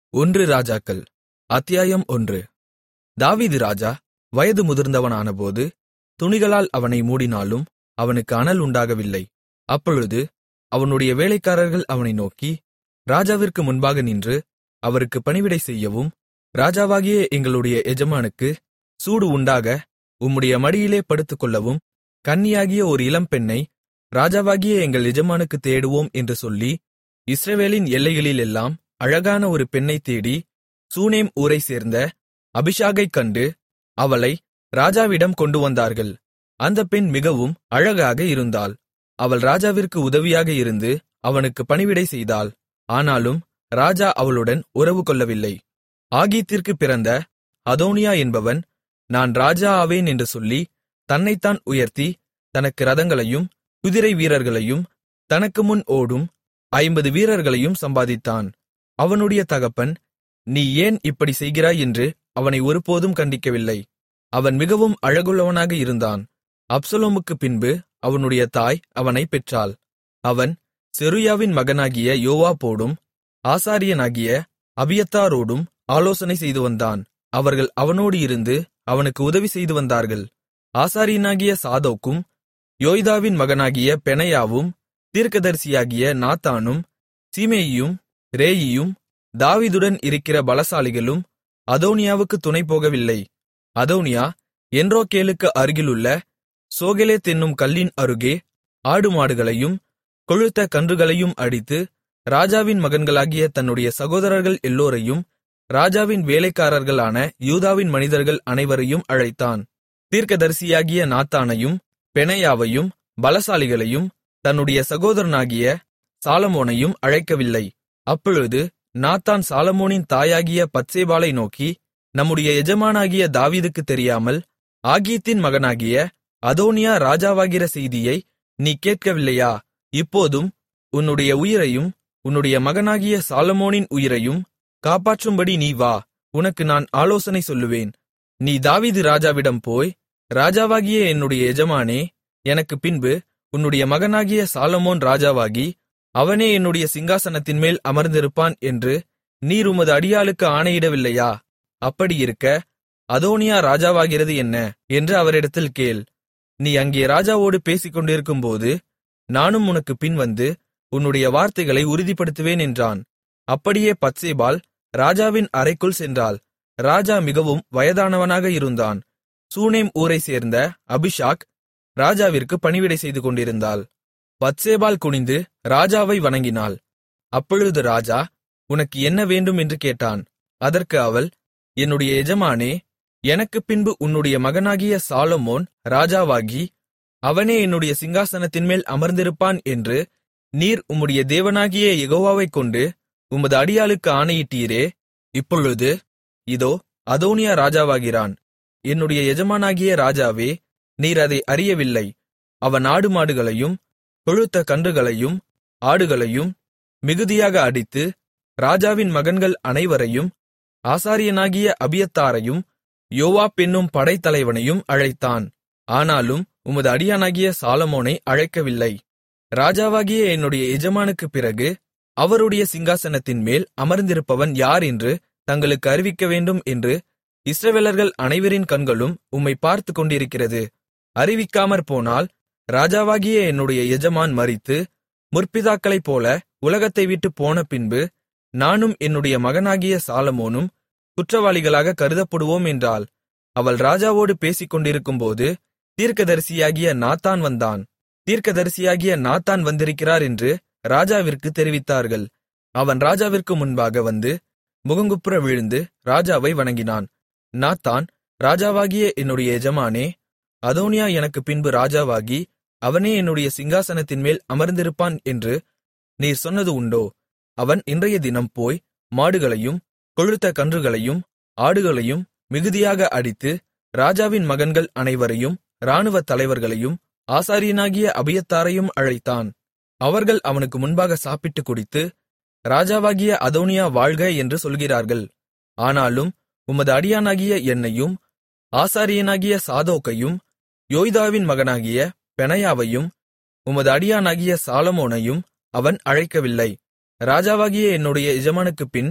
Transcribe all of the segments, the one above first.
ஒன்று ராஜாக்கள் அத்தியாயம் ஒன்று தாவீது ராஜா வயது முதிர்ந்தவனானபோது துணிகளால் அவனை மூடினாலும் அவனுக்கு அனல் உண்டாகவில்லை அப்பொழுது அவனுடைய வேலைக்காரர்கள் அவனை நோக்கி ராஜாவிற்கு முன்பாக நின்று அவருக்கு பணிவிடை செய்யவும் ராஜாவாகிய எங்களுடைய எஜமானுக்கு சூடு உண்டாக உம்முடைய மடியிலே படுத்துக்கொள்ளவும் கன்னியாகிய ஒரு இளம்பெண்ணை ராஜாவாகிய எங்கள் எஜமானுக்குத் தேடுவோம் என்று சொல்லி இஸ்ரவேலின் எல்லைகளிலெல்லாம் அழகான ஒரு பெண்ணைத் தேடி சூனேம் ஊரைச் சேர்ந்த அபிஷாகைக் கண்டு அவளை ராஜாவிடம் கொண்டுவந்தார்கள் அந்தப் பெண் மிகவும் அழகாக இருந்தாள் அவள் ராஜாவிற்கு உதவியாக இருந்து அவனுக்கு பணிவிடை செய்தாள் ஆனாலும் ராஜா அவளுடன் உறவு கொள்ளவில்லை ஆகீத்திற்குப் பிறந்த அதோனியா என்பவன் நான் ராஜா ஆவேன் என்று சொல்லி தன்னைத்தான் உயர்த்தி தனக்கு ரதங்களையும் குதிரை வீரர்களையும் தனக்கு முன் ஓடும் ஐம்பது வீரர்களையும் சம்பாதித்தான் அவனுடைய தகப்பன் நீ ஏன் இப்படி செய்கிறாய் என்று அவனை ஒருபோதும் கண்டிக்கவில்லை அவன் மிகவும் அழகுள்ளவனாக இருந்தான் அப்சலோமுக்குப் பின்பு அவனுடைய தாய் அவனைப் பெற்றாள் அவன் செருயாவின் மகனாகிய யோவாபோடும் ஆசாரியனாகிய அபியத்தாரோடும் ஆலோசனை செய்து வந்தான் அவர்கள் அவனோடு இருந்து அவனுக்கு உதவி செய்து வந்தார்கள் ஆசாரியனாகிய சாதோக்கும் யோய்தாவின் மகனாகிய பெனையாவும் தீர்க்கதரிசியாகிய நாத்தானும் சீமேயியும் ரேயியும் தாவீதுடன் இருக்கிற பலசாலிகளும் அதோனியாவுக்கு துணை போகவில்லை அதோனியா என்ரோகேலுக்கு அருகிலுள்ள சோகெலேத் என்னும் கல்லின் அருகே ஆடுமாடுகளையும் கொழுத்த கன்றுகளையும் அடித்து ராஜாவின் மகன்களாகிய தன்னுடைய சகோதரர்கள் எல்லோரையும் ராஜாவின் வேலைக்காரர்களான யூதாவின் மனிதர்கள் அனைவரையும் அழைத்தான் தீர்க்கதரிசியாகிய நாத்தானையும் பெனையாவையும் பலசாலிகளையும் தன்னுடைய சகோதரனாகிய சாலமோனையும் அழைக்கவில்லை அப்பொழுது நாத்தான் சாலமோனின் தாயாகிய பத்சேபாலை நோக்கி நம்முடைய எஜமானாகிய தாவீதுக்குத் தெரியாமல் ஆகீத்தின் மகனாகிய அதோனியா ராஜாவாகிற செய்தியை நீ கேட்கவில்லையா இப்போதும் உன்னுடைய உயிரையும் உன்னுடைய மகனாகிய சாலமோனின் உயிரையும் காப்பாற்றும்படி நீ வா உனக்கு நான் ஆலோசனை சொல்லுவேன் நீ தாவீது ராஜாவிடம் போய் ராஜாவாகிய என்னுடைய எஜமானே எனக்கு பின்பு உன்னுடைய மகனாகிய சாலமோன் ராஜாவாகி அவனே என்னுடைய சிங்காசனத்தின்மேல் அமர்ந்திருப்பான் என்று நீர் உமது அடியாளுக்கு ஆணையிடவில்லையா அப்படியிருக்க அதோனியா ராஜாவாகிறது என்ன என்று அவரிடத்தில் கேள் நீ அங்கே ராஜாவோடு பேசிக்கொண்டிருக்கும்போது நானும் உனக்கு பின்வந்து உன்னுடைய வார்த்தைகளை உறுதிப்படுத்துவேன் என்றான் அப்படியே பத்சேபால் ராஜாவின் அறைக்குள் சென்றாள் ராஜா மிகவும் வயதானவனாக இருந்தான் சூனேம் ஊரைச் சேர்ந்த அபிஷாக் ராஜாவிற்கு பணிவிடை செய்து கொண்டிருந்தாள் பத்சேபால் குனிந்து ராஜாவை வணங்கினாள் அப்பொழுது ராஜா உனக்கு என்ன வேண்டும் என்று கேட்டான் அதற்கு அவள் என்னுடைய எஜமானே எனக்குப் பின்பு உன்னுடைய மகனாகிய சாலமோன் ராஜாவாகி அவனே என்னுடைய சிங்காசனத்தின்மேல் அமர்ந்திருப்பான் என்று நீர் உம்முடைய தேவனாகிய யெகோவாவைக் கொண்டு உமது அடியாளுக்கு ஆணையிட்டீரே இப்பொழுது இதோ அதோனியா ராஜாவாகிறான் என்னுடைய எஜமானாகிய ராஜாவே நீர் அதை அறியவில்லை அவன் ஆடு மாடுகளையும் கொழுத்த கன்றுகளையும் ஆடுகளையும் மிகுதியாக அடித்து ராஜாவின் மகன்கள் அனைவரையும் ஆசாரியனாகிய அபியத்தாரையும் யோவாப் என்னும் படைத்தலைவனையும் அழைத்தான் ஆனாலும் உமது அடியானாகிய சாலமோனை அழைக்கவில்லை ராஜாவாகிய என்னுடைய எஜமானுக்குப் பிறகு அவருடைய சிங்காசனத்தின் மேல் அமர்ந்திருப்பவன் யார் என்று தங்களுக்கு அறிவிக்க வேண்டும் என்று இஸ்ரவேலர்கள் அனைவரின் கண்களும் உம்மை பார்த்துக் கொண்டிருக்கிறது அறிவிக்காமற் போனால் ராஜாவாகிய என்னுடைய எஜமான் மரித்து முற்பிதாக்களைப் போல உலகத்தை விட்டு போன பின்பு நானும் என்னுடைய மகனாகிய சாலமோனும் குற்றவாளிகளாக கருதப்படுவோம் என்றாள் அவள் ராஜாவோடு பேசிக்கொண்டிருக்கும்போது தீர்க்கதரிசியாகிய நாத்தான் வந்தான் தீர்க்கதரிசியாகிய நாத்தான் வந்திருக்கிறார் என்று ராஜாவிற்கு தெரிவித்தார்கள் அவன் ராஜாவிற்கு முன்பாக வந்து முகங்குப்புற விழுந்து ராஜாவை வணங்கினான் நாத்தான் ராஜாவாகிய என்னுடைய எஜமானே அதோனியா எனக்கு பின்பு ராஜாவாகி அவனே என்னுடைய சிங்காசனத்தின் மேல் அமர்ந்திருப்பான் என்று நீர் சொன்னது உண்டோ அவன் இன்றைய தினம் போய் மாடுகளையும் கொழுத்த கன்றுகளையும் ஆடுகளையும் மிகுதியாக அடித்து ராஜாவின் மகன்கள் அனைவரையும் இராணுவத் தலைவர்களையும் ஆசாரியனாகிய அபியத்தாரையும் அழைத்தான் அவர்கள் அவனுக்கு முன்பாக சாப்பிட்டுக் குடித்து ராஜாவாகிய அதோனியா வாழ்க என்று சொல்கிறார்கள் ஆனாலும் உமது அடியானாகிய என்னையும் ஆசாரியனாகிய சாதோக்கையும் யோய்தாவின் மகனாகிய பெனாயாவையும் உமது அடியானாகிய சாலமோனையும் அவன் அழைக்கவில்லை ராஜாவாகிய என்னுடைய எஜமானுக்குப் பின்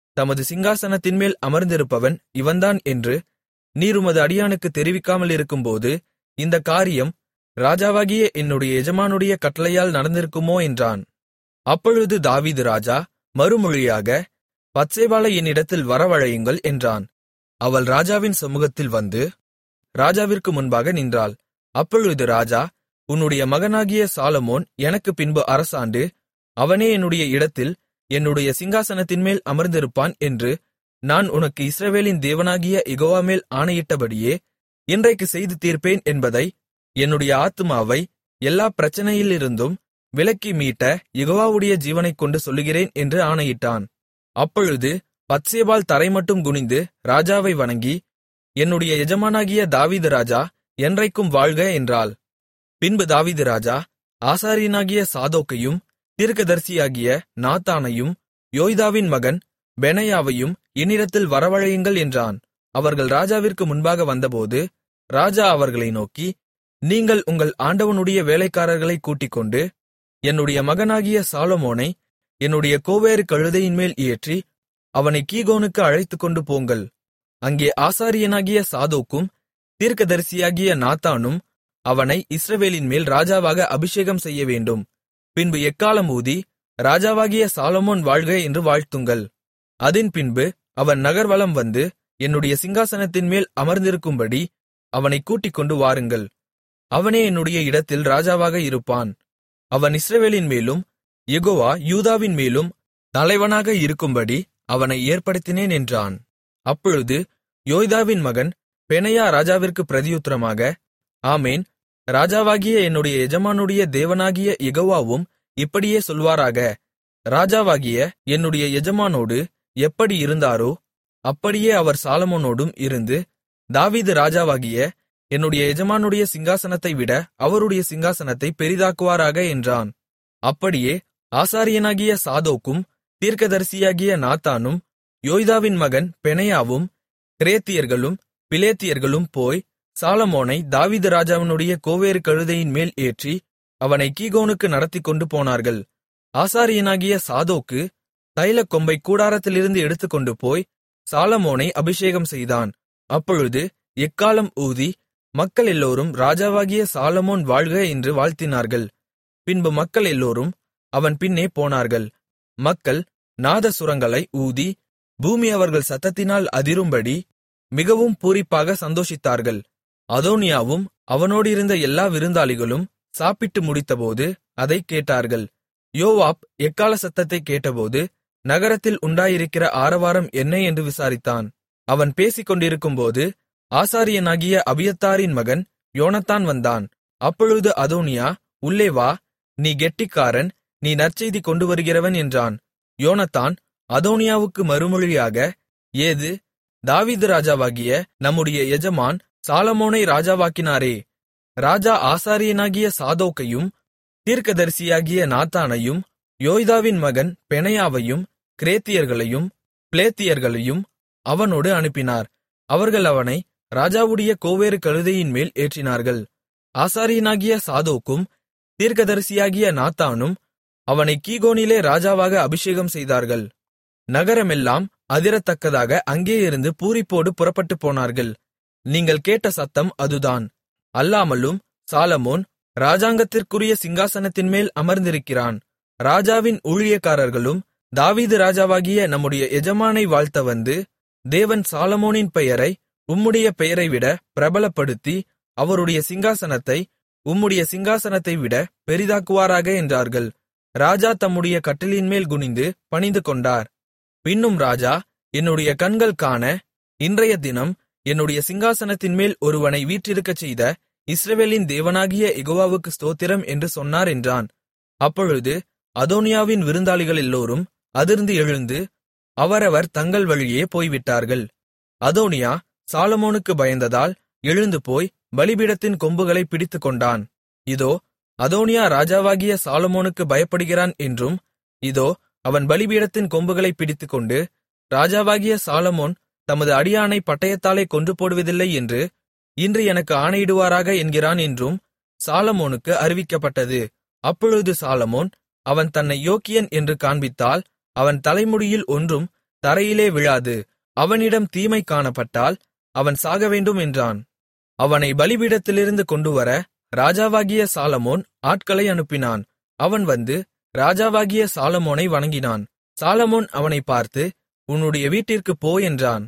தமது சிங்காசனத்தின்மேல் அமர்ந்திருப்பவன் இவன்தான் என்று நீர் உமது அடியானுக்கு தெரிவிக்காமலிருக்கும்போது இந்த காரியம் ராஜாவாகிய என்னுடைய எஜமானுடைய கட்டளையால் நடந்திருக்குமோ என்றான் அப்பொழுது தாவீது ராஜா மறுமொழியாக பத்சேபாளை என்னிடத்தில் வரவழையுங்கள் என்றான் அவள் ராஜாவின் சமூகத்தில் வந்து ராஜாவிற்கு முன்பாக நின்றாள் அப்பொழுது ராஜா உன்னுடைய மகனாகிய சாலமோன் எனக்கு பின்பு அரசாண்டு அவனே என்னுடைய இடத்தில் என்னுடைய சிங்காசனத்தின்மேல் அமர்ந்திருப்பான் என்று நான் உனக்கு இஸ்ரவேலின் தேவனாகிய யெகோவா மேல் ஆணையிட்டபடியே இன்றைக்கு செய்து தீர்ப்பேன் என்பதை என்னுடைய ஆத்துமாவை எல்லா பிரச்சனையிலிருந்தும் விலக்கி மீட்ட யெகோவாவுடைய ஜீவனைக் கொண்டு சொல்லுகிறேன் என்று ஆணையிட்டான் அப்பொழுது பத்சேபாள் தரைமட்டும் குனிந்து ராஜாவை வணங்கி என்னுடைய எஜமானாகிய தாவீது ராஜா என்றைக்கும் வாழ்க என்றாள் பின்பு தாவீது ராஜா ஆசாரியனாகிய சாதோக்கையும் தீர்க்கதரிசியாகிய நாத்தானையும் யோய்தாவின் மகன் பெனாயாவையும் என்னிடத்தில் வரவழையுங்கள் என்றான் அவர்கள் ராஜாவிற்கு முன்பாக வந்தபோது ராஜா அவர்களை நோக்கி நீங்கள் உங்கள் ஆண்டவனுடைய வேலைக்காரர்களைக் கூட்டிக்கொண்டு என்னுடைய மகனாகிய சாலொமோனை என்னுடைய கோவேறு கழுதையின்மேல் ஏற்றி அவனை கீகோனுக்கு அழைத்துக்கொண்டு போங்கள் அங்கே ஆசாரியனாகிய சாதோக்கும் தீர்க்கதரிசியாகிய நாத்தானும் அவனை இஸ்ரவேலின் மேல் ராஜாவாக அபிஷேகம் செய்யவேண்டும் பின்பு எக்காலம் ஊதி ராஜாவாகிய சாலமோன் வாழ்க என்று வாழ்த்துங்கள் அதின் பின்பு அவன் நகர்வலம் வந்து என்னுடைய சிங்காசனத்தின் மேல் அமர்ந்திருக்கும்படி அவனைக் கூட்டிக்கொண்டு வாருங்கள் அவனே என்னுடைய இடத்தில் ராஜாவாக இருப்பான் அவன் இஸ்ரவேலின் மேலும் யெகோவா யூதாவின் மேலும் தலைவனாக இருக்கும்படி அவனை ஏற்படுத்தினேன் என்றான் அப்பொழுது யோய்தாவின் மகன் பெனையா ராஜாவிற்கு பிரதியுத்தரமாக ஆமேன் ராஜாவாகிய என்னுடைய எஜமானுடைய தேவனாகிய யெகோவாவும் இப்படியே சொல்வாராக ராஜாவாகிய என்னுடைய எஜமானோடு எப்படி இருந்தாரோ அப்படியே அவர் சாலமோனோடும் இருந்து தாவீது ராஜாவாகிய என்னுடைய எஜமானுடைய சிங்காசனத்தை விட அவருடைய சிங்காசனத்தை பெரிதாக்குவாராக என்றான் அப்படியே ஆசாரியனாகிய சாதோக்கும் தீர்க்கதரிசியாகிய நாத்தானும் யோய்தாவின் மகன் பெனையாவும் கிரேத்தியர்களும் பிலேத்தியர்களும் போய் சாலமோனை தாவீது ராஜாவினுடைய கோவேறு கழுதையின் மேல் ஏற்றி அவனை கீகோனுக்கு நடத்திக்கொண்டு போனார்கள் ஆசாரியனாகிய சாதோக்கு தைலக் கொம்பை கூடாரத்திலிருந்து எடுத்துக்கொண்டு போய் சாலமோனை அபிஷேகம் செய்தான் அப்பொழுது எக்காலம் ஊதி மக்கள் எல்லோரும் ராஜாவாகிய சாலமோன் வாழ்க என்று வாழ்த்தினார்கள் பின்பு மக்கள் எல்லோரும் அவன் பின்னே போனார்கள் மக்கள் நாதசுரங்களை ஊதி பூமி அவர்கள் சத்தத்தினால் அதிரும்படி மிகவும் பூரிப்பாக சந்தோஷித்தார்கள் அதோனியாவும் அவனோடிருந்த எல்லா விருந்தாளிகளும் சாப்பிட்டு முடித்தபோது அதைக் கேட்டார்கள் யோவாப் எக்கால சத்தத்தைக் கேட்டபோது நகரத்தில் உண்டாயிருக்கிற ஆரவாரம் என்ன என்று விசாரித்தான் அவன் பேசிக்கொண்டிருக்கும்போது ஆசாரியனாகிய அபியத்தாரின் மகன் யோனத்தான் வந்தான் அப்பொழுது அதோனியா உள்ளே வா நீ கெட்டிக்காரன் நீ நற்செய்தி கொண்டு வருகிறவன் என்றான் யோனத்தான் அதோனியாவுக்கு மறுமொழியாக ஏது தாவீது ராஜாவாகிய நம்முடைய எஜமான் சாலமோனை ராஜாவாக்கினாரே ராஜா ஆசாரியனாகிய சாதோக்கையும் தீர்க்கதரிசியாகிய நாத்தானையும் யோய்தாவின் மகன் பெனையாவையும் கிரேத்தியர்களையும் பிளேத்தியர்களையும் அவனோடு அனுப்பினார் அவர்கள் அவனை ராஜாவுடைய கோவேறு கழுதையின் மேல் ஏற்றினார்கள் ஆசாரியனாகிய சாதோக்கும் தீர்க்கதரிசியாகிய நாத்தானும் அவனை கீகோனிலே ராஜாவாக அபிஷேகம் செய்தார்கள் நகரமெல்லாம் அதிரத்தக்கதாக அங்கேயிருந்து பூரிப்போடு புறப்பட்டுப் போனார்கள் நீங்கள் கேட்ட சத்தம் அதுதான் அல்லாமலும் சாலமோன் ராஜாங்கத்திற்குரிய சிங்காசனத்தின் மேல் அமர்ந்திருக்கிறான் ராஜாவின் ஊழியக்காரர்களும் தாவீது ராஜாவாகிய நம்முடைய எஜமானை வாழ்த்த வந்து தேவன் சாலமோனின் பெயரை உம்முடைய பெயரைவிட பிரபலப்படுத்தி அவருடைய சிங்காசனத்தை உம்முடைய சிங்காசனத்தை விட பெரிதாக்குவாராக என்றார்கள் ராஜா தம்முடைய கட்டிலின்மேல் குனிந்து பணிந்து கொண்டார் பின்னும் ராஜா என்னுடைய கண்கள் காண இன்றைய தினம் என்னுடைய சிங்காசனத்தின்மேல் ஒருவனை வீற்றிருக்கச் செய்த இஸ்ரவேலின் தேவனாகிய யெகோவாவுக்கு ஸ்தோத்திரம் என்று சொன்னார் என்றான் அப்பொழுது அதோனியாவின் விருந்தாளிகள் எல்லோரும் அதிர்ந்து எழுந்து அவரவர் தங்கள் வழியே போய்விட்டார்கள் அதோனியா சாலமோனுக்கு பயந்ததால் எழுந்து போய் பலிபீடத்தின் கொம்புகளை பிடித்துக்கொண்டான் இதோ அதோனியா ராஜாவாகிய சாலமோனுக்கு பயப்படுகிறான் என்றும் இதோ அவன் பலிபீடத்தின் கொம்புகளை பிடித்துக்கொண்டு ராஜாவாகிய சாலமோன் தமது அடியானை பட்டயத்தாலே கொன்று போடுவதில்லை என்று இன்று எனக்கு ஆணையிடுவாராக என்கிறான் என்றும் சாலமோனுக்கு அறிவிக்கப்பட்டது அப்பொழுது சாலமோன் அவன் தன்னை யோக்கியன் என்று காண்பித்தால் அவன் தலைமுடியில் ஒன்றும் தரையிலே விழாது அவனிடம் தீமை காணப்பட்டால் அவன் சாகவேண்டும் என்றான் அவனை பலிபீடத்திலிருந்து கொண்டுவர ராஜாவாகிய சாலமோன் ஆட்களை அனுப்பினான் அவன் வந்து ராஜாவாகிய சாலமோனை வணங்கினான் சாலமோன் அவனை பார்த்து உன்னுடைய வீட்டிற்குப் போ என்றான்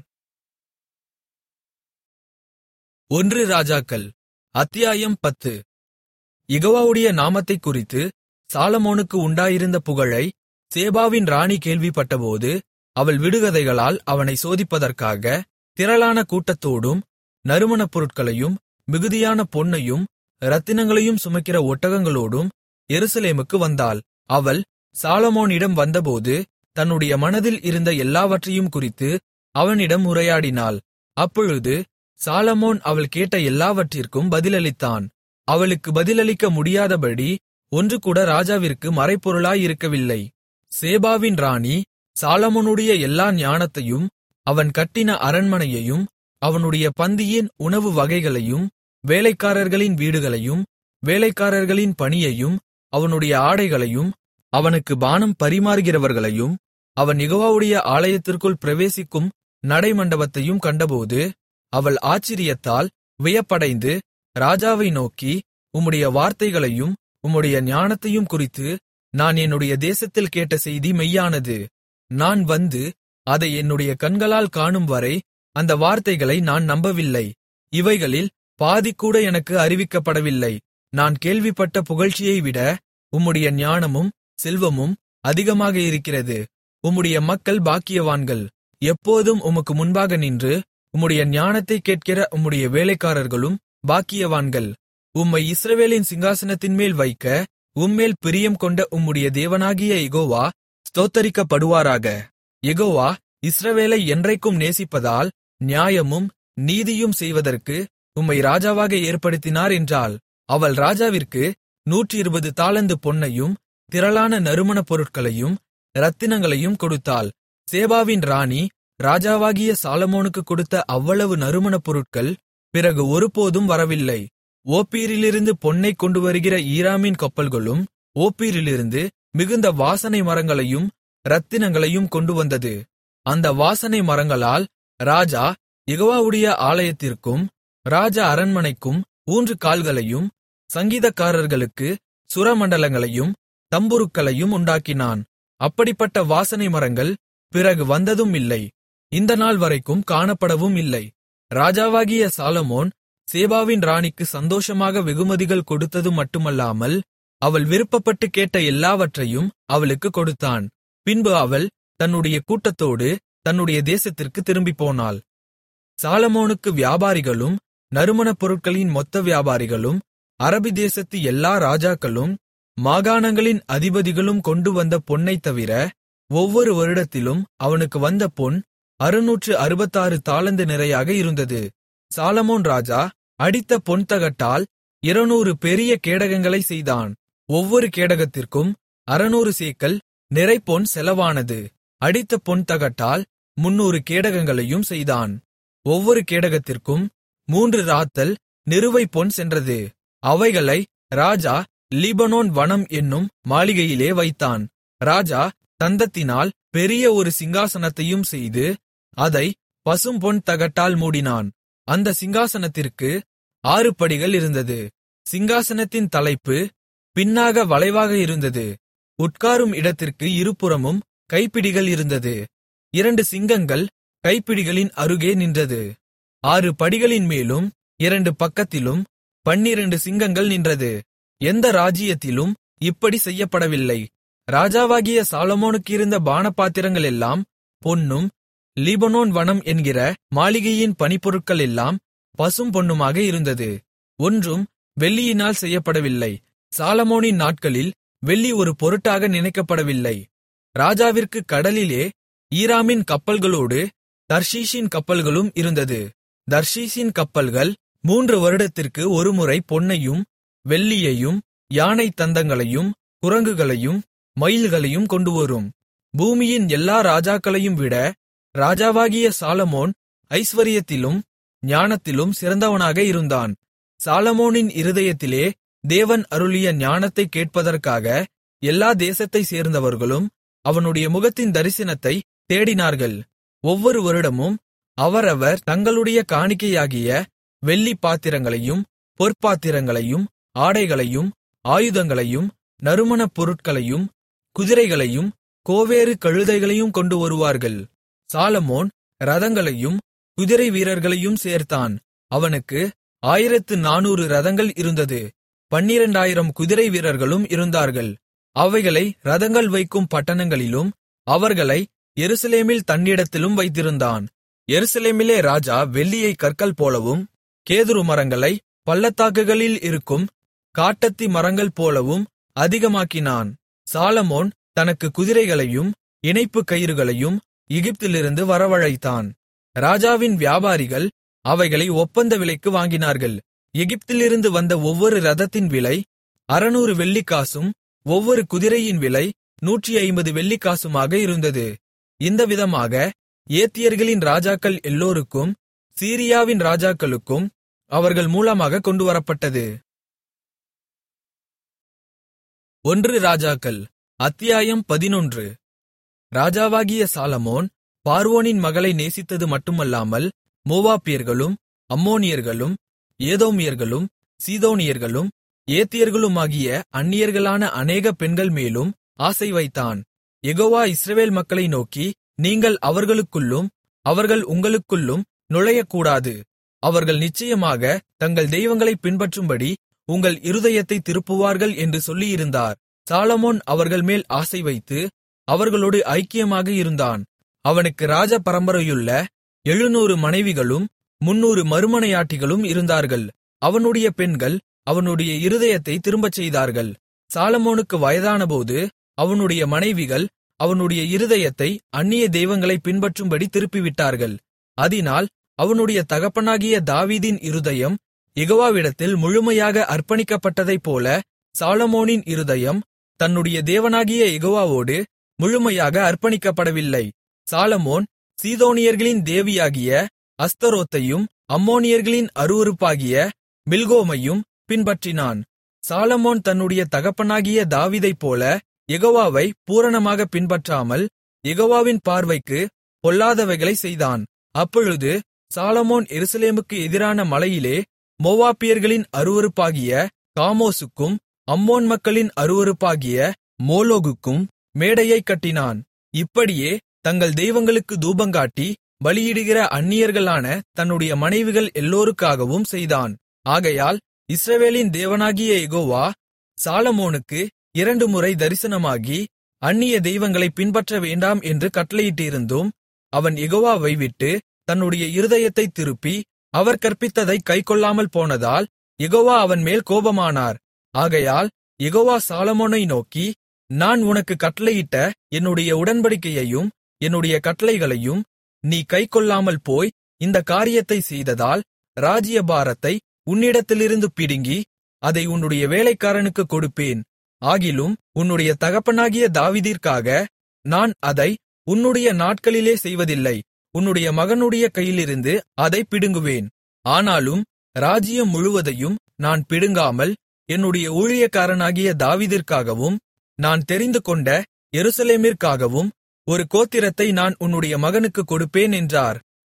ஒன்று ராஜாக்கள் அத்தியாயம் பத்து யெகோவாவுடைய நாமத்தைக் குறித்து சாலமோனுக்கு உண்டாயிருந்த புகழை சேபாவின் ராணி கேள்விப்பட்டபோது அவள் விடுகதைகளால் அவனை சோதிப்பதற்காக திரளான கூட்டத்தோடும் நறுமணப் பொருட்களையும் மிகுதியான பொன்னையும் இரத்தினங்களையும் சுமக்கிற ஒட்டகங்களோடும் எருசலேமுக்கு வந்தாள் அவள் சாலமோனிடம் வந்தபோது தன்னுடைய மனதில் இருந்த எல்லாவற்றையும் குறித்து அவனிடம் உரையாடினாள் அப்பொழுது சாலமோன் அவள் கேட்ட எல்லாவற்றிற்கும் பதிலளித்தான் அவளுக்கு பதிலளிக்க முடியாதபடி ஒன்றுகூட ராஜாவிற்கு மறைபொருளாயிருக்கவில்லை சேபாவின் ராணி சாலமோனுடைய எல்லா ஞானத்தையும் அவன் கட்டின அரண்மனையையும் அவனுடைய பந்தியின் உணவு வகைகளையும் வேலைக்காரர்களின் வீடுகளையும் வேலைக்காரர்களின் பணியையும் அவனுடைய ஆடைகளையும் அவனுக்கு பானம் பரிமாறுகிறவர்களையும் அவன் யெகோவாவுடைய ஆலயத்திற்குள் பிரவேசிக்கும் நடைமண்டபத்தையும் கண்டபோது அவள் ஆச்சரியத்தால் வியப்படைந்து ராஜாவை நோக்கி உம்முடைய வார்த்தைகளையும் உம்முடைய ஞானத்தையும் குறித்து நான் என்னுடைய தேசத்தில் கேட்ட செய்தி மெய்யானது நான் வந்து அதை என்னுடைய கண்களால் காணும்வரை அந்த வார்த்தைகளை நான் நம்பவில்லை இவைகளில் பாதிக்கூட எனக்கு அறிவிக்கப்படவில்லை நான் கேள்விப்பட்ட புகழ்ச்சியை விட உம்முடைய ஞானமும் செல்வமும் அதிகமாக இருக்கிறது உம்முடைய மக்கள் பாக்கியவான்கள் எப்போதும் உமக்கு முன்பாக நின்று உம்முடைய ஞானத்தைக் கேட்கிற உம்முடைய வேலைக்காரர்களும் பாக்கியவான்கள் உம்மை இஸ்ரவேலின் சிங்காசனத்தின்மேல் வைக்க உம்மேல் பிரியம் கொண்ட உம்முடைய தேவனாகிய யெகோவா ஸ்தோத்தரிக்கப்படுவாராக யெகோவா இஸ்ரவேலை என்றைக்கும் நேசிப்பதால் நியாயமும் நீதியும் செய்வதற்கு உம்மை ராஜாவாக ஏற்படுத்தினார் என்றாள் அவள் ராஜாவிற்கு நூற்றி இருபது தாலந்து பொன்னையும் திரளான நறுமணப் பொருட்களையும் இரத்தினங்களையும் கொடுத்தாள் சேபாவின் ராணி ராஜாவாகிய சாலமோனுக்கு கொடுத்த அவ்வளவு நறுமணப் பொருட்கள் பிறகு ஒருபோதும் வரவில்லை ஓப்பீரிலிருந்து பொன்னைக் கொண்டுவருகிற ஈராமின் கப்பல்களும் ஓப்பீரிலிருந்து மிகுந்த வாசனை மரங்களையும் இரத்தினங்களையும் கொண்டுவந்தது அந்த வாசனை மரங்களால் ராஜா யெகோவாவுடைய ஆலயத்திற்கும் ராஜ அரண்மனைக்கும் ஊன்று கால்களையும் சங்கீதக்காரர்களுக்கு சுரமண்டலங்களையும் தம்புருக்களையும் உண்டாக்கினான் அப்படிப்பட்ட வாசனை மரங்கள் பிறகு வந்ததும் இல்லை இந்த நாள் வரைக்கும் காணப்படவும் இல்லை ராஜாவாகிய சாலமோன் சேபாவின் ராணிக்கு சந்தோஷமாக வெகுமதிகள் கொடுத்தது மட்டுமல்லாமல் அவள் விருப்பப்பட்டு கேட்ட எல்லாவற்றையும் அவளுக்கு கொடுத்தான் பின்பு அவள் தன்னுடைய கூட்டத்தோடு தன்னுடைய தேசத்திற்கு திரும்பிப்போனாள் சாலமோனுக்கு வியாபாரிகளும் நறுமணப் பொருட்களின் மொத்த வியாபாரிகளும் அரபி தேசத்து எல்லா ராஜாக்களும் மாகாணங்களின் அதிபதிகளும் கொண்டு வந்த பொன்னைத் தவிர ஒவ்வொரு வருடத்திலும் அவனுக்கு வந்த பொன் அறுநூற்று அறுபத்தாறு தாலந்து நிறையாக இருந்தது சாலமோன் ராஜா அடித்த பொன் தகட்டால் இருநூறு பெரிய கேடகங்களை செய்தான் ஒவ்வொரு கேடகத்திற்கும் அறுநூறு சேக்கல் நிறைப்பொன் செலவானது அடித்த பொன் தகட்டால் முன்னூறு கேடகங்களையும் செய்தான் ஒவ்வொரு கேடகத்திற்கும் மூன்று ராத்தல் நிறுவை பொன் சென்றது அவைகளை ராஜா லீபனோன் வனம் என்னும் மாளிகையிலே வைத்தான் ராஜா தந்தத்தினால் பெரிய ஒரு சிங்காசனத்தையும் செய்து அதை பசும்பொன் தகட்டால் மூடினான் அந்த சிங்காசனத்திற்கு ஆறு படிகள் இருந்தது சிங்காசனத்தின் தலைப்பு பின்னாக வளைவாக இருந்தது உட்காரும் இடத்திற்கு இருபுறமும் கைப்பிடிகள் இருந்தது இரண்டு சிங்கங்கள் கைப்பிடிகளின் அருகே நின்றது ஆறு படிகளின் மேலும் இரண்டு பக்கத்திலும் பன்னிரண்டு சிங்கங்கள் நின்றது எந்த ராஜ்ஜியத்திலும் இப்படி செய்யப்படவில்லை ராஜாவாகிய சாலமோனுக்கு இருந்த பானபாத்திரங்கள் எல்லாம் பொன்னும் லீபனோன் வனம் என்கிற மாளிகையின் பணிப்பொருட்கள் எல்லாம் பசும் பொன்னுமாக இருந்தது ஒன்றும் வெள்ளியினால் செய்யப்படவில்லை சாலமோனின் நாட்களில் வெள்ளி ஒரு பொருட்டாக நினைக்கப்படவில்லை ராஜாவிற்கு கடலிலே ஈராமின் கப்பல்களோடு தர்ஷீஷின் கப்பல்களும் இருந்தது தர்ஷீஷின் கப்பல்கள் மூன்று வருடத்திற்கு ஒருமுறை பொன்னையும் வெள்ளியையும் யானை தந்தங்களையும் குரங்குகளையும் மயில்களையும் கொண்டுவரும் பூமியின் எல்லா ராஜாக்களையும் விட ராஜாவாகிய சாலமோன் ஐஸ்வரியத்திலும் ஞானத்திலும் சிறந்தவனாக இருந்தான் சாலமோனின் இருதயத்திலே தேவன் அருளிய ஞானத்தைக் கேட்பதற்காக எல்லா தேசத்தைச் சேர்ந்தவர்களும் அவனுடைய முகத்தின் தரிசனத்தை தேடினார்கள் ஒவ்வொரு வருடமும் அவரவர் தங்களுடைய காணிக்கையாகிய வெள்ளிப் பாத்திரங்களையும் பொற்பாத்திரங்களையும் ஆடைகளையும் ஆயுதங்களையும் நறுமணப் பொருட்களையும் குதிரைகளையும் கோவேறு கழுதைகளையும் கொண்டு வருவார்கள் சாலமோன் ரதங்களையும் குதிரை வீரர்களையும் சேர்த்தான் அவனுக்கு ஆயிரத்து நானூறு ரதங்கள் இருந்தது பன்னிரண்டாயிரம் குதிரை வீரர்களும் இருந்தார்கள் அவைகளை ரதங்கள் வைக்கும் பட்டணங்களிலும் அவர்களை எருசலேமில் தன்னிடத்திலும் வைத்திருந்தான் எருசலேமிலே ராஜா வெள்ளியை கற்கள் போலவும் கேதுரு மரங்களை பள்ளத்தாக்குகளில் இருக்கும் காட்டத்தி மரங்கள் போலவும் அதிகமாக்கினான் சாலமோன் தனக்கு குதிரைகளையும் இணைப்புக் கயிறுகளையும் எகிப்திலிருந்து வரவழைத்தான் ராஜாவின் வியாபாரிகள் அவைகளை ஒப்பந்த விலைக்கு வாங்கினார்கள் எகிப்திலிருந்து வந்த ஒவ்வொரு ரதத்தின் விலை அறுநூறு வெள்ளிக்காசும் ஒவ்வொரு குதிரையின் விலை நூற்றி ஐம்பது வெள்ளிக்காசுமாக இருந்தது இந்த விதமாக ஏத்தியர்களின் ராஜாக்கள் எல்லோருக்கும் சீரியாவின் ராஜாக்களுக்கும் அவர்கள் மூலமாக கொண்டுவரப்பட்டது ஒன்று ராஜாக்கள் அத்தியாயம் பதினொன்று ராஜாவாகிய சாலமோன் பார்வோனின் மகளை நேசித்தது மட்டுமல்லாமல் மோவாப்பியர்களும் அம்மோனியர்களும் ஏதோமியர்களும் சீதோனியர்களும் ஏத்தியர்களுமாகிய அந்நியர்களான அநேக பெண்கள் மேலும் ஆசை வைத்தான் யெகோவா இஸ்ரவேல் மக்களை நோக்கி நீங்கள் அவர்களுக்குள்ளும் அவர்கள் உங்களுக்குள்ளும் நுழையக்கூடாது அவர்கள் நிச்சயமாக தங்கள் தெய்வங்களைப் பின்பற்றும்படி உங்கள் இருதயத்தை திருப்புவார்கள் என்று சொல்லியிருந்தார் சாலமோன் அவர்கள் மேல் ஆசை வைத்து அவர்களோடு ஐக்கியமாக இருந்தான் அவனுக்கு ராஜ பரம்பரையுள்ள எழுநூறு மனைவிகளும் முன்னூறு மறுமனையாட்டிகளும் இருந்தார்கள் அவனுடைய பெண்கள் அவனுடைய இருதயத்தை திரும்பச் செய்தார்கள் சாலமோனுக்கு வயதானபோது அவனுடைய மனைவிகள் அவனுடைய இருதயத்தை அந்நிய தெய்வங்களை பின்பற்றும்படி திருப்பிவிட்டார்கள் அதினால் அவனுடைய தகப்பனாகிய தாவீதின் இருதயம் யெகோவாவிடத்தில் முழுமையாக அர்ப்பணிக்கப்பட்டதைப் போல சாலமோனின் இருதயம் தன்னுடைய தேவனாகிய யெகோவாவோடு முழுமையாக அர்ப்பணிக்கப்படவில்லை சாலமோன் சீதோனியர்களின் தேவியாகிய அஸ்தரோத்தையும் அம்மோனியர்களின் அருவருப்பாகிய மில்கோமையும் பின்பற்றினான் சாலமோன் தன்னுடைய தகப்பனாகிய தாவீதைப் போல யெகோவாவை பூரணமாக பின்பற்றாமல் யெகோவாவின் பார்வைக்கு பொல்லாதவைகளை செய்தான் அப்பொழுது சாலமோன் எருசலேமுக்கு எதிரான மலையிலே மோவாப்பியர்களின் அருவருப்பாகிய காமோசுக்கும் அம்மோன் மக்களின் அருவருப்பாகிய மோலோகுக்கும் மேடையைக் கட்டினான் இப்படியே தங்கள் தெய்வங்களுக்கு தூபங்காட்டி பலியிடுகிற அந்நியர்களான தன்னுடைய மனைவிகள் எல்லோருக்காகவும் செய்தான் ஆகையால் இஸ்ரவேலின் தேவனாகிய யெகோவா சாலமோனுக்கு இரண்டு முறை தரிசனமாகி அந்நிய தெய்வங்களை பின்பற்ற வேண்டாம் என்று கட்டளையிட்டிருந்தும் அவன் யெகோவாவை விட்டு தன்னுடைய இருதயத்தை திருப்பி அவர் கற்பித்ததை கைக்கொள்ளாமல் போனதால் யெகோவா அவன் மேல் கோபமானார் ஆகையால் யெகோவா சாலமோனை நோக்கி நான் உனக்கு கட்டளையிட்ட என்னுடைய உடன்படிக்கையையும் என்னுடைய கட்டளைகளையும் நீ கைக்கொள்ளாமல் போய் இந்த காரியத்தை செய்ததால் ராஜ்யபாரத்தை உன்னிடத்திலிருந்து பிடுங்கி அதை உன்னுடைய வேலைக்காரனுக்கு கொடுப்பேன் ஆகிலும் உன்னுடைய தகப்பனாகிய தாவீதிற்காக நான் அதை உன்னுடைய நாட்களிலே செய்வதில்லை உன்னுடைய மகனுடைய கையிலிருந்து அதை பிடுங்குவேன் ஆனாலும் ராஜ்யம் முழுவதையும் நான் பிடுங்காமல் என்னுடைய ஊழியக்காரனாகிய தாவீதிற்காகவும் நான் தெரிந்துகொண்ட எருசலேமிற்காகவும் ஒரு கோத்திரத்தை நான் உன்னுடைய மகனுக்கு கொடுப்பேன் என்றார்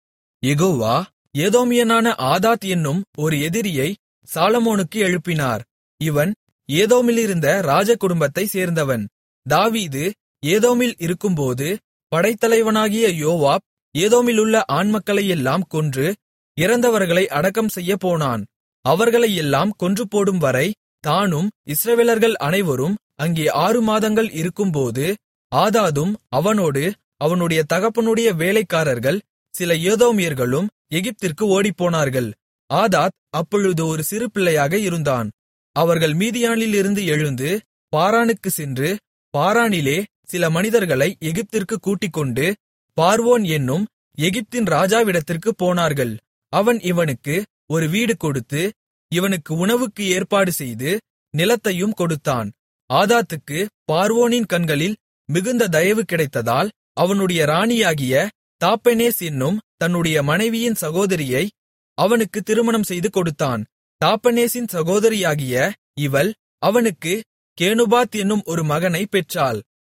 யெகோவா ஏதோமியனான ஆதாத் என்னும் ஒரு எதிரியை சாலமோனுக்கு எழுப்பினார் இவன் ஏதோமிலிருந்த ராஜகுடும்பத்தைச் சேர்ந்தவன் தாவீது ஏதோமில் இருக்கும்போது படைத்தலைவனாகிய யோவாப் ஏதோமிலுள்ள ஆண்மக்களையெல்லாம் கொன்று இறந்தவர்களை அடக்கம் செய்யப் போனான் அவர்களையெல்லாம் கொன்று போடும் வரை தானும் இஸ்ரவேலர்கள் அனைவரும் அங்கே ஆறு மாதங்கள் இருக்கும்போது ஆதாதும் அவனோடு அவனுடைய தகப்பனுடைய வேலைக்காரர்கள் சில ஏதோமியர்களும் எகிப்திற்கு ஓடிப்போனார்கள் ஆதாத் அப்பொழுது ஒரு சிறு பிள்ளையாக இருந்தான் அவர்கள் மீதியானிலிருந்து எழுந்து பாரானுக்கு சென்று பாரானிலே சில மனிதர்களை எகிப்திற்கு கூட்டிக்கொண்டு பார்வோன் என்னும் எகிப்தின் ராஜாவிடத்திற்கு போனார்கள் அவன் இவனுக்கு ஒரு வீடு கொடுத்து இவனுக்கு உணவுக்கு ஏற்பாடு செய்து நிலத்தையும் கொடுத்தான் ஆதாத்துக்கு பார்வோனின் கண்களில் மிகுந்த தயவு கிடைத்ததால் அவனுடைய ராணியாகிய தாப்பெனேஸ் என்னும் தன்னுடைய மனைவியின் சகோதரியை அவனுக்கு திருமணம் செய்து கொடுத்தான் தாப்பெனேசின் சகோதரியாகிய இவள் அவனுக்கு கேனுபாத் என்னும் ஒரு மகனை பெற்றாள்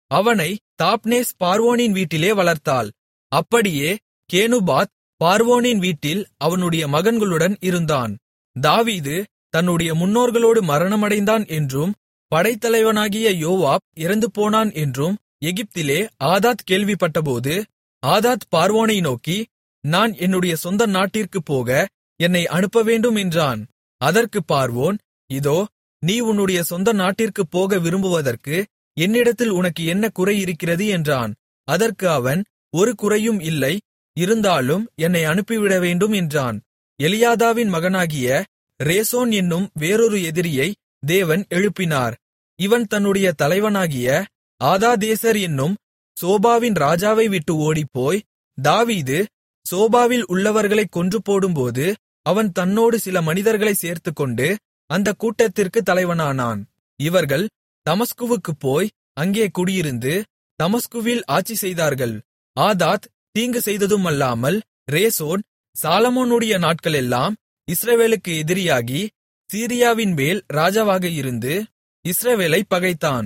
அவனை தாப்னேஸ் பார்வோனின் வீட்டிலே வளர்த்தாள் அப்படியே கேனுபாத் பார்வோனின் வீட்டில் அவனுடைய மகன்களுடன் இருந்தான் தாவீது தன்னுடைய முன்னோர்களோடு மரணமடைந்தான் என்றும் படைத்தலைவனாகிய யோவாப் இறந்துபோனான் என்றும் எகிப்திலே ஆதாத் கேள்விப்பட்டபோது ஆதாத் பார்வோனை நோக்கி நான் என்னுடைய சொந்த நாட்டிற்குப் போக என்னை அனுப்பவேண்டும் என்றான் அதற்குப் பார்வோன் இதோ நீ உன்னுடைய சொந்த நாட்டிற்குப் போக விரும்புவதற்கு என்னிடத்தில் உனக்கு என்ன குறை இருக்கிறது என்றான் அதற்கு அவன் ஒரு குறையும் இல்லை இருந்தாலும் என்னை அனுப்பிவிட வேண்டும் என்றான் எலியாதாவின் மகனாகிய ரேசோன் என்னும் வேறொரு எதிரியை தேவன் எழுப்பினார் இவன் தன்னுடைய தலைவனாகிய ஆதாதேசர் என்னும் சோபாவின் ராஜாவை விட்டு ஓடிப்போய் தாவீது சோபாவில் உள்ளவர்களைக் கொன்று போடும்போது அவன் தன்னோடு சில மனிதர்களை சேர்த்துக்கொண்டு அந்தக் கூட்டத்திற்கு தலைவனானான் இவர்கள் தமஸ்குவுக்குப் போய் அங்கே குடியிருந்து தமஸ்குவில் ஆட்சி செய்தார்கள் ஆதாத் தீங்கு செய்ததுமல்லாமல் ரேசோன் சாலமோனுடைய நாட்களெல்லாம் இஸ்ரவேலுக்கு எதிரியாகி சீரியாவின் மேல் ராஜாவாக இருந்து இஸ்ரவேலைப் பகைத்தான்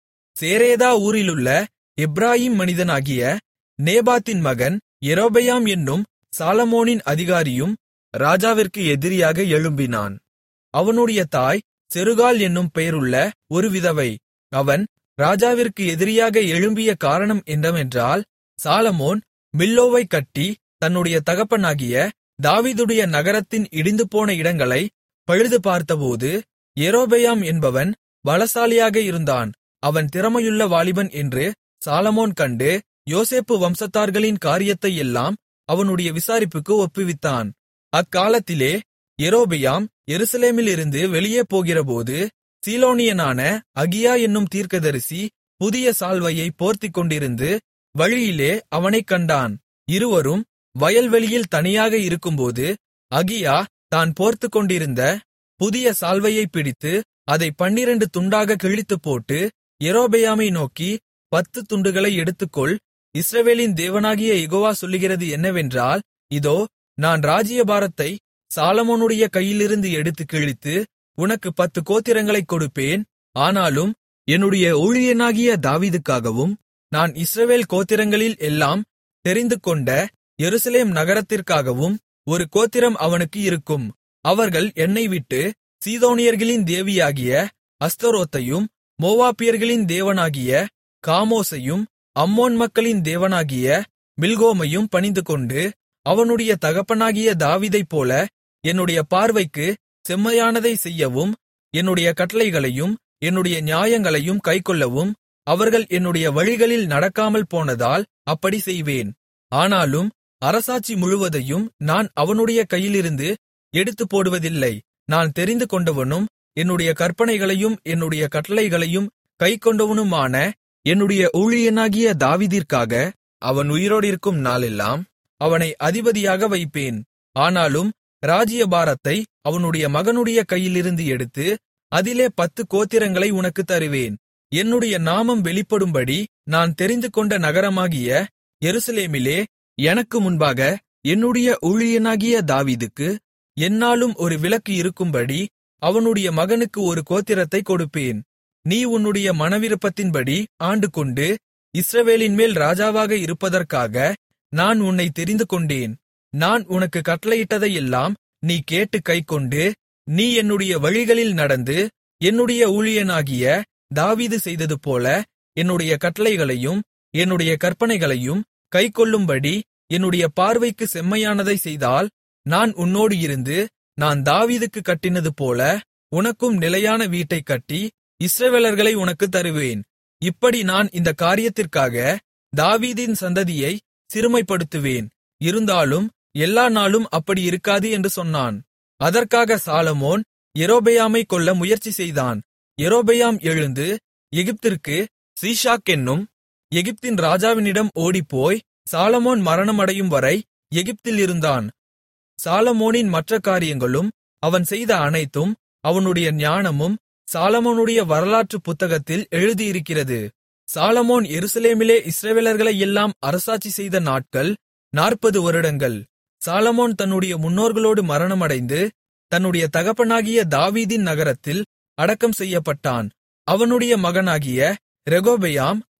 சேரேதா ஊரிலுள்ள எப்ராயீம் மனிதனாகிய நேபாத்தின் மகன் யெரொபெயாம் என்னும் சாலமோனின் அதிகாரியும் ராஜாவிற்கு எதிரியாக எழும்பினான் அவனுடைய தாய் செருகால் என்னும் பெயருள்ள ஒரு விதவை அவன் ராஜாவிற்கு எதிரியாக எழும்பிய காரணம் என்னவென்றால் சாலமோன் மில்லோவைக் கட்டி தன்னுடைய தகப்பனாகிய தாவீதுடைய நகரத்தின் இடிந்துபோன இடங்களை பழுது பார்த்தபோது யெரொபெயாம் என்பவன் பலசாலியாக இருந்தான் அவன் திறமையுள்ள வாலிபன் என்று சாலமோன் கண்டு யோசேப்பு வம்சத்தார்களின் காரியத்தையெல்லாம் அவனுடைய விசாரிப்புக்கு ஒப்புவித்தான் அக்காலத்திலே யெரொபெயாம் எருசலேமிலிருந்து வெளியே போகிறபோது சீலோனியனான அகியா என்னும் தீர்க்கதரிசி புதிய சால்வையை போர்த்திக்கொண்டிருந்து வழியிலே அவனைக் கண்டான் இருவரும் வயல்வெளியில் தனியாக இருக்கும்போது அகியா தான் போர்த்துக்கொண்டிருந்த புதிய சால்வையைப் பிடித்து அதை பன்னிரண்டு துண்டாக கிழித்துப்போட்டு யெரொபெயாமை நோக்கி பத்து துண்டுகளை எடுத்துக்கொள் இஸ்ரவேலின் தேவனாகிய யெகோவா சொல்லுகிறது என்னவென்றால் இதோ நான் ராஜ்யபாரத்தை சாலமோனுடைய கையிலிருந்து எடுத்துக் கிழித்து உனக்கு பத்து கோத்திரங்களைக் கொடுப்பேன் ஆனாலும் என்னுடைய ஊழியனாகிய தாவீதுக்காகவும் நான் இஸ்ரவேல் கோத்திரங்களில் எல்லாம் தெரிந்துகொண்ட எருசலேம் நகரத்திற்காகவும் ஒரு கோத்திரம் அவனுக்கு இருக்கும் அவர்கள் என்னை விட்டு சீதோனியர்களின் தேவியாகிய அஸ்தரோத்தையும் மோவாபியர்களின் தேவனாகிய காமோசையும் அம்மோன் மக்களின் தேவனாகிய மில்கோமையும் பணிந்துகொண்டு அவனுடைய தகப்பனாகிய தாவீதைப்போல என்னுடைய பார்வைக்கு செம்மையானதை செய்யவும் என்னுடைய கட்டளைகளையும் என்னுடைய நியாயங்களையும் கைக்கொள்ளவும் அவர்கள் என்னுடைய வழிகளில் நடக்காமல் போனதால் அப்படி செய்வேன் ஆனாலும் அரசாட்சி முழுவதையும் நான் அவனுடைய கையிலிருந்து எடுத்துப் போடுவதில்லை நான் தெரிந்து கொண்டவனும் என்னுடைய கற்பனைகளையும் என்னுடைய கட்டளைகளையும் கைக்கொண்டவனுமான என்னுடைய ஊழியனாகிய தாவீதிற்காக அவன் உயிரோடிருக்கும் நாளெல்லாம் அவனை அதிபதியாக வைப்பேன் ஆனாலும் ராஜ்யபாரத்தை அவனுடைய மகனுடைய கையிலிருந்து எடுத்து அதிலே பத்து கோத்திரங்களை உனக்குத் தருவேன் என்னுடைய நாமம் வெளிப்படும்படி நான் தெரிந்துகொண்ட நகரமாகிய எருசலேமிலே எனக்கு முன்பாக என்னுடைய ஊழியனாகிய தாவீதுக்கு எந்நாளும் ஒரு விளக்கு இருக்கும்படி அவனுடைய மகனுக்கு ஒரு கோத்திரத்தைக் கொடுப்பேன் நீ உன்னுடைய மனவிருப்பத்தின்படி ஆண்டுகொண்டு இஸ்ரவேலின்மேல் ராஜாவாக இருப்பதற்காக நான் உன்னை தெரிந்துகொண்டேன் நான் உனக்கு கட்டளையிட்டதையெல்லாம் நீ கேட்டு கைக்கொண்டு நீ என்னுடைய வழிகளில் நடந்து என்னுடைய ஊழியனாகிய தாவீது செய்ததுபோல என்னுடைய கட்டளைகளையும் என்னுடைய கற்பனைகளையும் கைக்கொள்ளும்படி என்னுடைய பார்வைக்கு செம்மையானதை செய்தால் நான் உன்னோடு இருந்து நான் தாவீதுக்கு கட்டினது போல உனக்கும் நிலையான வீட்டைக் கட்டி இஸ்ரவேலர்களை உனக்குத் தருவேன் இப்படி நான் இந்த காரியத்திற்காக தாவீதின் சந்ததியை சிறுமைப்படுத்துவேன் இருந்தாலும் எல்லா நாளும் அப்படி இருக்காது என்று சொன்னான் அதற்காக சாலமோன் யெரொபெயாமை கொல்ல முயற்சி செய்தான் யெரொபெயாம் எழுந்து எகிப்திற்கு சீஷாக் என்னும் எகிப்தின் ராஜாவினிடம் ஓடிப்போய் சாலமோன் மரணமடையும் வரை எகிப்தில் இருந்தான் சாலமோனின் மற்ற காரியங்களும் அவன் செய்த அனைத்தும் அவனுடைய ஞானமும் சாலமோனுடைய வரலாற்று புத்தகத்தில் எழுதியிருக்கிறது சாலமோன் எருசலேமிலே இஸ்ரவேலர்களை எல்லாம் அரசாட்சி செய்த நாட்கள் நாற்பது வருடங்கள் சாலமோன் தன்னுடைய முன்னோர்களோடு மரணமடைந்து தன்னுடைய தகப்பனாகிய தாவீதின் நகரத்தில் அடக்கம் செய்யப்பட்டான் அவனுடைய மகனாகிய ரெகொபெயாம்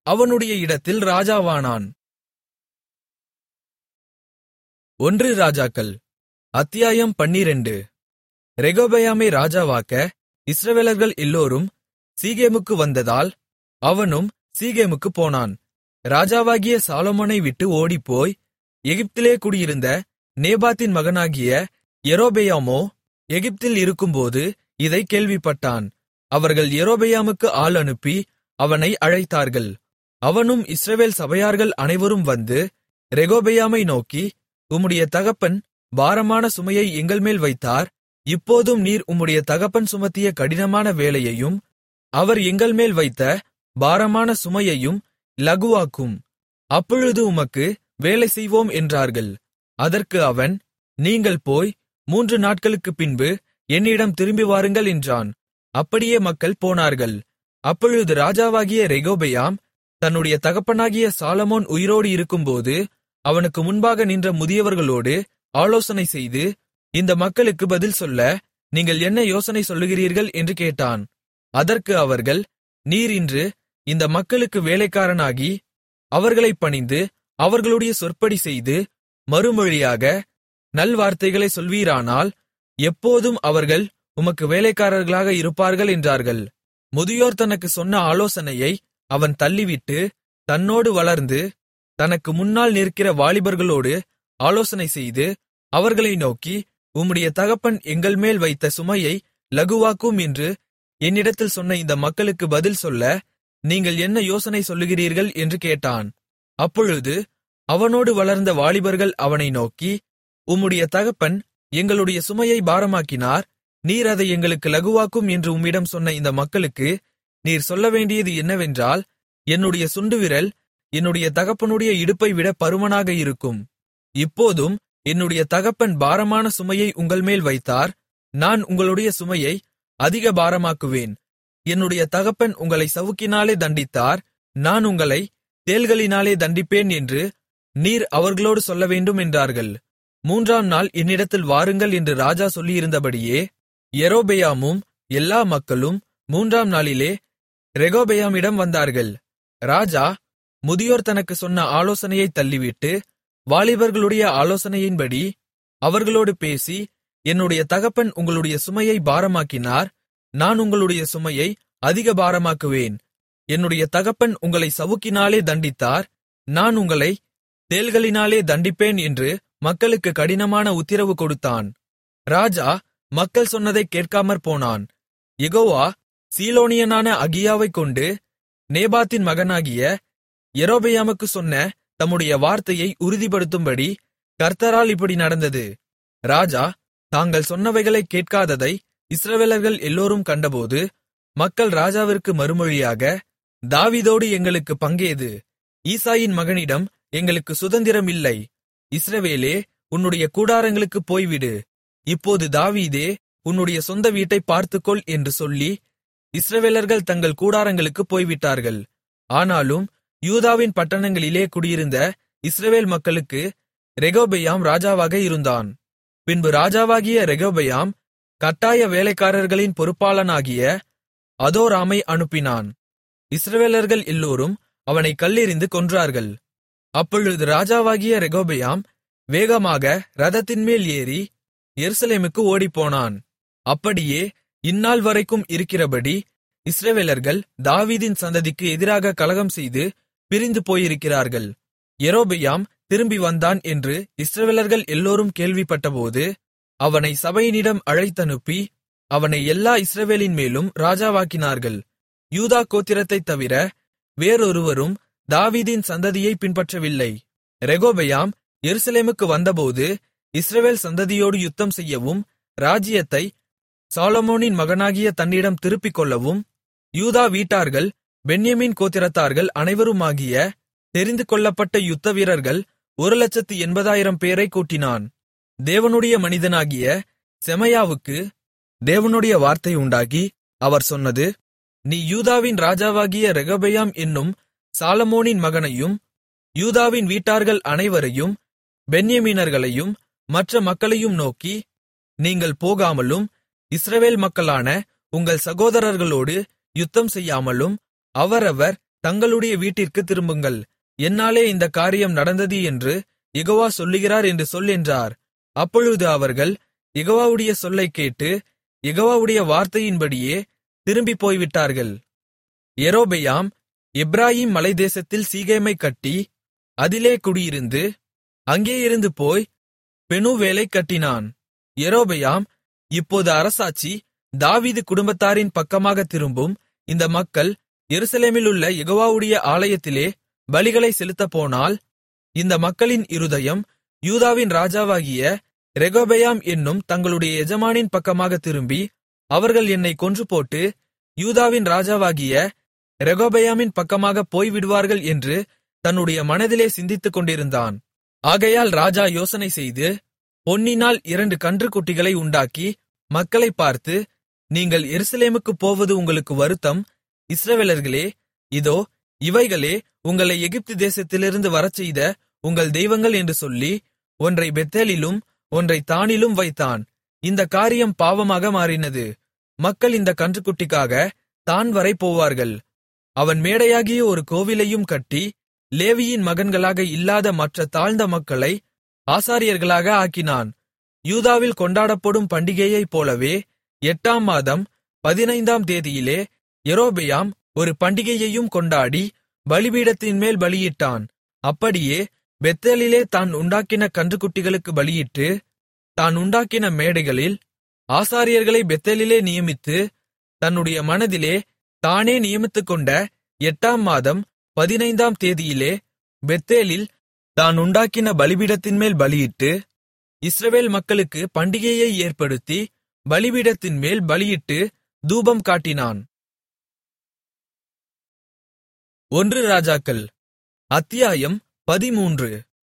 அவனுடைய இடத்தில் ராஜாவானான் ஒன்று ராஜாக்கள் அத்தியாயம் பன்னிரண்டு ரெகொபெயாமை ராஜாவாக்க இஸ்ரவேலர்கள் எல்லோரும் சீகேமுக்கு வந்ததால் அவனும் சீகேமுக்குப் போனான் ராஜாவாகிய சாலொமோனை விட்டு ஓடிப்போய் எகிப்திலே குடியிருந்த நேபாத்தின் மகனாகிய யெரொபெயாமோ எகிப்தில் இருக்கும்போது இதைக் கேள்விப்பட்டான் அவர்கள் யெரொபெயாமுக்கு ஆள் அனுப்பி அவனை அழைத்தார்கள் அவனும் இஸ்ரவேல் சபையார்கள் அனைவரும் வந்து ரெகொபெயாமை நோக்கி உம்முடைய தகப்பன் பாரமான சுமையை எங்கள்மேல் வைத்தார் இப்போதும் நீர் உம்முடைய தகப்பன் சுமத்திய கடினமான வேலையையும் அவர் எங்கள்மேல் வைத்த பாரமான சுமையையும் லகுவாக்கும் அப்பொழுது உமக்கு வேலை செய்வோம் என்றார்கள் அதற்கு அவன் நீங்கள் போய் மூன்று நாட்களுக்குப் பின்பு என்னிடம் திரும்பி வாருங்கள் என்றான் அப்படியே மக்கள் போனார்கள் அப்பொழுது ராஜாவாகிய ரெகொபெயாம் தன்னுடைய தகப்பனாகிய சாலமோன் உயிரோடு இருக்கும்போது அவனுக்கு முன்பாக நின்ற முதியவர்களோடு ஆலோசனை செய்து இந்த மக்களுக்கு பதில் சொல்ல நீங்கள் என்ன யோசனை சொல்லுகிறீர்கள் என்று கேட்டான் அதற்கு அவர்கள் நீர் இன்று இந்த மக்களுக்கு வேலைக்காரனாகி அவர்களைப் பணிந்து அவர்களுடைய சொற்படி செய்து மறுமொழியாக நல்வார்த்தைகளை சொல்வீரானால் எப்போதும் அவர்கள் உமக்கு வேலைக்காரர்களாக இருப்பார்கள் என்றார்கள் முதியோர் தனக்கு சொன்ன ஆலோசனையை அவன் தள்ளிவிட்டு தன்னோடு வளர்ந்து தனக்கு முன்னால் நிற்கிற வாலிபர்களோடு ஆலோசனை செய்து அவர்களை நோக்கி உம்முடைய தகப்பன் எங்கள் மேல் வைத்த சுமையை லகுவாக்கும் என்று என்னிடத்தில் சொன்ன இந்த மக்களுக்கு பதில் சொல்ல நீங்கள் என்ன யோசனை சொல்லுகிறீர்கள் என்று கேட்டான் அப்பொழுது அவனோடு வளர்ந்த வாலிபர்கள் அவனை நோக்கி உம்முடைய தகப்பன் எங்களுடைய சுமையை பாரமாக்கினார் நீர் அதை எங்களுக்கு லகுவாக்கும் என்று உம்மிடம் சொன்ன இந்த மக்களுக்கு நீர் சொல்ல வேண்டியது என்னவென்றால் என்னுடைய சுண்டுவிரல் என்னுடைய தகப்பனுடைய இடுப்பை விட பருமனாக இருக்கும் இப்போதும் என்னுடைய தகப்பன் பாரமான சுமையை உங்கள்மேல் வைத்தார் நான் உங்களுடைய சுமையை அதிக பாரமாக்குவேன் என்னுடைய தகப்பன் உங்களை சவுக்கினாலே தண்டித்தார் நான் உங்களை தேள்களினாலே தண்டிப்பேன் என்று நீர் அவர்களோடு சொல்ல வேண்டும் என்றார்கள் மூன்றாம் நாள் என்னிடத்தில் வாருங்கள் என்று ராஜா சொல்லியிருந்தபடியே யெரொபெயாமும் எல்லா மக்களும் மூன்றாம் நாளிலே ரெகொபெயாமிடம் வந்தார்கள் ராஜா முதியோர் தனக்கு சொன்ன ஆலோசனையைத் தள்ளிவிட்டு வாலிபர்களுடைய ஆலோசனையின்படி அவர்களோடு பேசி என்னுடைய தகப்பன் உங்களுடைய சுமையை பாரமாக்கினார் நான் உங்களுடைய சுமையை அதிக பாரமாக்குவேன் என்னுடைய தகப்பன் உங்களை சவுக்கினாலே தண்டித்தார் நான் உங்களை தேள்களினாலே தண்டிப்பேன் என்று மக்களுக்கு கடினமான உத்திரவு கொடுத்தான் ராஜா மக்கள் சொன்னதைக் கேட்காமற் போனான் யெகோவா சீலோனியனான அகியாவைக் கொண்டு நேபாத்தின் மகனாகிய யெரொபெயாமுக்கு சொன்ன தம்முடைய வார்த்தையை உறுதிப்படுத்தும்படி கர்த்தரால் இப்படி நடந்தது ராஜா தாங்கள் சொன்னவைகளைக் கேட்காததை இஸ்ரவேலர்கள் எல்லோரும் கண்டபோது மக்கள் ராஜாவிற்கு மறுமொழியாக தாவீதோடு எங்களுக்கு பங்கேது ஈசாயின் மகனிடம் எங்களுக்கு சுதந்திரம் இல்லை இஸ்ரவேலே உன்னுடைய கூடாரங்களுக்குப் போய்விடு இப்போது தாவீதே உன்னுடைய சொந்த வீட்டைப் பார்த்துக்கொள் என்று சொல்லி இஸ்ரவேலர்கள் தங்கள் கூடாரங்களுக்குப் போய்விட்டார்கள் ஆனாலும் யூதாவின் பட்டணங்களிலே குடியிருந்த இஸ்ரவேல் மக்களுக்கு ரெகொபெயாம் ராஜாவாக இருந்தான் பின்பு ராஜாவாகிய ரெகொபெயாம் கட்டாய வேலைக்காரர்களின் பொறுப்பாளனாகிய அதோராமை அனுப்பினான் இஸ்ரவேலர்கள் எல்லோரும் அவனை கல்லெறிந்து கொன்றார்கள் அப்பொழுது ராஜாவாகிய ரெகொபெயாம் வேகமாக இரதத்தின்மேல் ஏறி எருசலேமுக்கு ஓடிப்போனான் அப்படியே இந்நாள் வரைக்கும் இருக்கிறபடி இஸ்ரவேலர்கள் தாவீதின் சந்ததிக்கு எதிராக கலகம் செய்து பிரிந்து போயிருக்கிறார்கள் யெரொபெயாம் திரும்பி வந்தான் என்று இஸ்ரவேலர்கள் எல்லோரும் கேள்விப்பட்டபோது அவனை சபையினிடம் அழைத்தனுப்பி அவனை எல்லா இஸ்ரவேலின் மேலும் ராஜாவாக்கினார்கள் யூதா கோத்திரத்தைத் தவிர வேறொருவரும் தாவீதின் சந்ததியை பின்பற்றவில்லை ரெகொபெயாம் எருசலேமுக்கு வந்தபோது இஸ்ரவேல் சந்ததியோடு யுத்தம் செய்யவும் ராஜ்யத்தை சாலமோனின் மகனாகிய தன்னிடம் திருப்பிக் கொள்ளவும் யூதா வீட்டார்கள் பென்யமீன் கோத்திரத்தார்கள் அனைவருமாகிய தெரிந்து கொள்ளப்பட்ட யுத்த வீரர்கள் ஒரு லட்சத்து எண்பதாயிரம் பேரை கூட்டினான் தேவனுடைய மனிதனாகிய செமையாவுக்கு தேவனுடைய வார்த்தை உண்டாகி அவர் சொன்னது நீ யூதாவின் ராஜாவாகிய ரெகபெயாம் என்னும் சாலமோனின் மகனையும் யூதாவின் வீட்டார்கள் அனைவரையும் பென்யமீனர்களையும் மற்ற மக்களையும் நோக்கி நீங்கள் போகாமலும் இஸ்ரவேல் மக்களான உங்கள் சகோதரர்களோடு யுத்தம் செய்யாமலும் அவரவர் தங்களுடைய வீட்டிற்கு திரும்புங்கள் என்னாலே இந்த காரியம் நடந்தது என்று யெகோவா சொல்லுகிறார் என்று சொல் என்றார் அப்பொழுது அவர்கள் யெகோவாவுடைய சொல்லைக் கேட்டு யெகோவாவுடைய வார்த்தையின்படியே திரும்பிப் போய்விட்டார்கள் யெரொபெயாம் எப்பிராயீம் மலைத்தேசத்தில் சீகேமைக் கட்டி அதிலே குடியிருந்து அங்கேயிருந்து போய் பெனூவேலைக் கட்டினான் யெரொபெயாம் இப்போது அரசாட்சி தாவீது குடும்பத்தாரின் பக்கமாகத் திரும்பும் இந்த மக்கள் எருசலேமிலுள்ள யெகோவாவுடைய ஆலயத்திலே பலிகளை செலுத்தப்போனால் இந்த மக்களின் இருதயம் யூதாவின் ராஜாவாகிய ரெகொபெயாம் என்னும் தங்களுடைய எஜமானின் பக்கமாகத் திரும்பி அவர்கள் என்னைக் கொன்றுபோட்டு யூதாவின் ராஜாவாகிய ரெகொபெயாமின் பக்கமாகப் போய்விடுவார்கள் என்று தன்னுடைய மனதிலே சிந்தித்துக் கொண்டிருந்தான் ஆகையால் ராஜா யோசனை செய்து பொன்னினால் இரண்டு கன்றுக்குட்டிகளை உண்டாக்கி மக்களைப் பார்த்து நீங்கள் எருசலேமுக்குப் போவது உங்களுக்கு வருத்தம் இஸ்ரவேலர்களே இதோ இவைகளே உங்களை எகிப்து தேசத்திலிருந்து வரச்செய்த உங்கள் தெய்வங்கள் என்று சொல்லி ஒன்றை பெத்தேலிலும் ஒன்றை தானிலும் வைத்தான் இந்த காரியம் பாவமாக மாறினது மக்கள் இந்த கன்றுக்குட்டிக்காக தான் வரை போவார்கள் அவன் மேடையாகிய ஒரு கோவிலையும் கட்டி லேவியின் மகன்களாக இல்லாத மற்ற தாழ்ந்த மக்களை ஆசாரியர்களாக ஆக்கினான் யூதாவில் கொண்டாடப்படும் பண்டிகையைப் போலவே எட்டாம் மாதம் பதினைந்தாம் தேதியிலே யெரொபெயாம் ஒரு பண்டிகையையும் கொண்டாடி பலிபீடத்தின்மேல் பலியிட்டான் அப்படியே பெத்தேலிலே தான் உண்டாக்கின கன்றுக்குட்டிகளுக்கு பலியிட்டு தான் உண்டாக்கின மேடைகளில் ஆசாரியர்களை பெத்தேலிலே நியமித்து தன்னுடைய மனதிலே தானே நியமித்துக்கொண்ட எட்டாம் மாதம் பதினைந்தாம் தேதியிலே பெத்தேலில் தான் உண்டாக்கின பலிபீடத்தின்மேல் பலியிட்டு இஸ்ரவேல் மக்களுக்கு பண்டிகையை ஏற்படுத்தி பலிபீடத்தின்மேல் பலியிட்டு தூபம் காட்டினான் ஒன்று ராஜாக்கள் அத்தியாயம் பதிமூன்று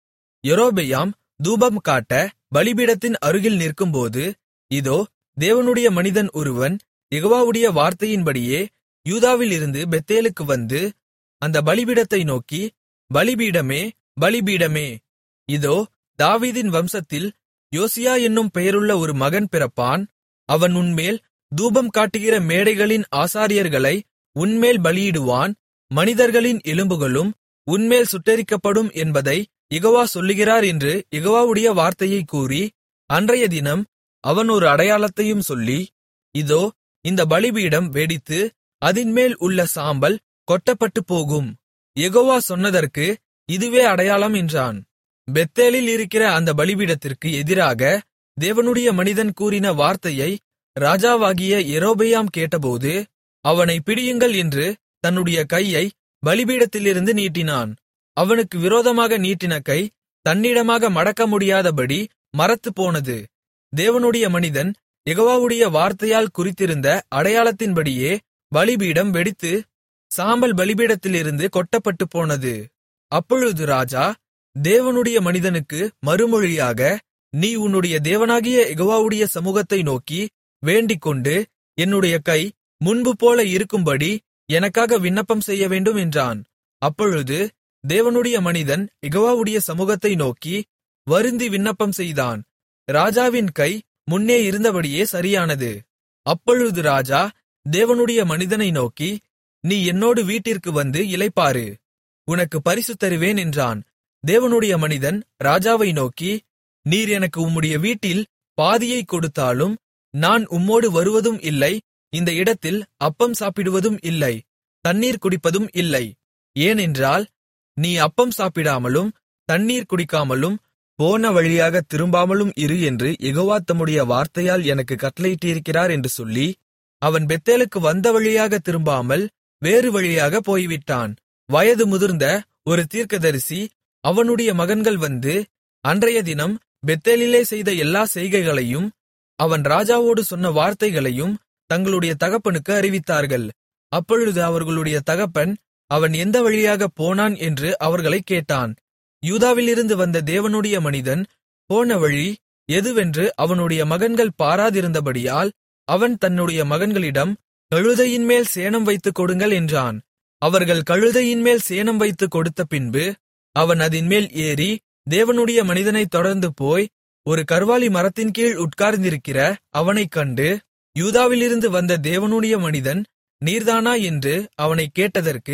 யெரொபெயாம் தூபம் காட்ட பலிபீடத்தின் அருகில் நிற்கும்போது இதோ தேவனுடைய மனிதன் ஒருவன் யெகோவாவுடைய வார்த்தையின்படியே யூதாவிலிருந்து பெத்தேலுக்கு வந்து அந்த பலிபீடத்தை நோக்கி பலிபீடமே பலிபீடமே இதோ தாவீதின் வம்சத்தில் யோசியா என்னும் பெயருள்ள ஒரு மகன் பிறப்பான் அவன் உன்மேல் தூபம் காட்டுகிற மேடைகளின் ஆசாரியர்களை உன்மேல் பலியிடுவான் மனிதர்களின் எலும்புகளும் உன்மேல் சுட்டெரிக்கப்படும் என்பதை யெகோவா சொல்லுகிறார் என்று யெகோவாவுடைய வார்த்தையைக் கூறி அன்றைய தினம் அவன் ஒரு அடையாளத்தையும் சொல்லி இதோ இந்த பலிபீடம் வெடித்து அதின்மேல் உள்ள சாம்பல் கொட்டப்பட்டுப் போகும் யெகோவா சொன்னதற்கு இதுவே அடையாளம் என்றான் பெத்தேலில் இருக்கிற அந்த பலிபீடத்திற்கு எதிராக தேவனுடைய மனிதன் கூறின வார்த்தையை ராஜாவாகிய யெரொபெயாம் கேட்டபோது அவனை பிடியுங்கள் என்று தன்னுடைய கையை பலிபீடத்திலிருந்து நீட்டினான் அவனுக்கு விரோதமாக நீட்டின கை தன்னிடமாக மடக்க முடியாதபடி மரத்துப்போனது தேவனுடைய மனிதன் யெகோவாவுடைய வார்த்தையால் குறித்திருந்த அடையாளத்தின்படியே பலிபீடம் வெடித்து சாம்பல் பலிபீடத்திலிருந்து கொட்டப்பட்டுப் போனது அப்பொழுது ராஜா தேவனுடைய மனிதனுக்கு மறுமொழியாக நீ உன்னுடைய தேவனாகிய யெகோவாவுடைய சமூகத்தை நோக்கி வேண்டிக்கொண்டு என்னுடைய கை முன்பு போல இருக்கும்படி எனக்காக விண்ணப்பம் செய்ய வேண்டும் என்றான் அப்பொழுது தேவனுடைய மனிதன் யெகோவாவுடைய சமூகத்தை நோக்கி வருந்தி விண்ணப்பம் செய்தான் ராஜாவின் கை முன்னே இருந்தபடியே சரியானது அப்பொழுது ராஜா தேவனுடைய மனிதனை நோக்கி நீ என்னோடு வீட்டிற்கு வந்து இளைப்பாறு உனக்கு பரிசு தருவேன் என்றான் தேவனுடைய மனிதன் ராஜாவை நோக்கி நீர் எனக்கு உம்முடைய வீட்டில் பாதியைக் கொடுத்தாலும் நான் உம்மோடு வருவதும் இல்லை இந்த இடத்தில் அப்பம் சாப்பிடுவதும் இல்லை தண்ணீர் குடிப்பதும் இல்லை ஏனென்றால் நீ அப்பம் சாப்பிடாமலும் தண்ணீர் குடிக்காமலும் போன வழியாக திரும்பாமலும் இரு என்று யெகோவா தம்முடைய வார்த்தையால் எனக்கு கட்டளையிட்டிருக்கிறார் என்று சொல்லி அவன் பெத்தேலுக்கு வந்த வழியாக திரும்பாமல் வேறு வழியாக போய்விட்டான் வயது முதிர்ந்த ஒரு தீர்க்கதரிசி அவனுடைய மகன்கள் வந்து அன்றைய தினம் பெத்தேலிலே செய்த எல்லா செய்கைகளையும் அவன் ராஜாவோடு சொன்ன வார்த்தைகளையும் தங்களுடைய தகப்பனுக்கு அறிவித்தார்கள் அப்பொழுது அவர்களுடைய தகப்பன் அவன் எந்த வழியாகப் போனான் என்று அவர்களைக் கேட்டான் யூதாவிலிருந்து வந்த தேவனுடைய மனிதன் போன வழி எதுவென்று அவனுடைய மகன்கள் பாராதிருந்தபடியால் அவன் தன்னுடைய மகன்களிடம் கழுதையின்மேல் சேணம் வைத்துக் கொடுங்கள் என்றான் அவர்கள் கழுதையின்மேல் சேணம் வைத்துக் கொடுத்த பின்பு அவன் அதின்மேல் ஏறி தேவனுடைய மனிதனைத் தொடர்ந்து போய் ஒரு கர்வாலி மரத்தின் கீழ் உட்கார்ந்திருக்கிற அவனைக் கண்டு யூதாவிலிருந்து வந்த தேவனுடைய மனிதன் நீர்தானா என்று அவனைக் கேட்டதற்கு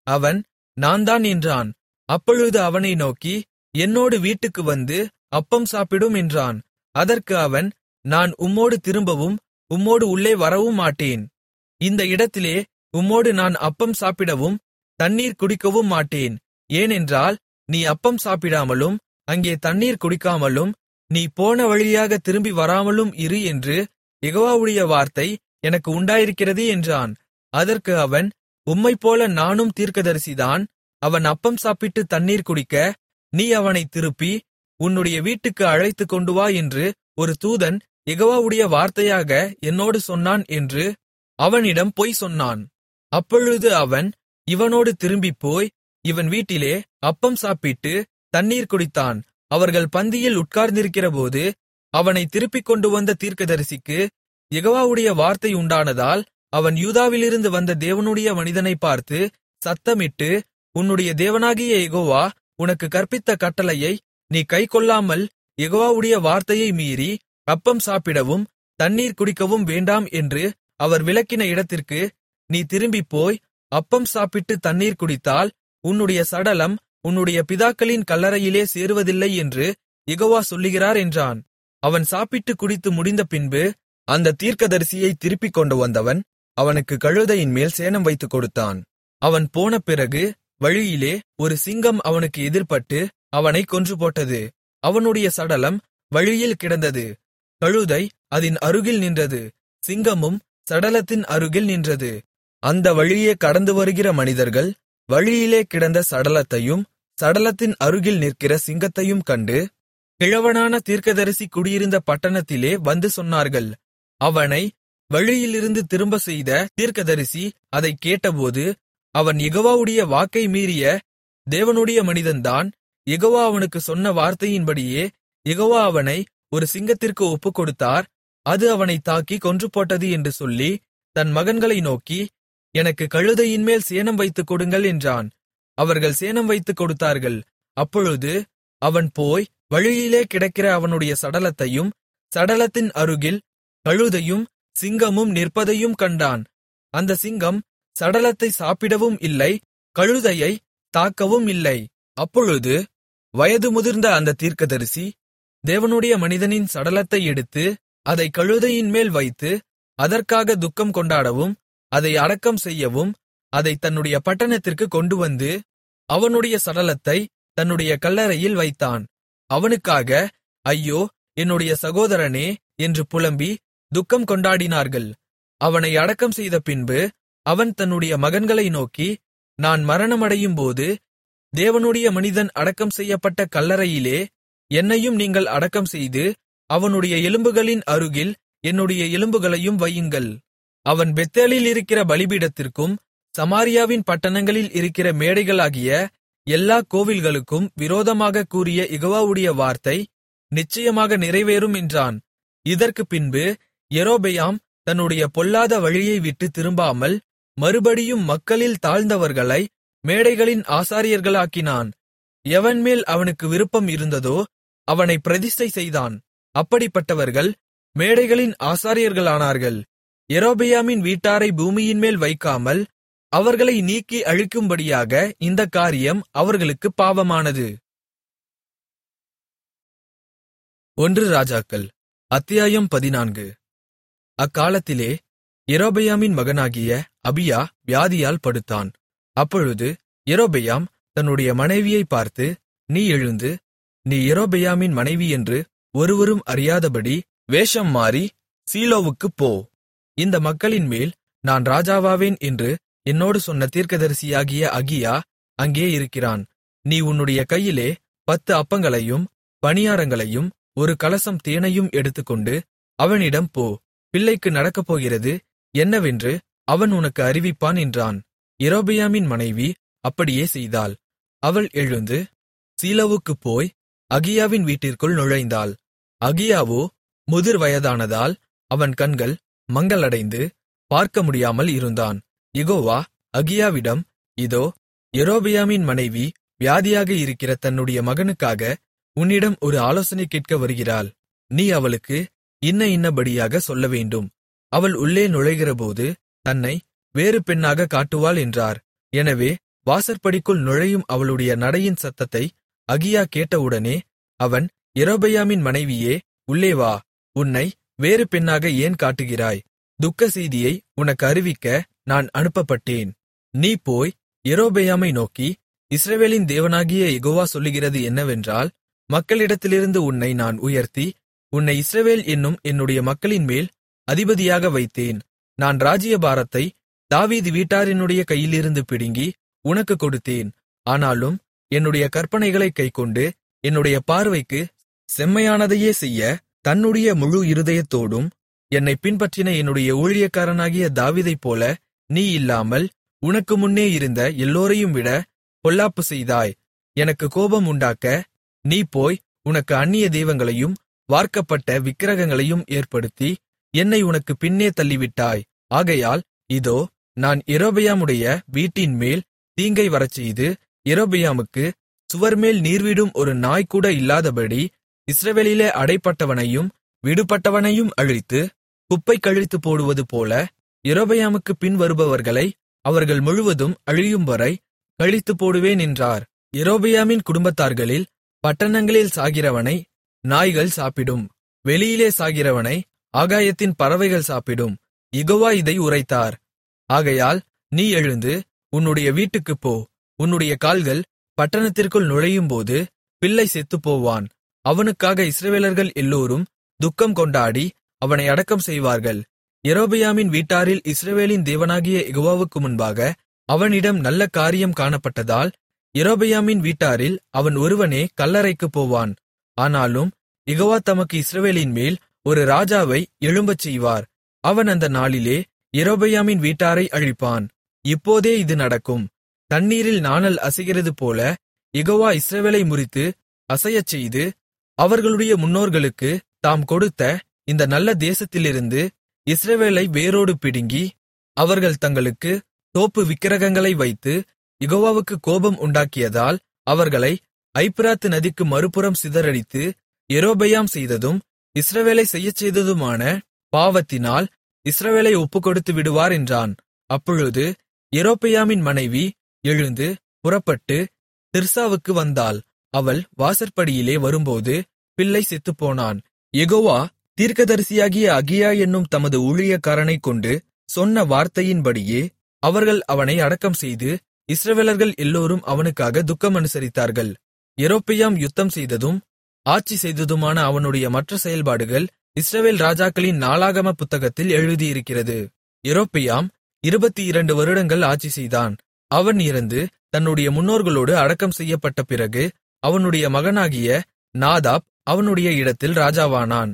அவன் நான்தான் என்றான் அப்பொழுது அவனை நோக்கி என்னோடு வீட்டுக்கு வந்து அப்பம் சாப்பிடும் என்றான் அதற்கு அவன் நான் உம்மோடு திரும்பவும் உம்மோடு உள்ளே வரவும் மாட்டேன் இந்த இடத்திலே உம்மோடு நான் அப்பம் சாப்பிடவும் தண்ணீர் குடிக்கவும் மாட்டேன் ஏனென்றால் நீ அப்பம் சாப்பிடாமலும் அங்கே தண்ணீர் குடிக்காமலும் நீ போன வழியாக திரும்பி வராமலும் இரு என்று யெகோவாவுடைய வார்த்தை எனக்கு உண்டாயிருக்கிறது என்றான் அதற்கு அவன் உம்மைப்போல நானும் தீர்க்கதரிசிதான் அவன் அப்பம் சாப்பிட்டு தண்ணீர் குடிக்க நீ அவனை திருப்பி உன்னுடைய வீட்டுக்கு அழைத்துக் கொண்டு வா என்று ஒரு தூதன் யெகோவாவுடைய வார்த்தையாக என்னோடு சொன்னான் என்று அவனிடம் பொய் சொன்னான் அப்பொழுது அவன் இவனோடு திரும்பிப் போய் இவன் வீட்டிலே அப்பம் சாப்பிட்டு தண்ணீர் குடித்தான் அவர்கள் பந்தியில் உட்கார்ந்திருக்கிறபோது அவனை திருப்பிக் கொண்டு வந்த தீர்க்கதரிசிக்கு யெகோவாவுடைய வார்த்தை உண்டானதால் அவன் யூதாவிலிருந்து வந்த தேவனுடைய மனிதனைப் பார்த்து சத்தமிட்டு உன்னுடைய தேவனாகிய யெகோவா உனக்கு கற்பித்த கட்டளையை நீ கைக்கொள்ளாமல் யெகோவாவுடைய வார்த்தையை மீறி அப்பம் சாப்பிடவும் தண்ணீர் குடிக்கவும் வேண்டாம் என்று அவர் விலக்கின இடத்திற்கு நீ திரும்பிப் போய் அப்பம் சாப்பிட்டு தண்ணீர் குடித்தால் உன்னுடைய சடலம் உன்னுடைய பிதாக்களின் கல்லறையிலே சேருவதில்லை என்று யெகோவா சொல்லுகிறார் என்றான் அவன் சாப்பிட்டு குடித்து முடிந்த பின்பு அந்த தீர்க்கதரிசியை திருப்பிக் கொண்டு வந்தவன் அவனுக்கு கழுதையின் மேல் சேணம் வைத்துக் கொடுத்தான் அவன் போன பிறகு வழியிலே ஒரு சிங்கம் அவனுக்கு எதிர்ப்பட்டு அவனைக் கொன்றுபோட்டது அவனுடைய சடலம் வழியில் கிடந்தது கழுதை அதின் அருகில் நின்றது சிங்கமும் சடலத்தின் அருகில் நின்றது அந்த வழியே கடந்து வருகிற மனிதர்கள் வழியிலே கிடந்த சடலத்தையும் சடலத்தின் அருகில் நிற்கிற சிங்கத்தையும் கண்டு கிழவனான தீர்க்கதரிசி குடியிருந்த பட்டணத்திலே வந்து சொன்னார்கள் அவனை வழியிலிருந்து திரும்ப செய்த தீர்க்கதரிசி அதைக் கேட்டபோது அவன் யெகோவாவுடைய வாக்கை மீறிய தேவனுடைய மனிதன்தான் யெகோவா அவனுக்கு சொன்ன வார்த்தையின்படியே யெகோவா அவனை ஒரு சிங்கத்திற்கு ஒப்புக்கொடுத்தார் அது அவனைத் தாக்கி கொன்றுபோட்டது என்று சொல்லி தன் மகன்களை நோக்கி எனக்கு கழுதையின்மேல் சேணம் வைத்துக் கொடுங்கள் என்றான் அவர்கள் சேணம் வைத்துக் கொடுத்தார்கள் அப்பொழுது அவன் போய் வழியிலே கிடக்கிற அவனுடைய சடலத்தையும் சடலத்தின் அருகில் கழுதையும் சிங்கமும் நிற்பதையும் கண்டான் அந்த சிங்கம் சடலத்தை சாப்பிடவும் இல்லை கழுதையை தாக்கவும் இல்லை அப்பொழுது வயது முதிர்ந்த அந்த தீர்க்கதரிசி தேவனுடைய மனிதனின் சடலத்தை எடுத்து அதை கழுதையின் மேல் வைத்து அதற்காக துக்கம் கொண்டாடவும் அதை அடக்கம் செய்யவும் அதை தன்னுடைய பட்டணத்திற்கு கொண்டுவந்து அவனுடைய சடலத்தை தன்னுடைய கல்லறையில் வைத்தான் அவனுக்காக ஐயோ என்னுடைய சகோதரனே என்று புலம்பி துக்கம் கொண்டாடினார்கள் அவனை அடக்கம் செய்த பின்பு அவன் தன்னுடைய மகன்களை நோக்கி நான் மரணமடையும்போது தேவனுடைய மனிதன் அடக்கம் செய்யப்பட்ட கல்லறையிலே என்னையும் நீங்கள் அடக்கம் செய்து அவனுடைய எலும்புகளின் அருகில் என்னுடைய எலும்புகளையும் வையுங்கள் அவன் பெத்தேலில் இருக்கிற பலிபீடத்திற்கும் சமாரியாவின் பட்டணங்களில் இருக்கிற மேடைகளாகிய எல்லா கோவில்களுக்கும் விரோதமாக கூறிய யெகோவாவுடைய வார்த்தை நிச்சயமாக நிறைவேறும் என்றான் இதற்குப் பின்பு யெரொபெயாம் தன்னுடைய பொல்லாத வழியை விட்டு திரும்பாமல் மறுபடியும் மக்களில் தாழ்ந்தவர்களை மேடைகளின் ஆசாரியர்களாக்கினான் எவன்மேல் அவனுக்கு விருப்பம் இருந்ததோ அவனை பிரதிஷ்டை செய்தான் அப்படிப்பட்டவர்கள் மேடைகளின் ஆசாரியர்களானார்கள் யெரொபெயாமின் வீட்டாரை பூமியின்மேல் வைக்காமல் அவர்களை நீக்கி அழிக்கும்படியாக இந்தக் காரியம் அவர்களுக்குப் பாவமானது ஒன்று ராஜாக்கள் அத்தியாயம் பதினான்கு அக்காலத்திலே யெரொபெயாமின் மகனாகிய அபியா வியாதியால் படுத்தான் அப்பொழுது யெரொபெயாம் தன்னுடைய மனைவியைப் பார்த்து நீ எழுந்து நீ யெரொபெயாமின் மனைவி என்று ஒருவரும் அறியாதபடி வேஷம் மாறி சீலோவுக்குப் போ இந்த மக்களின் மேல் நான் ராஜாவாவேன் என்று என்னோடு சொன்ன தீர்க்கதரிசியாகிய அகியா அங்கே இருக்கிறான் நீ உன்னுடைய கையிலே பத்து அப்பங்களையும் பணியாரங்களையும் ஒரு கலசம் தேனையும் எடுத்துக்கொண்டு அவனிடம் போ பிள்ளைக்கு நடக்கப்போகிறது என்னவென்று அவன் உனக்கு அறிவிப்பான் என்றான் யெரொபெயாமின் மனைவி அப்படியே செய்தாள் அவள் எழுந்து சீலோவுக்குப் போய் அகியாவின் வீட்டிற்குள் நுழைந்தாள் அகியாவோ முதிர் வயதானதால் அவன் கண்கள் மங்கலடைந்து பார்க்க முடியாமல் இருந்தான் யெகோவா அகியாவிடம் இதோ யெரொபெயாமின் மனைவி வியாதியாக இருக்கிற தன்னுடைய மகனுக்காக உன்னிடம் ஒரு ஆலோசனை கேட்க வருகிறாள் நீ அவளுக்கு இன்ன இன்னபடியாக சொல்லவேண்டும் அவள் உள்ளே நுழைகிறபோது தன்னை வேறு பெண்ணாக காட்டுவாள் என்றார் எனவே வாசற்படிக்குள் நுழையும் அவளுடைய நடையின் சத்தத்தை அகியா கேட்டவுடனே அவன் யெரொபெயாமின் மனைவியே உள்ளே வா உன்னை வேறு பெண்ணாக ஏன் காட்டுகிறாய் துக்க செய்தியை உனக்கு அறிவிக்க நான் அனுப்பப்பட்டேன் நீ போய் யெரொபெயாமை நோக்கி இஸ்ரவேலின் தேவனாகிய யெகோவா சொல்லுகிறது என்னவென்றால் மக்களிடத்திலிருந்து உன்னை நான் உயர்த்தி உன்னை இஸ்ரவேல் என்னும் என்னுடைய மக்களின் மேல் அதிபதியாக வைத்தேன் நான் ராஜ்யபாரத்தை தாவீது வீட்டாரினுடைய கையிலிருந்து பிடுங்கி உனக்கு கொடுத்தேன் ஆனாலும் என்னுடைய கற்பனைகளைக் கைக்கொண்டு என்னுடைய பார்வைக்கு செம்மையானதையே செய்ய தன்னுடைய முழு இருதயத்தோடும் என்னை பின்பற்றின என்னுடைய ஊழியக்காரனாகிய தாவீதைப் போல நீ இல்லாமல் உனக்கு முன்னே இருந்த எல்லோரையும் விட பொல்லாப்பு செய்தாய் எனக்கு கோபம் உண்டாக்க நீ போய் உனக்கு அந்நிய தெய்வங்களையும் வார்க்கப்பட்ட விக்கிரகங்களையும் ஏற்படுத்தி என்னை உனக்கு பின்னே தள்ளிவிட்டாய் ஆகையால் இதோ நான் யெரொபெயாமுடைய வீட்டின் மேல் தீங்கை வரச்செய்து யெரொபெயாமுக்கு சுவர்மேல் நீர்விடும் ஒரு நாய் கூட இல்லாதபடி இஸ்ரவேலிலே அடைப்பட்டவனையும் விடுபட்டவனையும் அழித்து குப்பை கழித்து போடுவது போல யெரொபெயாமுக்கு பின் வருபவர்களை அவர்கள் முழுவதும் அழியும்வரை கழித்து போடுவேன் என்றார் யெரொபெயாமின் குடும்பத்தார்களில் பட்டணங்களில் சாகிறவனை நாய்கள் சாப்பிடும் வெளியிலே சாகிறவனை ஆகாயத்தின் பறவைகள் சாப்பிடும் யெகோவா இதை உரைத்தார் ஆகையால் நீ எழுந்து உன்னுடைய வீட்டுக்குப் போ உன்னுடைய கால்கள் பட்டணத்திற்குள் நுழையும்போது பிள்ளை செத்துப்போவான் அவனுக்காக இஸ்ரவேலர்கள் எல்லோரும் துக்கம் கொண்டாடி அவனை அடக்கம் செய்வார்கள் யெரொபெயாமின் வீட்டாரில் இஸ்ரவேலின் தேவனாகிய யெகோவாவுக்கு முன்பாக அவனிடம் நல்ல காரியம் காணப்பட்டதால் யெரொபெயாமின் வீட்டாரில் அவன் ஒருவனே கல்லறைக்குப் போவான் ஆனாலும் யெகோவா தமக்கு இஸ்ரவேலின் மேல் ஒரு ராஜாவை எழும்பச் செய்வார் அவன் அந்த நாளிலே யெரொபெயாமின் வீட்டாரை அழிப்பான் இப்போதே இது நடக்கும் தண்ணீரில் நாணல் அசைகிறது போல யெகோவா இஸ்ரவேலை முறித்து அசையச்செய்து அவர்களுடைய முன்னோர்களுக்கு தாம் கொடுத்த இந்த நல்ல தேசத்திலிருந்து இஸ்ரவேலை வேரோடு பிடுங்கி அவர்கள் தங்களுக்கு தோப்பு விக்கிரகங்களை வைத்து யெகோவாவுக்கு கோபம் உண்டாக்கியதால் அவர்களை ஐப்பிராத்து நதிக்கு மறுபுறம் சிதறடித்து யெரொபெயாம் செய்ததும் இஸ்ரவேலை செய்யச்செய்ததுமான பாவத்தினால் இஸ்ரவேலை ஒப்புக்கொடுத்து விடுவார் என்றான் அப்பொழுது யெரொபெயாமின் மனைவி எழுந்து புறப்பட்டு திர்சாவுக்கு வந்தாள் அவள் வாசற்படியிலே வரும்போது பிள்ளை செத்துப்போனான் யெகோவா தீர்க்கதரிசியாகிய அகியா என்னும் தமது ஊழியக்காரனைக் கொண்டு சொன்ன வார்த்தையின்படியே அவர்கள் அவனை அடக்கம் செய்து இஸ்ரவேலர்கள் எல்லோரும் அவனுக்காக துக்கம் அனுசரித்தார்கள் யெரொபெயாம் யுத்தம் செய்ததும் ஆட்சி செய்ததுமான அவனுடைய மற்ற செயல்பாடுகள் இஸ்ரவேல் ராஜாக்களின் நாளாகம புத்தகத்தில் எழுதியிருக்கிறது யெரொபெயாம் இருபத்தி இரண்டு வருடங்கள் ஆட்சி செய்தான் அவன் இறந்து தன்னுடைய முன்னோர்களோடு அடக்கம் செய்யப்பட்ட பிறகு அவனுடைய மகனாகிய நாதாப் அவனுடைய இடத்தில் ராஜாவானான்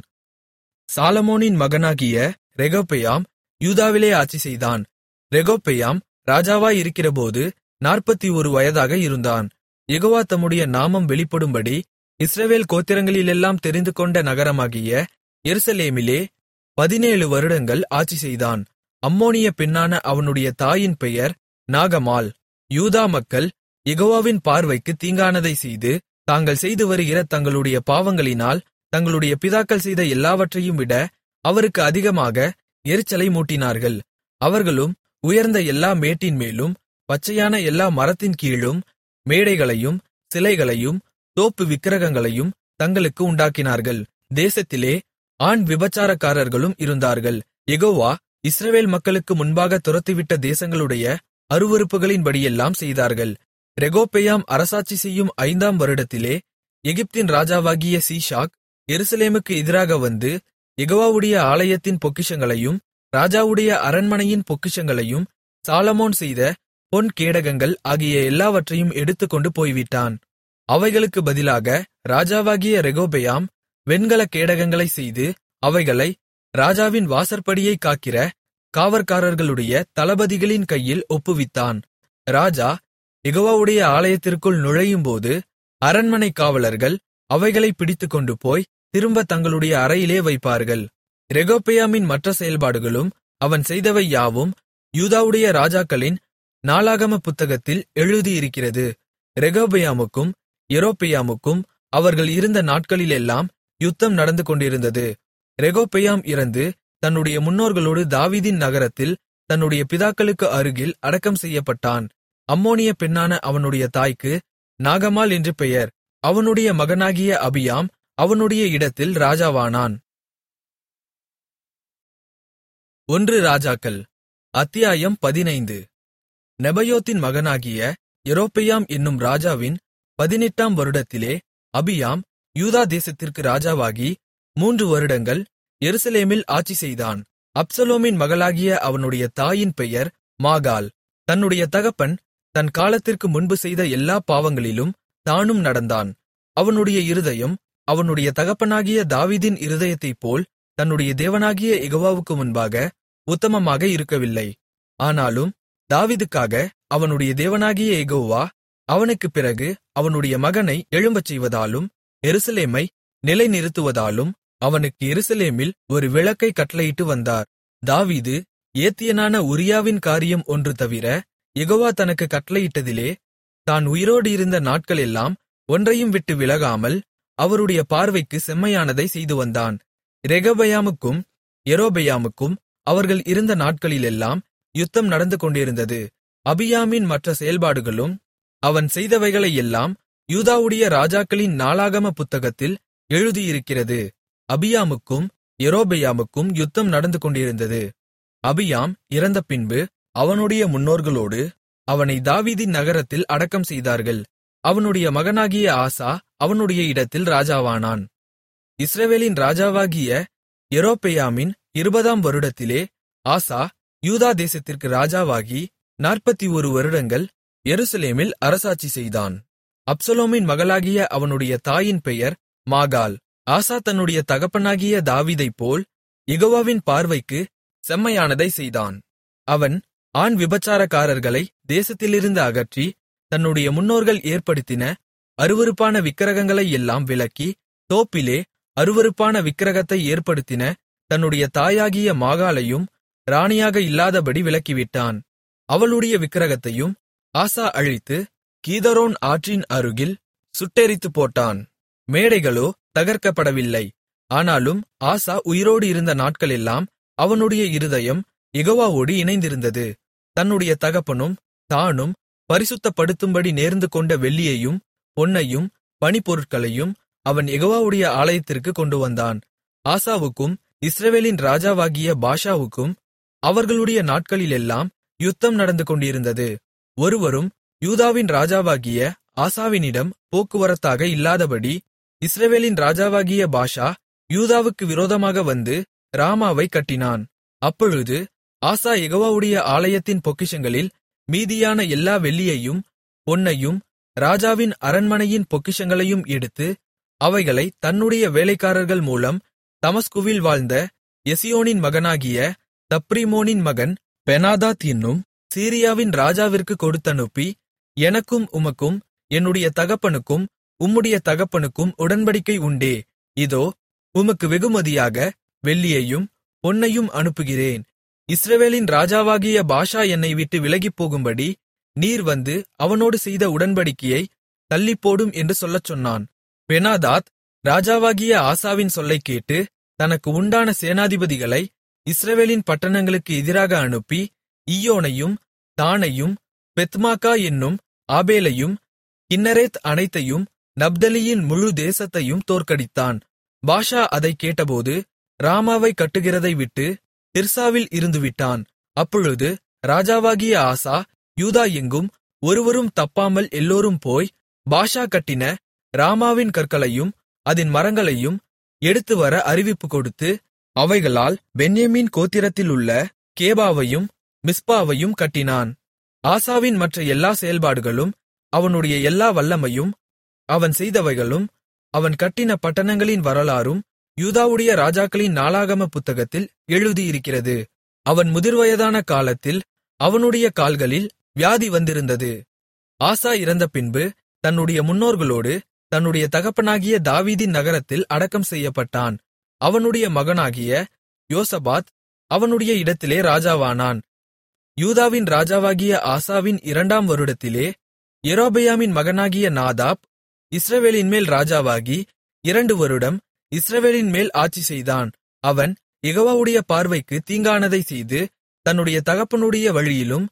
சாலமோனின் மகனாகிய ரெகொபெயாம் யூதாவிலே ஆட்சி செய்தான் ரெகொபெயாம் ராஜாவாய் இருக்கிறபோது நாற்பத்தி ஒரு வயதாக இருந்தான் யெகோவா தம்முடைய நாமம் வெளிப்படும்படி இஸ்ரவேல் கோத்திரங்களிலெல்லாம் தெரிந்துகொண்ட நகரமாகிய எருசலேமிலே பதினேழு வருடங்கள் ஆட்சி செய்தான் அம்மோனிய பெண்ணான அவனுடைய தாயின் பெயர் நாகமால் யூதா மக்கள் யெகோவாவின் பார்வைக்கு தீங்கானதை செய்து தாங்கள் செய்து வருகிற தங்களுடைய பாவங்களினால் தங்களுடைய பிதாக்கள் செய்த எல்லாவற்றையும் விட அவருக்கு அதிகமாக எரிச்சலை மூட்டினார்கள் அவர்களும் உயர்ந்த எல்லா மேட்டின் மேலும் பச்சையான எல்லா மரத்தின் கீழும் மேடைகளையும் சிலைகளையும் தோப்பு விக்கிரகங்களையும் தங்களுக்கு உண்டாக்கினார்கள் தேசத்திலே ஆண் விபச்சாரக்காரர்களும் இருந்தார்கள் யெகோவா இஸ்ரவேல் மக்களுக்கு முன்பாக துரத்திவிட்ட தேசங்களுடைய அருவருப்புகளின்படியெல்லாம் செய்தார்கள் ரெகோபெயாம் அரசாட்சி செய்யும் ஐந்தாம் வருடத்திலே எகிப்தின் ராஜாவாகிய சீஷாக் எருசலேமுக்கு எதிராக வந்து யெகோவாவுடைய ஆலயத்தின் பொக்கிஷங்களையும் ராஜாவுடைய அரண்மனையின் பொக்கிஷங்களையும் சாலமோன் செய்த பொன் கேடகங்கள் ஆகிய எல்லாவற்றையும் எடுத்துக்கொண்டு போய்விட்டான் அவைகளுக்கு பதிலாக ராஜாவாகிய ரெகோபெயாம் வெண்கல கேடகங்களைச் செய்து அவைகளை ராஜாவின் வாசற்படியை காக்கிற காவற்காரர்களுடைய தளபதிகளின் கையில் ஒப்புவித்தான் ராஜா யெகோவாவுடைய ஆலயத்திற்குள் நுழையும்போது அரண்மனை காவலர்கள் அவைகளை பிடித்துக்கொண்டு போய் திரும்ப தங்களுடைய அறையிலே வைப்பார்கள் ரெகொபெயாமின் மற்ற செயல்பாடுகளும் அவன் செய்தவை யாவும் யூதாவுடைய ராஜாக்களின் நாளாகம புத்தகத்தில் எழுதியிருக்கிறது ரெகொபெயாமுக்கும் யெரொபெயாமுக்கும் அவர்கள் இருந்த நாட்களிலெல்லாம் யுத்தம் நடந்து கொண்டிருந்தது ரெகொபெயாம் இறந்து தன்னுடைய முன்னோர்களோடு தாவீதின் நகரத்தில் தன்னுடைய பிதாக்களுக்கு அருகில் அடக்கம் செய்யப்பட்டான் அம்மோனிய பெண்ணான அவனுடைய தாய்க்கு நாகமாள் என்று பெயர் அவனுடைய மகனாகிய அபியாம் அவனுடைய இடத்தில் ராஜாவானான் ஒன்று ராஜாக்கள் அத்தியாயம் பதினைந்து நெபயோத்தின் மகனாகிய எரோப்பெயாம் என்னும் ராஜாவின் பதினெட்டாம் வருடத்திலே அபியாம் யூதா தேசத்திற்கு ராஜாவாகி மூன்று வருடங்கள் எருசலேமில் ஆட்சி செய்தான் அப்சலோமின் மகளாகிய அவனுடைய தாயின் பெயர் மாகாள் தன்னுடைய தகப்பன் தன் காலத்திற்கு முன்பு செய்த எல்லா பாவங்களிலும் தானும் நடந்தான் அவனுடைய இருதயம் அவனுடைய தகப்பனாகிய தாவீதின் இருதயத்தைப் போல் தன்னுடைய தேவனாகிய யெகோவாவுக்கு முன்பாக உத்தமமாக இருக்கவில்லை ஆனாலும் தாவீதுக்காக அவனுடைய தேவனாகிய யெகோவா அவனுக்குப் பிறகு அவனுடைய மகனை எழும்பச் செய்வதாலும் எருசலேமை நிலைநிறுத்துவதாலும் அவனுக்கு எருசலேமில் ஒரு விளக்கை கட்டளையிட்டு வந்தார் தாவீது ஏத்தியனான உரியாவின் காரியம் ஒன்று தவிர யெகோவா தனக்கு கட்டளையிட்டதிலே தான் உயிரோடு இருந்த நாட்களெல்லாம் ஒன்றையும் விட்டு விலகாமல் அவருடைய பார்வைக்கு செம்மையானதை செய்து வந்தான் ரெகபயாமுக்கும் எரோபெயாமுக்கும் அவர்கள் இருந்த நாட்களிலெல்லாம் யுத்தம் நடந்து கொண்டிருந்தது அபியாமின் மற்ற செயல்பாடுகளும் அவன் செய்தவைகளையெல்லாம் யூதாவுடைய ராஜாக்களின் நாளாகம புத்தகத்தில் எழுதியிருக்கிறது அபியாமுக்கும் எரோபெயாமுக்கும் யுத்தம் நடந்து கொண்டிருந்தது அபியாம் இறந்த பின்பு அவனுடைய முன்னோர்களோடு அவனை தாவீதின் நகரத்தில் அடக்கம் செய்தார்கள் அவனுடைய மகனாகிய ஆசா அவனுடைய இடத்தில் ராஜாவானான் இஸ்ரவேலின் ராஜாவாகிய எரோப்பெயாமின் இருபதாம் வருடத்திலே ஆசா யூதா தேசத்திற்கு ராஜாவாகி நாற்பத்தி ஒரு வருடங்கள் எருசலேமில் அரசாட்சி செய்தான் அப்சலோமின் மகளாகிய அவனுடைய தாயின் பெயர் மாகாள் ஆசா தன்னுடைய தகப்பனாகிய தாவீதைப் போல் யெகோவாவின் பார்வைக்கு செம்மையானதை செய்தான் அவன் ஆண் விபச்சாரக்காரர்களை தேசத்திலிருந்து அகற்றி தன்னுடைய முன்னோர்கள் ஏற்படுத்தின அருவருப்பான விக்கிரகங்களை எல்லாம் விலக்கி தோப்பிலே அருவருப்பான விக்கிரகத்தை ஏற்படுத்தின தன்னுடைய தாயாகிய மாகாளையும் ராணியாக இல்லாதபடி விலக்கிவிட்டான் அவளுடைய விக்கிரகத்தையும் ஆசா அழித்து கீதரோன் ஆற்றின் அருகில் சுட்டெரித்துப் போட்டான் மேடைகளோ தகர்க்கப்படவில்லை ஆனாலும் ஆசா உயிரோடு இருந்த நாட்களெல்லாம் அவனுடைய இருதயம் யெகோவாவோடு இணைந்திருந்தது தன்னுடைய தகப்பனும் தானும் பரிசுத்தப்படுத்தும்படி நேர்ந்து கொண்ட வெள்ளியையும் பொன்னையும் பணிப்பொருட்களையும் அவன் யெகோவாவுடைய ஆலயத்திற்கு கொண்டுவந்தான் ஆசாவுக்கும் இஸ்ரவேலின் ராஜாவாகிய பாஷாவுக்கும் அவர்களுடைய நாட்களிலெல்லாம் யுத்தம் நடந்து கொண்டிருந்தது ஒருவரும் யூதாவின் ராஜாவாகிய ஆசாவினிடம் போக்குவரத்தாக இல்லாதபடி இஸ்ரவேலின் ராஜாவாகிய பாஷா யூதாவுக்கு விரோதமாக வந்து ராமாவை கட்டினான் அப்பொழுது ஆசா யெகோவாவுடைய ஆலயத்தின் பொக்கிஷங்களில் மீதியான எல்லா வெள்ளியையும் பொன்னையும் ராஜாவின் அரண்மனையின் பொக்கிஷங்களையும் எடுத்து அவைகளை தன்னுடைய வேலைக்காரர்கள் மூலம் தமஸ்குவில் வாழ்ந்த எசியோனின் மகனாகிய தப்ரிமோனின் மகன் பெனாதாத் என்னும் சீரியாவின் ராஜாவிற்கு கொடுத்தனுப்பி எனக்கும் உமக்கும் என்னுடைய தகப்பனுக்கும் உம்முடைய தகப்பனுக்கும் உடன்படிக்கை உண்டே இதோ உமக்கு வெகுமதியாக வெள்ளியையும் பொன்னையும் அனுப்புகிறேன் இஸ்ரவேலின் ராஜாவாகிய பாஷா என்னை விட்டு விலகிப்போகும்படி நீர் வந்து அவனோடு செய்த உடன்படிக்கையை தள்ளிப்போடும் என்று சொல்லச் சொன்னான் பெனாதாத் ராஜாவாகிய ஆசாவின் சொல்லைக் கேட்டு தனக்கு உண்டான சேனாதிபதிகளை இஸ்ரவேலின் பட்டணங்களுக்கு எதிராக அனுப்பி ஈயோனையும் தானையும் பெத்மாக்கா என்னும் ஆபேலையும் கின்னரேத் அனைத்தையும் நப்தலியின் முழு தேசத்தையும் தோற்கடித்தான் பாஷா அதைக் கேட்டபோது ராமாவை கட்டுகிறதை விட்டு திர்சாவில் இருந்துவிட்டான் அப்பொழுது ராஜாவாகிய ஆசா யூதா எங்கும் ஒருவரும் தப்பாமல் எல்லோரும் போய் பாஷா கட்டின ராமாவின் கற்களையும் அதின் மரங்களையும் எடுத்துவர அறிவிப்பு கொடுத்து அவைகளால் பென்யமீன் கோத்திரத்திலுள்ள கேபாவையும் மிஸ்பாவையும் கட்டினான் ஆசாவின் மற்ற எல்லா செயல்பாடுகளும் அவனுடைய எல்லா வல்லமையும் அவன் செய்தவைகளும் அவன் கட்டின பட்டணங்களின் வரலாறும் யூதாவுடைய ராஜாக்களின் நாளாகம புத்தகத்தில் எழுதியிருக்கிறது அவன் முதிர்வயதான காலத்தில் அவனுடைய கால்களில் வியாதி வந்திருந்தது ஆசா இறந்த பின்பு தன்னுடைய முன்னோர்களோடு தன்னுடைய தகப்பனாகிய தாவீதின் நகரத்தில் அடக்கம் செய்யப்பட்டான் அவனுடைய மகனாகிய யோசபாத் அவனுடைய இடத்திலே ராஜாவானான் யூதாவின் ராஜாவாகிய ஆசாவின் இரண்டாம் வருடத்திலே யெரொபெயாமின் மகனாகிய நாதாப் இஸ்ரவேலின்மேல் ராஜாவாகி இரண்டு வருடம் இஸ்ரவேலின்மேல் ஆட்சி செய்தான் அவன் யெகோவாவுடைய பார்வைக்கு தீங்கானதைச் செய்து தன்னுடைய தகப்பனுடைய வழியிலும்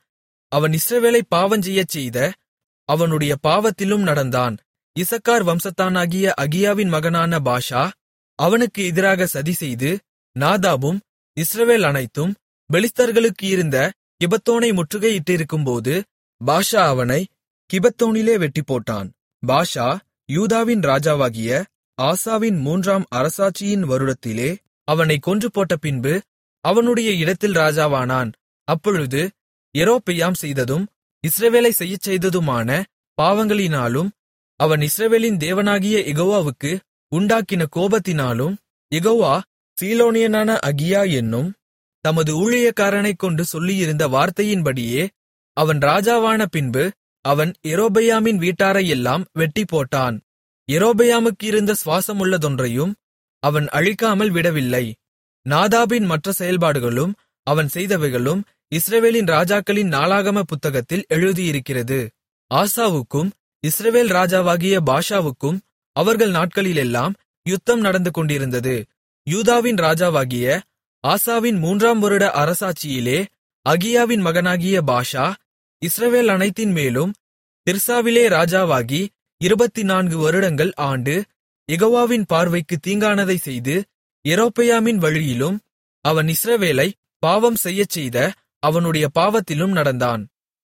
அவன் இஸ்ரவேலை பாவஞ்செய்யச் செய்த அவனுடைய பாவத்திலும் நடந்தான் இசக்கார் வம்சத்தானாகிய அகியாவின் மகனான பாஷா அவனுக்கு எதிராக சதிசெய்து நாதாபும் இஸ்ரவேல் அனைத்தும் பெலிஸ்தர்களுக்கு இருந்த கிபத்தோனை முற்றுகையிட்டிருக்கும்போது பாஷா அவனை கிபத்தோனிலே வெட்டிப்போட்டான் பாஷா யூதாவின் ராஜாவாகிய ஆசாவின் மூன்றாம் அரசாட்சியின் வருடத்திலே அவனைக் கொன்று போட்ட பின்பு அவனுடைய இடத்தில் ராஜாவானான் அப்பொழுது எரோபெயாம் செய்ததும் இஸ்ரவேலை செய்யச் செய்ததுமான பாவங்களினாலும் அவன் இஸ்ரவேலின் தேவனாகிய யெகோவாவுக்கு உண்டாக்கின கோபத்தினாலும் யெகோவா சீலோனியனான அகியா என்னும் தமது ஊழியக்காரனைக் கொண்டு சொல்லியிருந்த வார்த்தையின்படியே அவன் ராஜாவான பின்பு அவன் எரோபெயாமின் வீட்டாரையெல்லாம் வெட்டிப்போட்டான் எரோபெயாமுக்கு இருந்த சுவாசமுள்ளதொன்றையும் அவன் அழிக்காமல் விடவில்லை நாதாபின் மற்ற செயல்பாடுகளும் அவன் செய்தவைகளும் இஸ்ரவேலின் ராஜாக்களின் நாளாகம புத்தகத்தில் எழுதியிருக்கிறது ஆசாவுக்கும் இஸ்ரவேல் ராஜாவாகிய பாஷாவுக்கும் அவர்கள் நாட்களிலெல்லாம் யுத்தம் நடந்து கொண்டிருந்தது யூதாவின் ராஜாவாகிய ஆசாவின் மூன்றாம் வருட அரசாட்சியிலே அகியாவின் மகனாகிய பாஷா இஸ்ரவேல் அனைத்தின் மேலும் திர்சாவிலே ராஜாவாகி இருபத்துநான்கு வருடங்கள் ஆண்டு யெகோவாவின் பார்வைக்கு தீங்கானதை செய்து எரோபெயாமின் வழியிலும் அவன் இஸ்ரவேலை பாவம் செய்யச் செய்த அவனுடைய பாவத்திலும் நடந்தான்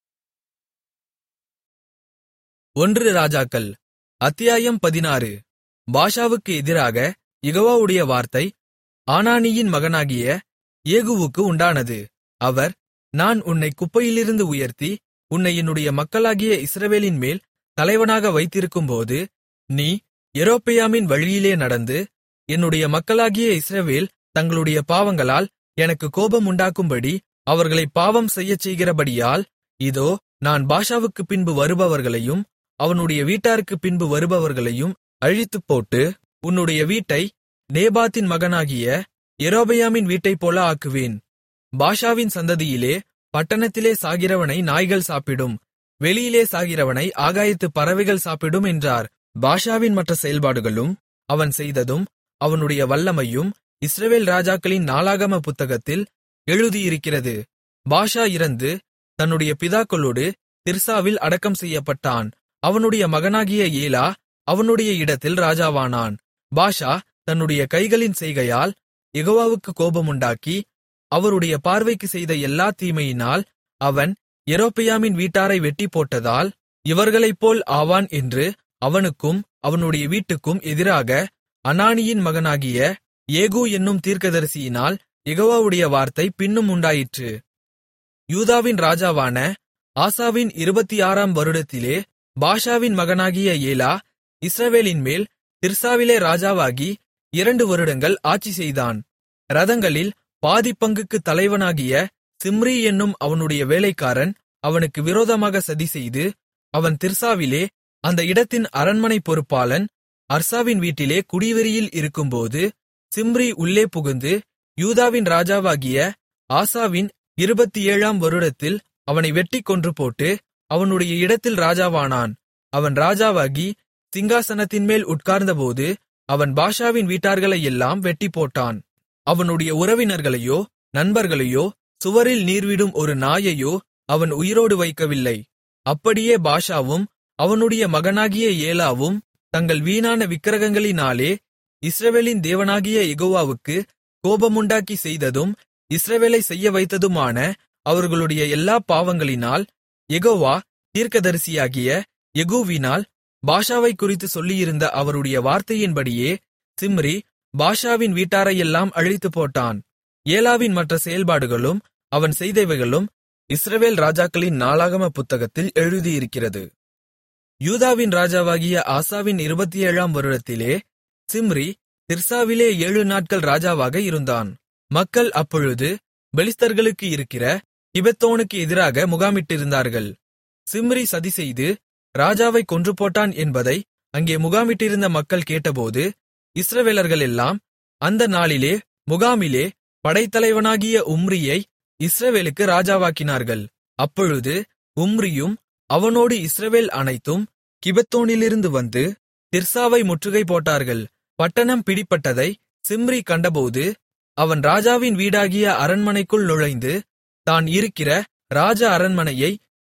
ஒன்று ராஜாக்கள் அத்தியாயம் பதினாறு பாஷாவுக்கு எதிராக யெகோவாவுடைய வார்த்தை ஆனானியின் மகனாகிய ஏகுவுக்கு உண்டானது அவர் நான் உன்னை குப்பையிலிருந்து உயர்த்தி உன்னை என்னுடைய மக்களாகிய இஸ்ரவேலின் மேல் தலைவனாக வைத்திருக்கும்போது நீ எரோபெயாமின் வழியிலே நடந்து என்னுடைய மக்களாகிய இஸ்ரவேல் தங்களுடைய பாவங்களால் எனக்கு கோபம் உண்டாக்கும்படி அவர்களை பாவம் செய்யச் செய்கிறபடியால் இதோ நான் பாஷாவுக்குப் பின்பு வருபவர்களையும் அவனுடைய வீட்டாருக்குப் பின்பு வருபவர்களையும் அழித்துப்போட்டு உன்னுடைய வீட்டை நேபாத்தின் மகனாகிய எரோபெயாமின் வீட்டைப்போல ஆக்குவேன் பாஷாவின் சந்ததியிலே பட்டணத்திலே சாகிறவனை நாய்கள் சாப்பிடும் வெளியிலே சாகிறவனை ஆகாயத்துப் பறவைகள் சாப்பிடும் என்றார் பாஷாவின் மற்ற செயல்பாடுகளும் அவன் செய்ததும் அவனுடைய வல்லமையும் இஸ்ரவேல் ராஜாக்களின் நாளாகம புத்தகத்தில் எழுதியிருக்கிறது பாஷா இறந்து தன்னுடைய பிதாக்களோடு திர்சாவில் அடக்கம் செய்யப்பட்டான் அவனுடைய மகனாகிய ஏலா அவனுடைய இடத்தில் ராஜாவானான் பாஷா தன்னுடைய கைகளின் செய்கையால் யெகோவாவுக்கு கோபமுண்டாக்கி அவருடைய பார்வைக்கு செய்த எல்லா தீமையினால் அவன் எரோபெயாமின் வீட்டாரை வெட்டிப்போட்டதால் இவர்களைப்போல் ஆவான் என்று அவனுக்கும் அவனுடைய வீட்டுக்கும் எதிராக அனானியின் மகனாகிய ஏகு என்னும் தீர்க்கதரிசியினால் யெகோவாவுடைய வார்த்தை பின்னும் உண்டாயிற்று யூதாவின் ராஜாவான ஆசாவின் இருபத்தி ஆறாம் வருடத்திலே பாஷாவின் மகனாகிய ஏலா இஸ்ரவேலின் மேல் திர்சாவிலே ராஜாவாகி இரண்டு வருடங்கள் ஆட்சி செய்தான் ரதங்களில் பாதிப்பங்குக்கு தலைவனாகிய சிம்ரி என்னும் அவனுடைய வேலைக்காரன் அவனுக்கு விரோதமாக சதிசெய்து அவன் திர்சாவிலே அந்த இடத்தின் அரண்மனை பொறுப்பாளன் அர்சாவின் வீட்டிலே குடிவெறியில் இருக்கும்போது சிம்ரி உள்ளே புகுந்து யூதாவின் ராஜாவாகிய ஆசாவின் இருபத்தி ஏழாம் வருடத்தில் அவனை வெட்டிக் கொன்று போட்டு அவனுடைய இடத்தில் ராஜாவானான் அவன் ராஜாவாகி சிங்காசனத்தின்மேல் உட்கார்ந்தபோது அவன் பாஷாவின் வீட்டார்களையெல்லாம் வெட்டிப்போட்டான் அவனுடைய உறவினர்களையோ நண்பர்களையோ சுவரில் நீர்விடும் ஒரு நாயையோ அவன் உயிரோடு வைக்கவில்லை அப்படியே பாஷாவும் அவனுடைய மகனாகிய ஏலாவும் தங்கள் வீணான விக்கிரகங்களினாலே இஸ்ரவேலின் தேவனாகிய யெகோவாவுக்கு கோபமுண்டாக்கி செய்ததும் இஸ்ரவேலை செய்ய வைத்ததுமான அவர்களுடைய எல்லா பாவங்களினால் யெகோவா தீர்க்கதரிசியாகிய யெகூவினால் பாஷாவைக் குறித்து சொல்லியிருந்த அவருடைய வார்த்தையின்படியே சிம்ரி பாஷாவின் வீட்டாரையெல்லாம் அழித்துப் போட்டான் ஏலாவின் மற்ற செயல்பாடுகளும் அவன் செய்தவைகளும் இஸ்ரவேல் ராஜாக்களின் நாளாகம புத்தகத்தில் எழுதியிருக்கிறது யூதாவின் ராஜாவாகிய ஆசாவின் இருபத்தி ஏழாம் வருடத்திலே சிம்ரி திர்சாவிலே ஏழு நாட்கள் ராஜாவாக இருந்தான் மக்கள் அப்பொழுது பெலிஸ்தர்களுக்கு இருக்கிற கிபெத்தோனுக்கு எதிராக முகாமிட்டிருந்தார்கள் சிம்ரி சதிசெய்து ராஜாவைக் கொன்றுபோட்டான் என்பதை அங்கே முகாமிட்டிருந்த மக்கள் கேட்டபோது இஸ்ரவேலர்களெல்லாம் அந்த நாளிலே முகாமிலே படைத்தலைவனாகிய உம்ரியை இஸ்ரவேலுக்கு ராஜாவாக்கினார்கள் அப்பொழுது உம்ரியும் அவனோடு இஸ்ரவேல் அனைத்தும் கிபெத்தோனிலிருந்து வந்து திர்சாவை முற்றுகை போட்டார்கள் பட்டணம் பிடிப்பட்டதை சிம்ரி கண்டபோது அவன் ராஜாவின் வீடாகிய அரண்மனைக்குள் நுழைந்து தான் இருக்கிற ராஜ அரண்மனையை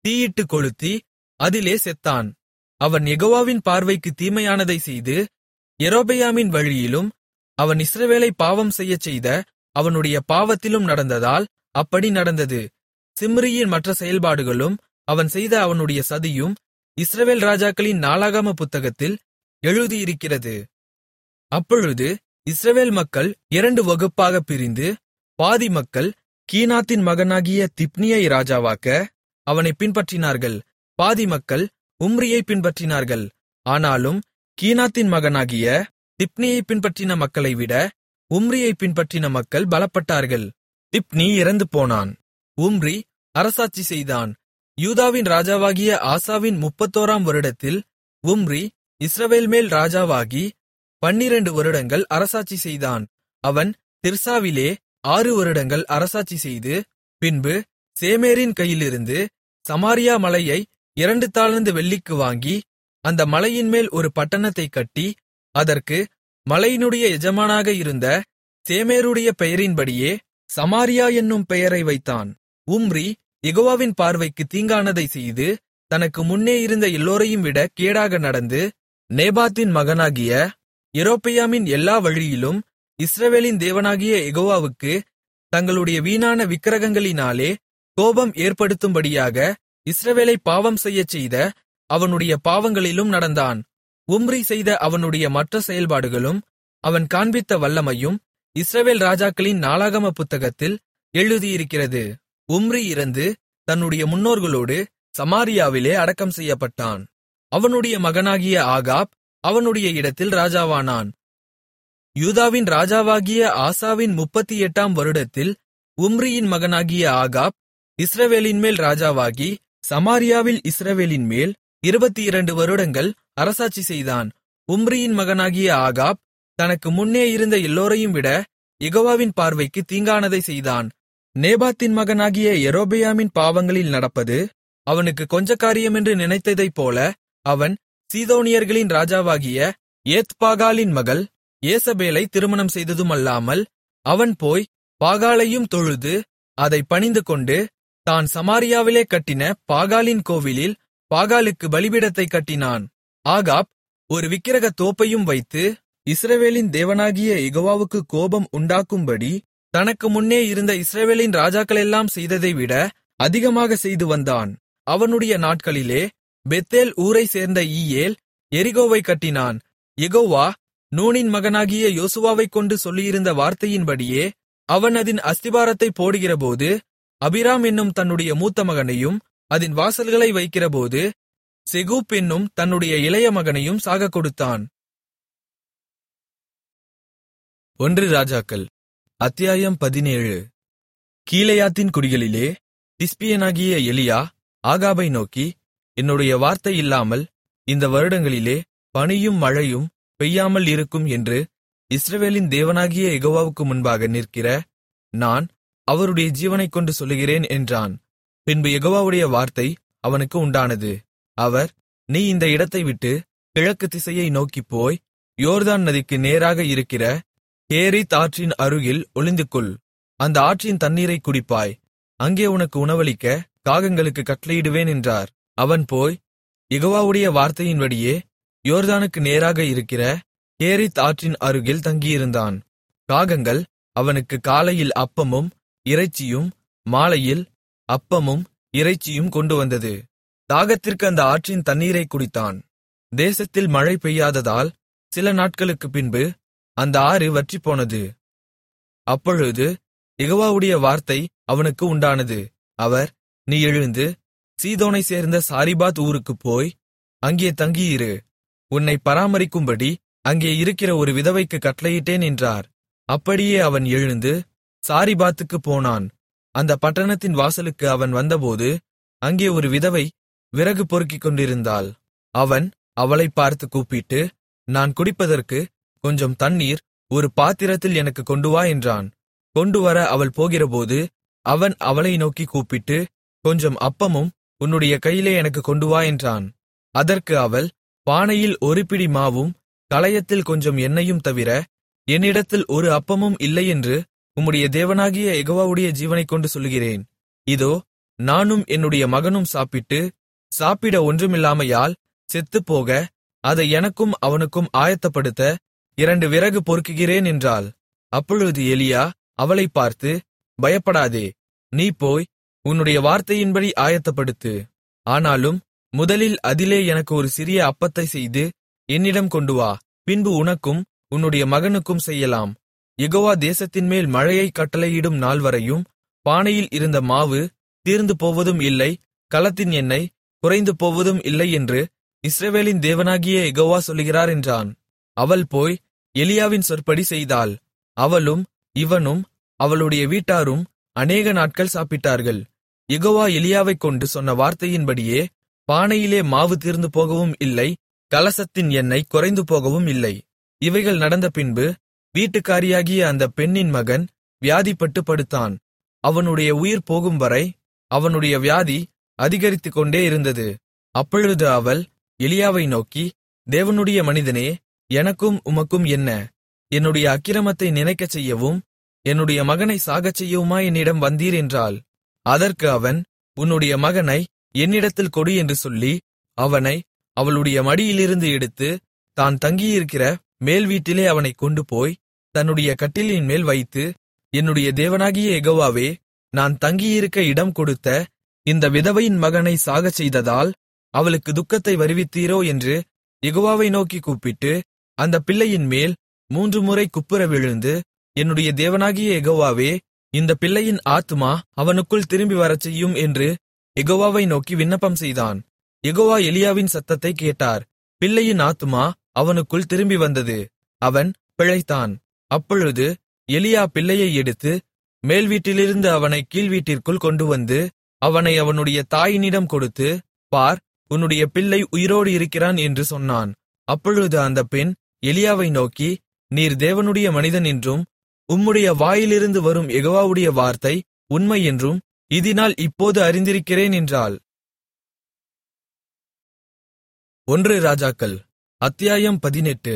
தீயிட்டு கொளுத்தி அதிலே செத்தான் அவன் யெகோவாவின் பார்வைக்கு தீமையானதை செய்து யெரொபெயாமின் வழியிலும் அவன் இஸ்ரவேலை பாவம் செய்யச் செய்த அவனுடைய பாவத்திலும் நடந்ததால் அப்படி நடந்தது சிம்ரியின் மற்ற செயல்பாடுகளும் அவன் செய்த அவனுடைய சதியும் இஸ்ரவேல் ராஜாக்களின் நாளாகம புத்தகத்தில் எழுதியிருக்கிறது அப்பொழுது இஸ்ரவேல் மக்கள் இரண்டு வகுப்பாகப் பிரிந்து பாதி மக்கள் கீனாத்தின் மகனாகிய திப்னியை ராஜாவாக்க அவனை பின்பற்றினார்கள் பாதி மக்கள் உம்ரியை பின்பற்றினார்கள் ஆனாலும் கீனாத்தின் மகனாகிய திப்னியை பின்பற்றின மக்களைவிட உம்ரியை பின்பற்றின மக்கள் பலப்பட்டார்கள் திப்னி இறந்து போனான் உம்ரி அரசாட்சி செய்தான் யூதாவின் ராஜாவாகிய ஆசாவின் முப்பத்தோராம் வருடத்தில் உம்ரி இஸ்ரவேல் மேல் ராஜாவாகி பன்னிரண்டு வருடங்கள் அரசாட்சி செய்தான் அவன் திர்சாவிலே ஆறு வருடங்கள் அரசாட்சி செய்து பின்பு சேமேரின் கையிலிருந்து சமாரியா மலையை இரண்டு தாளந்து வெள்ளிக்கு வாங்கி அந்த மலையின்மேல் ஒரு பட்டணத்தைக் கட்டி அதற்கு மலையினுடைய எஜமானாக இருந்த சேமேருடைய பெயரின்படியே சமாரியா என்னும் பெயரை வைத்தான் உம்ரி யெகோவாவின் பார்வைக்கு தீங்கானதை செய்து தனக்கு முன்னே இருந்த எல்லோரையும் விட கேடாக நடந்து நேபாத்தின் மகனாகிய யெரொபெயாமின் எல்லா வழியிலும் இஸ்ரவேலின் தேவனாகிய யெகோவாவுக்கு தங்களுடைய வீணான விக்கிரகங்களினாலே கோபம் ஏற்படுத்தும்படியாக இஸ்ரவேலை பாவம் செய்யச் செய்த அவனுடைய பாவங்களிலும் நடந்தான் உம்ரி செய்த அவனுடைய மற்ற செயல்பாடுகளும் அவன் காண்பித்த வல்லமையும் இஸ்ரவேல் ராஜாக்களின் நாளாகம புத்தகத்தில் எழுதியிருக்கிறது உம்ரி இறந்து தன்னுடைய முன்னோர்களோடு சமாரியாவிலே அடக்கம் செய்யப்பட்டான் அவனுடைய மகனாகிய ஆகாப் அவனுடைய இடத்தில் ராஜாவானான் யூதாவின் ராஜாவாகிய ஆசாவின் முப்பத்தி எட்டாம் வருடத்தில் உம்ரியின் மகனாகிய ஆகாப் இஸ்ரவேலின்மேல் ராஜாவாகி சமாரியாவில் இஸ்ரவேலின்மேல் இருபத்தி இரண்டு வருடங்கள் அரசாட்சி செய்தான் உம்ரியின் மகனாகிய ஆகாப் தனக்கு முன்னே இருந்த எல்லோரையும் விட யெகோவாவின் பார்வைக்கு தீங்கானதை செய்தான் நேபாத்தின் மகனாகிய யெரொபெயாமின் பாவங்களில் நடப்பது அவனுக்கு கொஞ்ச காரியமென்று நினைத்ததைப் போல அவன் சீதோனியர்களின் ராஜாவாகிய ஏத்பாகாலின் மகள் ஏசபேலை திருமணம் செய்ததுமல்லாமல் அவன் போய் பாகாலையும் தொழுது அதை பணிந்துகொண்டு தான் சமாரியாவிலே கட்டின பாகாலின் கோவிலில் பாகாலுக்கு பலிபீடத்தைக் கட்டினான் ஆகாப் ஒரு விக்கிரகத் தோப்பையும் வைத்து இஸ்ரவேலின் தேவனாகிய யெகோவாவுக்கு கோபம் உண்டாக்கும்படி தனக்கு முன்னே இருந்த இஸ்ரவேலின் ராஜாக்களெல்லாம் செய்ததைவிட அதிகமாக செய்து வந்தான் அவனுடைய நாட்களிலே பெத்தேல் ஊரைச் சேர்ந்த ஈயேல் எரிகோவைக் கட்டினான் யெகோவா நூனின் மகனாகிய யோசுவாவைக் கொண்டு சொல்லியிருந்த வார்த்தையின்படியே அவன் அதின் அஸ்திபாரத்தைப் போடுகிறபோது அபிராம் என்னும் தன்னுடைய மூத்த மகனையும் அதின் வாசல்களை வைக்கிறபோது செகூப் என்னும் தன்னுடைய இளைய மகனையும் சாகக் கொடுத்தான் ஒன்று ராஜாக்கள் அத்தியாயம் பதினேழு கீலேயாத்தின் குடிகளிலே திஸ்பியனாகிய எலியா ஆகாபை நோக்கி என்னுடைய வார்த்தை இல்லாமல் இந்த வருடங்களிலே பனியும் மழையும் பெய்யாமல் இருக்கும் என்று இஸ்ரவேலின் தேவனாகிய யெகோவாவுக்கு முன்பாக நிற்கிற நான் அவருடைய ஜீவனைக் கொண்டு சொல்லுகிறேன் என்றான் பின்பு யெகோவாவுடைய வார்த்தை அவனுக்கு உண்டானது அவர் நீ இந்த இடத்தை விட்டு கிழக்கு திசையை நோக்கிப் போய் யோர்தான் நதிக்கு நேராக இருக்கிற கேரித் ஆற்றின் அருகில் ஒளிந்துகொள் அந்த ஆற்றின் தண்ணீரைக் குடிப்பாய் அங்கே உனக்கு உணவளிக்க காகங்களுக்கு கட்டளையிடுவேன் என்றார் அவன் போய் யெகோவாவுடைய வார்த்தையின்படியே யோர்தானுக்கு நேராக இருக்கிற கேரித் ஆற்றின் அருகில் தங்கியிருந்தான் காகங்கள் அவனுக்கு காலையில் அப்பமும் இறைச்சியும் மாலையில் அப்பமும் இறைச்சியும் கொண்டு வந்தது தாகத்திற்கு அந்த ஆற்றின் தண்ணீரைக் குடித்தான் தேசத்தில் மழை பெய்யாததால் சில நாட்களுக்குப் பின்பு அந்த ஆறு வற்றிப்போனது அப்பொழுது யெகோவாவுடைய வார்த்தை அவனுக்கு உண்டானது அவர் நீ எழுந்து சீதோனைச் சேர்ந்த சாரிபாத் ஊருக்குப் போய் அங்கே தங்கியிரு உன்னை பராமரிக்கும்படி அங்கே இருக்கிற ஒரு விதவைக்கு கட்டளையிட்டேன் என்றார் அப்படியே அவன் எழுந்து சாரிபாத்துக்குப் போனான் அந்த பட்டணத்தின் வாசலுக்கு அவன் வந்தபோது அங்கே ஒரு விதவை விறகு பொறுக்கிக் கொண்டிருந்தாள் அவன் அவளைப் பார்த்து கூப்பிட்டு நான் குடிப்பதற்கு கொஞ்சம் தண்ணீர் ஒரு பாத்திரத்தில் எனக்கு கொண்டு வா என்றான் கொண்டுவர அவள் போகிறபோது அவன் அவளை நோக்கி கூப்பிட்டு கொஞ்சம் அப்பமும் உன்னுடைய கையிலே எனக்கு கொண்டு வா என்றான் அதற்கு அவள் பானையில் ஒரு பிடி மாவும் கலயத்தில் கொஞ்சம் எண்ணெயும் தவிர என்னிடத்தில் ஒரு அப்பமும் இல்லையென்று உம்முடைய தேவனாகிய யெகோவாவுடைய ஜீவனைக் கொண்டு சொல்லுகிறேன் இதோ நானும் என்னுடைய மகனும் சாப்பிட்டு சாப்பிட ஒன்றுமில்லாமையால் செத்துப்போக அதை எனக்கும் அவனுக்கும் ஆயத்தப்படுத்த இரண்டு விறகு பொறுக்குகிறேன் என்றாள் அப்பொழுது எலியா அவளைப் பார்த்து பயப்படாதே நீ போய் உன்னுடைய வார்த்தையின்படி ஆயத்தப்படுத்து ஆனாலும் முதலில் அதிலே எனக்கு ஒரு சிறிய அப்பத்தை செய்து என்னிடம் கொண்டு வா பின்பு உனக்கும் உன்னுடைய மகனுக்கும் செய்யலாம் யெகோவா தேசத்தின்மேல் மழையை கட்டளையிடும் நாள்வரையும் பானையில் இருந்த மாவு தீர்ந்து போவதும் இல்லை கலத்தின் எண்ணெய் குறைந்து போவதும் இல்லை என்று இஸ்ரவேலின் தேவனாகிய யெகோவா சொல்லுகிறார் என்றான் அவள் போய் எலியாவின் சொற்படி செய்தாள் அவளும் இவனும் அவளுடைய வீட்டாரும் அநேக நாட்கள் சாப்பிட்டார்கள் யெகோவா எலியாவைக் கொண்டு சொன்ன வார்த்தையின்படியே பானையிலே மாவு தீர்ந்து போகவும் இல்லை கலசத்தின் எண்ணெய் குறைந்து போகவும் இல்லை இவைகள் நடந்த பின்பு வீட்டுக்காரியாகிய அந்த பெண்ணின் மகன் வியாதிப்பட்டு படுத்தான் அவனுடைய உயிர் போகும்வரை அவனுடைய வியாதி அதிகரித்துக்கொண்டே இருந்தது அப்பொழுது அவள் எலியாவை நோக்கி தேவனுடைய மனிதனே எனக்கும் உமக்கும் என்ன என்னுடைய அக்கிரமத்தை நினைக்கச் செய்யவும் என்னுடைய மகனை சாகச் செய்யவுமா என்னிடம் வந்தீர் என்றாள் அதற்கு அவன் உன்னுடைய மகனை என்னிடத்தில் கொடு என்று சொல்லி அவனை அவளுடைய மடியிலிருந்து எடுத்து தான் தங்கியிருக்கிற மேல் வீட்டிலே அவனைக் கொண்டு போய் தன்னுடைய கட்டிலின் மேல் வைத்து என்னுடைய தேவனாகிய எகோவாவே நான் தங்கியிருக்க இடம் கொடுத்த இந்த விதவையின் மகனை சாகச் செய்ததால் அவளுக்கு துக்கத்தை வருவித்தீரோ என்று யெகோவாவை நோக்கி கூப்பிட்டு அந்த பிள்ளையின் மேல் மூன்று முறை குப்புற விழுந்து என்னுடைய தேவனாகிய யெகோவாவே இந்த பிள்ளையின் ஆத்துமா அவனுக்குள் திரும்பி வரச் செய்யும் என்று யெகோவாவை நோக்கி விண்ணப்பம் செய்தான் யெகோவா எலியாவின் சத்தத்தை கேட்டார் பிள்ளையின் ஆத்துமா அவனுக்குள் திரும்பி வந்தது அவன் பிழைத்தான் அப்பொழுது எலியா பிள்ளையை எடுத்து மேல் வீட்டிலிருந்து அவனை கீழ் வீட்டிற்குள் கொண்டுவந்து அவனை அவனுடைய தாயினிடம் கொடுத்து பார் உன்னுடைய பிள்ளை உயிரோடு இருக்கிறான் என்று சொன்னான் அப்பொழுது அந்த பெண் எலியாவை நோக்கி நீர் தேவனுடைய மனிதன் என்றும் உம்முடைய வாயிலிருந்து வரும் யெகோவாவுடைய வார்த்தை உண்மை என்றும் இதனால் இப்போது அறிந்திருக்கிறேன் என்றாள் ஒன்று ராஜாக்கள் அத்தியாயம் பதினெட்டு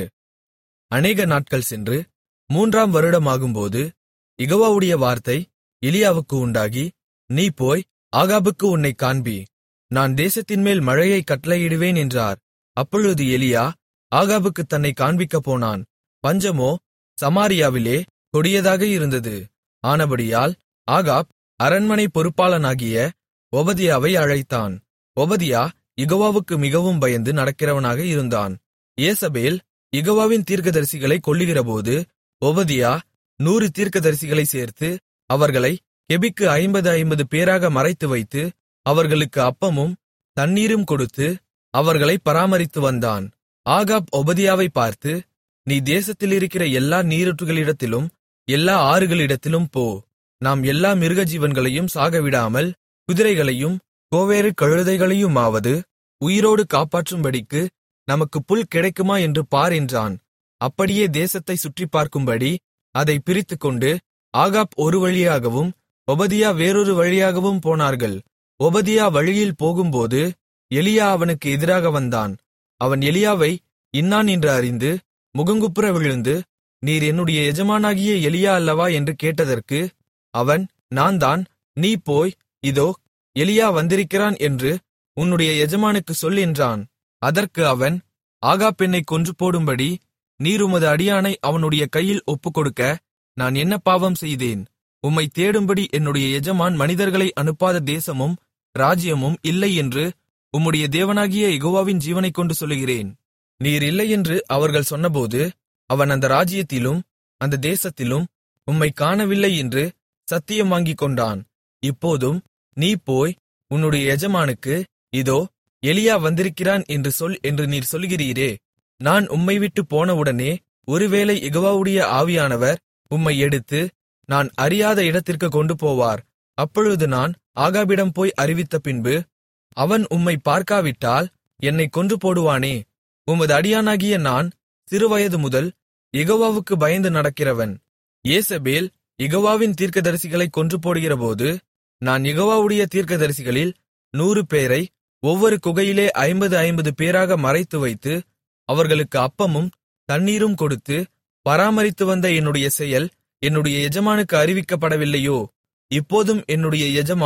அநேக நாட்கள் சென்று மூன்றாம் வருடமாகும்போது யெகோவாவுடைய வார்த்தை எலியாவுக்கு உண்டாகி நீ போய் ஆகாபுக்கு உன்னைக் காண்பி நான் தேசத்தின்மேல் மழையை கட்டளையிடுவேன் என்றார் அப்பொழுது எலியா ஆகாபுக்கு தன்னை காண்பிக்கப் போனான் பஞ்சமோ சமாரியாவிலே கொடியதாக இருந்தது ஆனபடியால் ஆகாப் அரண்மனை பொறுப்பாளனாகிய ஒபதியாவை அழைத்தான் ஒபதியா யெகோவாவுக்கு மிகவும் பயந்து நடக்கிறவனாக இருந்தான் ஏசபேல் யெகோவாவின் தீர்க்கதரிசிகளை கொல்லுகிறபோது ஒபதியா நூறு தீர்க்கதரிசிகளை சேர்த்து அவர்களை கெபிக்கு ஐம்பது ஐம்பது பேராக மறைத்து வைத்து அவர்களுக்கு அப்பமும் தண்ணீரும் கொடுத்து அவர்களை பராமரித்து வந்தான் ஆகாப் ஒபதியாவை பார்த்து நீ தேசத்தில் இருக்கிற எல்லா நீரூற்றுகளிடத்திலும் எல்லா ஆறுகளிடத்திலும் போ நாம் எல்லா மிருகஜீவன்களையும் சாகவிடாமல் குதிரைகளையும் கோவேறு கழுதைகளையுமாவது உயிரோடு காப்பாற்றும்படிக்கு நமக்கு புல் கிடைக்குமா என்று பார் என்றான் அப்படியே தேசத்தை சுற்றி பார்க்கும்படி அதை பிரித்துக்கொண்டு ஆகாப் ஒரு வழியாகவும் ஒபதியா வேறொரு வழியாகவும் போனார்கள் ஒபதியா வழியில் போகும்போது எலியா அவனுக்கு எதிராக வந்தான் அவன் எலியாவை இன்னான் என்று அறிந்து முகங்குப்புற விழுந்து நீர் என்னுடைய எஜமானாகிய எலியா அல்லவா என்று கேட்டதற்கு அவன் நான் தான் நீ போய் இதோ எலியா வந்திருக்கிறான் என்று உன்னுடைய எஜமானுக்கு சொல் என்றான் அதற்கு அவன் ஆகாப் என்னைக் கொன்று போடும்படி நீர் உமது அடியானை அவனுடைய கையில் ஒப்புக்கொடுக்க நான் என்ன பாவம் செய்தேன் உம்மை தேடும்படி என்னுடைய எஜமான் மனிதர்களை அனுப்பாத தேசமும் ராஜ்யமும் இல்லை என்று உம்முடைய தேவனாகிய யெகோவாவின் ஜீவனைக் கொண்டு சொல்லுகிறேன் நீர் இல்லை என்று அவர்கள் சொன்னபோது அவன் அந்த ராஜ்யத்திலும் அந்த தேசத்திலும் உம்மை காணவில்லை என்று சத்தியம் வாங்கிக் கொண்டான் இப்போதும் நீ போய் உன்னுடைய எஜமானுக்கு இதோ எலியா வந்திருக்கிறான் என்று சொல் என்று நீர் சொல்கிறீரே நான் உம்மை விட்டு போனவுடனே ஒருவேளை யெகோவாவுடைய ஆவியானவர் உம்மை எடுத்து நான் அறியாத இடத்திற்கு கொண்டு போவார் அப்பொழுது நான் ஆகாபிடம் போய் அறிவித்த பின்பு அவன் உம்மை பார்க்காவிட்டால் என்னை கொன்று போடுவானே உமது அடியானாகிய நான் சிறுவயது முதல் யெகோவாவுக்கு பயந்து நடக்கிறவன் ஏசபேல் யெகோவாவின் தீர்க்கதரிசிகளை கொன்று போடுகிறபோது நான் யெகோவாவுடைய தீர்க்கதரிசிகளில் நூறு பேரை ஒவ்வொரு குகையிலே ஐம்பது ஐம்பது பேராக மறைத்து வைத்து அவர்களுக்கு அப்பமும் தண்ணீரும் கொடுத்து பராமரித்து வந்த என்னுடைய செயல் என்னுடைய எஜமானுக்கு அறிவிக்கப்படவில்லையோ இப்போதும் என்னுடைய எஜமான்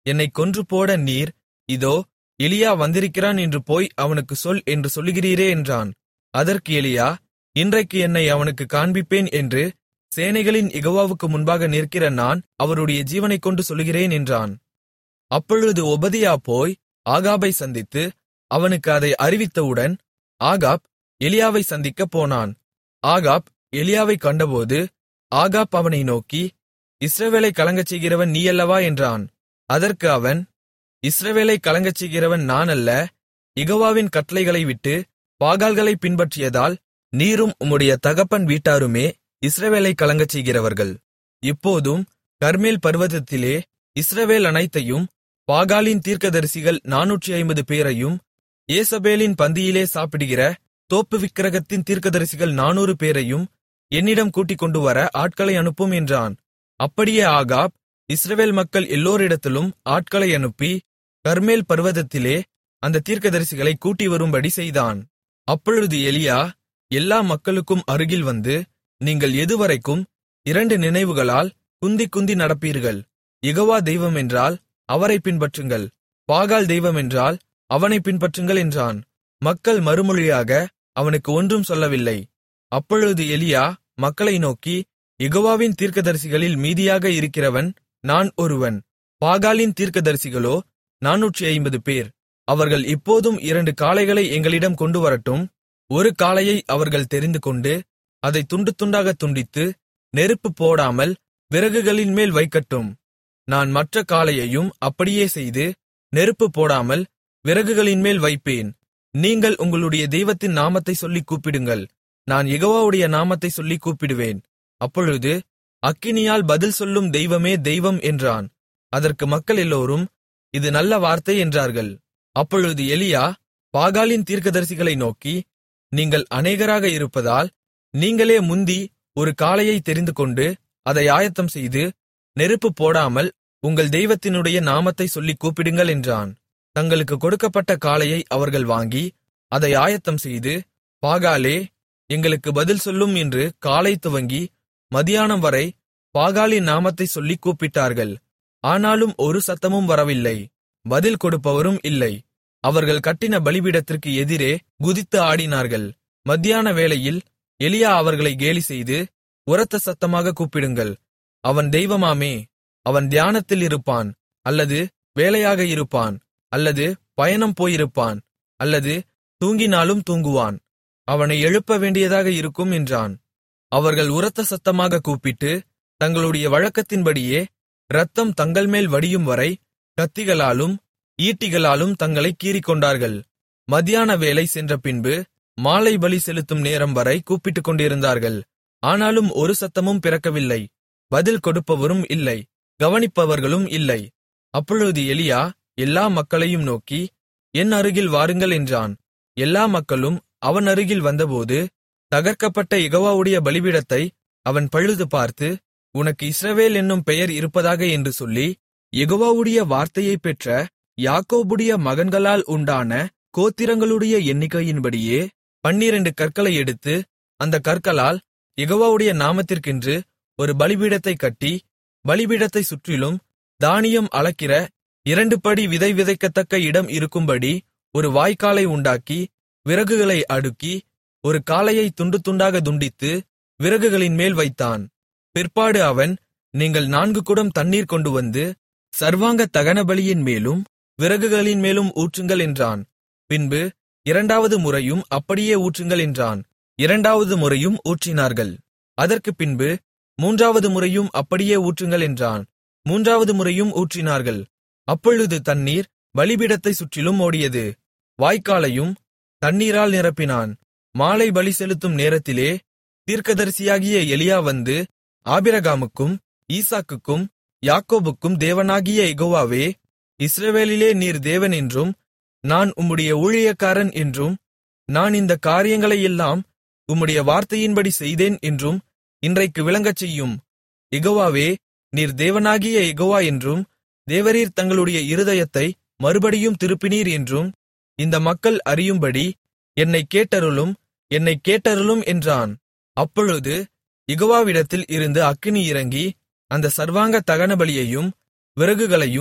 என்னைக் கொன்றுபோட நீர் இதோ எலியா வந்திருக்கிறான் என்று போய் அவனுக்குச் சொல் என்று சொல்லுகிறீரே என்றான் அதற்கு எலியா இன்றைக்கு என்னை அவனுக்குக் காண்பிப்பேன் என்று சேனைகளின் யெகோவாவுக்கு முன்பாக நிற்கிற நான் அவருடைய ஜீவனைக் கொண்டு சொல்லுகிறேன் என்றான் அப்பொழுது ஒபதியா போய் ஆகாபை சந்தித்து அவனுக்கு அதை அறிவித்தவுடன் ஆகாப் எலியாவை சந்திக்கப் போனான் ஆகாப் எலியாவைக் கண்டபோது ஆகாப் அவனை நோக்கி இஸ்ரவேலை கலங்கச் செய்கிறவன் நீ அல்லவா என்றான் அதற்கு அவன் இஸ்ரவேலை கலங்கச் செய்கிறவன் நான் அல்ல யெகோவாவின் கட்டளைகளை விட்டு பாகால்களைப் பின்பற்றியதால் நீரும் உம்முடைய தகப்பன் வீட்டாருமே இஸ்ரவேலை கலங்கச் செய்கிறவர்கள் இப்போதும் கர்மேல் பர்வதத்திலே இஸ்ரவேல் அனைத்தையும் பாகாலின் தீர்க்கதரிசிகள் நானூற்றி ஐம்பது பேரையும் ஏசபேலின் பந்தியிலே சாப்பிடுகிற தோப்பு விக்கிரகத்தின் தீர்க்கதரிசிகள் நானூறு பேரையும் என்னிடம் கூட்டிக் கொண்டு வர ஆட்களை அனுப்பும் என்றான் அப்படியே ஆகாப் இஸ்ரவேல் மக்கள் எல்லோரிடத்திலும் ஆட்களை அனுப்பி கர்மேல் பர்வதத்திலே அந்த தீர்க்கதரிசிகளை கூட்டி வரும்படி செய்தான் அப்பொழுது எலியா எல்லா மக்களுக்கும் அருகில் வந்து நீங்கள் எதுவரைக்கும் இரண்டு நினைவுகளால் குந்திக் குந்தி நடப்பீர்கள் யெகோவா தெய்வம் என்றால் அவரை பின்பற்றுங்கள் பாகால் தெய்வம் என்றால் அவனை பின்பற்றுங்கள் என்றான் மக்கள் மறுமொழியாக அவனுக்கு ஒன்றும் சொல்லவில்லை அப்பொழுது எலியா மக்களை நோக்கி யெகோவாவின் தீர்க்கதரிசிகளில் மீதியாக இருக்கிறவன் நான் ஒருவன் பாகாலின் தீர்க்கதரிசிகளோ நானூற்றி ஐம்பது பேர் அவர்கள் இப்போதும் இரண்டு காளைகளை எங்களிடம் கொண்டு வரட்டும் ஒரு காளையை அவர்கள் தெரிந்துகொண்டு அதை துண்டு துண்டாக துண்டித்து நெருப்பு போடாமல் விறகுகளின் மேல் வைக்கட்டும் நான் மற்ற காளையையும் அப்படியே செய்து நெருப்பு போடாமல் விறகுகளின் மேல் வைப்பேன் நீங்கள் உங்களுடைய தெய்வத்தின் நாமத்தை சொல்லி கூப்பிடுங்கள் நான் யெகோவாவுடைய நாமத்தை சொல்லி கூப்பிடுவேன் அப்பொழுது அக்கினியால் பதில் சொல்லும் தெய்வமே தெய்வம் என்றான் அதற்கு மக்கள் எல்லோரும் இது நல்ல வார்த்தை என்றார்கள் அப்பொழுது எலியா பாகாலின் தீர்க்கதரிசிகளை நோக்கி நீங்கள் அநேகராக இருப்பதால் நீங்களே முந்தி ஒரு காளையை தெரிந்துகொண்டு அதை ஆயத்தம் செய்து நெருப்பு போடாமல் உங்கள் தெய்வத்தினுடைய நாமத்தை சொல்லி கூப்பிடுங்கள் என்றான் தங்களுக்கு கொடுக்கப்பட்ட காளையை அவர்கள் வாங்கி அதை ஆயத்தம் செய்து பாகாலே எங்களுக்கு பதில் சொல்லும் என்று காலை துவங்கி மதியானம் வரை பாகாலின் நாமத்தை சொல்லி கூப்பிட்டார்கள் ஆனாலும் ஒரு சத்தமும் வரவில்லை பதில் கொடுப்பவரும் இல்லை அவர்கள் கட்டின பலிபீடத்திற்கு எதிரே குதித்து ஆடினார்கள் மத்தியான வேளையில் எலியா அவர்களை கேலி செய்து உரத்த சத்தமாக கூப்பிடுங்கள் அவன் தெய்வமாமே அவன் தியானத்தில் இருப்பான் அல்லது வேலையாக இருப்பான் அல்லது பயணம் போயிருப்பான் அல்லது தூங்கினாலும் தூங்குவான் அவனை எழுப்ப வேண்டியதாக இருக்கும் என்றான் அவர்கள் உரத்த சத்தமாக கூப்பிட்டு தங்களுடைய வழக்கத்தின்படியே இரத்தம் தங்கள் மேல் வடியும் வரை கத்திகளாலும் ஈட்டிகளாலும் தங்களை கீறிக்கொண்டார்கள் மத்தியான வேலை சென்ற பின்பு மாலை பலி செலுத்தும் நேரம் வரை கூப்பிட்டுக் கொண்டிருந்தார்கள் ஆனாலும் ஒரு சத்தமும் பிறக்கவில்லை பதில் கொடுப்பவரும் இல்லை கவனிப்பவர்களும் இல்லை அப்பொழுது எலியா எல்லா மக்களையும் நோக்கி என் அருகில் வாருங்கள் என்றான் எல்லா மக்களும் அவன் அருகில் வந்தபோது தகர்க்கப்பட்ட யெகோவாவுடைய பலிபீடத்தை அவன் பழுது பார்த்து உனக்கு இஸ்ரவேல் என்னும் பெயர் இருப்பதாக என்று சொல்லி யெகோவாவுடைய வார்த்தையைப் பெற்ற யாக்கோபுடைய மகன்களால் உண்டான கோத்திரங்களுடைய எண்ணிக்கையின்படியே பன்னிரண்டு கற்களை எடுத்து அந்த கற்களால் யெகோவாவுடைய நாமத்திற்கென்று ஒரு பலிபீடத்தைக் கட்டி பலிபீடத்தைச் சுற்றிலும் தானியம் அளக்கிற இரண்டு படி விதை விதைக்கத்தக்க இடம் இருக்கும்படி ஒரு வாய்க்காலை உண்டாக்கி விறகுகளை அடுக்கி ஒரு காளையை துண்டு துண்டாக துண்டித்து விறகுகளின் மேல் வைத்தான் பிற்பாடு அவன் நீங்கள் நான்கு குடம் தண்ணீர் கொண்டு வந்து சர்வாங்க தகனபலியின் மேலும் விறகுகளின் மேலும் ஊற்றுங்கள் என்றான் பின்பு இரண்டாவது முறையும் அப்படியே ஊற்றுங்கள் என்றான் இரண்டாவது முறையும் ஊற்றினார்கள் அதற்குப் பின்பு மூன்றாவது முறையும் அப்படியே ஊற்றுங்கள் என்றான் மூன்றாவது முறையும் ஊற்றினார்கள் அப்பொழுது தண்ணீர் பலிபீடத்தைச் சுற்றிலும் ஓடியது வாய்க்காலையும் தண்ணீரால் நிரப்பினான் மாலை பலி செலுத்தும் நேரத்திலே தீர்க்கதரிசியாகிய எலியா வந்து ஆபிரகாமுக்கும் ஈசாக்குக்கும் யாக்கோபுக்கும் தேவனாகிய யெகோவாவே இஸ்ரவேலிலே நீர் தேவன் என்றும் நான் உம்முடைய ஊழியக்காரன் என்றும் நான் இந்த காரியங்களையெல்லாம் உம்முடைய வார்த்தையின்படி செய்தேன் என்றும் இன்றைக்கு விளங்கச் செய்யும் யெகோவாவே நீர் தேவனாகிய யெகோவா என்றும் தேவரீர் தங்களுடைய இருதயத்தை மறுபடியும் திருப்பினீர் என்றும் இந்த மக்கள் அறியும்படி என்னைக் கேட்டருளும் என்னைக் கேட்டருளும் என்றான் அப்பொழுது யெகோவாவிடத்தில் இருந்து அக்கினி இறங்கி அந்த சர்வாங்க தகனபலியையும் விறகுகளையும்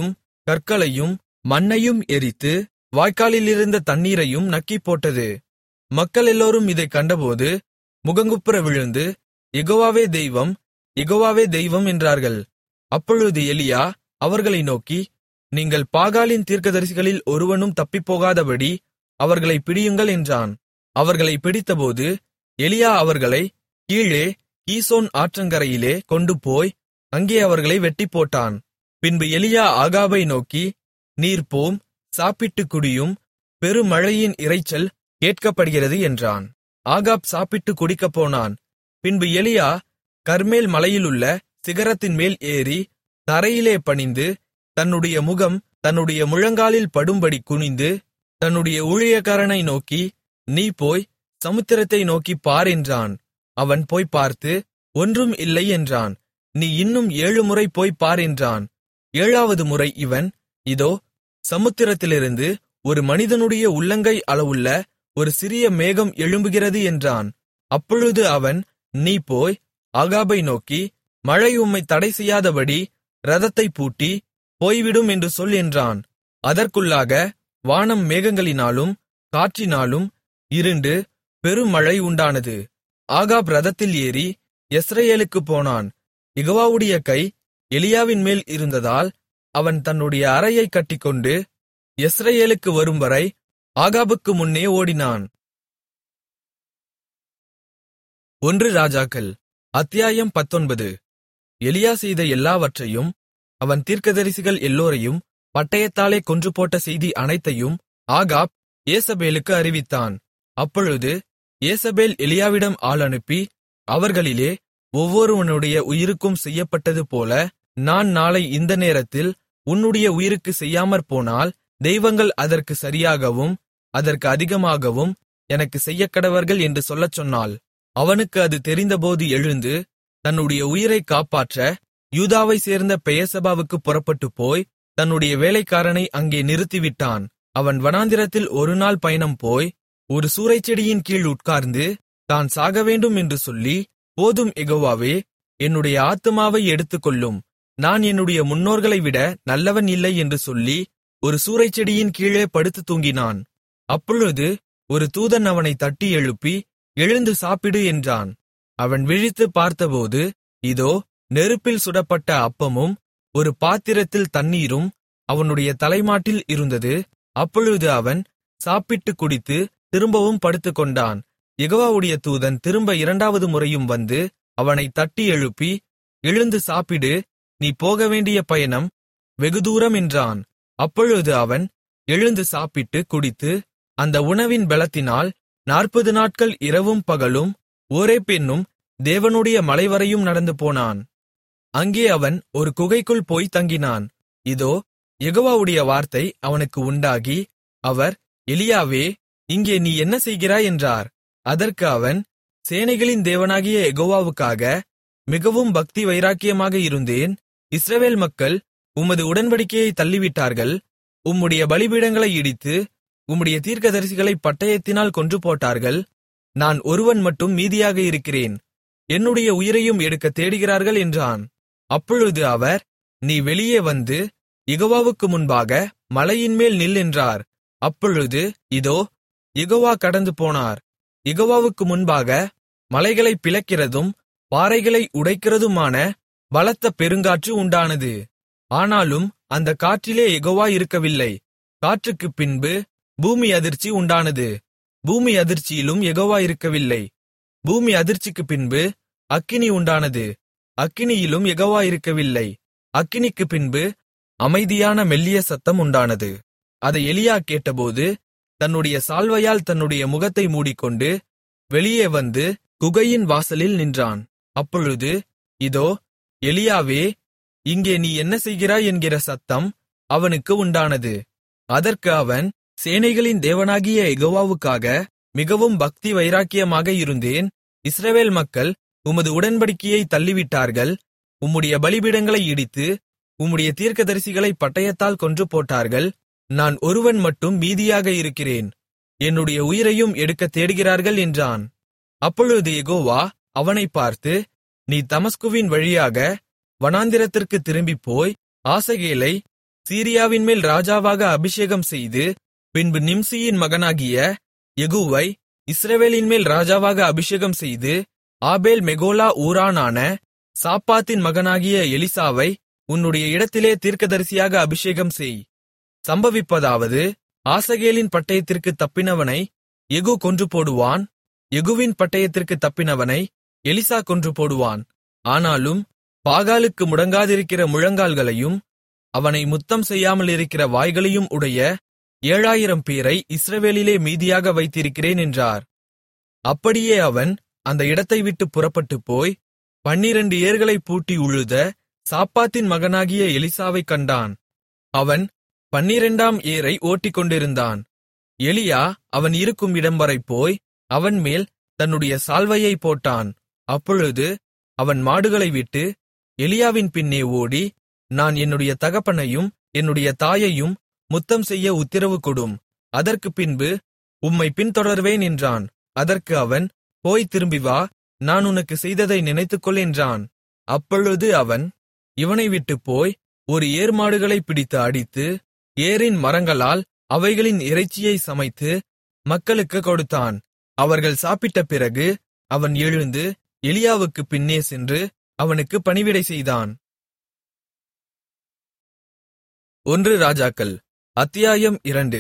கற்களையும் மண்ணையும் எரித்து வாய்க்காலிலிருந்த தண்ணீரையும் நக்கிப்போட்டது மக்கள் எல்லோரும் இதைக் கண்டபோது முகங்குப்புற விழுந்து யெகோவாவே தெய்வம் யெகோவாவே தெய்வம் என்றார்கள் அப்பொழுது எலியா அவர்களை நோக்கி நீங்கள் பாகாலின் தீர்க்கதரிசிகளில் ஒருவனும் தப்பிப்போகாதபடி அவர்களை பிடியுங்கள் என்றான் அவர்களை பிடித்தபோது எலியா அவர்களை கீழே கீசோன் ஆற்றங்கரையிலே கொண்டுபோய் அங்கே அவர்களை வெட்டிப்போட்டான் பின்பு எலியா ஆகாபை நோக்கி நீர் போம் சாப்பிட்டுக் குடியும் பெருமழையின் இரைச்சல் கேட்கப்படுகிறது என்றான் ஆகாப் சாப்பிட்டுக் குடிக்கப் போனான் பின்பு எலியா கர்மேல் மலையிலுள்ள சிகரத்தின் மேல் ஏறி தரையிலே பணிந்து தன்னுடைய முகம் தன்னுடைய முழங்காலில் படும்படி குனிந்து தன்னுடைய ஊழியக்காரனை நோக்கி நீ போய் சமுத்திரத்தை நோக்கிப் பார் என்றான் அவன் போய் பார்த்து ஒன்றும் இல்லை என்றான் நீ இன்னும் ஏழு முறை போய் பார் என்றான் ஏழாவது முறை இவன் இதோ சமுத்திரத்திலிருந்து ஒரு மனிதனுடைய உள்ளங்கை அளவுள்ள ஒரு சிறிய மேகம் எழும்புகிறது என்றான் அப்பொழுது அவன் நீ போய் ஆகாபை நோக்கி மழை உம்மை தடை செய்யாதபடி ரதத்தைப் பூட்டி போய்விடும் என்று சொல் என்றான் அதற்குள்ளாக வானம் மேகங்களினாலும் காற்றினாலும் இருண்டு பெருமழை உண்டானது ஆகாப் ரதத்தில் ஏறி யெஸ்ரயேலுக்குப் போனான் யெகோவாவுடைய கை எலியாவின் மேல் இருந்ததால் அவன் தன்னுடைய அறையைக் கட்டிக்கொண்டு யெஸ்ரயேலுக்கு வரும்வரை ஆகாபுக்கு முன்னே ஓடினான் ஒன்று ராஜாக்கள் அத்தியாயம் பத்தொன்பது எலியா செய்த எல்லாவற்றையும் அவன் தீர்க்கதரிசிகள் எல்லோரையும் பட்டயத்தாலே கொன்றுபோட்ட செய்தி அனைத்தையும் ஆகாப் ஏசபேலுக்கு அறிவித்தான் அப்பொழுது ஏசபேல் எலியாவிடம் ஆள் அனுப்பி அவர்களிலே ஒவ்வொருவனுடைய உயிருக்கும் செய்யப்பட்டது போல நான் நாளை இந்த நேரத்தில் உன்னுடைய உயிருக்கு செய்யாமற் தெய்வங்கள் அதற்கு சரியாகவும் அதற்கு அதிகமாகவும் எனக்கு செய்யக்கடவர்கள் என்று சொல்லச் சொன்னாள் அவனுக்கு அது தெரிந்தபோது எழுந்து தன்னுடைய உயிரைக் காப்பாற்ற யூதாவைச் சேர்ந்த பெயர்சபாவுக்குப் புறப்பட்டுப் போய் தன்னுடைய வேலைக்காரனை அங்கே நிறுத்திவிட்டான் அவன் வனாந்திரத்தில் ஒரு நாள் பயணம் போய் ஒரு சூரைச்செடியின் கீழ் உட்கார்ந்து தான் சாகவேண்டும் என்று சொல்லி போதும் எகோவாவே என்னுடைய ஆத்துமாவை எடுத்துக்கொள்ளும் நான் என்னுடைய முன்னோர்களை விட நல்லவன் இல்லை என்று சொல்லி ஒரு சூரைச்செடியின் கீழே படுத்து தூங்கினான் அப்பொழுது ஒரு தூதன் அவனை தட்டி எழுப்பி எழுந்து சாப்பிடு என்றான் அவன் விழித்துப் பார்த்தபோது இதோ நெருப்பில் சுடப்பட்ட அப்பமும் ஒரு பாத்திரத்தில் தண்ணீரும் அவனுடைய தலைமாட்டில் இருந்தது அப்பொழுது அவன் சாப்பிட்டுக் குடித்து திரும்பவும் படுத்துக்கொண்டான் யெகோவாவுடைய தூதன் திரும்ப இரண்டாவது முறையும் வந்து அவனைத் தட்டி எழுப்பி எழுந்து சாப்பிடு நீ போகவேண்டிய பயணம் வெகுதூரம் என்றான் அப்பொழுது அவன் எழுந்து சாப்பிட்டு குடித்து அந்த உணவின் பலத்தினால் நாற்பது நாட்கள் இரவும் பகலும் ஓரேப் என்னும் தேவனுடைய மலைவரையும் நடந்து போனான் அங்கே அவன் ஒரு குகைக்குள் போய் தங்கினான் இதோ யெகோவாவுடைய வார்த்தை அவனுக்கு உண்டாகி அவர் எலியாவே இங்கே நீ என்ன செய்கிறாய் என்றார் அதற்கு அவன் சேனைகளின் தேவனாகிய யெகோவாவுக்காக மிகவும் பக்தி வைராக்கியமாக இருந்தேன் இஸ்ரவேல் மக்கள் உமது உடன்படிக்கையை தள்ளிவிட்டார்கள் உம்முடைய பலிபீடங்களை இடித்து உம்முடைய தீர்க்கதரிசிகளை பட்டயத்தினால் கொன்று போட்டார்கள் நான் ஒருவன் மட்டும் மீதியாக இருக்கிறேன் என்னுடைய உயிரையும் எடுக்கத் தேடுகிறார்கள் என்றான் அப்பொழுது அவர் நீ வெளியே வந்து யெகோவாவுக்கு முன்பாக மலையின்மேல் நில் என்றார் அப்பொழுது இதோ யெகோவா கடந்து போனார் யெகோவாவுக்கு முன்பாக மலைகளை பிளக்கிறதும் பாறைகளை உடைக்கிறதுமான பலத்த பெருங்காற்று உண்டானது ஆனாலும் அந்த காற்றிலே யெகோவா இருக்கவில்லை காற்றுக்குப் பின்பு பூமி அதிர்ச்சி உண்டானது பூமி அதிர்ச்சியிலும் யெகோவா இருக்கவில்லை பூமி அதிர்ச்சிக்குப் பின்பு அக்கினி உண்டானது அக்கினியிலும் யெகோவா இருக்கவில்லை அக்கினிக்குப் பின்பு அமைதியான மெல்லிய சத்தம் உண்டானது அதை எலியா கேட்டபோது தன்னுடைய சால்வையால் தன்னுடைய முகத்தை மூடிக்கொண்டு வெளியே வந்து குகையின் வாசலில் நின்றான் அப்பொழுது இதோ எலியாவே இங்கே நீ என்ன செய்கிறாய் என்கிற சத்தம் அவனுக்கு உண்டானது அதற்கு அவன் சேனைகளின் தேவனாகிய யெகோவாவுக்காக மிகவும் பக்தி வைராக்கியமாக இருந்தேன் இஸ்ரவேல் மக்கள் உமது உடன்படிக்கையை தள்ளிவிட்டார்கள் உம்முடைய பலிபீடங்களை இடித்து உம்முடைய தீர்க்கதரிசிகளை பட்டயத்தால் கொன்று போட்டார்கள் நான் ஒருவன் மட்டும் மீதியாக இருக்கிறேன் என்னுடைய உயிரையும் எடுக்கத் தேடுகிறார்கள் என்றான் அப்பொழுது யெகோவா அவனைப் பார்த்து நீ தமஸ்குவின் வழியாக வனாந்திரத்திற்குத் திரும்பிப் போய் ஆசகேலை சீரியாவின்மேல் ராஜாவாக அபிஷேகம் செய்து பின்பு நிம்சியின் மகனாகிய யெகூவை இஸ்ரவேலின்மேல் ராஜாவாக அபிஷேகம் செய்து ஆபேல் மெகோலா ஊரானான சாப்பாத்தின் மகனாகிய எலிசாவை உன்னுடைய இடத்திலே தீர்க்கதரிசியாக அபிஷேகம் செய் சம்பவிப்பதாவது ஆசகேலின் பட்டயத்திற்கு தப்பினவனை யெகூ கொன்று போடுவான் யெகூவின் பட்டயத்திற்கு தப்பினவனை எலிசா கொன்று போடுவான் ஆனாலும் பாகாலுக்கு முடங்காதிருக்கிற முழங்கால்களையும் அவனை முத்தம் செய்யாமல் இருக்கிற வாய்களையும் உடைய ஏழாயிரம் பேரை இஸ்ரவேலிலே மீதியாக வைத்திருக்கிறேன் என்றார் அப்படியே அவன் அந்த இடத்தை விட்டு புறப்பட்டுப் போய் பன்னிரண்டு ஏர்களைப் பூட்டி உழுத சாப்பாத்தின் மகனாகிய எலிசாவைக் கண்டான் அவன் பன்னிரண்டாம் ஏரை ஓட்டிக்கொண்டிருந்தான் எலியா அவன் இருக்கும் இடம் வரை போய் அவன் மேல் தன்னுடைய சால்வையை போட்டான் அப்பொழுது அவன் மாடுகளை விட்டு எலியாவின் பின்னே ஓடி நான் என்னுடைய தகப்பனையும் என்னுடைய தாயையும் முத்தம் செய்ய உத்திரவு கொடும் அதற்குப் பின்பு உம்மை பின்தொடர்வேன் என்றான் அதற்கு அவன் போய் திரும்பி வா நான் உனக்கு செய்ததை நினைத்துக்கொள் என்றான் அப்பொழுது அவன் இவனை விட்டுப் போய் ஒரு ஏர்மாடுகளைப் பிடித்து அடித்து ஏரின் மரங்களால் அவைகளின் இறைச்சியை சமைத்து மக்களுக்குக் கொடுத்தான் அவர்கள் சாப்பிட்ட பிறகு அவன் எழுந்து எலியாவுக்குப் பின்னே சென்று அவனுக்கு பணிவிடை செய்தான் ஒன்று ராஜாக்கள் அத்தியாயம் இரண்டு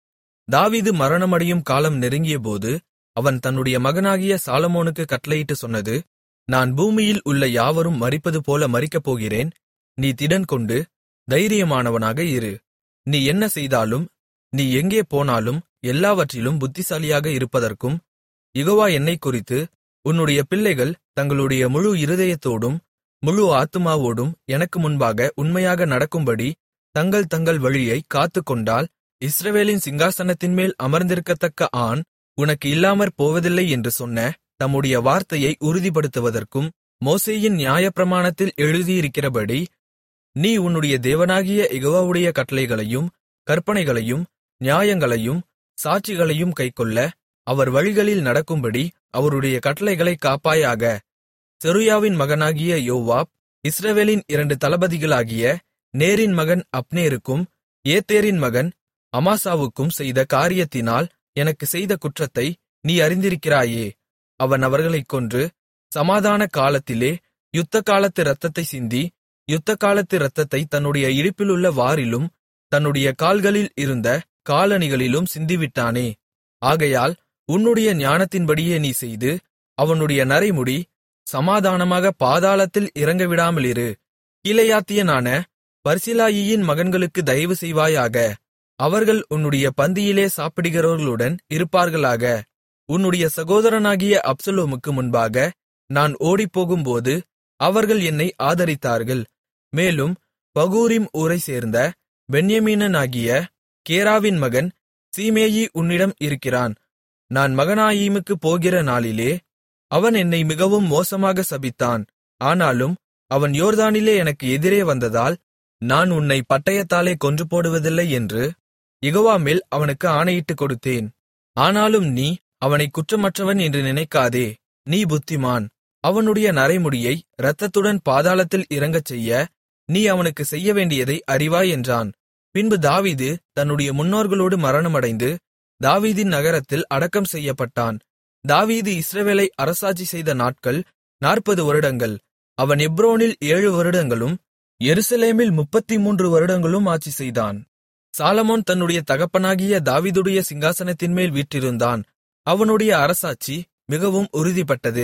தாவீது மரணமடையும் காலம் நெருங்கியபோது அவன் தன்னுடைய மகனாகிய சாலமோனுக்கு கட்டளையிட்டு சொன்னது நான் பூமியில் உள்ள யாவரும் மரிப்பது போல மரிக்கப் போகிறேன் நீ திடன் கொண்டு தைரியமானவனாக இரு நீ என்ன செய்தாலும் நீ எங்கே போனாலும் எல்லாவற்றிலும் புத்திசாலியாக இருப்பதற்கும் யெகோவா என்னைக் குறித்து உன்னுடைய பிள்ளைகள் தங்களுடைய முழு இருதயத்தோடும் முழு ஆத்துமாவோடும் எனக்கு முன்பாக உண்மையாக நடக்கும்படி தங்கள் தங்கள் வழியை காத்துக்கொண்டால் இஸ்ரவேலின் சிங்காசனத்தின்மேல் அமர்ந்திருக்கத்தக்க ஆண் உனக்கு இல்லாமற் போவதில்லை என்று சொன்ன தம்முடைய வார்த்தையை உறுதிப்படுத்துவதற்கும் மோசேயின் நியாயப்பிரமாணத்தில் எழுதியிருக்கிறபடி நீ உன்னுடைய தேவனாகிய யெகோவாவுடைய கட்டளைகளையும் கற்பனைகளையும் நியாயங்களையும் சாட்சிகளையும் கைக்கொள்ள அவர் வழிகளில் நடக்கும்படி அவருடைய கட்டளைகளைக் காப்பாயாக செருயாவின் மகனாகிய யோவாப் இஸ்ரவேலின் இரண்டு தளபதிகளாகிய நேரின் மகன் அப்னேருக்கும் ஏத்தேரின் மகன் அமாசாவுக்கும் செய்த காரியத்தினால் எனக்கு செய்த குற்றத்தை நீ அறிந்திருக்கிறாயே அவன் அவர்களைக் கொன்று சமாதான காலத்திலே யுத்த காலத்து இரத்தத்தை சிந்தி யுத்த காலத்து இரத்தத்தை தன்னுடைய இடுப்பிலுள்ள வாரிலும் தன்னுடைய கால்களில் இருந்த காலணிகளிலும் சிந்திவிட்டானே ஆகையால் உன்னுடைய ஞானத்தின்படியே நீ செய்து அவனுடைய நரைமுடி சமாதானமாக பாதாளத்தில் இறங்கவிடாமலிரு கீலேயாத்தியனான பர்சிலாயியின் மகன்களுக்கு தயவு செய்வாயாக அவர்கள் உன்னுடைய பந்தியிலே சாப்பிடுகிறவர்களுடன் இருப்பார்களாக உன்னுடைய சகோதரனாகிய அப்சலோமுக்கு முன்பாக நான் ஓடிப்போகும்போது அவர்கள் என்னை ஆதரித்தார்கள் மேலும் பகூரிம் ஊரைச் சேர்ந்த பென்யமீனனாகிய கேராவின் மகன் சீமேயி உன்னிடம் இருக்கிறான் நான் மகனாயீமுக்குப் போகிற நாளிலே அவன் என்னை மிகவும் மோசமாக சபித்தான் ஆனாலும் அவன் யோர்தானிலே எனக்கு எதிரே வந்ததால் நான் உன்னை பட்டயத்தாலே கொன்று போடுவதில்லை என்று யெகோவா மேல் அவனுக்கு ஆணையிட்டுக் கொடுத்தேன் ஆனாலும் நீ அவனைக் குற்றமற்றவன் என்று நினைக்காதே நீ புத்திமான் அவனுடைய நரைமுடியை இரத்தத்துடன் பாதாளத்தில் இறங்கச் செய்ய நீ அவனுக்கு செய்யவேண்டியதை அறிவாய் என்றான் பின்பு தாவீது தன்னுடைய முன்னோர்களோடு மரணமடைந்து தாவீதின் நகரத்தில் அடக்கம் செய்யப்பட்டான் தாவீது இஸ்ரவேலை அரசாட்சி செய்த நாட்கள் நாற்பது வருடங்கள் அவன் எப்ரோனில் ஏழு வருடங்களும் எருசலேமில் முப்பத்திமூன்று வருடங்களும் ஆட்சி செய்தான் சாலமோன் தன்னுடைய தகப்பனாகிய தாவீதுடைய சிங்காசனத்தின்மேல் வீற்றிருந்தான் அவனுடைய அரசாட்சி மிகவும் உறுதிப்பட்டது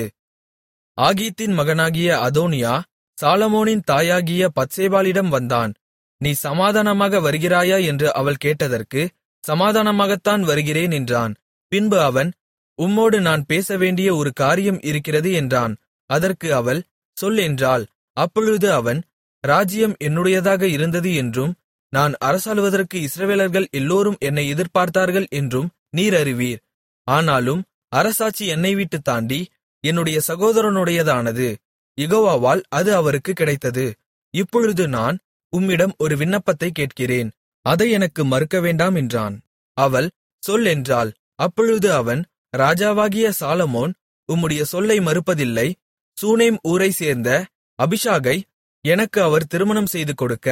ஆகீத்தின் மகனாகிய அதோனியா சாலமோனின் தாயாகிய பத்சேபாளிடம் வந்தான் நீ சமாதானமாக வருகிறாயா என்று அவள் கேட்டதற்கு சமாதானமாகத்தான் வருகிறேன் என்றான் பின்பு அவன் உம்மோடு நான் பேசவேண்டிய ஒரு காரியம் இருக்கிறது என்றான் அதற்கு அவள் சொல் என்றாள் அப்பொழுது அவன் ராஜ்யம் என்னுடையதாக இருந்தது என்றும் நான் அரசாளுவதற்கு இஸ்ரவேலர்கள் எல்லோரும் என்னை எதிர்பார்த்தார்கள் என்றும் நீர் அறிவீர் ஆனாலும் அரசாட்சி என்னை விட்டு தாண்டி என்னுடைய சகோதரனுடையதானது யெகோவாவால் அது அவருக்கு கிடைத்தது இப்பொழுது நான் உம்மிடம் ஒரு விண்ணப்பத்தை கேட்கிறேன் அதை எனக்கு மறுக்க வேண்டாம் என்றான் அவள் சொல் என்றாள் அப்பொழுது அவன் ராஜாவாகிய சாலமோன் உம்முடைய சொல்லை மறுப்பதில்லை சூனேம் ஊரைச் சேர்ந்த அபிஷாகை எனக்கு அவர் திருமணம் செய்து கொடுக்க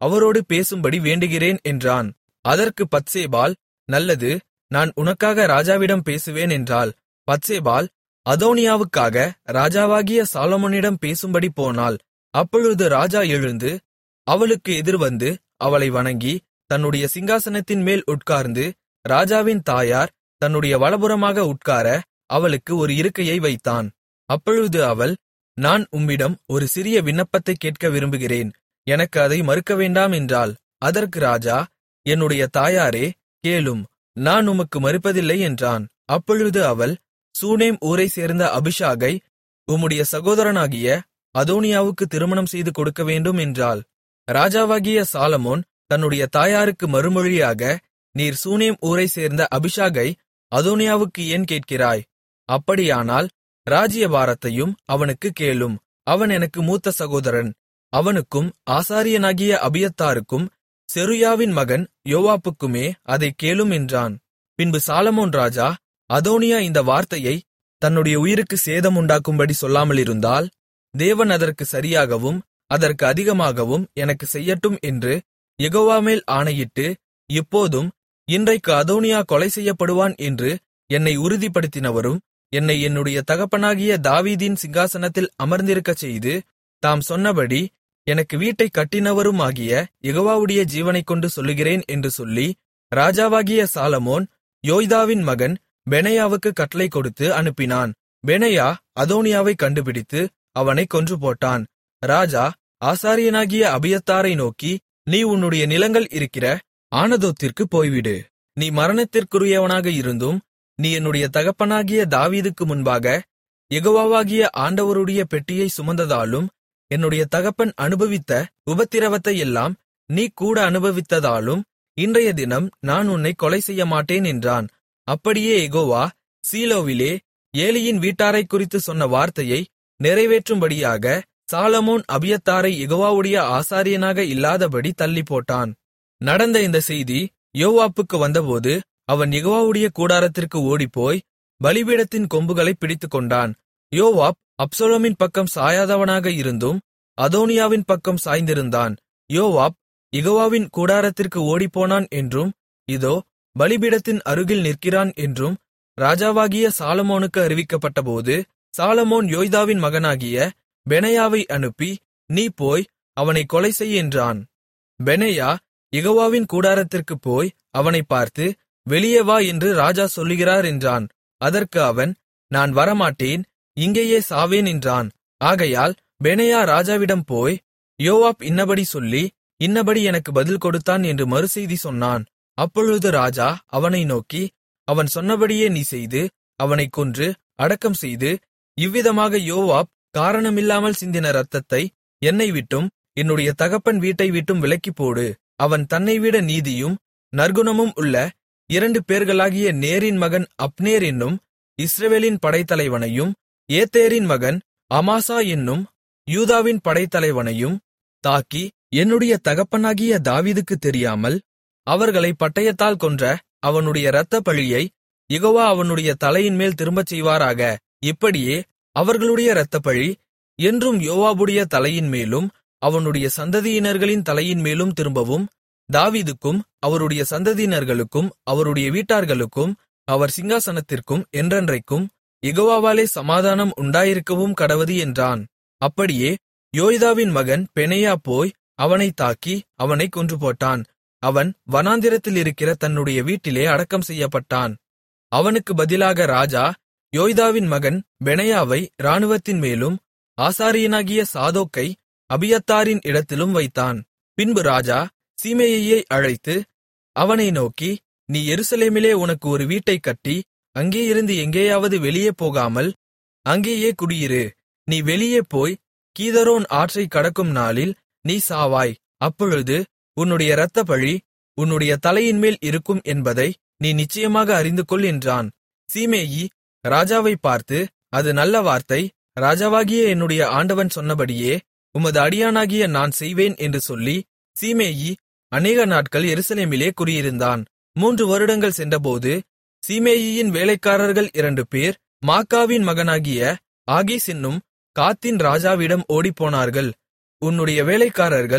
அவரோடு பேசும்படி வேண்டுகிறேன் என்றான் அதற்கு பத்சேபாள் நல்லது நான் உனக்காக ராஜாவிடம் பேசுவேன் என்றாள் பத்சேபாள் அதோனியாவுக்காக ராஜாவாகிய சாலொமோனிடம் பேசும்படி போனாள் அப்பொழுது ராஜா எழுந்து அவளுக்கு எதிர்வந்து அவளை வணங்கி தன்னுடைய சிங்காசனத்தின் மேல் உட்கார்ந்து ராஜாவின் தாயார் தன்னுடைய வலபுறமாக உட்கார அவளுக்கு ஒரு இருக்கையை வைத்தான் அப்பொழுது அவள் நான் உம்மிடம் ஒரு சிறிய விண்ணப்பத்தை கேட்க விரும்புகிறேன் எனக்கு அதை மறுக்க வேண்டாம் என்றாள் அதற்கு ராஜா என்னுடைய தாயாரே கேளும் நான் உமக்கு மறுப்பதில்லை என்றான் அப்பொழுது அவள் சூனேம் ஊரைச் சேர்ந்த அபிஷாகை உம்முடைய சகோதரனாகிய அதோனியாவுக்கு திருமணம் செய்து கொடுக்க வேண்டும் என்றாள் ராஜாவாகிய சாலமோன் தன்னுடைய தாயாருக்கு மறுமொழியாக நீர் சூனேம் ஊரைச் சேர்ந்த அபிஷாகை அதோனியாவுக்கு ஏன் கேட்கிறாய் அப்படியானால் ராஜ்யபாரத்தையும் அவனுக்கு கேளும் அவன் எனக்கு மூத்த சகோதரன் அவனுக்கும் ஆசாரியனாகிய அபியத்தாருக்கும் செருயாவின் மகன் யோவாப்புக்குமே அதைக் கேளும் என்றான் பின்பு சாலமோன் ராஜா அதோனியா இந்த வார்த்தையை தன்னுடைய உயிருக்கு சேதம் உண்டாக்கும்படி சொல்லாமலிருந்தால் தேவன் அதற்கு சரியாகவும் அதற்கு அதிகமாகவும் எனக்கு செய்யட்டும் என்று யெகோவாமேல் ஆணையிட்டு இப்போதும் இன்றைக்கு அதோனியா கொலை செய்யப்படுவான் என்று என்னை உறுதிப்படுத்தினவரும் என்னை என்னுடைய தகப்பனாகிய தாவீதின் சிங்காசனத்தில் அமர்ந்திருக்கச் செய்து தாம் சொன்னபடி எனக்கு வீட்டைக் கட்டினவருமாகிய யெகோவாவுடைய ஜீவனைக் கொண்டு சொல்லுகிறேன் என்று சொல்லி ராஜாவாகிய சாலமோன் யோய்தாவின் மகன் பெனாயாவுக்கு கட்டளை கொடுத்து அனுப்பினான் பெனாயா அதோனியாவைக் கண்டுபிடித்து அவனைக் கொன்றுபோட்டான் ராஜா ஆசாரியனாகிய அபியத்தாரை நோக்கி நீ உன்னுடைய நிலங்கள் இருக்கிற ஆனதோத்திற்கு போய்விடு நீ மரணத்திற்குரியவனாக இருந்தும் நீ என்னுடைய தகப்பனாகிய தாவீதுக்கு முன்பாக யெகோவாவாகிய ஆண்டவருடைய பெட்டியை சுமந்ததாலும் என்னுடைய தகப்பன் அனுபவித்த உபத்திரவத்தையெல்லாம் நீ கூட அனுபவித்ததாலும் இன்றைய தினம் நான் உன்னை கொலை செய்யமாட்டேன் என்றான் அப்படியே யெகோவா சீலோவிலே ஏலியின் வீட்டாரைக் குறித்து சொன்ன வார்த்தையை நிறைவேற்றும்படியாக சாலமோன் அபியத்தாரை யெகோவாவுடைய ஆசாரியனாக இல்லாதபடி தள்ளிப்போட்டான் நடந்த இந்த செய்தி யோவாப்புக்கு வந்தபோது அவன் யெகோவாவுடைய கூடாரத்திற்கு ஓடிப்போய் பலிபீடத்தின் கொம்புகளைப் பிடித்துக்கொண்டான் யோவாப் அப்சலோமின் பக்கம் சாயாதவனாக இருந்தும் அதோனியாவின் பக்கம் சாய்ந்திருந்தான் யோவாப் யெகோவாவின் கூடாரத்திற்கு ஓடிப்போனான் என்றும் இதோ பலிபீடத்தின் அருகில் நிற்கிறான் என்றும் ராஜாவாகிய சாலமோனுக்கு அறிவிக்கப்பட்டபோது சாலமோன் யோய்தாவின் மகனாகிய பெனாயாவை அனுப்பி நீ போய் அவனை கொலை செய் என்றான் பெனாயா யெகோவாவின் கூடாரத்திற்குப் போய் அவனைப் பார்த்து வெளியே வா என்று ராஜா சொல்லுகிறார் என்றான் அதற்கு அவன் நான் வரமாட்டேன் இங்கேயே சாவேன் என்றான் ஆகையால் பெனாயா ராஜாவிடம் போய் யோவாப் இன்னபடி சொல்லி இன்னபடி எனக்கு பதில் கொடுத்தான் என்று மறுசெய்தி சொன்னான் அப்பொழுது ராஜா அவனை நோக்கி அவன் சொன்னபடியே நீ செய்து அவனைக் கொன்று அடக்கம் செய்து இவ்விதமாக யோவாப் காரணமில்லாமல் சிந்தின இரத்தத்தை என்னை விட்டும் என்னுடைய தகப்பன் வீட்டை விட்டும் விலக்கிப் போடு அவன் தன்னைவிட நீதியும் நற்குணமும் உள்ள இரண்டு பேர்களாகிய நேரின் மகன் அப்னேர் என்னும் இஸ்ரவேலின் படைத்தலைவனையும் ஏத்தேரின் மகன் அமாசா என்னும் யூதாவின் படைத்தலைவனையும் தாக்கி என்னுடைய தகப்பனாகிய தாவீதுக்கு தெரியாமல் அவர்களை பட்டயத்தால் கொன்ற அவனுடைய இரத்தப் பழியை யெகோவா அவனுடைய தலையின்மேல் திரும்பச் செய்வாராக இப்படியே அவர்களுடைய இரத்தப்பழி என்றும் யோவாபுடைய தலையின்மேலும் அவனுடைய சந்ததியினர்களின் தலையின்மேலும் திரும்பவும் தாவீதுக்கும் அவருடைய சந்ததியினர்களுக்கும் அவருடைய வீட்டார்களுக்கும் அவர் சிங்காசனத்திற்கும் என்றென்றைக்கும் யெகோவாவாலே சமாதானம் உண்டாயிருக்கவும் கடவது என்றான் அப்படியே யோய்தாவின் மகன் பெனாயா போய் அவனைத் தாக்கி அவனைக் கொன்றுபோட்டான் அவன் வனாந்திரத்தில் இருக்கிற தன்னுடைய வீட்டிலே அடக்கம் செய்யப்பட்டான் அவனுக்கு பதிலாக ராஜா யோய்தாவின் மகன் பெனாயாவை இராணுவத்தின் மேலும் ஆசாரியனாகிய சாதோக்கை அபியத்தாரின் இடத்திலும் வைத்தான் பின்பு ராஜா சீமேயியை அழைத்து அவனை நோக்கி நீ எருசலேமிலே உனக்கு ஒரு வீட்டைக் கட்டி அங்கேயிருந்து எங்கேயாவது வெளியே போகாமல் அங்கேயே குடியிரு நீ வெளியே போய் கீதரோன் ஆற்றைக் கடக்கும் நாளில் நீ சாவாய் அப்பொழுது உன்னுடைய இரத்தப்பழி உன்னுடைய தலையின்மேல் இருக்கும் என்பதை நீ நிச்சயமாக அறிந்துகொள் என்றான் சீமேயி ராஜாவைப் பார்த்து அது நல்ல வார்த்தை ராஜாவாகிய என்னுடைய ஆண்டவன் சொன்னபடியே உமது அடியானாகிய நான் செய்வேன் என்று சொல்லி சீமேயி அநேக நாட்கள் எருசலேமிலே குடியிருந்தான் மூன்று வருடங்கள் சென்றபோது சீமேயியின் வேலைக்காரர்கள் இரண்டு பேர் மாக்காவின் மகனாகிய ஆகீஸ் என்னும் காத்தின் ராஜாவிடம் ஓடிப்போனார்கள் உன்னுடைய வேலைக்காரர்கள்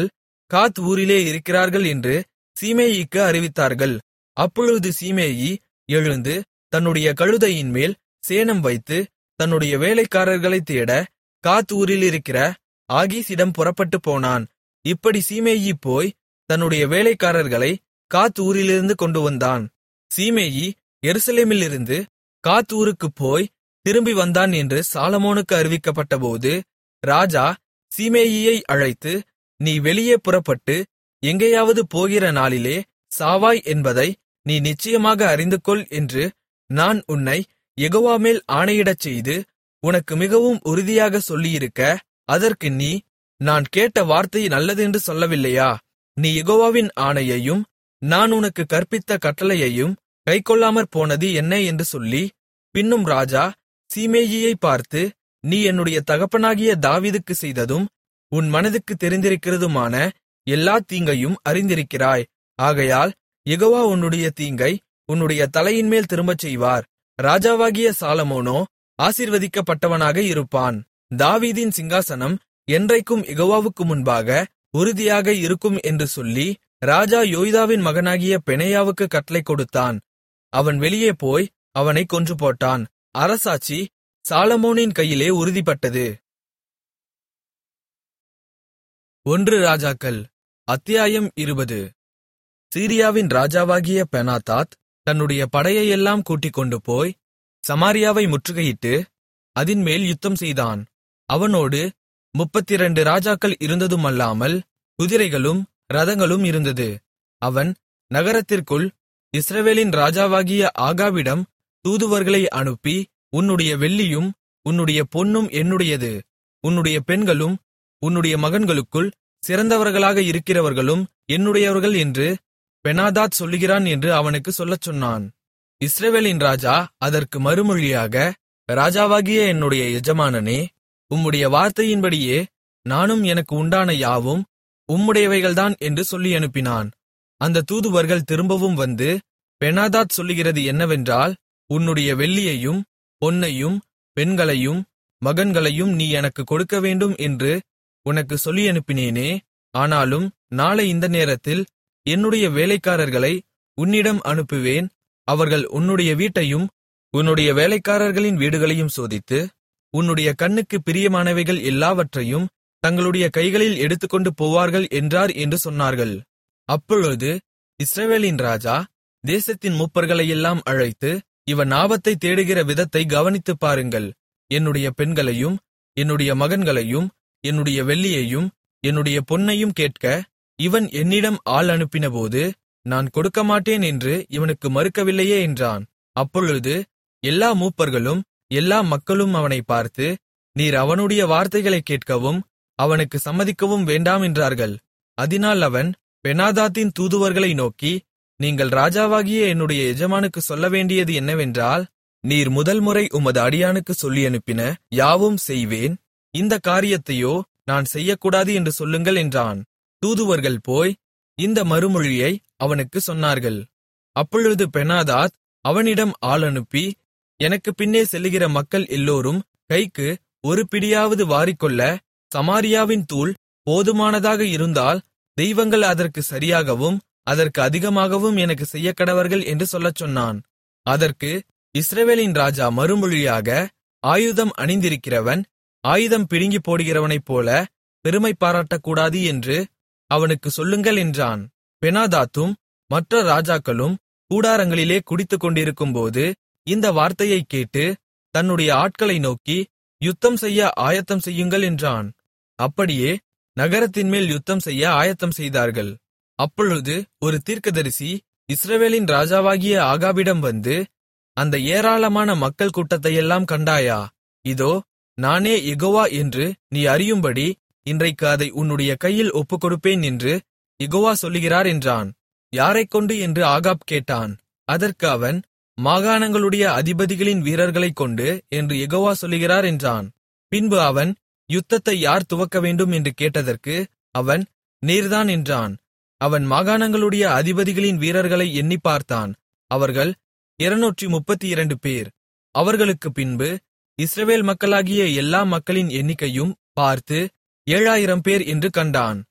காத் ஊரிலே இருக்கிறார்கள் என்று சீமேயிக்கு அறிவித்தார்கள் அப்பொழுது சீமேயி எழுந்து தன்னுடைய கழுதையின்மேல் சேணம் வைத்து தன்னுடைய வேலைக்காரர்களைத் தேட காத் ஊரிலிருக்கிற ஆகீசிடம் புறப்பட்டுப் போனான் இப்படி சீமேயி போய் தன்னுடைய வேலைக்காரர்களை காத் ஊரிலிருந்து கொண்டு வந்தான் சீமேயி எருசலேமிலிருந்து காத் ஊருக்குப் போய் திரும்பி வந்தான் என்று சாலமோனுக்கு அறிவிக்கப்பட்டபோது ராஜா சீமேயியை அழைத்து நீ வெளியே புறப்பட்டு எங்கேயாவது போகிற நாளிலே சாவாய் என்பதை நீ நிச்சயமாக அறிந்துகொள் என்று நான் உன்னை யெகோவாமேல் ஆணையிடச் செய்து உனக்கு மிகவும் உறுதியாக சொல்லியிருக்க அதற்கு நீ நான் கேட்ட வார்த்தை நல்லதென்று சொல்லவில்லையா நீ யெகோவாவின் ஆணையையும் நான் உனக்கு கற்பித்த கட்டளையையும் கைக்கொள்ளாமற் போனது என்ன என்று சொல்லி பின்னும் ராஜா சீமேயியை பார்த்து நீ என்னுடைய தகப்பனாகிய தாவீதுக்கு செய்ததும் உன் மனதுக்கு தெரிந்திருக்கிறதுமான எல்லா தீங்கையும் அறிந்திருக்கிறாய் ஆகையால் யெகோவா உன்னுடைய தீங்கை உன்னுடைய தலையின்மேல் திரும்பச் செய்வார் ராஜாவாகிய சாலமோனோ ஆசீர்வதிக்கப்பட்டவனாக இருப்பான் தாவீதின் சிங்காசனம் என்றைக்கும் யெகோவாவுக்கு முன்பாக உறுதியாக இருக்கும் என்று சொல்லி ராஜா யோய்தாவின் மகனாகிய பெனேயாவுக்கு கட்டளை கொடுத்தான் அவன் வெளியே போய் அவனைக் கொன்றுபோட்டான் அரசாட்சி சாலமோனின் கையிலே உறுதிப்பட்டது ஒன்று ராஜாக்கள் அத்தியாயம் இருபது சீரியாவின் ராஜாவாகிய பெனாதாத் தன்னுடைய படையையெல்லாம் கூட்டிக்கொண்டு போய் சமாரியாவை முற்றுகையிட்டு அதின்மேல் யுத்தம் செய்தான் அவனோடு முப்பத்திரண்டு ராஜாக்கள் இருந்ததுமல்லாமல் குதிரைகளும் ரதங்களும் இருந்தது அவன் நகரத்திற்குள் இஸ்ரவேலின் ராஜாவாகிய ஆகாவிடம் தூதுவர்களை அனுப்பி உன்னுடைய வெள்ளியும் உன்னுடைய பொன்னும் என்னுடையது உன்னுடைய பெண்களும் உன்னுடைய மகன்களுக்குள் சிறந்தவர்களாக இருக்கிறவர்களும் என்னுடையவர்கள் என்று பெனாதாத் சொல்லுகிறான் என்று அவனுக்கு சொல்லச் சொன்னான் இஸ்ரவேலின் ராஜா அதற்கு மறுமொழியாக ராஜாவாகிய என்னுடைய எஜமானனே உம்முடைய வார்த்தையின்படியே நானும் எனக்கு உண்டான யாவும் உம்முடையவைகள்தான் என்று சொல்லி அனுப்பினான் அந்த தூதுவர்கள் திரும்பவும் வந்து பெனாதாத் சொல்லுகிறது என்னவென்றால் உன்னுடைய வெள்ளியையும் பொன்னையும் பெண்களையும் மகன்களையும் நீ எனக்கு கொடுக்க வேண்டும் என்று உனக்கு சொல்லி அனுப்பினேனே ஆனாலும் நாளை இந்த நேரத்தில் என்னுடைய வேலைக்காரர்களை உன்னிடம் அனுப்புவேன் அவர்கள் உன்னுடைய வீட்டையும் உன்னுடைய வேலைக்காரர்களின் வீடுகளையும் சோதித்து உன்னுடைய கண்ணுக்கு பிரியமானவைகள் எல்லாவற்றையும் தங்களுடைய கைகளில் எடுத்துக்கொண்டு போவார்கள் என்றார் என்று சொன்னார்கள் அப்பொழுது இஸ்ரவேலின் ராஜா தேசத்தின் மூப்பர்களையெல்லாம் அழைத்து இவன் ஆபத்தை தேடுகிற விதத்தை கவனித்துப் பாருங்கள் என்னுடைய பெண்களையும் என்னுடைய மகன்களையும் என்னுடைய வெள்ளியையும் என்னுடைய பொன்னையும் கேட்க இவன் என்னிடம் ஆள் அனுப்பினபோது நான் கொடுக்கமாட்டேன் என்று இவனுக்கு மறுக்கவில்லையே என்றான் அப்பொழுது எல்லா மூப்பர்களும் எல்லா மக்களும் அவனை பார்த்து நீர் அவனுடைய வார்த்தைகளைக் கேட்கவும் அவனுக்கு சம்மதிக்கவும் வேண்டாம் என்றார்கள் அதனால் அவன் பெனாதாத்தின் தூதுவர்களை நோக்கி நீங்கள் ராஜாவாகிய என்னுடைய எஜமானுக்கு சொல்ல வேண்டியது என்னவென்றால் நீர் முதல் முறை உமது அடியானுக்கு சொல்லி அனுப்பின யாவும் செய்வேன் இந்த காரியத்தையோ நான் செய்யக்கூடாது என்று சொல்லுங்கள் என்றான் தூதுவர்கள் போய் இந்த மறுமொழியை அவனுக்கு சொன்னார்கள் அப்பொழுது பெனாதாத் அவனிடம் ஆள் அனுப்பி எனக்கு பின்னே செல்லுகிற மக்கள் எல்லோரும் கைக்கு ஒரு பிடியாவது வாரிக்கொள்ள சமாரியாவின் தூள் போதுமானதாக இருந்தால் தெய்வங்கள் அதற்கு சரியாகவும் அதற்கு அதிகமாகவும் எனக்கு செய்யக்கடவர்கள் என்று சொல்லச் சொன்னான் அதற்கு இஸ்ரவேலின் ராஜா மறுமொழியாக ஆயுதம் அணிந்திருக்கிறவன் ஆயுதம் பிடுங்கி போடுகிறவனைப் போல பெருமை பாராட்டக்கூடாது என்று அவனுக்கு சொல்லுங்கள் என்றான் பெனாதாத்தும் மற்ற ராஜாக்களும் கூடாரங்களிலே குடித்துக் கொண்டிருக்கும்போது இந்த வார்த்தையைக் கேட்டு தன்னுடைய ஆட்களை நோக்கி யுத்தம் செய்ய ஆயத்தம் செய்யுங்கள் என்றான் அப்படியே நகரத்தின்மேல் யுத்தம் செய்ய ஆயத்தம் செய்தார்கள் அப்பொழுது ஒரு தீர்க்கதரிசி இஸ்ரவேலின் ராஜாவாகிய ஆகாபிடம் வந்து அந்த ஏராளமான மக்கள் கூட்டத்தையெல்லாம் கண்டாயா இதோ நானே யெகோவா என்று நீ அறியும்படி இன்றைக்கு அதை உன்னுடைய கையில் ஒப்புக்கொடுப்பேன் என்று யெகோவா சொல்லுகிறார் என்றான் யாரைக்கொண்டு என்று ஆகாப் கேட்டான் அதற்கு அவன் மாகாணங்களுடைய அதிபதிகளின் வீரர்களைக் கொண்டு என்று யெகோவா சொல்லுகிறார் என்றான் பின்பு அவன் யுத்தத்தை யார் துவக்க வேண்டும் என்று கேட்டதற்கு அவன் நீர்தான் என்றான் அவன் மாகாணங்களுடைய அதிபதிகளின் வீரர்களை எண்ணிப் பார்த்தான் அவர்கள் இருநூற்றி முப்பத்தி இரண்டு பேர் அவர்களுக்கு பின்பு இஸ்ரவேல் மக்களாகிய எல்லா மக்களின் எண்ணிக்கையும் பார்த்து ஏழாயிரம் பேர் என்று கண்டான்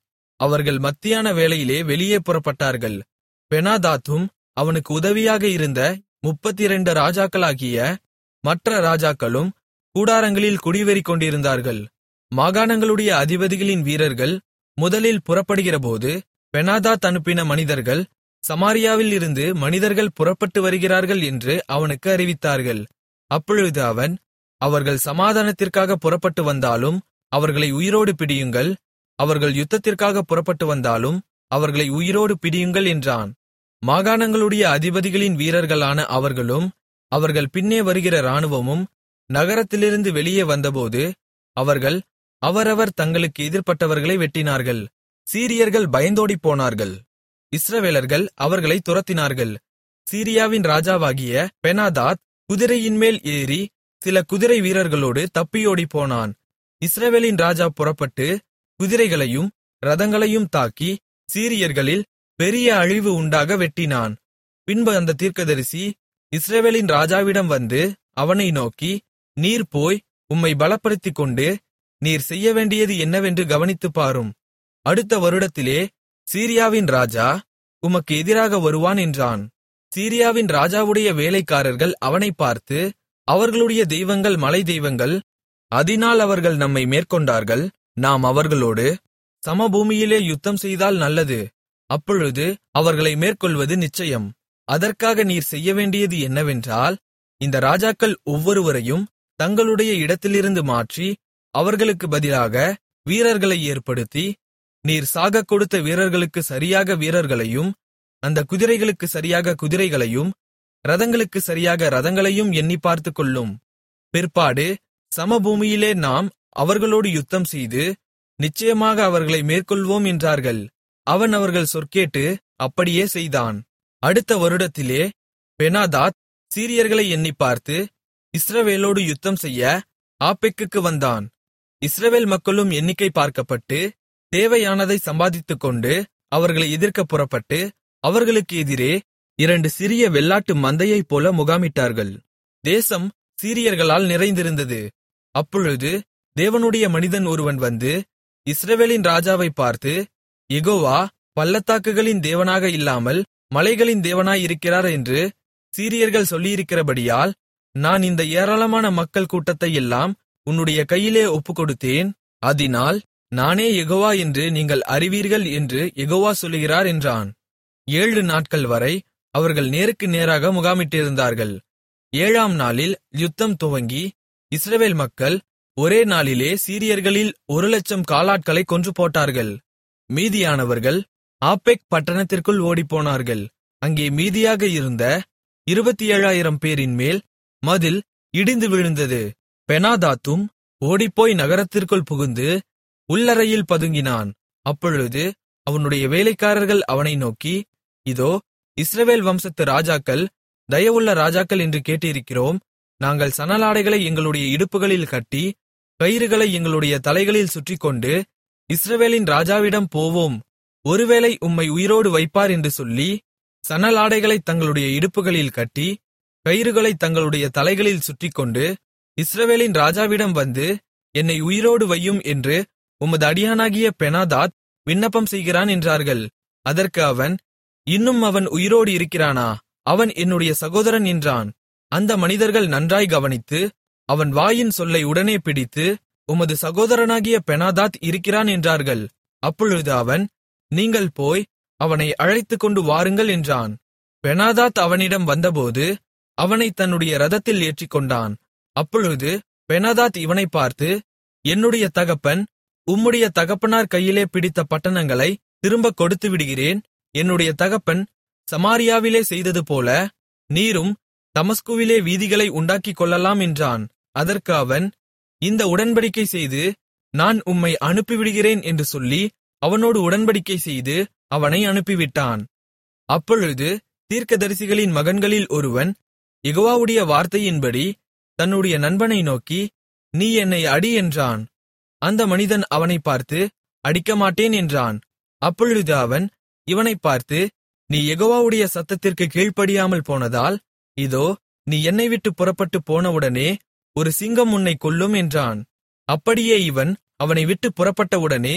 அவர்கள் மத்தியான வேளையிலே வெளியே புறப்பட்டார்கள் பெனாதாத்தும் அவனுக்கு உதவியாக இருந்த முப்பத்திரண்டு ராஜாக்களாகிய மற்ற ராஜாக்களும் கூடாரங்களில் குடிவெறி கொண்டிருந்தார்கள் மாகாணங்களுடைய அதிபதிகளின் வீரர்கள் முதலில் புறப்படுகிறபோது பெனாதாத் அனுப்பின மனிதர்கள் சமாரியாவில் இருந்து மனிதர்கள் புறப்பட்டு வருகிறார்கள் என்று அவனுக்கு அறிவித்தார்கள் அப்பொழுது அவன் அவர்கள் சமாதானத்திற்காக புறப்பட்டு வந்தாலும் அவர்களை உயிரோடு பிடியுங்கள் அவர்கள் யுத்தத்திற்காக புறப்பட்டு வந்தாலும் அவர்களை உயிரோடு பிடியுங்கள் என்றான் மாகாணங்களுடைய அதிபதிகளின் வீரர்களான அவர்களும் அவர்கள் பின்னே வருகிற இராணுவமும் நகரத்திலிருந்து வெளியே வந்தபோது அவர்கள் அவரவர் தங்களுக்கு எதிர்ப்பட்டவர்களை வெட்டினார்கள் சீரியர்கள் பயந்தோடிப் போனார்கள் இஸ்ரவேலர்கள் அவர்களை துரத்தினார்கள் சீரியாவின் ராஜாவாகிய பெனாதாத் குதிரையின்மேல் ஏறி சில குதிரை வீரர்களோடு தப்பியோடிப் போனான் இஸ்ரவேலின் ராஜா புறப்பட்டு குதிரைகளையும் ரதங்களையும் தாக்கி சீரியர்களில் பெரிய அழிவு உண்டாக வெட்டினான் பின்பு அந்த தீர்க்கதரிசி இஸ்ரவேலின் ராஜாவிடம் வந்து அவனை நோக்கி நீர் போய் உம்மை பலப்படுத்திக் கொண்டு நீர் செய்ய வேண்டியது என்னவென்று கவனித்துப் பாரும் அடுத்த வருடத்திலே சீரியாவின் ராஜா உமக்கு எதிராக வருவான் என்றான் சீரியாவின் ராஜாவுடைய வேலைக்காரர்கள் அவனைப் பார்த்து அவர்களுடைய தெய்வங்கள் மலை தெய்வங்கள் அதினால் அவர்கள் நம்மை மேற்கொண்டார்கள் நாம் அவர்களோடு சமபூமியிலே யுத்தம் செய்தால் நல்லது அப்பொழுது அவர்களை மேற்கொள்வது நிச்சயம் அதற்காக நீர் செய்ய வேண்டியது என்னவென்றால் இந்த ராஜாக்கள் ஒவ்வொருவரையும் தங்களுடைய இடத்திலிருந்து மாற்றி அவர்களுக்கு பதிலாக வீரர்களை ஏற்படுத்தி நீர் சாகக் கொடுத்த வீரர்களுக்கு சரியாக வீரர்களையும் அந்த குதிரைகளுக்கு சரியாக குதிரைகளையும் ரதங்களுக்கு சரியாக ரதங்களையும் எண்ணி பார்த்துக்கொள்ளும் பிற்பாடு சமபூமியிலே நாம் அவர்களோடு யுத்தம் செய்து நிச்சயமாக அவர்களை மேற்கொள்வோம் என்றார்கள் அவன் அவர்கள் சொற்கேட்டு அப்படியே செய்தான் அடுத்த வருடத்திலே பெனாதாத் சீரியர்களை எண்ணிப் பார்த்து இஸ்ரவேலோடு யுத்தம் செய்ய ஆப்பெக்குக்கு வந்தான் இஸ்ரவேல் மக்களும் எண்ணிக்கை பார்க்கப்பட்டு தேவையானதை சம்பாதித்துக்கொண்டு அவர்களை எதிர்க்கப் புறப்பட்டு அவர்களுக்கு எதிரே இரண்டு சிறிய வெள்ளாட்டு மந்தையைப் போல முகாமிட்டார்கள் தேசம் சீரியர்களால் நிறைந்திருந்தது அப்பொழுது தேவனுடைய மனிதன் ஒருவன் வந்து இஸ்ரவேலின் ராஜாவைப் பார்த்து யெகோவா பள்ளத்தாக்குகளின் தேவனாக இல்லாமல் மலைகளின் தேவனாயிருக்கிறார் என்று சீரியர்கள் சொல்லியிருக்கிறபடியால் நான் இந்த ஏராளமான மக்கள் கூட்டத்தை எல்லாம் உன்னுடைய கையிலே ஒப்புக்கொடுத்தேன் அதினால் நானே யெகோவா என்று நீங்கள் அறிவீர்கள் என்று யெகோவா சொல்லுகிறார் என்றான் ஏழு நாட்கள் வரை அவர்கள் நேருக்கு நேராக முகாமிட்டிருந்தார்கள் ஏழாம் நாளில் யுத்தம் துவங்கி இஸ்ரவேல் மக்கள் ஒரே நாளிலே சீரியர்களில் ஒரு லட்சம் காலாட்களை கொன்று போட்டார்கள் மீதியானவர்கள் ஆப்பெக் பட்டணத்திற்குள் ஓடிப்போனார்கள் அங்கே மீதியாக இருந்த இருபத்தி ஏழாயிரம் பேரின் மேல் மதில் இடிந்து விழுந்தது பெனாதாத்தும் ஓடிப்போய் நகரத்திற்குள் புகுந்து உள்ளறையில் பதுங்கினான் அப்பொழுது அவனுடைய வேலைக்காரர்கள் அவனை நோக்கி இதோ இஸ்ரவேல் வம்சத்து ராஜாக்கள் தயவுள்ள ராஜாக்கள் என்று கேட்டிருக்கிறோம் நாங்கள் சணலாடைகளை எங்களுடைய இடுப்புகளில் கட்டி கயிறுகளை எங்களுடைய தலைகளில் சுற்றிக்கொண்டு இஸ்ரவேலின் ராஜாவிடம் போவோம் ஒருவேளை உம்மை உயிரோடு வைப்பார் என்று சொல்லி சணலாடைகளைத் தங்களுடைய இடுப்புகளில் கட்டி கயிறுகளைத் தங்களுடைய தலைகளில் சுற்றிக்கொண்டு இஸ்ரவேலின் ராஜாவிடம் வந்து என்னை உயிரோடு வையும் என்று உமது அடியானாகிய பெனாதாத் விண்ணப்பம் செய்கிறான் என்றார்கள் அதற்கு அவன் இன்னும் அவன் உயிரோடு இருக்கிறானா அவன் என்னுடைய சகோதரன் என்றான் அந்த மனிதர்கள் நன்றாய் கவனித்து அவன் வாயின் சொல்லை உடனே பிடித்து உமது சகோதரனாகிய பெனாதாத் இருக்கிறான் என்றார்கள் அப்பொழுது அவன் நீங்கள் போய் அவனை அழைத்துக்கொண்டு வாருங்கள் என்றான் பெனாதாத் அவனிடம் வந்தபோது அவனை தன்னுடைய ரதத்தில் ஏற்றிக்கொண்டான் அப்பொழுது பெனாதாத் இவனைப் பார்த்து என்னுடைய தகப்பன் உம்முடைய தகப்பனார் கையிலே பிடித்த பட்டணங்களை திரும்பக் கொடுத்து விடுகிறேன் என்னுடைய தகப்பன் சமாரியாவிலே செய்ததுபோல நீரும் தமஸ்குவிலே வீதிகளை உண்டாக்கிக் கொள்ளலாம் என்றான் அதற்கு அவன் இந்த உடன்படிக்கை செய்து நான் உம்மை அனுப்பிவிடுகிறேன் என்று சொல்லி அவனோடு உடன்படிக்கை செய்து அவனை அனுப்பிவிட்டான் அப்பொழுது தீர்க்கதரிசிகளின் மகன்களில் ஒருவன் யெகோவாவுடைய வார்த்தையின்படி தன்னுடைய நண்பனை நோக்கி நீ என்னை அடி என்றான் அந்த மனிதன் அவனைப் பார்த்து அடிக்கமாட்டேன் என்றான் அப்பொழுது அவன் இவனைப் பார்த்து நீ யெகோவாவுடைய சத்தத்திற்கு கீழ்ப்படியாமல் போனதால் இதோ நீ என்னை விட்டு புறப்பட்டு போனவுடனே ஒரு சிங்கம் உன்னை கொல்லும் என்றான் அப்படியே இவன் அவனை விட்டு புறப்பட்டவுடனே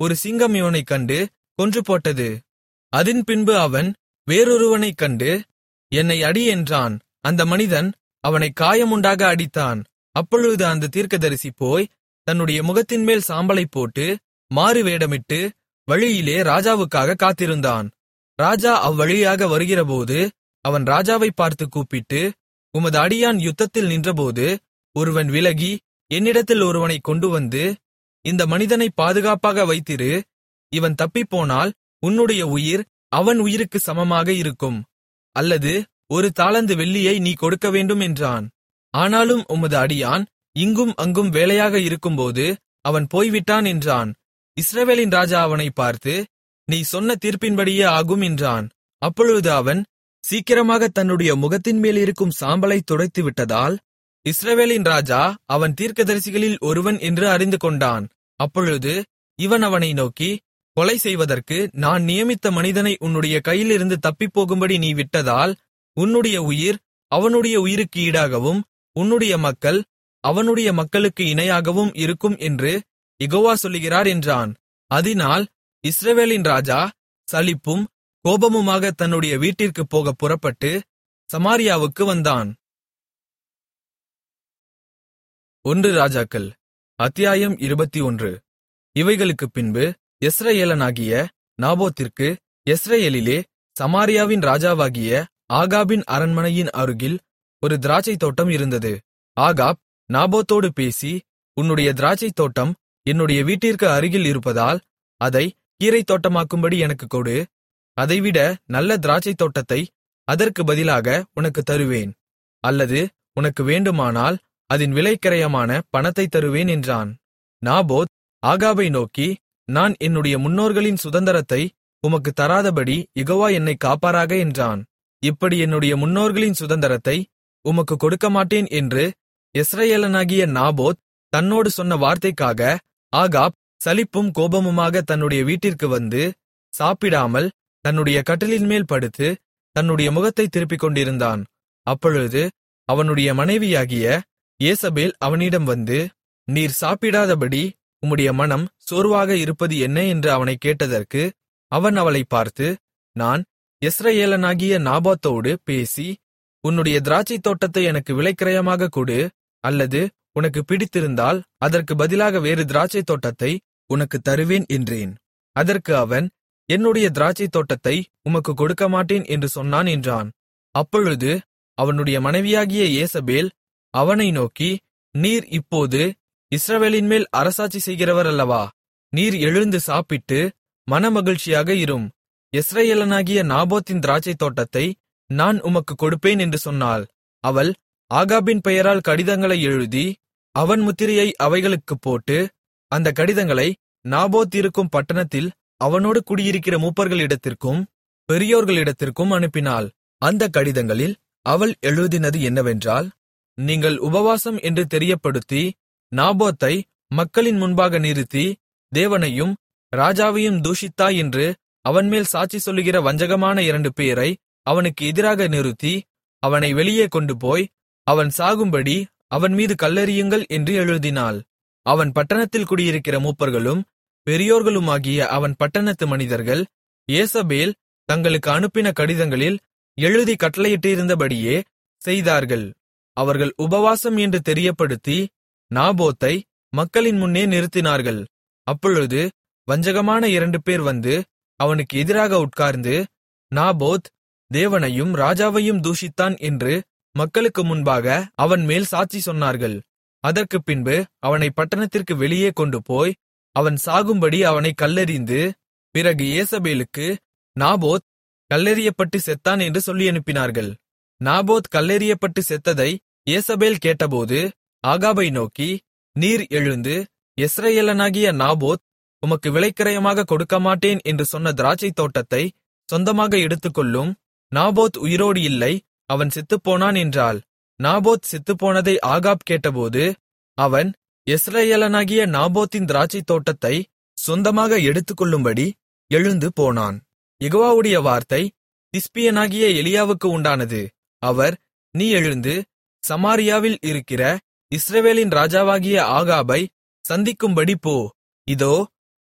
ஒரு சிங்கம் இவனைக் கண்டு கொன்று போட்டது அதின் பின்பு அவன் வேறொருவனைக் கண்டு என்னை அடி என்றான் அந்த மனிதன் அவனைக் காயமுண்டாக அடித்தான் அப்பொழுது அந்த தீர்க்கதரிசி போய் தன்னுடைய முகத்தின்மேல் சாம்பலைப் போட்டு மாறு வேடமிட்டு வழியிலே ராஜாவுக்காக காத்திருந்தான் ராஜா அவ்வழியாக வருகிறபோது அவன் ராஜாவைப் பார்த்து கூப்பிட்டு உமது அடியான் யுத்தத்தில் நின்றபோது ஒருவன் விலகி என்னிடத்தில் ஒருவனைக் கொண்டுவந்து இந்த மனிதனை பாதுகாப்பாக வைத்திரு இவன் தப்பிப்போனால் உன்னுடைய உயிர் அவன் உயிருக்கு சமமாக இருக்கும் அல்லது ஒரு தாளந்து வெள்ளியை நீ கொடுக்க வேண்டும் என்றான் ஆனாலும் உமது அடியான் இங்கும் அங்கும் வேலையாக இருக்கும்போது அவன் போய்விட்டான் என்றான் இஸ்ரவேலின் ராஜா அவனைப் பார்த்து நீ சொன்ன தீர்ப்பின்படியே ஆகும் என்றான் அப்பொழுது அவன் சீக்கிரமாக தன்னுடைய முகத்தின்மேல் இருக்கும் சாம்பலைத் துடைத்து விட்டதால் இஸ்ரவேலின் ராஜா அவன் தீர்க்கதரிசிகளில் ஒருவன் என்று அறிந்து கொண்டான் அப்பொழுது இவன் அவனை நோக்கி கொலை செய்வதற்கு நான் நியமித்த மனிதனை உன்னுடைய கையிலிருந்து தப்பிப்போகும்படி நீ விட்டதால் உன்னுடைய உயிர் அவனுடைய உயிருக்கு ஈடாகவும் உன்னுடைய மக்கள் அவனுடைய மக்களுக்கு இணையாகவும் இருக்கும் என்று யெகோவா சொல்லுகிறார் என்றான் அதனால் இஸ்ரவேலின் ராஜா சலிப்பும் கோபமுமாக தன்னுடைய வீட்டிற்குப் போகப் புறப்பட்டு சமாரியாவுக்கு வந்தான் ஒன்று ராஜாக்கள் அத்தியாயம் இருபத்தி ஒன்று இவைகளுக்குப் பின்பு யெஸ்ரயேலனாகிய நாபோத்திற்கு யெஸ்ரயேலிலே சமாரியாவின் ராஜாவாகிய ஆகாபின் அரண்மனையின் அருகில் ஒரு திராட்சைத் தோட்டம் இருந்தது ஆகாப் நாபோத்தோடு பேசி உன்னுடைய திராட்சைத் தோட்டம் என்னுடைய வீட்டிற்கு அருகில் இருப்பதால் அதை கீரைத் தோட்டமாக்கும்படி எனக்குக் கொடு அதைவிட நல்ல திராட்சைத் தோட்டத்தை அதற்கு பதிலாக உனக்குத் தருவேன் அல்லது உனக்கு வேண்டுமானால் அதின் விலைக்கிரயமான பணத்தைத் தருவேன் என்றான் நாபோத் ஆகாபை நோக்கி நான் என்னுடைய முன்னோர்களின் சுதந்தரத்தை உமக்குத் தராதபடி யெகோவா என்னைக் காப்பாராக என்றான் இப்படி என்னுடைய முன்னோர்களின் சுதந்தரத்தை உமக்கு கொடுக்கமாட்டேன் என்று யெஸ்ரயேலனாகிய நாபோத் தன்னோடு சொன்ன வார்த்தைக்காக ஆகாப் சலிப்பும் கோபமுமாக தன்னுடைய வீட்டிற்கு வந்து சாப்பிடாமல் தன்னுடைய கட்டிலின்மேல் படுத்து தன்னுடைய முகத்தைத் திருப்பிக் கொண்டிருந்தான் அப்பொழுது அவனுடைய மனைவியாகிய ஏசபேல் அவனிடம் வந்து நீர் சாப்பிடாதபடி உம்முடைய மனம் சோர்வாக இருப்பது என்ன என்று அவனைக் கேட்டதற்கு அவன் அவளைப் பார்த்து நான் யெஸ்ரயேலனாகிய நாபோத்தோடு பேசி உன்னுடைய திராட்சைத் தோட்டத்தை எனக்கு விலைக்கிரயமாகக் கொடு அல்லது உனக்கு பிடித்திருந்தால் அதற்கு பதிலாக வேறு திராட்சைத் தோட்டத்தை உனக்குத் தருவேன் என்றேன் அதற்கு அவன் என்னுடைய திராட்சைத் தோட்டத்தை உமக்கு கொடுக்கமாட்டேன் என்று சொன்னான் என்றான் அப்பொழுது அவனுடைய மனைவியாகிய ஏசபேல் அவனை நோக்கி நீர் இப்போது இஸ்ரவேலின்மேல் அரசாட்சி செய்கிறவர் அல்லவா நீர் எழுந்து சாப்பிட்டு மனமகிழ்ச்சியாக இரும் யெஸ்ரயேலனாகிய நாபோத்தின் திராட்சைத் தோட்டத்தை நான் உமக்கு கொடுப்பேன் என்று சொன்னாள் அவள் ஆகாபின் பெயரால் கடிதங்களை எழுதி அவன் முத்திரையை அவைகளுக்குப் போட்டு அந்த கடிதங்களை நாபோத் இருக்கும் பட்டணத்தில் அவனோடு குடியிருக்கிற மூப்பர்களிடத்திற்கும் பெரியோர்களிடத்திற்கும் அனுப்பினாள் அந்த கடிதங்களில் அவள் எழுதினது என்னவென்றால் நீங்கள் உபவாசம் என்று தெரியப்படுத்தி நாபோத்தை மக்களின் முன்பாக நிறுத்தி தேவனையும் ராஜாவையும் தூஷித்தாய் என்று அவன்மேல் சாட்சி சொல்லுகிற வஞ்சகமான இரண்டு பேரை அவனுக்கு எதிராக நிறுத்தி அவனை வெளியே கொண்டு போய் அவன் சாகும்படி அவன் மீது கல்லெறியுங்கள் என்று எழுதினாள் அவன் பட்டணத்தில் குடியிருக்கிற மூப்பர்களும் பெரியோர்களுமாகிய அவன் பட்டணத்து மனிதர்கள் ஏசபேல் தங்களுக்கு அனுப்பின கடிதங்களில் எழுதி கட்டளையிட்டிருந்தபடியே செய்தார்கள் அவர்கள் உபவாசம் என்று தெரியப்படுத்தி நாபோத்தை மக்களின் முன்னே நிறுத்தினார்கள் அப்பொழுது வஞ்சகமான இரண்டு பேர் வந்து அவனுக்கு எதிராக உட்கார்ந்து நாபோத் தேவனையும் ராஜாவையும் தூஷித்தான் என்று மக்களுக்கு முன்பாக அவன் மேல் சாட்சி சொன்னார்கள் அதற்குப் பின்பு அவனை பட்டணத்திற்கு வெளியே கொண்டு போய் அவன் சாகும்படி அவனை கல்லெறிந்து பிறகு ஏசபேலுக்கு நாபோத் கல்லெறியப்பட்டு செத்தான் என்று சொல்லி அனுப்பினார்கள் நாபோத் கல்லெறியப்பட்டு செத்ததை ஏசபேல் கேட்டபோது ஆகாபை நோக்கி நீர் எழுந்து யெஸ்ரயேலனாகிய நாபோத் உமக்கு விலைக்கிரயமாக கொடுக்கமாட்டேன் என்று சொன்ன திராட்சைத் தோட்டத்தை சொந்தமாக எடுத்துக்கொள்ளும் நாபோத் உயிரோடு இல்லை அவன் செத்துப்போனான் என்றாள் நாபோத் செத்துப்போனதை ஆகாப் கேட்டபோது அவன் யெஸ்ரயேலனாகிய நாபோத்தின் திராட்சைத் தோட்டத்தை சொந்தமாக எடுத்துக்கொள்ளும்படி எழுந்து போனான் யெகோவாவுடைய வார்த்தை திஸ்பியனாகிய எலியாவுக்கு உண்டானது அவர் நீ எழுந்து சமாரியாவில் இருக்கிற இஸ்ரவேலின் ராஜாவாகிய ஆகாபை சந்திக்கும்படி போ இதோ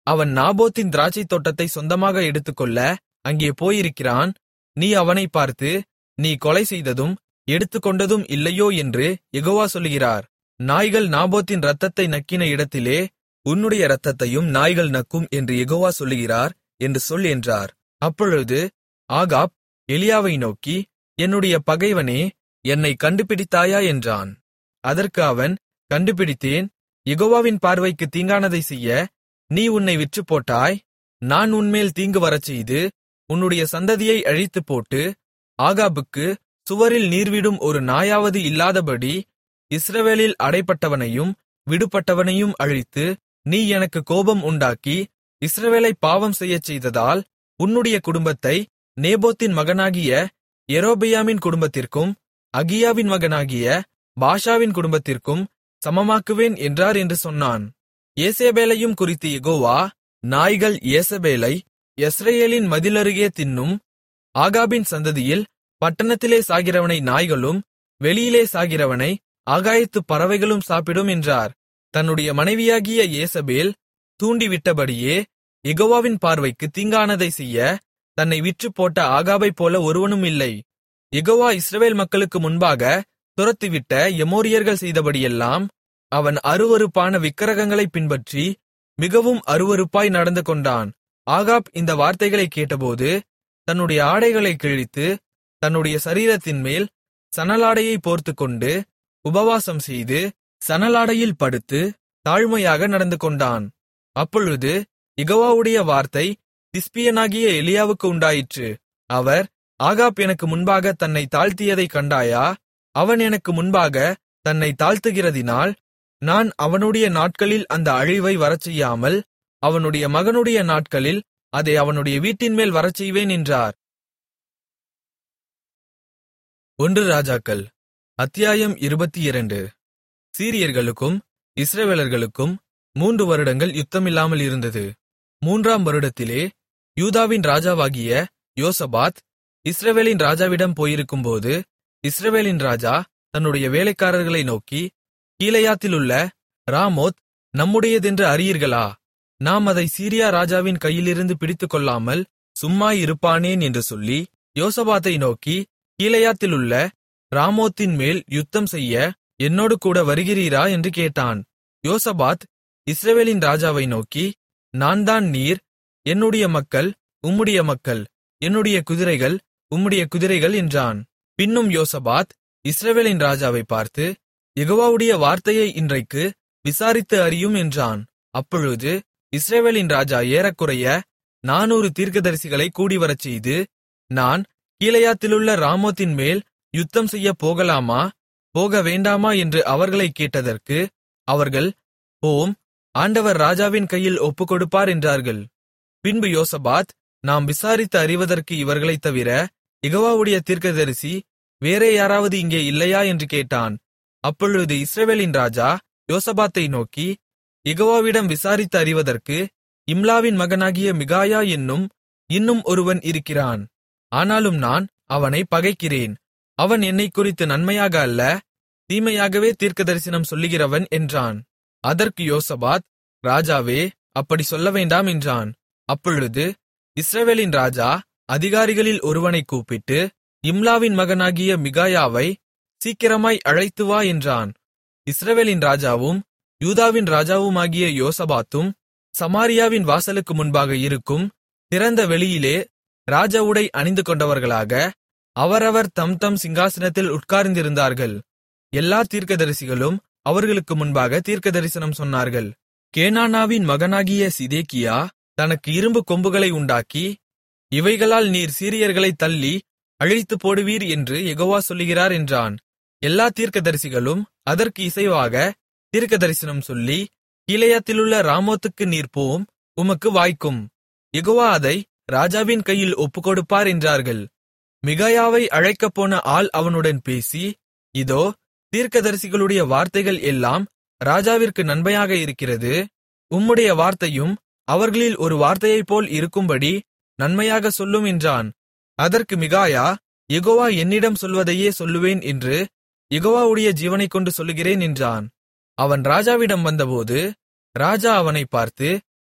அவன் நாபோத்தின் திராட்சைத் தோட்டத்தை சொந்தமாக எடுத்துக்கொள்ள அங்கே போயிருக்கிறான் நீ அவனைப் பார்த்து நீ கொலை செய்ததும் எடுத்துக்கொண்டதும் இல்லையோ என்று யெகோவா சொல்லுகிறார் நாய்கள் நாபோத்தின் இரத்தத்தை நக்கின இடத்திலே உன்னுடைய இரத்தத்தையும் நாய்கள் நக்கும் என்று யெகோவா சொல்லுகிறார் என்று சொல் என்றார் அப்பொழுது ஆகாப் எலியாவை நோக்கி என்னுடைய பகைவனே என்னை கண்டுபிடித்தாயா என்றான் அதற்கு அவன் கண்டுபிடித்தேன் யெகோவாவின் பார்வைக்கு தீங்கானதை செய்ய நீ உன்னை விற்றுப்போட்டாய் நான் உன்மேல் தீங்கு வரச்செய்து உன்னுடைய சந்ததியை அழித்துப் போட்டு ஆகாபுக்கு சுவரில் நீர்விடும் ஒரு நாயாவது இல்லாதபடி இஸ்ரவேலில் அடைப்பட்டவனையும் விடுபட்டவனையும் அழித்து நீ எனக்கு கோபம் உண்டாக்கி இஸ்ரவேலை பாவம் செய்யச் செய்ததால் உன்னுடைய குடும்பத்தை நேபோத்தின் மகனாகிய யெரொபெயாமின் குடும்பத்திற்கும் அகியாவின் மகனாகிய பாஷாவின் குடும்பத்திற்கும் சமமாக்குவேன் என்றார் என்று சொன்னான் ஏசேபேலையும் குறித்து யெகோவா நாய்கள் ஏசபேலை யெஸ்ரயேலின் மதிலருகே தின்னும் ஆகாபின் சந்ததியில் பட்டணத்திலே சாகிறவனை நாய்களும் வெளியிலே சாகிறவனை ஆகாயத்துப் பறவைகளும் சாப்பிடும் என்றார் தன்னுடைய மனைவியாகிய ஏசபேல் தூண்டிவிட்டபடியே யெகோவாவின் பார்வைக்கு தீங்கானதை செய்ய தன்னை விற்றுப்போட்ட ஆகாபைப் போல ஒருவனும் இல்லை யெகோவா இஸ்ரவேல் மக்களுக்கு முன்பாக துரத்திவிட்ட எமோரியர்கள் செய்தபடியெல்லாம் அவன் அருவருப்பான விக்கிரகங்களைப் பின்பற்றி மிகவும் அருவருப்பாய் நடந்து கொண்டான் ஆகாப் இந்த வார்த்தைகளைக் கேட்டபோது தன்னுடைய ஆடைகளைக் கிழித்து தன்னுடைய சரீரத்தின்மேல் சணலாடையை போர்த்துக்கொண்டு உபவாசம் செய்து சணலாடையில் படுத்து தாழ்மையாக நடந்து கொண்டான் அப்பொழுது யெகோவாவுடைய வார்த்தை திஸ்பியனாகிய எலியாவுக்கு உண்டாயிற்று அவர் ஆகாப் எனக்கு முன்பாக தன்னை தாழ்த்தியதைக் கண்டாயா அவன் எனக்கு முன்பாக தன்னை தாழ்த்துகிறதினால் நான் அவனுடைய நாட்களில் அந்த அழிவை வரச்செய்யாமல் அவனுடைய மகனுடைய நாட்களில் அதை அவனுடைய வீட்டின்மேல் வரச்செய்வேன் என்றார் ஒன்று ராஜாக்கள் அத்தியாயம் இருபத்தி இரண்டு சீரியர்களுக்கும் இஸ்ரவேலர்களுக்கும் மூன்று வருடங்கள் யுத்தமில்லாமல் இருந்தது மூன்றாம் வருடத்திலே யூதாவின் ராஜாவாகிய யோசபாத் இஸ்ரவேலின் ராஜாவிடம் போயிருக்கும்போது இஸ்ரவேலின் ராஜா தன்னுடைய வேலைக்காரர்களை நோக்கி கீலேயாத்திலுள்ள ராமோத் நம்முடையதென்று அறியீர்களா நாம் அதை சீரியா ராஜாவின் கையிலிருந்து பிடித்துக்கொள்ளாமல் சும்மா இருப்பானேன் என்று சொல்லி யோசபாத்தை நோக்கி கீலேயாத்திலுள்ள ராமோத்தின் மேல் யுத்தம் செய்ய என்னோடு கூட வருகிறீரா என்று கேட்டான் யோசபாத் இஸ்ரவேலின் ராஜாவை நோக்கி நான் தான் நீர் என்னுடைய மக்கள் உம்முடைய மக்கள் என்னுடைய குதிரைகள் உம்முடைய குதிரைகள் என்றான் பின்னும் யோசபாத் இஸ்ரவேலின் ராஜாவை பார்த்து யெகோவாவுடைய வார்த்தையை இன்றைக்கு விசாரித்து அறியும் என்றான் அப்பொழுது இஸ்ரவேலின் ராஜா ஏறக்குறைய நானூறு தீர்க்கதரிசிகளை கூடிவரச் செய்து நான் கீலேயாத்திலுள்ள ராமோத்தின் மேல் யுத்தம் செய்யப் போகலாமா போக வேண்டாமா என்று அவர்களைக் கேட்டதற்கு அவர்கள் போம் ஆண்டவர் ராஜாவின் கையில் ஒப்புக்கொடுப்பார் என்றார்கள் பின்பு யோசபாத் நாம் விசாரித்து அறிவதற்கு இவர்களைத் தவிர யெகோவாவுடைய தீர்க்கதரிசி வேறே யாராவது இங்கே இல்லையா என்று கேட்டான் அப்பொழுது இஸ்ரவேலின் ராஜா யோசபாத்தை நோக்கி யெகோவாவிடம் விசாரித்து அறிவதற்கு இம்லாவின் மகனாகிய மிகாயா என்னும் இன்னும் ஒருவன் இருக்கிறான் ஆனாலும் நான் அவனை பகைக்கிறேன் அவன் என்னைக் குறித்து நன்மையாக அல்ல தீமையாகவே தீர்க்கதரிசனம் சொல்லுகிறவன் என்றான் அதற்கு யோசபாத் ராஜாவே அப்படி சொல்ல வேண்டாம் என்றான் அப்பொழுது இஸ்ரவேலின் ராஜா அதிகாரிகளில் ஒருவனைக் கூப்பிட்டு இம்லாவின் மகனாகிய மிகாயாவை சீக்கிரமாய் அழைத்து வா என்றான் இஸ்ரவேலின் ராஜாவும் யூதாவின் ராஜாவுமாகிய யோசபாத்தும் சமாரியாவின் வாசலுக்கு முன்பாக இருக்கும் திறந்த வெளியிலே ராஜ உடை அணிந்து கொண்டவர்களாக அவரவர் தம் தம் சிங்காசனத்தில் உட்கார்ந்திருந்தார்கள் எல்லா தீர்க்கதரிசிகளும் அவர்களுக்கு முன்பாக தீர்க்கதரிசனம் சொன்னார்கள் கேனானாவின் மகனாகிய சிதேக்கியா தனக்கு இரும்பு கொம்புகளை உண்டாக்கி இவைகளால் நீர் சீரியர்களைத் தள்ளி அழித்துப் போடுவீர் என்று யெகோவா சொல்லுகிறார் என்றான் எல்லா தீர்க்கதரிசிகளும் அதற்கு இசைவாக தீர்க்கதரிசனம் சொல்லி கீலேயாத்திலுள்ள ராமோத்துக்கு நீர் போம் உமக்கு வாய்க்கும் யெகோவா அதை ராஜாவின் கையில் ஒப்புக்கொடுப்பார் என்றார்கள் மிகாயாவை அழைக்கப்போன ஆள் அவனுடன் பேசி இதோ தீர்க்கதரிசிகளுடைய வார்த்தைகள் எல்லாம் ராஜாவிற்கு நன்மையாக இருக்கிறது உம்முடைய வார்த்தையும் அவர்களில் ஒரு வார்த்தையைப்போல் இருக்கும்படி நன்மையாக சொல்லும் என்றான் அதற்கு மிகாயா யெகோவா என்னிடம் சொல்வதையே சொல்லுவேன் என்று யெகோவாவுடைய ஜீவனைக் கொண்டு சொல்லுகிறேன் என்றான் அவன் ராஜாவிடம் வந்தபோது ராஜா அவனைப் பார்த்து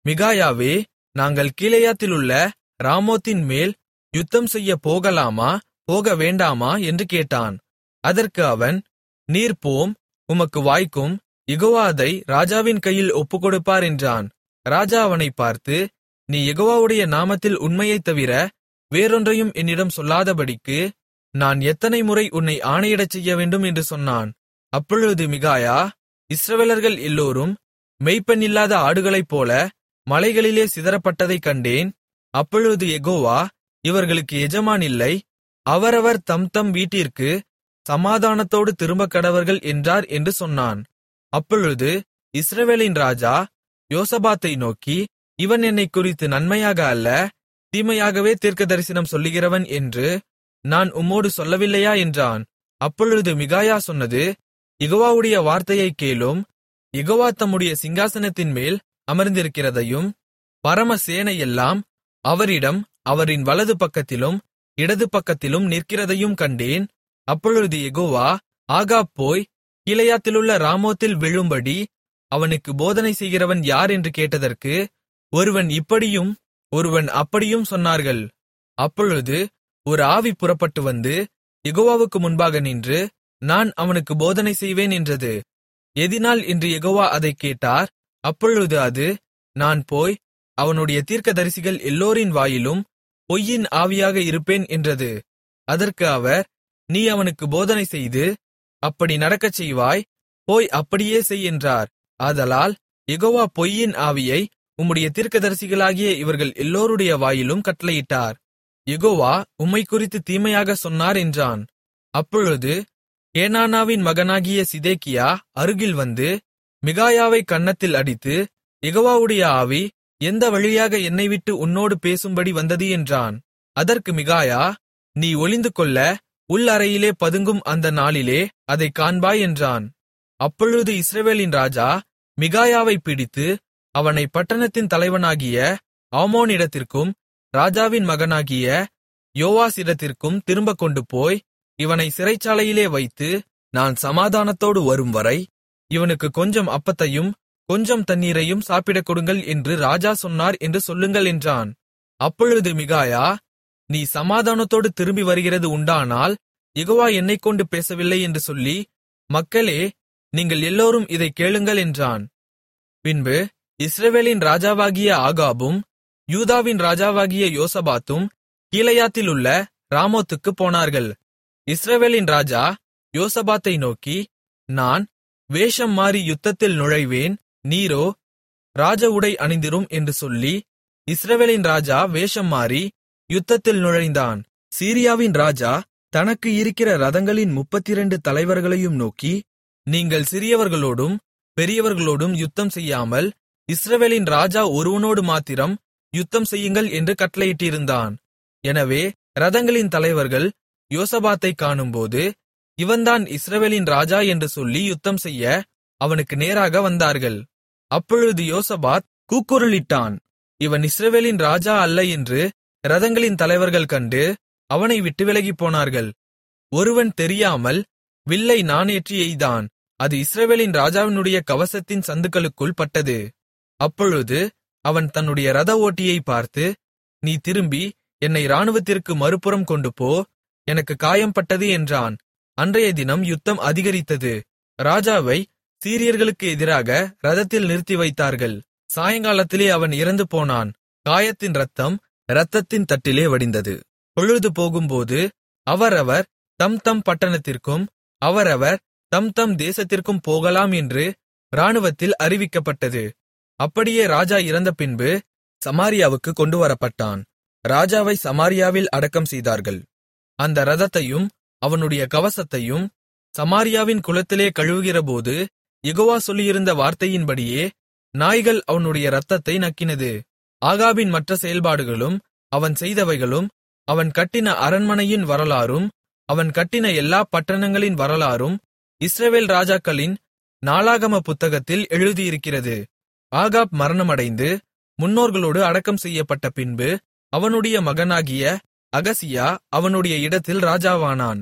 மிகாயாவே நாங்கள் கீலேயாத்திலுள்ள ராமோத்தின் மேல் யுத்தம் செய்ய போகலாமா போக வேண்டாமா என்று கேட்டான் அதற்கு அவன் நீர் போம் உமக்கு வாய்க்கும் யெகோவா அதை ராஜாவின் கையில் ஒப்புக்கொடுப்பார் என்றான் ராஜா அவனைப் பார்த்து நீ யெகோவாவுடைய நாமத்தில் உண்மையைத் தவிர வேறொன்றையும் என்னிடம் சொல்லாதபடிக்கு நான் எத்தனை முறை உன்னை ஆணையிடச் செய்யவேண்டும் என்று சொன்னான் அப்பொழுது மிகாயா இஸ்ரவேலர்கள் எல்லோரும் மெய்ப்பெண் இல்லாத ஆடுகளைப் போல மலைகளிலே சிதறப்பட்டதைக் கண்டேன் அப்பொழுது யெகோவா இவர்களுக்கு எஜமான் இல்லை அவரவர் தம் தம் வீட்டிற்கு சமாதானத்தோடு திரும்பக் கடவர்கள் என்றார் என்று சொன்னான் அப்பொழுது இஸ்ரவேலின் ராஜா யோசபாத்தை நோக்கி இவன் என்னைக் குறித்து நன்மையாக அல்ல தீமையாகவே தீர்க்கதரிசனம் சொல்லுகிறவன் என்று நான் உம்மோடு சொல்லவில்லையா என்றான் அப்பொழுது மிகாயா சொன்னது யெகோவாவுடைய வார்த்தையைக் கேளும் யெகோவா தம்முடைய சிங்காசனத்தின் மேல் அமர்ந்திருக்கிறதையும் பரமசேனையெல்லாம் அவரிடம் அவரின் வலது பக்கத்திலும் இடது பக்கத்திலும் நிற்கிறதையும் கண்டேன் அப்பொழுது யெகோவா ஆகாப் போய் கீலேயாத்திலுள்ள ராமோத்தில் விழும்படி அவனுக்கு போதனை செய்கிறவன் யார் என்று கேட்டதற்கு ஒருவன் இப்படியும் ஒருவன் அப்படியும் சொன்னார்கள் அப்பொழுது ஒரு ஆவி புறப்பட்டு வந்து யெகோவாவுக்கு முன்பாக நின்று நான் அவனுக்கு போதனை செய்வேன் என்றது எதினால் என்று யெகோவா அதைக் கேட்டார் அப்பொழுது அது நான் போய் அவனுடைய தீர்க்கதரிசிகள் எல்லோரின் வாயிலும் பொய்யின் ஆவியாக இருப்பேன் என்றது அதற்கு அவர் நீ அவனுக்கு போதனை செய்து அப்படி நடக்கச் செய்வாய் போய் அப்படியே செய் என்றார் ஆதலால் யெகோவா பொய்யின் ஆவியை உம்முடைய தீர்க்கதரிசிகளாகிய இவர்கள் எல்லோருடைய வாயிலும் கட்டளையிட்டார் யெகோவா உம்மை குறித்து தீமையாக சொன்னார் என்றான் அப்பொழுது கேனானாவின் மகனாகிய சிதேக்கியா அருகில் வந்து மிகாயாவை கன்னத்தில் அடித்து யெகோவாவுடைய ஆவி எந்த வழியாக என்னை விட்டு உன்னோடு பேசும்படி வந்தது என்றான் அதற்கு மிகாயா நீ ஒளிந்துகொள்ள உள் அறையிலே பதுங்கும் அந்த நாளிலே அதைக் காண்பாய் என்றான் அப்பொழுது இஸ்ரவேலின் ராஜா மிகாயாவைப் பிடித்து அவனை பட்டணத்தின் தலைவனாகிய ஆமோனிடத்திற்கும் ராஜாவின் மகனாகிய யோவாசிடத்திற்கும் திரும்பக் கொண்டுபோய் இவனை சிறைச்சாலையிலே வைத்து நான் சமாதானத்தோடு வரும்வரை இவனுக்கு கொஞ்சம் அப்பத்தையும் கொஞ்சம் தண்ணீரையும் சாப்பிடக் கொடுங்கள் என்று ராஜா சொன்னார் என்று சொல்லுங்கள் என்றான் அப்பொழுது மிகாயா நீ சமாதானத்தோடு திரும்பி வருகிறது உண்டானால் யெகோவா என்னைக்கொண்டு பேசவில்லை என்று சொல்லி மக்களே நீங்கள் எல்லோரும் இதைக் கேளுங்கள் என்றான் பின்பு இஸ்ரவேலின் ராஜாவாகிய ஆகாபும் யூதாவின் ராஜாவாகிய யோசபாத்தும் கீலேயாத்திலுள்ள ராமோத்துக்குப் போனார்கள் இஸ்ரவேலின் ராஜா யோசபாத்தை நோக்கி நான் வேஷம் மாறி யுத்தத்தில் நுழைவேன் நீரோ ராஜ உடை அணிந்திரும் என்று சொல்லி இஸ்ரவேலின் ராஜா வேஷம் மாறி யுத்தத்தில் நுழைந்தான் சீரியாவின் ராஜா தனக்கு இருக்கிற ரதங்களின் முப்பத்திரண்டு தலைவர்களையும் நோக்கி நீங்கள் சிறியவர்களோடும் பெரியவர்களோடும் யுத்தம் செய்யாமல் இஸ்ரவேலின் ராஜா ஒருவனோடு மாத்திரம் யுத்தம் செய்யுங்கள் என்று கட்டளையிட்டிருந்தான் எனவே ரதங்களின் தலைவர்கள் யோசபாத்தைக் காணும்போது இவன்தான் இஸ்ரவேலின் ராஜா என்று சொல்லி யுத்தம் செய்ய அவனுக்கு நேராக வந்தார்கள் அப்பொழுது யோசபாத் கூக்குரலிட்டான் இவன் இஸ்ரவேலின் ராஜா அல்ல என்று ரதங்களின் தலைவர்கள் கண்டு அவனை விட்டு விலகிப் போனார்கள் ஒருவன் தெரியாமல் வில்லை நாணேற்றி எய்தான் அது இஸ்ரவேலின் ராஜாவினுடைய கவசத்தின் சந்துக்களுக்குள் பட்டது அப்பொழுது அவன் தன்னுடைய ரத ஓட்டியை பார்த்து நீ திரும்பி என்னை இராணுவத்திற்கு மறுபுறம் கொண்டு போ எனக்கு காயம்பட்டது என்றான் அன்றைய தினம் யுத்தம் அதிகரித்தது ராஜாவை சீரியர்களுக்கு எதிராக ரதத்தில் நிறுத்தி வைத்தார்கள் சாயங்காலத்திலே அவன் இறந்து போனான் காயத்தின் இரத்தம் இரத்தத்தின் தட்டிலே வடிந்தது பொழுது போகும்போது அவரவர் தம் தம் பட்டணத்திற்கும் அவரவர் தம் தம் தேசத்திற்கும் போகலாம் என்று இராணுவத்தில் அறிவிக்கப்பட்டது அப்படியே ராஜா இறந்த பின்பு சமாரியாவுக்கு கொண்டுவரப்பட்டான் ராஜாவை சமாரியாவில் அடக்கம் செய்தார்கள் அந்த இரதத்தையும் அவனுடைய கவசத்தையும் சமாரியாவின் குளத்திலே கழுவுகிறபோது யெகோவா சொல்லியிருந்த வார்த்தையின்படியே நாய்கள் அவனுடைய இரத்தத்தை நக்கினது ஆகாபின் மற்ற செயல்பாடுகளும் அவன் செய்தவைகளும் அவன் கட்டின அரண்மனையின் வரலாறும் அவன் கட்டின எல்லா பட்டணங்களின் வரலாறும் இஸ்ரவேல் ராஜாக்களின் நாளாகம புத்தகத்தில் எழுதியிருக்கிறது ஆகாப் மரணமடைந்து முன்னோர்களோடு அடக்கம் செய்யப்பட்ட பின்பு அவனுடைய மகனாகிய அகசியா அவனுடைய இடத்தில் ராஜாவானான்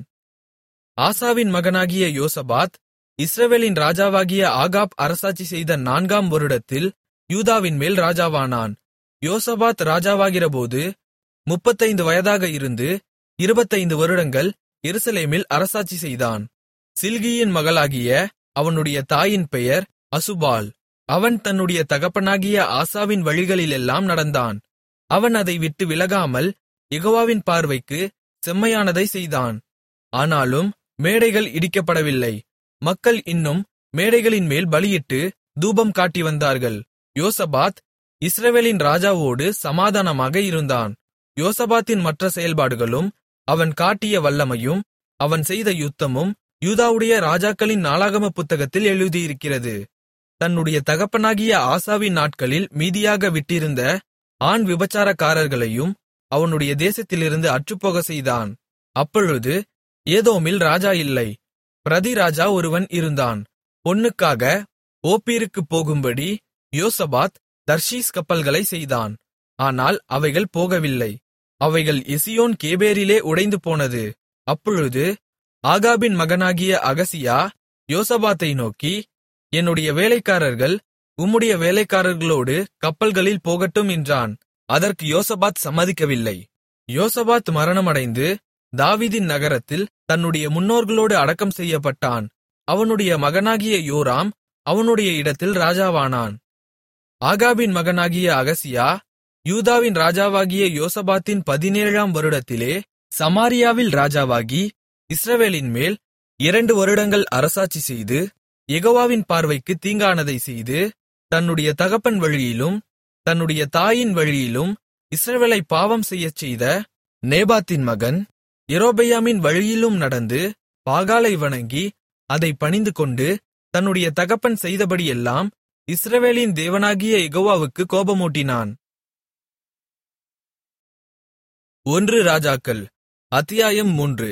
ஆசாவின் மகனாகிய யோசபாத் இஸ்ரவேலின் ராஜாவாகிய ஆகாப் அரசாட்சி செய்த நான்காம் வருடத்தில் யூதாவின் மேல் ராஜாவானான் யோசபாத் ராஜாவாகிறபோது முப்பத்தைந்து வயதாக இருந்து இருபத்தைந்து வருடங்கள் எருசலேமில் அரசாட்சி செய்தான் சில்கியின் மகளாகிய அவனுடைய தாயின் பெயர் அசுபாள் அவன் தன்னுடைய தகப்பனாகிய ஆசாவின் வழிகளிலெல்லாம் நடந்தான் அவன் அதை விட்டு விலகாமல் யெகோவாவின் பார்வைக்கு செம்மையானதை செய்தான் ஆனாலும் மேடைகள் இடிக்கப்படவில்லை மக்கள் இன்னும் மேடைகளின் மேல் பலியிட்டு தூபம் காட்டி வந்தார்கள் யோசபாத் இஸ்ரவேலின் ராஜாவோடு சமாதானமாக இருந்தான் யோசபாத்தின் மற்ற செயல்பாடுகளும் அவன் காட்டிய வல்லமையும் அவன் செய்த யுத்தமும் யூதாவுடைய ராஜாக்களின் நாளாகம புத்தகத்தில் எழுதியிருக்கிறது தன்னுடைய தகப்பனாகிய ஆசாவின் நாட்களில் மீதியாக விட்டிருந்த ஆண் விபச்சாரக்காரர்களையும் அவனுடைய தேசத்திலிருந்து அற்றுப்போக செய்தான் அப்பொழுது ஏதோமில் ராஜா இல்லை பிரதி ராஜா ஒருவன் இருந்தான் பொன்னுக்காக ஓப்பீருக்குப் போகும்படி யோசபாத் தர்ஷீஸ் கப்பல்களை செய்தான் ஆனால் அவைகள் போகவில்லை அவைகள் எசியோன் கேபேரிலே உடைந்து போனது அப்பொழுது ஆகாபின் மகனாகிய அகசியா யோசபாத்தை நோக்கி என்னுடைய வேலைக்காரர்கள் உம்முடைய வேலைக்காரர்களோடு கப்பல்களில் போகட்டும் என்றான் அதற்கு யோசபாத் சம்மதிக்கவில்லை யோசபாத் மரணமடைந்து தாவீதின் நகரத்தில் தன்னுடைய முன்னோர்களோடு அடக்கம் செய்யப்பட்டான் அவனுடைய மகனாகிய யோராம் அவனுடைய இடத்தில் ராஜாவானான் ஆகாபின் மகனாகிய அகசியா யூதாவின் ராஜாவாகிய யோசபாத்தின் பதினேழாம் வருடத்திலே சமாரியாவில் ராஜாவாகி இஸ்ரவேலின் மேல் இரண்டு வருடங்கள் அரசாட்சி செய்து யெகோவாவின் பார்வைக்கு தீங்கானதை செய்து தன்னுடைய தகப்பன் வழியிலும் தன்னுடைய தாயின் வழியிலும் இஸ்ரவேலை பாவம் செய்யச் செய்த நேபாத்தின் மகன் யெரொபெயாமின் வழியிலும் நடந்து பாகாலை வணங்கி அதை பணிந்துகொண்டு தன்னுடைய தகப்பன் செய்தபடியெல்லாம் இஸ்ரவேலின் தேவனாகிய யெகோவாவுக்கு கோபமூட்டினான் ஒன்று ராஜாக்கள் அத்தியாயம் மூன்று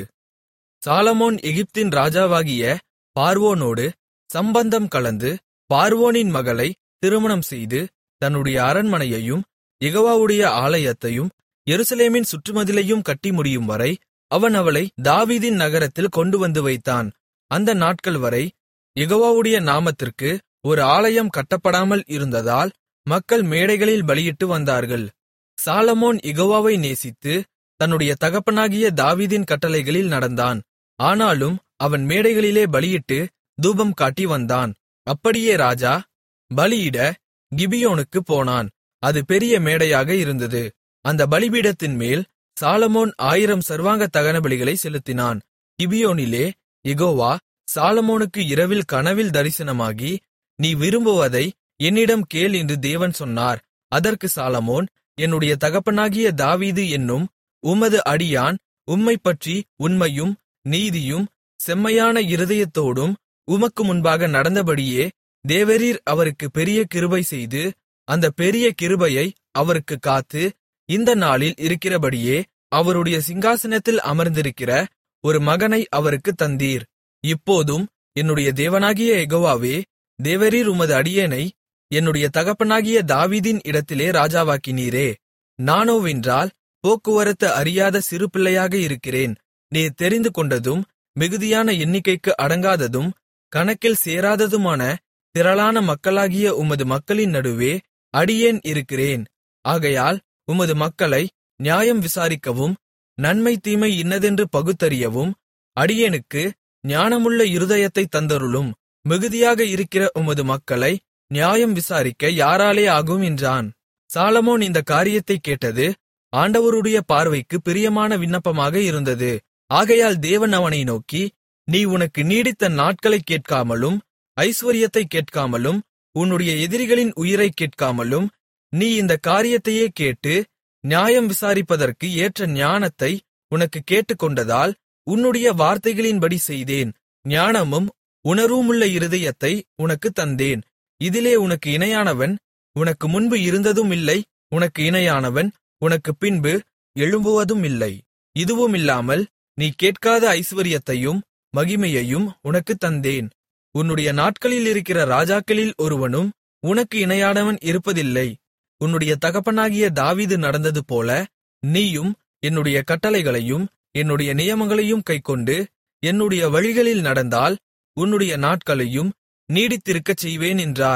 சாலமோன் எகிப்தின் ராஜாவாகிய பார்வோனோடு சம்பந்தம் கலந்து பார்வோனின் மகளை திருமணம் செய்து தன்னுடைய அரண்மனையையும் யெகோவாவுடைய ஆலயத்தையும் எருசலேமின் சுற்றுமதிலையும் கட்டி முடியும் வரை அவன் அவளை தாவீதின் நகரத்தில் கொண்டு வந்து வைத்தான் அந்த நாட்கள் வரை யெகோவாவுடைய நாமத்திற்கு ஒரு ஆலயம் கட்டப்படாமல் இருந்ததால் மக்கள் மேடைகளில் பலியிட்டு வந்தார்கள் சாலமோன் யெகோவாவை நேசித்து தன்னுடைய தகப்பனாகிய தாவீதின் கட்டளைகளில் நடந்தான் ஆனாலும் அவன் மேடைகளிலே பலியிட்டு தூபம் காட்டி வந்தான் அப்படியே ராஜா பலியிட கிபியோனுக்குப் போனான் அது பெரிய மேடையாக இருந்தது அந்த பலிபீடத்தின் மேல் சாலமோன் ஆயிரம் சர்வாங்க தகனபலிகளை செலுத்தினான் கிபியோனிலே யெகோவா சாலமோனுக்கு இரவில் கனவில் தரிசனமாகி நீ விரும்புவதை என்னிடம் கேள் என்று தேவன் சொன்னார் அதற்கு சாலமோன் என்னுடைய தகப்பனாகிய தாவீது என்னும் உமது அடியான் உம்மைப்பற்றி உண்மையும் நீதியும் செம்மையான இருதயத்தோடும் உமக்கு முன்பாக நடந்தபடியே தேவரீர் அவருக்கு பெரிய கிருபை செய்து அந்த பெரிய கிருபையை அவருக்கு காத்து இந்த நாளில் இருக்கிறபடியே அவருடைய சிங்காசனத்தில் அமர்ந்திருக்கிற ஒரு மகனை அவருக்கு தந்தீர் இப்போதும் என்னுடைய தேவனாகிய எகோவாவே தேவரீர் உமது அடியேனை என்னுடைய தகப்பனாகிய தாவீதின் இடத்திலே ராஜாவாக்கினீரே நானோவென்றால் போக்குவரத்து அறியாத சிறு பிள்ளையாக இருக்கிறேன் நீர் தெரிந்து கொண்டதும் மிகுதியான எண்ணிக்கைக்கு அடங்காததும் கணக்கில் சேராததுமான திரளான மக்களாகிய உமது மக்களின் நடுவே அடியேன் இருக்கிறேன் ஆகையால் உமது மக்களை நியாயம் விசாரிக்கவும் நன்மை தீமை இன்னதென்று பகுத்தறியவும் அடியேனுக்கு ஞானமுள்ள இருதயத்தை தந்தருளும் மிகுதியாக இருக்கிற உமது மக்களை நியாயம் விசாரிக்க யாராலே ஆகும் என்றான் சாலமோன் இந்த காரியத்தைக் கேட்டது ஆண்டவருடைய பார்வைக்கு பிரியமான விண்ணப்பமாக இருந்தது ஆகையால் தேவன் அவனை நோக்கி நீ உனக்கு நீடித்த நாட்களைக் கேட்காமலும் ஐசுவரியத்தைக் கேட்காமலும் உன்னுடைய எதிரிகளின் உயிரைக் கேட்காமலும் நீ இந்த காரியத்தையே கேட்டு நியாயம் விசாரிப்பதற்கு ஏற்ற ஞானத்தை உனக்கு கேட்டுக்கொண்டதால் உன்னுடைய வார்த்தைகளின்படி செய்தேன் ஞானமும் உணர்வுமுள்ள இருதயத்தை உனக்குத் தந்தேன் இதிலே உனக்கு இணையானவன் உனக்கு முன்பு இருந்ததும் இல்லை உனக்கு இணையானவன் உனக்கு பின்பு எழும்புவதும் இல்லை இதுவுமில்லாமல் நீ கேட்காத ஐசுவரியத்தையும் மகிமையையும் உனக்குத் தந்தேன் உன்னுடைய நாட்களில் இருக்கிற ராஜாக்களில் ஒருவனும் உனக்கு இணையானவன் இருப்பதில்லை உன்னுடைய தகப்பனாகிய தாவீது நடந்தது போல நீயும் என்னுடைய கட்டளைகளையும் என்னுடைய நியமங்களையும் கைக்கொண்டு என்னுடைய வழிகளில் நடந்தால் உன்னுடைய நாட்களையும் நீடித்திருக்கச் செய்வேன் என்றார்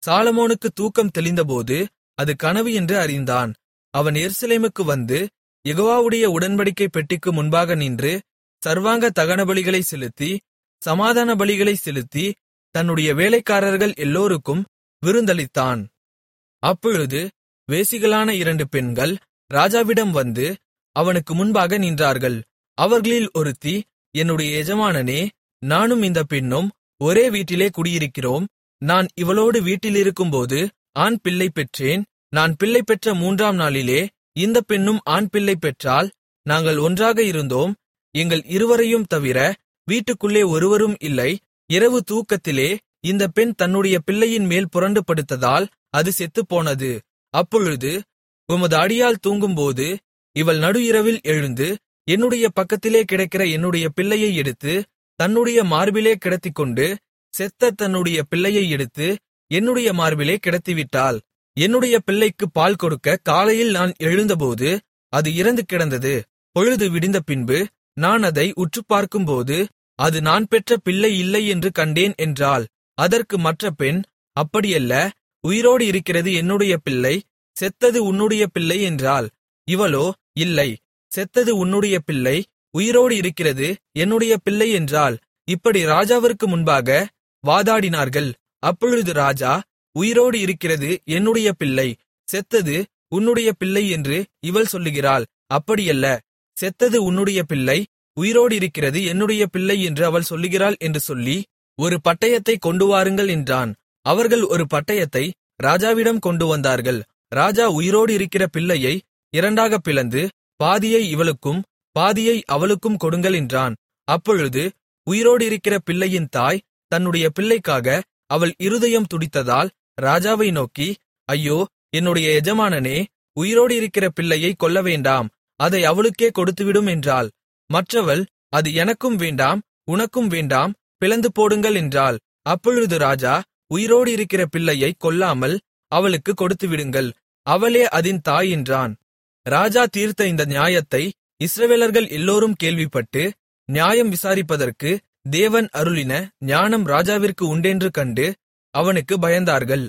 சாலமோனுக்கு தூக்கம் தெளிந்தபோது அது கனவு என்று அறிந்தான் அவன் எருசலேமுக்கு வந்து யெகோவாவுடைய உடன்படிக்கை பெட்டிக்கு முன்பாக நின்று சர்வாங்க தகனபலிகளை செலுத்தி சமாதான பலிகளை செலுத்தி தன்னுடைய வேலைக்காரர்கள் எல்லோருக்கும் விருந்தளித்தான் அப்பொழுது வேசிகளான இரண்டு பெண்கள் ராஜாவிடம் வந்து அவனுக்கு முன்பாக நின்றார்கள் அவர்களில் ஒருத்தி என்னுடைய எஜமானனே நானும் இந்த பெண்ணும் ஒரே வீட்டிலே குடியிருக்கிறோம் நான் இவளோடு வீட்டிலிருக்கும்போது ஆண் பிள்ளை பெற்றேன் நான் பிள்ளை பெற்ற மூன்றாம் நாளிலே இந்த பெண்ணும் ஆண் பிள்ளை பெற்றால் நாங்கள் ஒன்றாக இருந்தோம் எங்கள் இருவரையும் தவிர வீட்டுக்குள்ளே ஒருவரும் இல்லை இரவு தூக்கத்திலே இந்த பெண் தன்னுடைய பிள்ளையின் மேல் புரண்டு படுத்ததால் அது செத்துப்போனது அப்பொழுது உமது அடியாள் தூங்கும்போது இவள் நடு இரவில் எழுந்து என்னுடைய பக்கத்திலே கிடக்கிற என்னுடைய பிள்ளையை எடுத்து தன்னுடைய மார்பிலே கிடத்திக்கொண்டு செத்த தன்னுடைய பிள்ளையை எடுத்து என்னுடைய மார்பிலே கிடத்திவிட்டாள் என்னுடைய பிள்ளைக்கு பால் கொடுக்க காலையில் நான் எழுந்தபோது அது இறந்து கிடந்தது பொழுது விடிந்த பின்பு நான் அதை உற்றுப்பார்க்கும்போது அது நான் பெற்ற பிள்ளை இல்லை என்று கண்டேன் என்றாள் அதற்கு மற்ற பெண் அப்படியல்ல உயிரோடு இருக்கிறது என்னுடைய பிள்ளை செத்தது உன்னுடைய பிள்ளை என்றாள் இவளோ இல்லை செத்தது உன்னுடைய பிள்ளை உயிரோடு இருக்கிறது என்னுடைய பிள்ளை என்றாள் இப்படி ராஜாவிற்கு முன்பாக வாதாடினார்கள் அப்பொழுது ராஜா உயிரோடு இருக்கிறது என்னுடைய பிள்ளை செத்தது உன்னுடைய பிள்ளை என்று இவள் சொல்லுகிறாள் அப்படியல்ல செத்தது உன்னுடைய பிள்ளை உயிரோடு இருக்கிறது என்னுடைய பிள்ளை என்று அவள் சொல்லுகிறாள் என்று சொல்லி ஒரு பட்டயத்தை கொண்டு வாருங்கள் என்றான் அவர்கள் ஒரு பட்டயத்தை ராஜாவிடம் கொண்டு வந்தார்கள் ராஜா உயிரோடு இருக்கிற பிள்ளையை இரண்டாகப் பிளந்து பாதியை இவளுக்கும் பாதியை அவளுக்கும் கொடுங்கள் என்றான் அப்பொழுது உயிரோடு இருக்கிற பிள்ளையின் தாய் தன்னுடைய பிள்ளைக்காக அவள் இருதயம் துடித்ததால் ராஜாவை நோக்கி ஐயோ என்னுடைய எஜமானனே உயிரோடு இருக்கிற பிள்ளையை கொல்ல வேண்டாம் அதை அவளுக்கே கொடுத்துவிடும் என்றாள் மற்றவள் அது எனக்கும் வேண்டாம் உனக்கும் வேண்டாம் பிளந்து போடுங்கள் என்றாள் அப்பொழுது ராஜா உயிரோடு இருக்கிற பிள்ளையை கொல்லாமல் அவளுக்கு கொடுத்துவிடுங்கள் அவளே அதின் தாய் என்றான் ராஜா தீர்த்த இந்த நியாயத்தை இஸ்ரவேலர்கள் எல்லோரும் கேள்விப்பட்டு நியாயம் விசாரிப்பதற்கு தேவன் அருளின ஞானம் ராஜாவிற்கு உண்டென்று கண்டு அவனுக்கு பயந்தார்கள்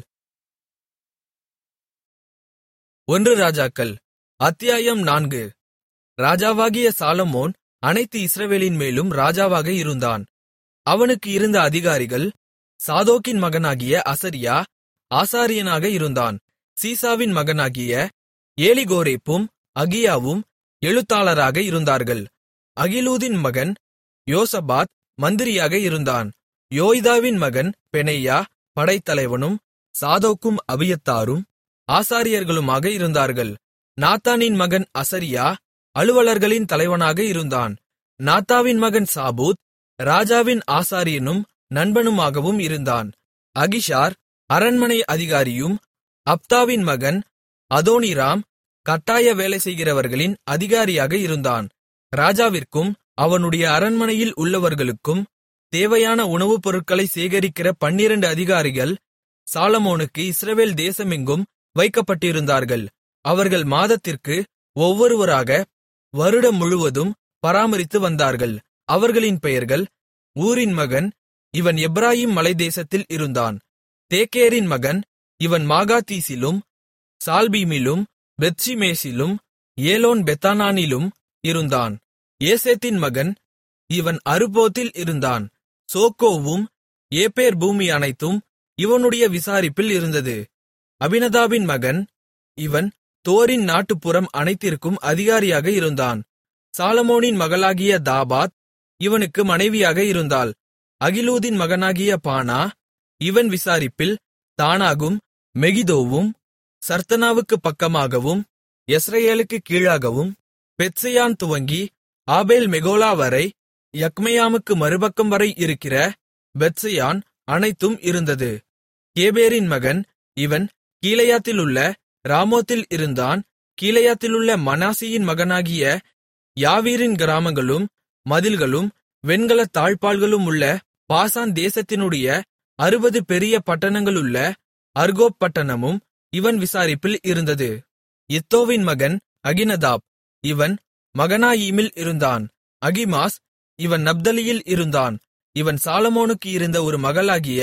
ஒன்று ராஜாக்கள் அத்தியாயம் நான்கு ராஜாவாகிய சாலமோன் அனைத்து இஸ்ரவேலின் மேலும் ராஜாவாக இருந்தான் அவனுக்கு இருந்த அதிகாரிகள் சாதோக்கின் மகனாகிய அசரியா ஆசாரியனாக இருந்தான் சீசாவின் மகனாகிய ஏலிகோரேப்பும் அகியாவும் எழுத்தாளராக இருந்தார்கள் அகிலூதின் மகன் யோசபாத் மந்திரியாக இருந்தான் யோய்தாவின் மகன் பெனேயா படைத்தலைவனும் சாதோக்கும் அபியத்தாரும் ஆசாரியர்களுமாக இருந்தார்கள் நாத்தானின் மகன் அசரியா அலுவலர்களின் தலைவனாக இருந்தான் நாத்தாவின் மகன் சாபூத் ராஜாவின் ஆசாரியனும் நண்பனுமாகவும் இருந்தான் அகிஷார் அரண்மனை அதிகாரியும் அப்தாவின் மகன் அதோனிராம் கட்டாய வேலை செய்கிறவர்களின் அதிகாரியாக இருந்தான் ராஜாவிற்கும் அவனுடைய அரண்மனையில் உள்ளவர்களுக்கும் தேவையான உணவுப் பொருட்களை சேகரிக்கிற பன்னிரண்டு அதிகாரிகள் சாலமோனுக்கு இஸ்ரவேல் தேசமெங்கும் வைக்கப்பட்டிருந்தார்கள் அவர்கள் மாதத்திற்கு ஒவ்வொருவராக வருடம் முழுவதும் பராமரித்து வந்தார்கள் அவர்களின் பெயர்கள் ஊரின் மகன் இவன் எப்ராயிம் மலைதேசத்தில் இருந்தான் தேக்கேரின் மகன் இவன் மாகாத்தீசிலும் சால்பீமிலும் பெத்ஷிமேசிலும் ஏலோன் பெத்தானானிலும் இருந்தான் ஏசேத்தின் மகன் இவன் அருபோத்தில் இருந்தான் சோக்கோவும் ஏப்பேர் பூமி அனைத்தும் இவனுடைய விசாரிப்பில் இருந்தது அபினதாபின் மகன் இவன் தோரின் நாட்டுப்புறம் அனைத்திற்கும் அதிகாரியாக இருந்தான் சாலமோனின் மகளாகிய தாபாத் இவனுக்கு மனைவியாக இருந்தாள் அகிலூதின் மகனாகிய பானா இவன் விசாரிப்பில் தானாகும் மெகிதோவும் சர்த்தனாவுக்கு பக்கமாகவும் எஸ்ரேலுக்கு கீழாகவும் பெத்செயான் துவங்கி ஆபேல் மெகோலா வரை யக்மேயாமுக்கு மறுபக்கம் வரை இருக்கிற பெத்செயான் அனைத்தும் இருந்தது கேபேரின் மகன் இவன் கீலேயாத்திலுள்ள ராமோத்தில் இருந்தான் கீலேயாத்திலுள்ள மனாசியின் மகனாகிய யாவீரின் கிராமங்களும் மதில்களும் வெண்கலத் தாழ்ப்பாள்களும் உள்ள பாசான் தேசத்தினுடைய அறுபது பெரிய பட்டணங்களுள்ள அர்கோப் பட்டணமும் இவன் விசாரிப்பில் இருந்தது இத்தோவின் மகன் அகினதாப் இவன் மகனாயீமில் இருந்தான் அகிமாஸ் இவன் நப்தலியில் இருந்தான் இவன் சாலமோனுக்கு இருந்த ஒரு மகளாகிய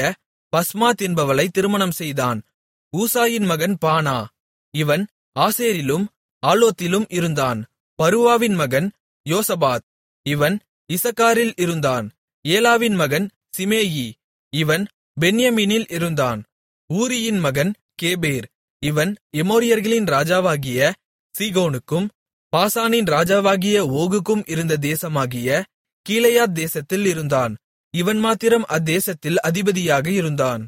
பஸ்மாத் என்பவளை திருமணம் செய்தான் ஊசாயின் மகன் பானா இவன் ஆசேரிலும் ஆலோத்திலும் இருந்தான் பருவாவின் மகன் யோசபாத் இவன் இசக்காரில் இருந்தான் ஏலாவின் மகன் சிமேயி இவன் பென்யமீனில் இருந்தான் ஊரியின் மகன் கேபேர் இவன் எமோரியர்களின் ராஜாவாகிய சீகோனுக்கும் பாசானின் ராஜாவாகிய ஓகுக்கும் இருந்த தேசமாகிய கீலேயாத் தேசத்தில் இருந்தான் இவன் மாத்திரம் அத்தேசத்தில் அதிபதியாக இருந்தான்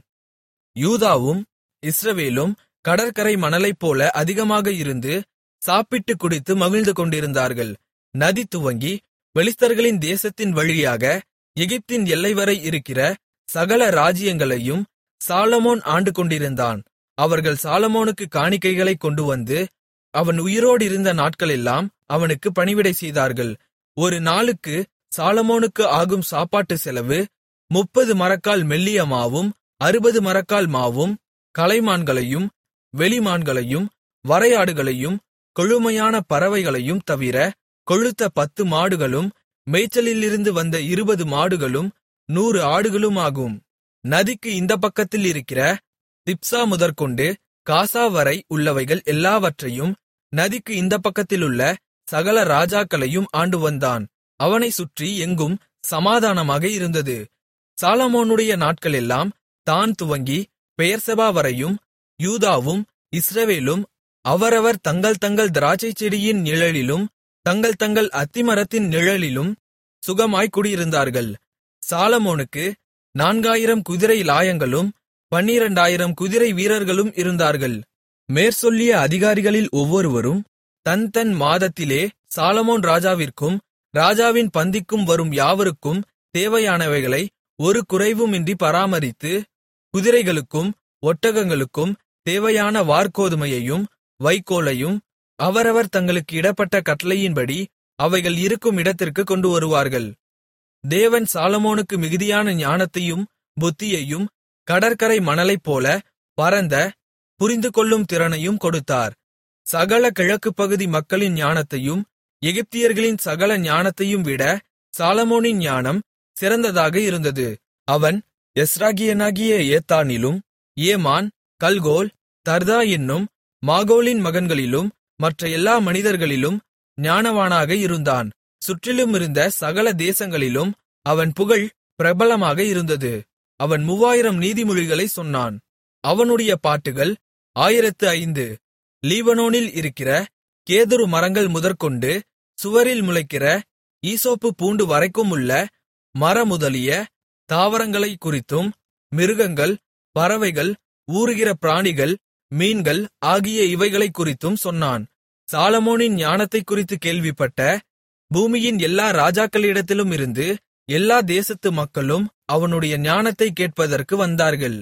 யூதாவும் இஸ்ரவேலும் கடற்கரை மணலைப்போல அதிகமாக இருந்து சாப்பிட்டுக் குடித்து மகிழ்ந்து கொண்டிருந்தார்கள் நதி துவங்கி பெலிஸ்தர்களின் தேசத்தின் வழியாக எகிப்தின் எல்லைவரை இருக்கிற சகல ராஜ்யங்களையும் சாலமோன் ஆண்டு கொண்டிருந்தான் அவர்கள் சாலமோனுக்கு காணிக்கைகளைக் கொண்டுவந்து அவன் உயிரோடிருந்த நாட்களெல்லாம் அவனுக்கு பணிவிடை செய்தார்கள் ஒரு நாளுக்கு சாலமோனுக்கு ஆகும் சாப்பாட்டு செலவு முப்பது மரக்கால் மெல்லிய மாவும் அறுபது மரக்கால் மாவும் கலைமான்களையும் வெளிமான்களையும் வரையாடுகளையும் கொழுமையான பறவைகளையும் தவிர கொழுத்த பத்து மாடுகளும் மேய்ச்சலிலிருந்து வந்த இருபது மாடுகளும் நூறு ஆடுகளுமாகும் நதிக்கு இந்த பக்கத்தில் இருக்கிற திப்சா முதற்கொண்டு காசா வரை உள்ளவைகள் எல்லாவற்றையும் நதிக்கு இந்த பக்கத்திலுள்ள சகல ராஜாக்களையும் ஆண்டு வந்தான் அவனைச் சுற்றி எங்கும் சமாதானமாக இருந்தது சாலமோனுடைய நாட்களெல்லாம் தான் துவங்கி பெயர்செபா வரையும் யூதாவும் இஸ்ரவேலும் அவரவர் தங்கள் தங்கள் திராட்சைச் செடியின் நிழலிலும் தங்கள் தங்கள் அத்திமரத்தின் நிழலிலும் சுகமாய்க் குடியிருந்தார்கள் சாலமோனுக்கு நான்காயிரம் குதிரை லாயங்களும் பன்னிரண்டாயிரம் குதிரை வீரர்களும் இருந்தார்கள் மேற்சொல்லிய அதிகாரிகளில் ஒவ்வொருவரும் தன் தன் மாதத்திலே சாலமோன் ராஜாவிற்கும் ராஜாவின் பந்திக்கும் வரும் யாவருக்கும் தேவையானவைகளை ஒரு குறைவுமின்றி பராமரித்து குதிரைகளுக்கும் ஒட்டகங்களுக்கும் தேவையான வார்கோதுமையையும் வைக்கோலையும் அவரவர் தங்களுக்கு இடப்பட்ட கட்டளையின்படி அவைகள் இருக்கும் இடத்திற்கு கொண்டு வருவார்கள் தேவன் சாலமோனுக்கு மிகுதியான ஞானத்தையும் புத்தியையும் கடற்கரை மணலைப்போல பரந்த புரிந்துகொள்ளும் திறனையும் கொடுத்தார் சகல கிழக்குப் பகுதி மக்களின் ஞானத்தையும் எகிப்தியர்களின் சகல ஞானத்தையும் விட சாலமோனின் ஞானம் சிறந்ததாக இருந்தது அவன் எஸ்ராகியனாகிய ஏத்தானிலும் ஏமான் கல்கோல் தர்தா என்னும் மாகோலின் மகன்களிலும் மற்ற எல்லா மனிதர்களிலும் ஞானவானாக இருந்தான் சுற்றிலுமிருந்த சகல தேசங்களிலும் அவன் புகழ் பிரபலமாக இருந்தது அவன் மூவாயிரம் நீதிமொழிகளை சொன்னான் அவனுடைய பாட்டுகள் ஆயிரத்து ஐந்து லீபனோனில் இருக்கிற கேதுரு மரங்கள் முதற்கொண்டு சுவரில் முளைக்கிற ஈசோப்பு பூண்டு வரைக்குமுள்ள மரமுதலிய தாவரங்களைக் குறித்தும் மிருகங்கள் பறவைகள் ஊருகிற பிராணிகள் மீன்கள் ஆகிய இவைகளைக் குறித்தும் சொன்னான் சாலமோனின் ஞானத்தைக் குறித்து கேள்விப்பட்ட பூமியின் எல்லா ராஜாக்களிடத்திலும் இருந்து எல்லா தேசத்து மக்களும் அவனுடைய ஞானத்தைக் கேட்பதற்கு வந்தார்கள்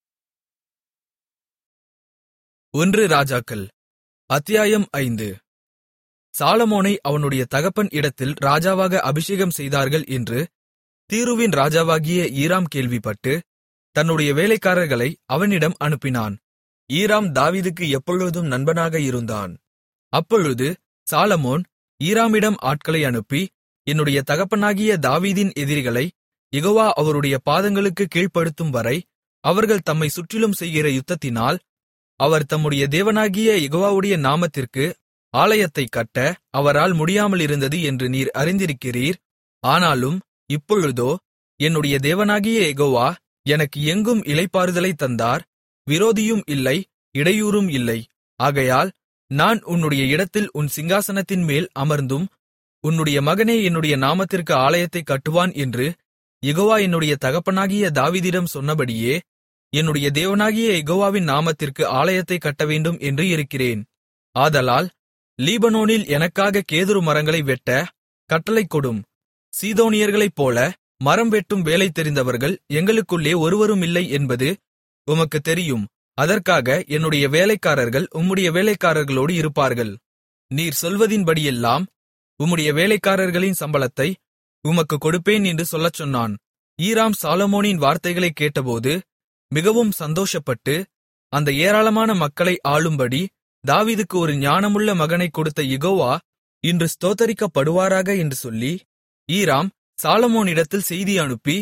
ஒன்று ராஜாக்கள் அத்தியாயம் ஐந்து சாலமோனை அவனுடைய தகப்பன் இடத்தில் ராஜாவாக அபிஷேகம் செய்தார்கள் என்று தீருவின் ராஜாவாகிய ஈராம் கேள்விப்பட்டு தன்னுடைய வேலைக்காரர்களை அவனிடம் அனுப்பினான் ஈராம் தாவீதுக்கு எப்பொழுதும் நண்பனாக இருந்தான் அப்பொழுது சாலமோன் ஈராமிடம் ஆட்களை அனுப்பி என்னுடைய தகப்பனாகிய தாவீதின் எதிரிகளை யெகோவா அவருடைய பாதங்களுக்கு கீழ்ப்படுத்தும் வரை அவர்கள் தம்மை சுற்றிலும் செய்கிற யுத்தத்தினால் அவர் தம்முடைய தேவனாகிய யெகோவாவுடைய நாமத்திற்கு ஆலயத்தைக் கட்ட அவரால் முடியாமலிருந்தது என்று நீர் அறிந்திருக்கிறீர் ஆனாலும் இப்பொழுதோ என்னுடைய தேவனாகிய யெகோவா எனக்கு எங்கும் இளைப்பாறுதலைத் தந்தார் விரோதியும் இல்லை இடையூறும் இல்லை ஆகையால் நான் உன்னுடைய இடத்தில் உன் சிங்காசனத்தின் மேல் அமர்ந்தும் உன்னுடைய மகனே என்னுடைய நாமத்திற்கு ஆலயத்தைக் கட்டுவான் என்று யெகோவா என்னுடைய தகப்பனாகிய தாவீதிடம் சொன்னபடியே என்னுடைய தேவனாகிய யெகோவாவின் நாமத்திற்கு ஆலயத்தைக் கட்டவேண்டும் என்று இருக்கிறேன் ஆதலால் லீபனோனில் எனக்காக கேதுரு மரங்களை வெட்ட கட்டளை கொடும் சீதோனியர்களைப் போல மரம் வெட்டும் வேலை தெரிந்தவர்கள் எங்களுக்குள்ளே ஒருவருமில்லை என்பது உமக்குத் தெரியும் அதற்காக என்னுடைய வேலைக்காரர்கள் உம்முடைய வேலைக்காரர்களோடு இருப்பார்கள் நீர் சொல்வதின்படியெல்லாம் உம்முடைய வேலைக்காரர்களின் சம்பளத்தை உமக்குக் கொடுப்பேன் என்று சொல்லச் சொன்னான் ஈராம் சாலமோனின் வார்த்தைகளைக் கேட்டபோது மிகவும் சந்தோஷப்பட்டு அந்த ஏராளமான மக்களை ஆளும்படி தாவீதுக்கு ஒரு ஞானமுள்ள மகனைக் கொடுத்த யெகோவா இன்று ஸ்தோத்தரிக்கப்படுவாராக என்று சொல்லி ஈராம் சாலமோனிடத்தில் செய்தி அனுப்பி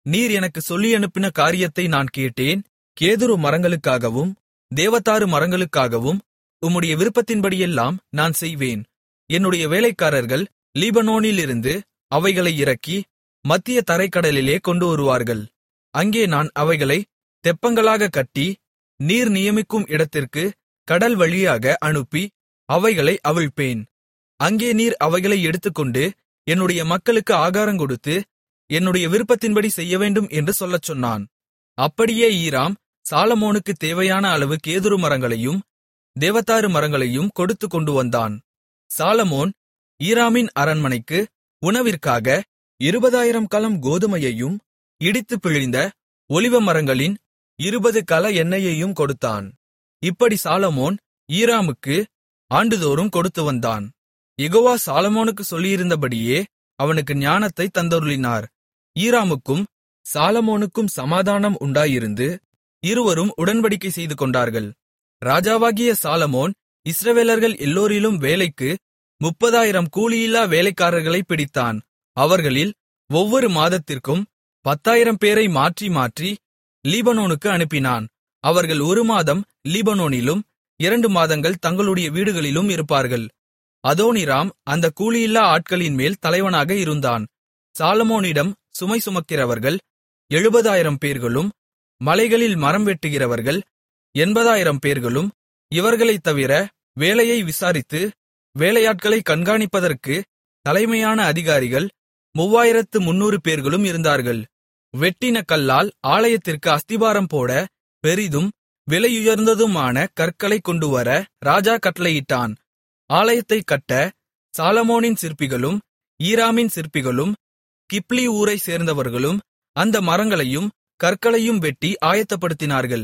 நீர் எனக்கு சொல்லியனுப்பின காரியத்தை நான் கேட்டேன் கேதுரு மரங்களுக்காகவும் தேவதாரு மரங்களுக்காகவும் உம்முடைய விருப்பத்தின்படியெல்லாம் நான் செய்வேன் என்னுடைய வேலைக்காரர்கள் லீபனோனிலிருந்து அவைகளை இறக்கி மத்திய தரைக்கடலிலே கொண்டு வருவார்கள் அங்கே நான் அவைகளை தெப்பங்களாக கட்டி நீர் நியமிக்கும் இடத்திற்கு கடல் வழியாக அனுப்பி அவைகளை அவிழ்ப்பேன் அங்கே நீர் அவைகளை எடுத்துக்கொண்டு என்னுடைய மக்களுக்கு ஆகாரங்கொடுத்து என்னுடைய விருப்பத்தின்படி செய்யவேண்டும் என்று சொல்லச் சொன்னான் அப்படியே ஈராம் சாலமோனுக்கு தேவையான அளவு கேதுரு மரங்களையும் தேவதாரு மரங்களையும் கொடுத்து கொண்டு வந்தான் சாலமோன் ஈராமின் அரண்மனைக்கு உணவிற்காக இருபதாயிரம் கலம் கோதுமையையும் இடித்து பிழிந்த ஒலிவ மரங்களின் இருபது கல எண்ணெயையும் கொடுத்தான் இப்படி சாலமோன் ஈராமுக்கு ஆண்டுதோறும் கொடுத்து வந்தான் யெகோவா சாலமோனுக்கு சொல்லியிருந்தபடியே அவனுக்கு ஞானத்தை தந்தருளினார் ஈராமுக்கும் சாலமோனுக்கும் சமாதானம் உண்டாயிருந்து இருவரும் உடன்படிக்கை செய்து கொண்டார்கள் ராஜாவாகிய சாலமோன் இஸ்ரவேலர்கள் எல்லோரிலும் வேலைக்கு முப்பதாயிரம் கூலியில்லா வேலைக்காரர்களை பிடித்தான் அவர்களில் ஒவ்வொரு மாதத்திற்கும் பத்தாயிரம் பேரை மாற்றி மாற்றி லீபனோனுக்கு அனுப்பினான் அவர்கள் ஒரு மாதம் லீபனோனிலும் இரண்டு மாதங்கள் தங்களுடைய வீடுகளிலும் இருப்பார்கள் அதோனிராம் அந்த கூலியில்லா ஆட்களின் மேல் தலைவனாக இருந்தான் சாலமோனிடம் சுமை சுமக்கிறவர்கள் எழுபதாயிரம் பேர்களும் மலைகளில் மரம் வெட்டுகிறவர்கள் எண்பதாயிரம் பேர்களும் இவர்களைத் தவிர வேலையை விசாரித்து வேலையாட்களை கண்காணிப்பதற்கு தலைமையான அதிகாரிகள் மூவாயிரத்து முன்னூறு பேர்களும் இருந்தார்கள் வெட்டின கல்லால் ஆலயத்திற்கு அஸ்திபாரம் போட பெரிதும் விலையுயர்ந்ததுமான கற்களை கொண்டுவர ராஜா கட்டளையிட்டான் ஆலயத்தைக் கட்ட சாலமோனின் சிற்பிகளும் ஈராமின் சிற்பிகளும் கிப்லி ஊரைச் சேர்ந்தவர்களும் அந்த மரங்களையும் கற்களையும் வெட்டி ஆயத்தப்படுத்தினார்கள்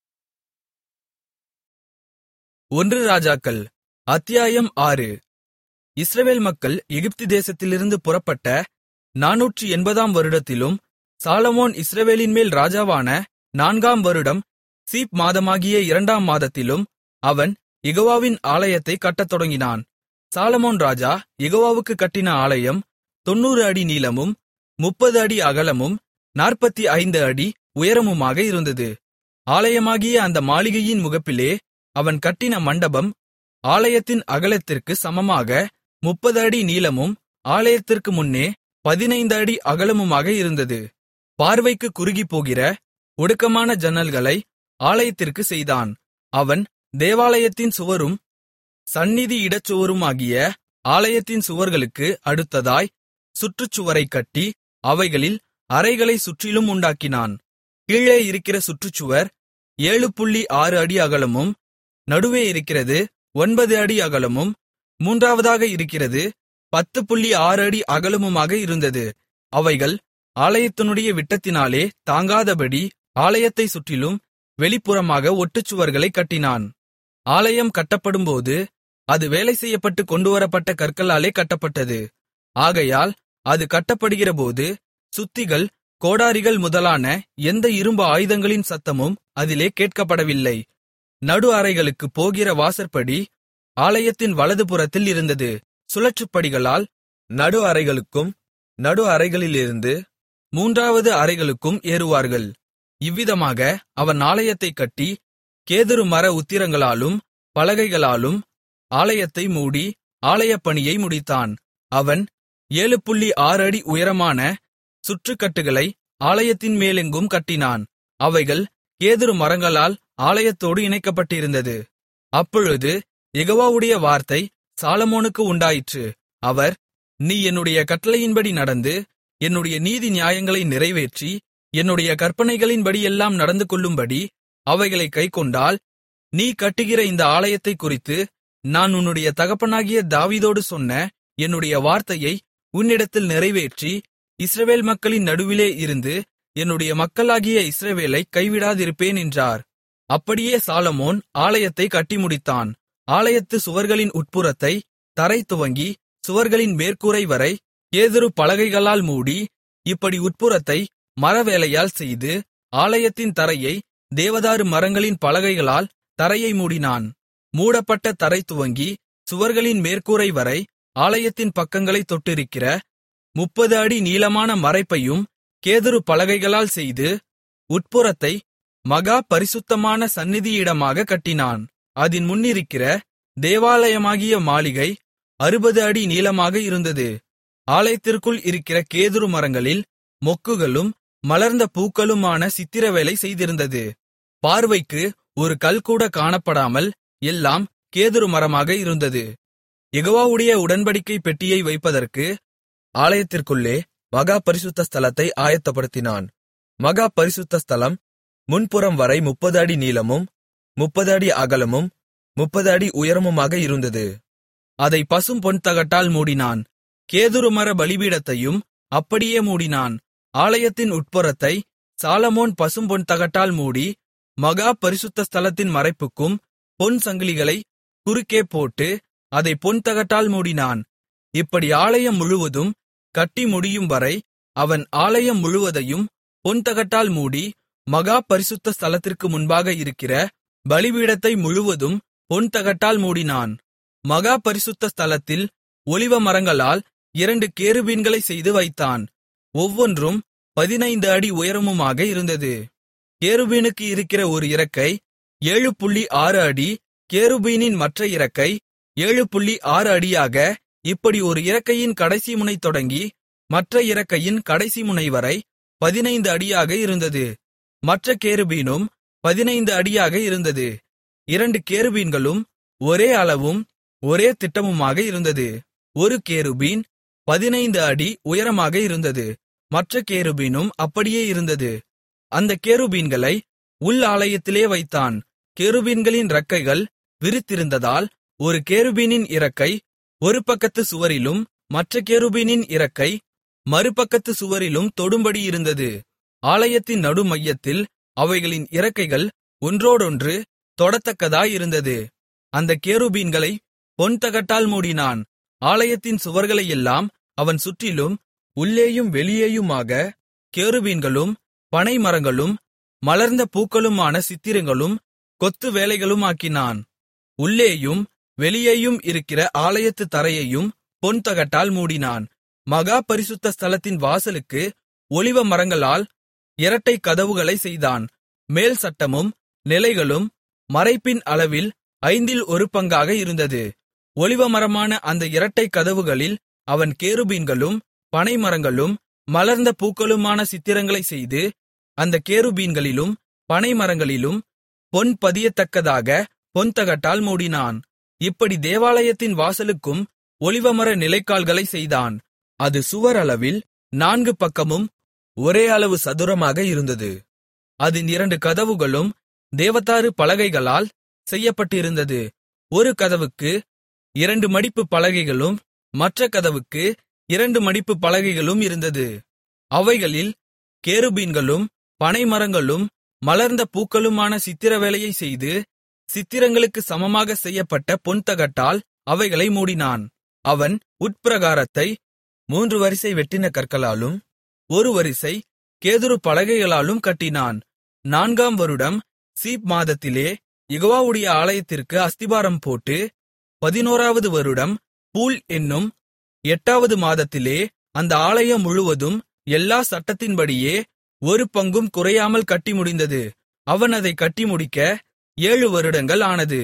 ஒன்று ராஜாக்கள் அத்தியாயம் ஆறு இஸ்ரவேல் மக்கள் எகிப்து தேசத்திலிருந்து புறப்பட்ட நாநூற்று எண்பதாம் வருடத்திலும் சாலமோன் இஸ்ரவேலின் மேல் ராஜாவான நான்காம் வருடம் சீப் மாதமாகிய இரண்டாம் மாதத்திலும் அவன் யெகோவாவின் ஆலயத்தைக் கட்டத் தொடங்கினான் சாலமோன் ராஜா யெகோவாவுக்கு கட்டின ஆலயம் தொண்ணூறு அடி நீளமும் முப்பது அடி அகலமும் நாற்பத்தி ஐந்து அடி உயரமுமாக இருந்தது ஆலயமாகிய அந்த மாளிகையின் முகப்பிலே அவன் கட்டின மண்டபம் ஆலயத்தின் அகலத்திற்கு சமமாக முப்பது அடி நீளமும் ஆலயத்திற்கு முன்னே பதினைந்து அடி அகலமுமாக இருந்தது பார்வைக்கு குறுகிப்போகிற ஒடுக்கமான ஜன்னல்களை ஆலயத்திற்கு செய்தான் அவன் தேவாலயத்தின் சுவரும் சந்நிதி இடச்சுவருமாகிய ஆலயத்தின் சுவர்களுக்கு அடுத்ததாய் சுற்றுச்சுவரைக் கட்டி அவைகளில் அறைகளை சுற்றிலும் உண்டாக்கினான் கீழே இருக்கிற சுற்றுச்சுவர் ஏழு புள்ளி ஆறு அடி அகலமும் நடுவே இருக்கிறது ஒன்பது அடி அகலமும் மூன்றாவதாக இருக்கிறது பத்து புள்ளி ஆறு அடி அகலமுமாக இருந்தது அவைகள் ஆலயத்தினுடைய விட்டத்தினாலே தாங்காதபடி ஆலயத்தைச் சுற்றிலும் வெளிப்புறமாக ஒட்டுச்சுவர்களைக் கட்டினான் ஆலயம் கட்டப்படும்போது அது வேலை செய்யப்பட்டு கொண்டுவரப்பட்ட கற்களாலே கட்டப்பட்டது ஆகையால் அது கட்டப்படுகிறபோது சுத்திகள் கோடாரிகள் முதலான எந்த இரும்பு ஆயுதங்களின் சத்தமும் அதிலே கேட்கப்படவில்லை நடு அறைகளுக்குப் போகிற வாசற்படி ஆலயத்தின் வலதுபுறத்தில் இருந்தது சுழற்றுப்படிகளால் நடு அறைகளுக்கும் நடு அறைகளிலிருந்து மூன்றாவது அறைகளுக்கும் ஏறுவார்கள் இவ்விதமாக அவன் ஆலயத்தைக் கட்டி கேதுரு மர உத்திரங்களாலும் பலகைகளாலும் ஆலயத்தை மூடி ஆலயப்பணியை முடித்தான் அவன் ஏழு புள்ளி ஆறு அடி உயரமான சுற்றுக்கட்டுகளை ஆலயத்தின் மேலெங்கும் கட்டினான் அவைகள் கேதுரு மரங்களால் ஆலயத்தோடு இணைக்கப்பட்டிருந்தது அப்பொழுது யெகோவாவுடைய வார்த்தை சாலமோனுக்கு உண்டாயிற்று அவர் நீ என்னுடைய கட்டளையின்படி நடந்து என்னுடைய நீதி நியாயங்களை நிறைவேற்றி என்னுடைய கற்பனைகளின்படியெல்லாம் நடந்து கொள்ளும்படி அவைகளைக் கைக்கொண்டால் நீ கட்டுகிற இந்த ஆலயத்தைக் குறித்து நான் உன்னுடைய தகப்பனாகிய தாவீதோடு சொன்ன என்னுடைய வார்த்தையை உன்னிடத்தில் நிறைவேற்றி இஸ்ரவேல் மக்களின் நடுவிலே இருந்து என்னுடைய மக்களாகிய இஸ்ரவேலை கைவிடாதிருப்பேன் என்றார் அப்படியே சாலமோன் ஆலயத்தை கட்டி முடித்தான் ஆலயத்து சுவர்களின் உட்புறத்தை தரை துவங்கி சுவர்களின் மேற்கூரை வரை கேதுரு பலகைகளால் மூடி இப்படி உட்புறத்தை மரவேலையால் செய்து ஆலயத்தின் தரையை தேவதாரு மரங்களின் பலகைகளால் தரையை மூடினான் மூடப்பட்ட தரை துவங்கி சுவர்களின் மேற்கூரை வரை ஆலயத்தின் பக்கங்களைத் தொட்டிருக்கிற முப்பது அடி நீளமான மறைப்பையும் கேதுரு பலகைகளால் செய்து உட்புறத்தை மகா பரிசுத்தமான சந்நிதியிடமாக கட்டினான் அதின் முன்னிருக்கிற தேவாலயமாகிய மாளிகை அறுபது அடி நீளமாக இருந்தது ஆலயத்திற்குள் இருக்கிற கேதுரு மரங்களில் மொக்குகளும் மலர்ந்த பூக்களுமான சித்திரவேலை செய்திருந்தது பார்வைக்கு ஒரு கல் கூட காணப்படாமல் எல்லாம் கேதுரு மரமாக இருந்தது யெகோவாவுடைய உடன்படிக்கை பெட்டியை வைப்பதற்கு ஆலயத்திற்குள்ளே மகா பரிசுத்த ஸ்தலத்தை ஆயத்தப்படுத்தினான் மகா பரிசுத்த ஸ்தலம் முன்புறம் வரை முப்பது அடி நீளமும் முப்பது அடி அகலமும் முப்பது அடி உயரமுமாக இருந்தது அதை பசும் பொன் தகட்டால் மூடினான் கேதுரு மர பலிபீடத்தையும் அப்படியே மூடினான் ஆலயத்தின் உட்புறத்தை சாலமோன் பசும்பொன் தகட்டால் மூடி மகா பரிசுத்த ஸ்தலத்தின் மறைப்புக்கும் பொன் சங்கிலிகளை குறுக்கே போட்டு அதை பொன் தகட்டால் மூடினான் இப்படி ஆலயம் முழுவதும் கட்டி முடியும் வரை அவன் ஆலயம் முழுவதையும் பொன் தகட்டால் மூடி மகா பரிசுத்த ஸ்தலத்திற்கு முன்பாக இருக்கிற பலிபீடத்தை முழுவதும் பொன் தகட்டால் மூடினான் மகா பரிசுத்த ஸ்தலத்தில் ஒலிவ மரங்களால் இரண்டு கேருபீன்களை செய்து வைத்தான் ஒவ்வொன்றும் பதினைந்து அடி உயரமுமாக இருந்தது கேருபீனுக்கு இருக்கிற ஒரு இறக்கை ஏழு புள்ளி ஆறு அடி கேருபீனின் மற்ற இறக்கை ஏழு புள்ளி ஆறு அடியாக இப்படி ஒரு இறக்கையின் கடைசி முனை தொடங்கி மற்ற இறக்கையின் கடைசி முனை வரை பதினைந்து அடியாக இருந்தது மற்ற கேருபீனும் பதினைந்து அடியாக இருந்தது இரண்டு கேருபீன்களும் ஒரே அளவும் ஒரே திட்டமுமாக இருந்தது ஒரு கேருபீன் பதினைந்து அடி உயரமாக இருந்தது மற்ற கேருபீனும் அப்படியே இருந்தது அந்த கேருபீன்களை உள் ஆலயத்திலே வைத்தான் கேருபீன்களின் இறக்கைகள் விரித்திருந்ததால் ஒரு கேருபீனின் இறக்கை ஒரு பக்கத்து சுவரிலும் மற்ற கேருபீனின் இறக்கை மறுபக்கத்து சுவரிலும் தொடும்படி இருந்தது ஆலயத்தின் நடுமையத்தில் அவைகளின் இறக்கைகள் ஒன்றோடொன்று தொடத்தக்கதாயிருந்தது அந்த கேருபீன்களை பொன் தகட்டால் மூடினான் ஆலயத்தின் சுவர்களையெல்லாம் அவன் சுற்றிலும் உள்ளேயும் வெளியேயுமாக கேருபீன்களும் பனைமரங்களும் மலர்ந்த பூக்களுமான சித்திரங்களும் கொத்து வேலைகளுமாக்கினான் உள்ளேயும் வெளியேயும் இருக்கிற ஆலயத்து தரையையும் பொன் தகட்டால் மூடினான் மகா பரிசுத்த ஸ்தலத்தின் வாசலுக்கு ஒலிவ மரங்களால் இரட்டை கதவுகளை செய்தான் மேல் சட்டமும் நிலைகளும் மறைப்பின் அளவில் ஐந்தில் ஒரு பங்காக இருந்தது ஒலிவமரமான அந்த இரட்டை கதவுகளில் அவன் கேருபீன்களும் பனைமரங்களும் மலர்ந்த பூக்களுமான சித்திரங்களை செய்து அந்த கேருபீன்களிலும் பனைமரங்களிலும் பொன் பதியத்தக்கதாக பொன்தகட்டால் மூடினான் இப்படி தேவாலயத்தின் வாசலுக்கும் ஒலிவமர நிலைக்கால்களை செய்தான் அது சுவர் அளவில் நான்கு பக்கமும் ஒரே அளவு சதுரமாக இருந்தது அதன் இரண்டு கதவுகளும் தேவதாரு பலகைகளால் செய்யப்பட்டிருந்தது ஒரு கதவுக்கு இரண்டு மடிப்பு பலகைகளும் மற்ற கதவுக்கு இரண்டு மடிப்பு பலகைகளும் இருந்தது அவைகளில் கேருபீன்களும் பனைமரங்களும் மலர்ந்த பூக்களுமான சித்திரவேலையை செய்து சித்திரங்களுக்கு சமமாக செய்யப்பட்ட பொன்தகட்டால் அவைகளை மூடினான் அவன் உட்பிரகாரத்தை மூன்று வரிசை வெட்டின கற்களாலும் ஒரு வரிசை கேதுரு பலகைகளாலும் கட்டினான் நான்காம் வருடம் சீப் மாதத்திலே யெகோவாவுடைய ஆலயத்திற்கு அஸ்திபாரம் போட்டு பதினோராவது வருடம் பூல் என்னும் எட்டாவது மாதத்திலே அந்த ஆலயம் முழுவதும் எல்லா சட்டத்தின்படியே ஒரு பங்கும் குறையாமல் கட்டி முடிந்தது அவன் அதை கட்டி முடிக்க ஏழு வருடங்கள் ஆனது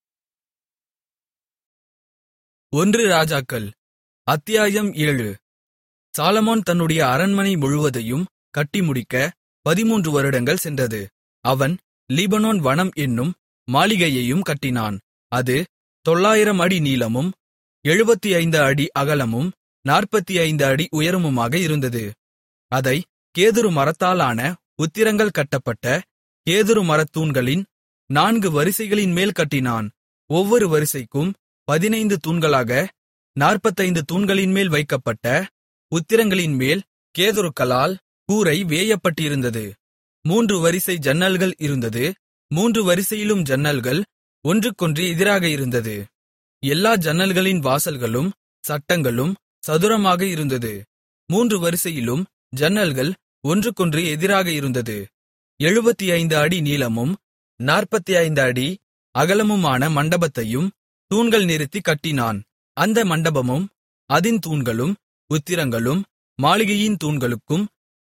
ஒன்று ராஜாக்கள் அத்தியாயம் ஏழு சாலமோன் தன்னுடைய அரண்மனை முழுவதையும் கட்டி முடிக்க பதிமூன்று வருடங்கள் சென்றது அவன் லீபனோன் வனம் என்னும் மாளிகையையும் கட்டினான் அது தொள்ளாயிரம் அடி நீளமும் எழுபத்தி ஐந்து அடி அகலமும் நாற்பத்தி ஐந்து அடி உயரமுமாக இருந்தது அதை கேதுரு மரத்தாலான உத்திரங்கள் கட்டப்பட்ட கேதுரு மரத்தூண்களின் நான்கு வரிசைகளின் மேல் கட்டினான் ஒவ்வொரு வரிசைக்கும் பதினைந்து தூண்களாக நாற்பத்தைந்து தூண்களின் மேல் வைக்கப்பட்ட உத்திரங்களின் மேல் கேதுருக்களால் கூரை வேயப்பட்டிருந்தது மூன்று வரிசை ஜன்னல்கள் இருந்தது மூன்று வரிசையிலும் ஜன்னல்கள் ஒன்றுக்கொன்று எதிராக இருந்தது எல்லா ஜன்னல்களின் வாசல்களும் சட்டங்களும் சதுரமாக இருந்தது மூன்று வரிசையிலும் ஜன்னல்கள் ஒன்றுக்கொன்று எதிராக இருந்தது எழுபத்தி ஐந்து அடி நீளமும் நாற்பத்தி ஐந்து அடி அகலமுமான மண்டபத்தையும் தூண்கள் நிறுத்தி கட்டினான் அந்த மண்டபமும் அதின் தூண்களும் உத்திரங்களும் மாளிகையின் தூண்களுக்கும்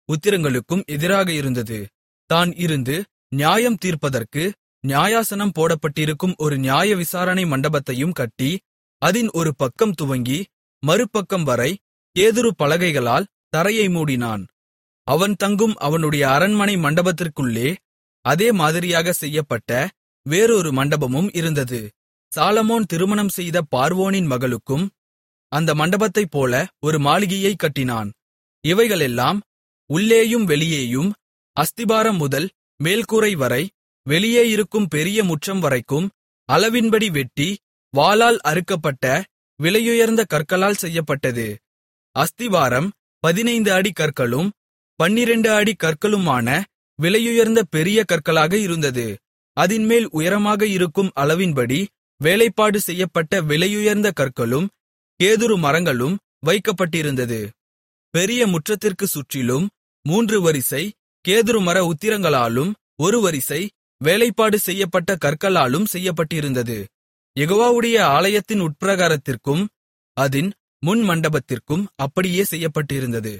உத்திரங்களுக்கும் எதிராக இருந்தது தான் இருந்து நியாயம் தீர்ப்பதற்கு நியாயாசனம் போடப்பட்டிருக்கும் ஒரு நியாய விசாரணை மண்டபத்தையும் கட்டி அதின் ஒரு பக்கம் துவங்கி மறுபக்கம் வரை கேதுரு பலகைகளால் தரையை மூடினான் அவன் தங்கும் அவனுடைய அரண்மனை மண்டபத்திற்குள்ளே அதே மாதிரியாக செய்யப்பட்ட வேறொரு மண்டபமும் இருந்தது சாலமோன் திருமணம் செய்த பார்வோனின் மகளுக்கும் அந்த மண்டபத்தைப் போல ஒரு மாளிகையை கட்டினான் இவைகளெல்லாம் உள்ளேயும் வெளியேயும் அஸ்திபாரம் முதல் மேல்கூரை வரை வெளியே இருக்கும் பெரிய முற்றம் வரைக்கும் அளவின்படி வெட்டி வாளால் அறுக்கப்பட்ட விலையுயர்ந்த கற்களால் செய்யப்பட்டது அஸ்திவாரம் பதினைந்து அடி கற்களும் பன்னிரண்டு அடி கற்களுமான விலையுயர்ந்த பெரிய கற்களாக இருந்தது அதின்மேல் உயரமாக இருக்கும் அளவின்படி வேலைப்பாடு செய்யப்பட்ட விலையுயர்ந்த கற்களும் கேதுரு மரங்களும் வைக்கப்பட்டிருந்தது பெரிய முற்றத்திற்கு சுற்றிலும் மூன்று வரிசை கேதுரு மர உத்திரங்களாலும் ஒரு வரிசை வேலைப்பாடு செய்யப்பட்ட கற்களாலும் செய்யப்பட்டிருந்தது யெகோவாவுடைய ஆலயத்தின் உட்பிரகாரத்திற்கும் அதின் முன் மண்டபத்திற்கும் அப்படியே செய்யப்பட்டிருந்தது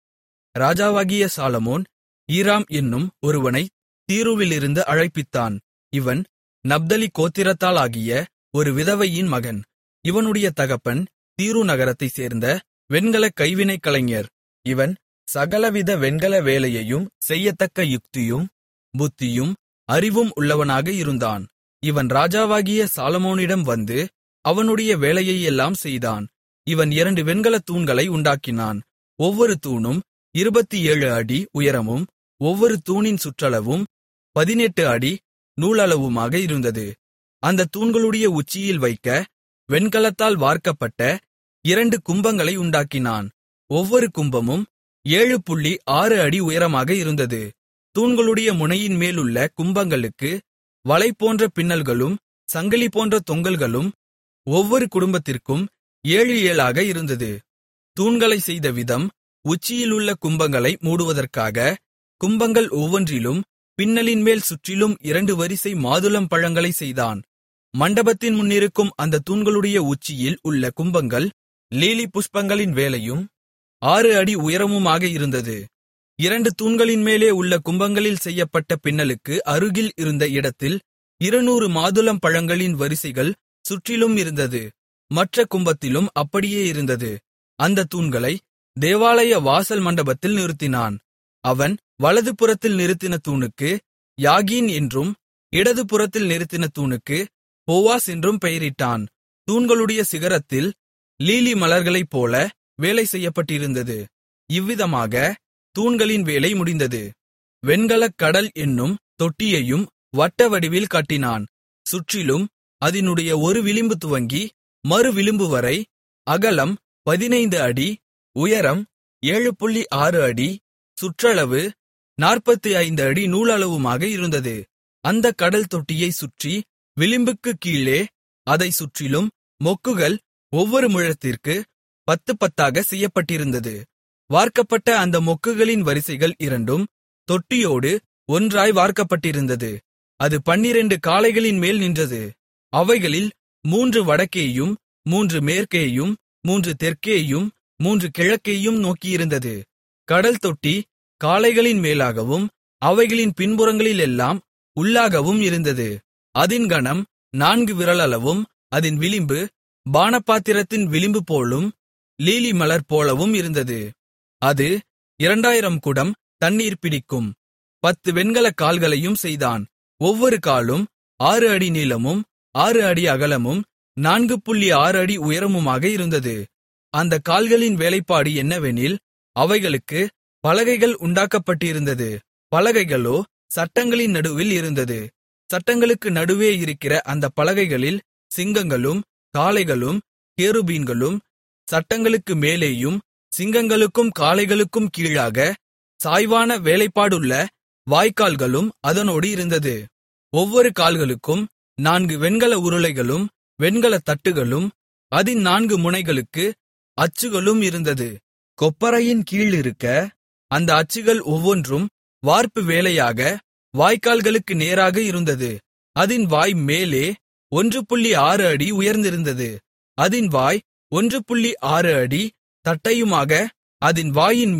ராஜாவாகிய சாலமோன் ஈராம் என்னும் ஒருவனை தீருவிலிருந்து அழைப்பித்தான் இவன் நப்தலி கோத்திரத்தாளாகிய ஒரு விதவையின் மகன் இவனுடைய தகப்பன் தீரு நகரத்தைச் சேர்ந்த வெண்கலக் கைவினைக் கலைஞர் இவன் சகலவித வெண்கல வேலையையும் செய்யத்தக்க யுக்தியும் புத்தியும் அறிவும் உள்ளவனாக இருந்தான் இவன் ராஜாவாகிய சாலமோனிடம் வந்து அவனுடைய வேலையையெல்லாம் செய்தான் இவன் இரண்டு வெண்கலத் தூண்களை உண்டாக்கினான் ஒவ்வொரு தூணும் இருபத்தி ஏழு அடி உயரமும் ஒவ்வொரு தூணின் சுற்றளவும் பதினெட்டு அடி நூலளவுமாக இருந்தது அந்த தூண்களுடைய உச்சியில் வைக்க வெண்கலத்தால் வார்க்கப்பட்ட இரண்டு கும்பங்களை உண்டாக்கினான் ஒவ்வொரு கும்பமும் ஏழு புள்ளி ஆறு அடி உயரமாக இருந்தது தூண்களுடைய முனையின் மேலுள்ள கும்பங்களுக்கு வலை போன்ற பின்னல்களும் சங்கிலி போன்ற தொங்கல்களும் ஒவ்வொரு குடும்பத்திற்கும் ஏழு ஏழாக இருந்தது தூண்களை செய்த விதம் உச்சியிலுள்ள கும்பங்களை மூடுவதற்காக கும்பங்கள் ஒவ்வொன்றிலும் பின்னலின் மேல் சுற்றிலும் இரண்டு வரிசை மாதுளம் பழங்களை செய்தான் மண்டபத்தின் முன்னிருக்கும் அந்த தூண்களுடைய உச்சியில் உள்ள கும்பங்கள் லீலி புஷ்பங்களின் வேலையும் ஆறு அடி உயரமுமாக இருந்தது இரண்டு தூண்களின் மேலே உள்ள கும்பங்களில் செய்யப்பட்ட பின்னலுக்கு அருகில் இருந்த இடத்தில் இருநூறு மாதுளம் பழங்களின் வரிசைகள் சுற்றிலும் இருந்தது மற்ற கும்பத்திலும் அப்படியே இருந்தது அந்த தூண்களை தேவாலய வாசல் மண்டபத்தில் நிறுத்தினான் அவன் வலது புறத்தில் நிறுத்தின தூணுக்கு யாகீன் என்றும் இடது புறத்தில் நிறுத்தின தூணுக்கு போவாஸ் என்றும் பெயரிட்டான் தூண்களுடைய சிகரத்தில் லீலி மலர்களைப் போல வேலை செய்யப்பட்டிருந்தது இவ்விதமாக தூண்களின் வேலை முடிந்தது வெண்கலக் கடல் என்னும் தொட்டியையும் வட்ட வடிவில் கட்டினான் சுற்றிலும் அதனுடைய ஒரு விளிம்பு துவங்கி மறு விளிம்பு வரை அகலம் பதினைந்து அடி உயரம் ஏழு புள்ளி ஆறு அடி சுற்றளவு நாற்பத்தி ஐந்து அடி நூலளவுமாக இருந்தது அந்த கடல் தொட்டியை சுற்றி விளிம்புக்குக் கீழே அதைச் சுற்றிலும் மொக்குகள் ஒவ்வொரு முழத்திற்கு பத்து பத்தாக செய்யப்பட்டிருந்தது வார்க்கப்பட்ட அந்த மொக்குகளின் வரிசைகள் இரண்டும் தொட்டியோடு ஒன்றாய் வார்க்கப்பட்டிருந்தது அது பன்னிரண்டு காளைகளின் மேல் நின்றது அவைகளில் மூன்று வடக்கேயும் மூன்று மேற்கேயும் மூன்று தெற்கேயும் மூன்று கிழக்கேயும் நோக்கியிருந்தது கடல் தொட்டி காளைகளின் மேலாகவும் அவைகளின் பின்புறங்களிலெல்லாம் உள்ளாகவும் இருந்தது அதின் கனம் நான்கு விரலளவும் அதின் விளிம்பு பானபாத்திரத்தின் விளிம்பு போலும் லீலி மலர் போலவும் இருந்தது அது இரண்டாயிரம் குடம் தண்ணீர் பிடிக்கும் பத்து வெண்கலக் கால்களையும் செய்தான் ஒவ்வொரு காலும் ஆறு அடி நீளமும் ஆறு அடி அகலமும் நான்கு புள்ளி ஆறு அடி உயரமுமாக இருந்தது அந்த கால்களின் வேலைப்பாடு என்னவெனில் அவைகளுக்கு பலகைகள் உண்டாக்கப்பட்டிருந்தது பலகைகளோ சட்டங்களின் நடுவில் இருந்தது சட்டங்களுக்கு நடுவே இருக்கிற அந்த பலகைகளில் சிங்கங்களும் காளைகளும் கேருபீன்களும் சட்டங்களுக்கு மேலேயும் சிங்கங்களுக்கும் காளைகளுக்கும் கீழாக சாய்வான வேலைப்பாடுள்ள வாய்க்கால்களும் அதனோடு இருந்தது ஒவ்வொரு கால்களுக்கும் நான்கு வெண்கல உருளைகளும் வெண்கல தட்டுகளும் அதின் நான்கு முனைகளுக்கு அச்சுகளும் இருந்தது கொப்பரையின் கீழ் இருக்க அந்த அச்சுகள் ஒவ்வொன்றும் வார்ப்பு வேலையாக வாய்க்கால்களுக்கு நேராக இருந்தது அதின் வாய் மேலே ஒன்று புள்ளி ஆறு அடி உயர்ந்திருந்தது அதின் வாய் ஒன்று புள்ளி ஆறு அடி தட்டையுமாக அதின் வாயின் மேல்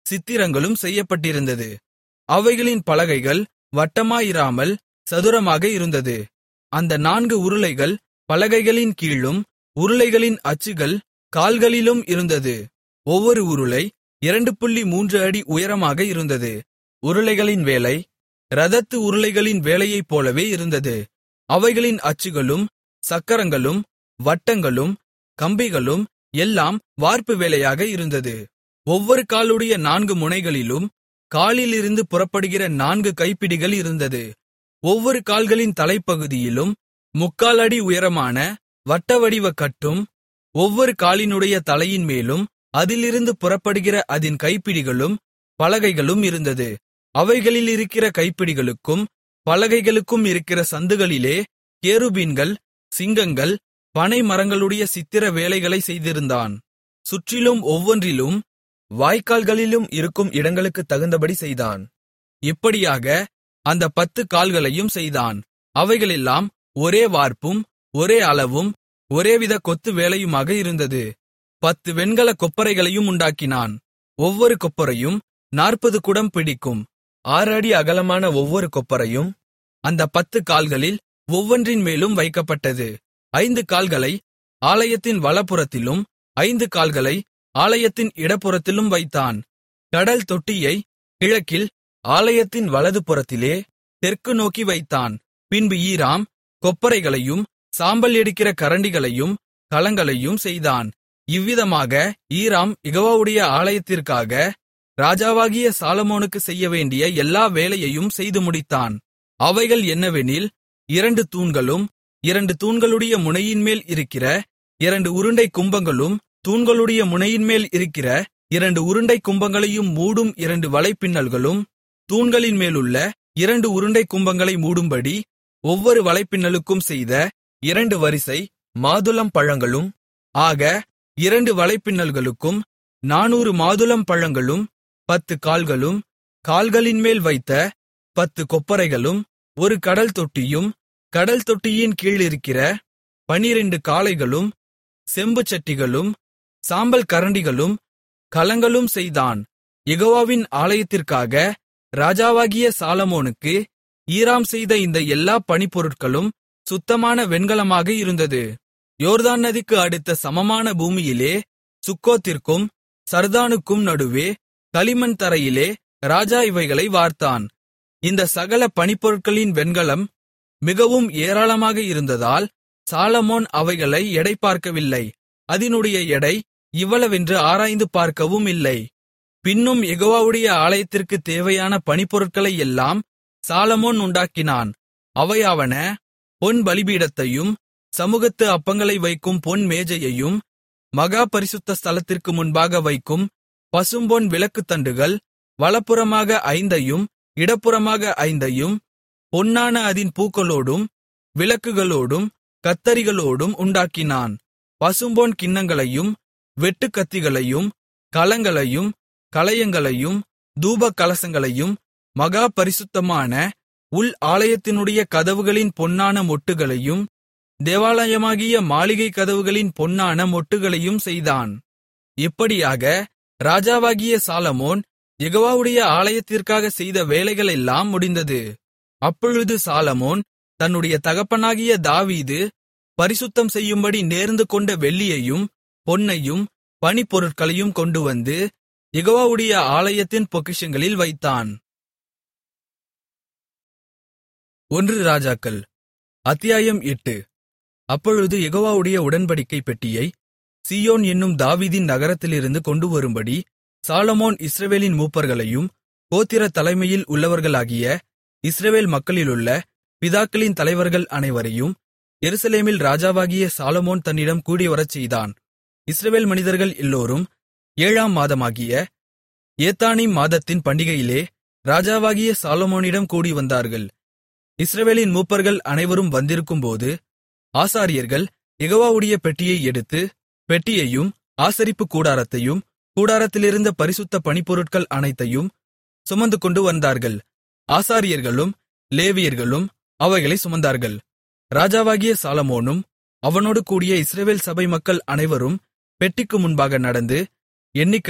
சித்திரங்களும் செய்யப்பட்டிருந்தது அவைகளின் பலகைகள் வட்டமாயிராமல் சதுரமாக இருந்தது அந்த நான்கு உருளைகள் பலகைகளின் கீழும் உருளைகளின் அச்சுகள் கால்களிலும் இருந்தது ஒவ்வொரு உருளை இரண்டு புள்ளி மூன்று அடி உயரமாக இருந்தது உருளைகளின் வேலை இரதத்து உருளைகளின் வேலையைப் போலவே இருந்தது அவைகளின் அச்சுகளும் சக்கரங்களும் வட்டங்களும் கம்பிகளும் எல்லாம் வார்ப்பு வேலையாக இருந்தது ஒவ்வொரு காலுடைய நான்கு முனைகளிலும் காலிலிருந்து புறப்படுகிற நான்கு கைப்பிடிகள் இருந்தது ஒவ்வொரு கால்களின் தலைப்பகுதியிலும் முக்கால் அடி உயரமான வட்டவடிவ கட்டும் ஒவ்வொரு காலினுடைய தலையின் மேலும் அதிலிருந்து புறப்படுகிற அதின் கைப்பிடிகளும் பலகைகளும் இருந்தது அவைகளில் இருக்கிற கைப்பிடிகளுக்கும் பலகைகளுக்கும் இருக்கிற சந்துகளிலே கேருபீன்கள் சிங்கங்கள் பனை மரங்களுடைய சித்திர வேலைகளை செய்திருந்தான் சுற்றிலும் ஒவ்வொன்றிலும் வாய்க்கால்களிலும் இருக்கும் இடங்களுக்குத் தகுந்தபடி செய்தான் இப்படியாக அந்த பத்து கால்களையும் செய்தான் அவைகளெல்லாம் ஒரே வார்ப்பும் ஒரே அளவும் ஒரேவித கொத்து வேலையுமாக இருந்தது பத்து வெண்கல கொப்பரைகளையும் உண்டாக்கினான் ஒவ்வொரு கொப்பரையும் நாற்பது குடம் பிடிக்கும் ஆறு அடி அகலமான ஒவ்வொரு கொப்பரையும் அந்த பத்து கால்களில் ஒவ்வொன்றின் மேலும் வைக்கப்பட்டது ஐந்து கால்களை ஆலயத்தின் வலப்புறத்திலும் ஐந்து கால்களை ஆலயத்தின் இடப்புறத்திலும் வைத்தான் கடல் தொட்டியை கிழக்கில் ஆலயத்தின் வலதுபுறத்திலே தெற்கு நோக்கி வைத்தான் பின்பு ஈராம் கொப்பரைகளையும் சாம்பல் எடுக்கிற கரண்டிகளையும் கலங்களையும் செய்தான் இவ்விதமாக ஈராம் யெகோவாவுடைய ஆலயத்திற்காக ராஜாவாகிய சாலமோனுக்கு செய்யவேண்டிய எல்லா வேலையையும் செய்து முடித்தான் அவைகள் என்னவெனில் இரண்டு தூண்களும் இரண்டு தூண்களுடைய முனையின்மேல் இருக்கிற இரண்டு உருண்டை கும்பங்களும் தூண்களுடைய முனையின்மேல் இருக்கிற இரண்டு உருண்டை கும்பங்களையும் மூடும் இரண்டு வலைப்பின்னல்களும் தூண்களின் மேலுள்ள இரண்டு உருண்டை கும்பங்களை மூடும்படி ஒவ்வொரு வலைப்பின்னலுக்கும் செய்த இரண்டு வரிசை மாதுளம் பழங்களும் ஆக இரண்டு வலைப்பின்னல்களுக்கும் நானூறு மாதுளம் பழங்களும் பத்து கால்களும் கால்களின்மேல் வைத்த பத்து கொப்பரைகளும் ஒரு கடல் தொட்டியும் கடல் தொட்டியின் கீழிருக்கிற பனிரெண்டு காளைகளும் செம்பு சட்டிகளும் சாம்பல் கரண்டிகளும் கலங்களும் செய்தான் யெகோவாவின் ஆலயத்திற்காக ராஜாவாகிய சாலமோனுக்கு ஈராம் செய்த இந்த எல்லா பணிப்பொருட்களும் சுத்தமான வெண்கலமாக இருந்தது யோர்தான் நதிக்கு அடுத்த சமமான பூமியிலே சுக்கோத்திற்கும் சர்தானுக்கும் நடுவே களிமண் தரையிலே ராஜா இவைகளை வார்த்தான் இந்த சகல பணிப்பொருட்களின் வெண்கலம் மிகவும் ஏராளமாக இருந்ததால் சாலமோன் அவைகளை எடை பார்க்கவில்லை அதனுடைய எடை இவ்வளவென்று ஆராய்ந்து பார்க்கவும் இல்லை பின்னும் யெகோவாவுடைய ஆலயத்திற்கு தேவையான பணிப்பொருட்களை எல்லாம் சாலமோன் உண்டாக்கினான் அவையாவன பொன் பலிபீடத்தையும் சமுகத்து அப்பங்களை வைக்கும் பொன் மேஜையையும் மகா பரிசுத்த ஸ்தலத்திற்கு முன்பாக வைக்கும் பசும்பொன் விளக்குத்தண்டுகள் வலப்புறமாக ஐந்தையும் இடப்புறமாக ஐந்தையும் பொன்னான அதின் பூக்களோடும் விளக்குகளோடும் கத்தரிகளோடும் உண்டாக்கினான் பசும்பொன் கிண்ணங்களையும் வெட்டுக்கத்திகளையும் கலங்களையும் கலயங்களையும் தூபக் கலசங்களையும் மகா பரிசுத்தமான உள் ஆலயத்தினுடைய கதவுகளின் பொன்னான மொட்டுகளையும் தேவாலயமாகிய மாளிகை கதவுகளின் பொன்னான மொட்டுகளையும் செய்தான் இப்படியாக ராஜாவாகிய சாலமோன் யெகோவாவுடைய ஆலயத்திற்காக செய்த வேலைகளெல்லாம் முடிந்தது அப்பொழுது சாலமோன் தன்னுடைய தகப்பனாகிய தாவீது பரிசுத்தம் செய்யும்படி நேர்ந்து கொண்ட வெள்ளியையும் பொன்னையும் பணிப்பொருட்களையும் கொண்டுவந்து யெகோவாவுடைய ஆலயத்தின் பொக்கிஷங்களில் வைத்தான் ஒன்று ராஜாக்கள் அத்தியாயம் எட்டு அப்பொழுது யெகோவாவுடைய உடன்படிக்கை பெட்டியை சீயோன் என்னும் தாவீதின் நகரத்திலிருந்து கொண்டுவரும்படி சாலமோன் இஸ்ரவேலின் மூப்பர்களையும் கோத்திர தலைமையில் உள்ளவர்களாகிய இஸ்ரவேல் மக்களிலுள்ள பிதாக்களின் தலைவர்கள் அனைவரையும் எருசலேமில் ராஜாவாகிய சாலமோன் தன்னிடம் கூடிவரச் செய்தான் இஸ்ரவேல் மனிதர்கள் எல்லோரும் ஏழாம் மாதமாகிய ஏத்தானீம் மாதத்தின் பண்டிகையிலே ராஜாவாகிய சாலமோனிடம் கூடிவந்தார்கள் இஸ்ரவேலின் மூப்பர்கள் அனைவரும் வந்திருக்கும்போது ஆசாரியர்கள் யெகோவாவுடைய பெட்டியை எடுத்து பெட்டியையும் ஆசரிப்பு கூடாரத்தையும் கூடாரத்திலிருந்த பரிசுத்த பணிப்பொருட்கள் அனைத்தையும் சுமந்து கொண்டு வந்தார்கள் ஆசாரியர்களும் லேவியர்களும் அவைகளை சுமந்தார்கள் ராஜாவாகிய சாலமோனும் அவனோடு கூடிய இஸ்ரவேல் சபை மக்கள் அனைவரும் பெட்டிக்கு முன்பாக நடந்து எண்ணிக்கையும்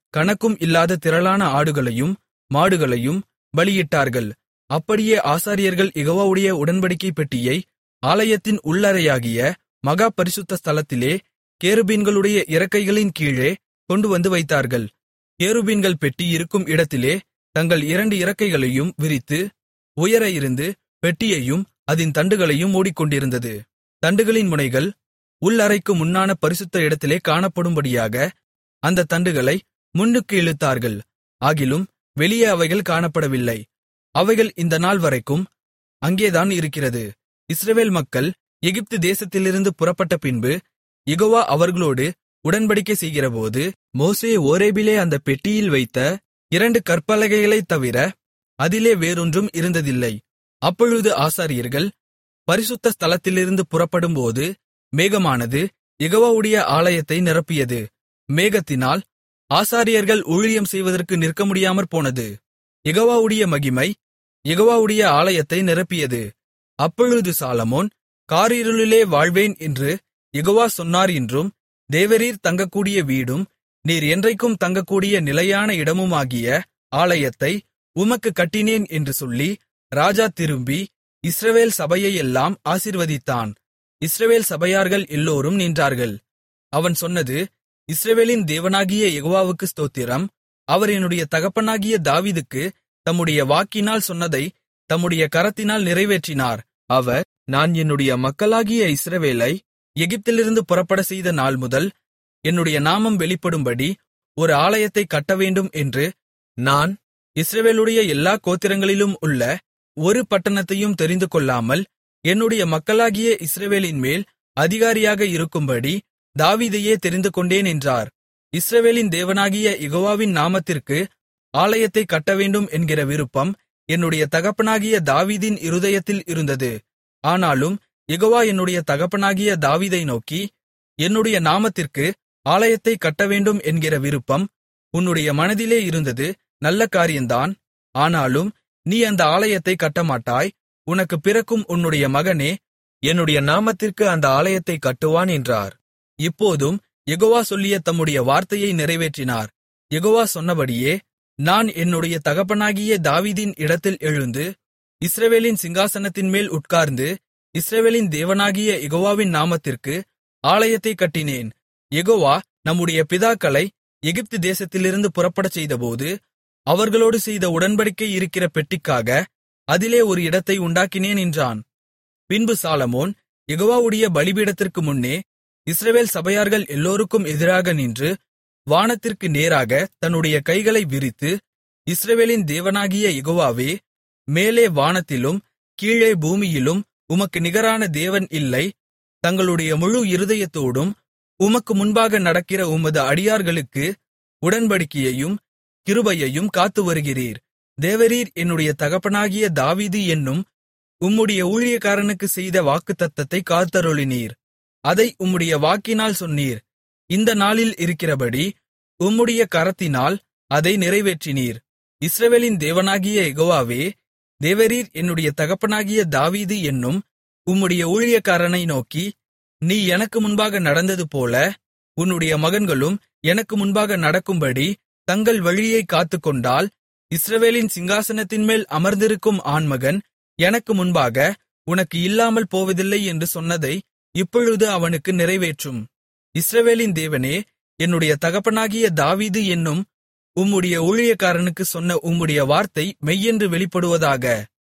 கணக்கும் இல்லாத திரளான ஆடுகளையும் மாடுகளையும் பலியிட்டார்கள் அப்படியே ஆசாரியர்கள் யெகோவாவுடைய உடன்படிக்கை பெட்டியை ஆலயத்தின் உள்ளறையாகிய மகா பரிசுத்த ஸ்தலத்திலே கேருபீன்களுடைய இறக்கைகளின் கீழே கொண்டுவந்து வைத்தார்கள் கேருபீன்கள் பெட்டி இருக்கும் இடத்திலே தங்கள் இரண்டு இறக்கைகளையும் விரித்து உயர இருந்து பெட்டியையும் அதின் தண்டுகளையும் மூடிக்கொண்டிருந்தது தண்டுகளின் முனைகள் உள்ளறைக்கு முன்னான பரிசுத்த இடத்திலே காணப்படும்படியாக அந்த தண்டுகளை முன்னுக்கு இழுத்தார்கள் ஆகிலும் வெளியே அவைகள் காணப்படவில்லை அவைகள் இந்த நாள் வரைக்கும் அங்கேதான் இருக்கிறது இஸ்ரவேல் மக்கள் எகிப்து தேசத்திலிருந்து புறப்பட்ட பின்பு யெகோவா அவர்களோடு உடன்படிக்கை செய்கிறபோது மோசே ஓரேபிலே அந்த பெட்டியில் வைத்த இரண்டு கற்பலகைகளைத் தவிர அதிலே வேறொன்றும் இருந்ததில்லை அப்பொழுது ஆசாரியர்கள் பரிசுத்த ஸ்தலத்திலிருந்து புறப்படும்போது மேகமானது யெகோவாவுடைய ஆலயத்தை நிரப்பியது மேகத்தினால் ஆசாரியர்கள் ஊழியம் செய்வதற்கு நிற்க முடியாமற் போனது யெகோவாவுடைய மகிமை யெகோவாவுடைய ஆலயத்தை நிரப்பியது அப்பொழுது சாலமோன் காரிருளிலே வாழ்வேன் என்று யெகோவா சொன்னார் என்றும் தேவரீர் தங்கக்கூடிய வீடும் நீர் என்றைக்கும் தங்கக்கூடிய நிலையான இடமுமாகிய ஆலயத்தை உமக்கு கட்டினேன் என்று சொல்லி ராஜா திரும்பி இஸ்ரவேல் சபையையெல்லாம் ஆசீர்வதித்தான் இஸ்ரவேல் சபையார்கள் எல்லோரும் நின்றார்கள் அவன் சொன்னது இஸ்ரவேலின் தேவனாகிய யெகோவாவுக்கு ஸ்தோத்திரம் அவர் என்னுடைய தகப்பனாகிய தாவீதுக்கு தம்முடைய வாக்கினால் சொன்னதை தம்முடைய கரத்தினால் நிறைவேற்றினார் அவர் நான் என்னுடைய மக்களாகிய இஸ்ரவேலை எகிப்திலிருந்து புறப்பட செய்த நாள் முதல் என்னுடைய நாமம் வெளிப்படும்படி ஒரு ஆலயத்தை கட்டவேண்டும் என்று நான் இஸ்ரவேலுடைய எல்லா கோத்திரங்களிலும் உள்ள ஒரு பட்டணத்தையும் தெரிந்து கொள்ளாமல் என்னுடைய மக்களாகிய இஸ்ரவேலின் மேல் அதிகாரியாக இருக்கும்படி தாவீதையே தெரிந்து கொண்டேன் என்றார் இஸ்ரவேலின் தேவனாகிய யெகோவாவின் நாமத்திற்கு ஆலயத்தை கட்டவேண்டும் என்கிற விருப்பம் என்னுடைய தகப்பனாகிய தாவீதின் இருதயத்தில் இருந்தது ஆனாலும் யெகோவா என்னுடைய தகப்பனாகிய தாவீதை நோக்கி என்னுடைய நாமத்திற்கு ஆலயத்தை கட்டவேண்டும் என்கிற விருப்பம் உன்னுடைய மனதிலே இருந்தது நல்ல காரியந்தான் ஆனாலும் நீ அந்த ஆலயத்தை கட்டமாட்டாய் உனக்கு பிறக்கும் உன்னுடைய மகனே என்னுடைய நாமத்திற்கு அந்த ஆலயத்தை கட்டுவான் என்றார் இப்போதும் யெகோவா சொல்லிய தம்முடைய வார்த்தையை நிறைவேற்றினார் யெகோவா சொன்னபடியே நான் என்னுடைய தகப்பனாகிய தாவீதின் இடத்தில் எழுந்து இஸ்ரவேலின் சிங்காசனத்தின் மேல் உட்கார்ந்து இஸ்ரவேலின் தேவனாகிய யெகோவாவின் நாமத்திற்கு ஆலயத்தை கட்டினேன் யெகோவா நம்முடைய பிதாக்களை எகிப்து தேசத்திலிருந்து புறப்படச் செய்தபோது அவர்களோடு செய்த உடன்படிக்கை இருக்கிற பெட்டிக்காக அதிலே ஒரு இடத்தை உண்டாக்கினேன் என்றான் பின்பு சாலமோன் யெகோவாவுடைய பலிபீடத்திற்கு முன்னே இஸ்ரவேல் சபையார்கள் எல்லோருக்கும் எதிராக நின்று வானத்திற்கு நேராக தன்னுடைய கைகளை விரித்து இஸ்ரவேலின் தேவனாகிய யெகோவாவே மேலே வானத்திலும் கீழே பூமியிலும் உமக்கு நிகரான தேவன் இல்லை தங்களுடைய முழு இருதயத்தோடும் உமக்கு முன்பாக நடக்கிற உமது அடியார்களுக்கு உடன்படிக்கையையும் கிருபையையும் காத்து வருகிறீர் தேவரீர் என்னுடைய தகப்பனாகிய தாவீது என்னும் உம்முடைய ஊழியக்காரனுக்கு செய்த வாக்குத்தத்தத்தை காத்தருளினீர் அதை உம்முடைய வாக்கினால் சொன்னீர் இந்த நாளில் இருக்கிறபடி உம்முடைய கரத்தினால் அதை நிறைவேற்றினீர் இஸ்ரவேலின் தேவனாகிய யெகோவாவே தேவரீர் என்னுடைய தகப்பனாகிய தாவீது என்னும் உம்முடைய ஊழியக்காரனை நோக்கி நீ எனக்கு முன்பாக நடந்தது போல உன்னுடைய மகன்களும் எனக்கு முன்பாக நடக்கும்படி தங்கள் வழியைக் காத்துக்கொண்டால் இஸ்ரவேலின் சிங்காசனத்தின்மேல் அமர்ந்திருக்கும் ஆண்மகன் எனக்கு முன்பாக உனக்கு இல்லாமல் போவதில்லை என்று சொன்னதை இப்பொழுது அவனுக்கு நிறைவேற்றும் இஸ்ரவேலின் தேவனே என்னுடைய தகப்பனாகிய தாவீது என்னும் உம்முடைய ஊழியக்காரனுக்கு சொன்ன உம்முடைய வார்த்தை மெய்யென்று வெளிப்படுவதாக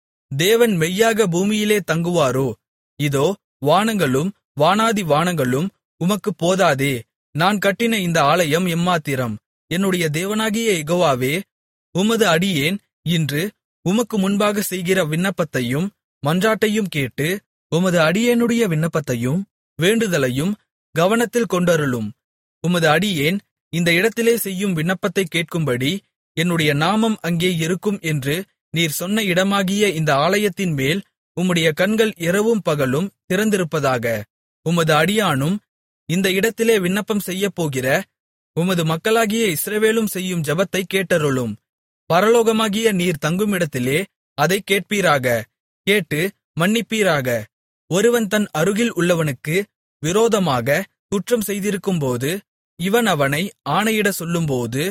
தேவன் மெய்யாக பூமியிலே தங்குவாரோ இதோ வானங்களும் வானாதி வானங்களும் உமக்குப் போதாதே நான் கட்டின இந்த ஆலயம் எம்மாத்திரம் என்னுடைய தேவனாகிய யெகோவாவே உமது அடியேன் இன்று உமக்கு முன்பாக செய்கிற விண்ணப்பத்தையும் மன்றாட்டையும் கேட்டு உமது அடியேனுடைய விண்ணப்பத்தையும் வேண்டுதலையும் கவனத்தில் கொண்டருளும் உமது அடியேன் இந்த இடத்திலே செய்யும் விண்ணப்பத்தைக் கேட்கும்படி என்னுடைய நாமம் அங்கே இருக்கும் என்று நீர் சொன்ன இடமாகிய இந்த ஆலயத்தின் மேல் உம்முடைய கண்கள் இரவும் பகலும் திறந்திருப்பதாக உமது அடியானும் இந்த இடத்திலே விண்ணப்பம் செய்யப்போகிற உமது மக்களாகிய இஸ்ரவேலும் செய்யும் ஜெபத்தைக் கேட்டருளும் பரலோகமாகிய நீர் தங்குமிடத்திலே அதைக் கேட்பீராக கேட்டு மன்னிப்பீராக ஒருவன் தன் அருகில் உள்ளவனுக்கு விரோதமாக குற்றம் செய்திருக்கும்போது இவன் அவனை ஆணையிட சொல்லும்போது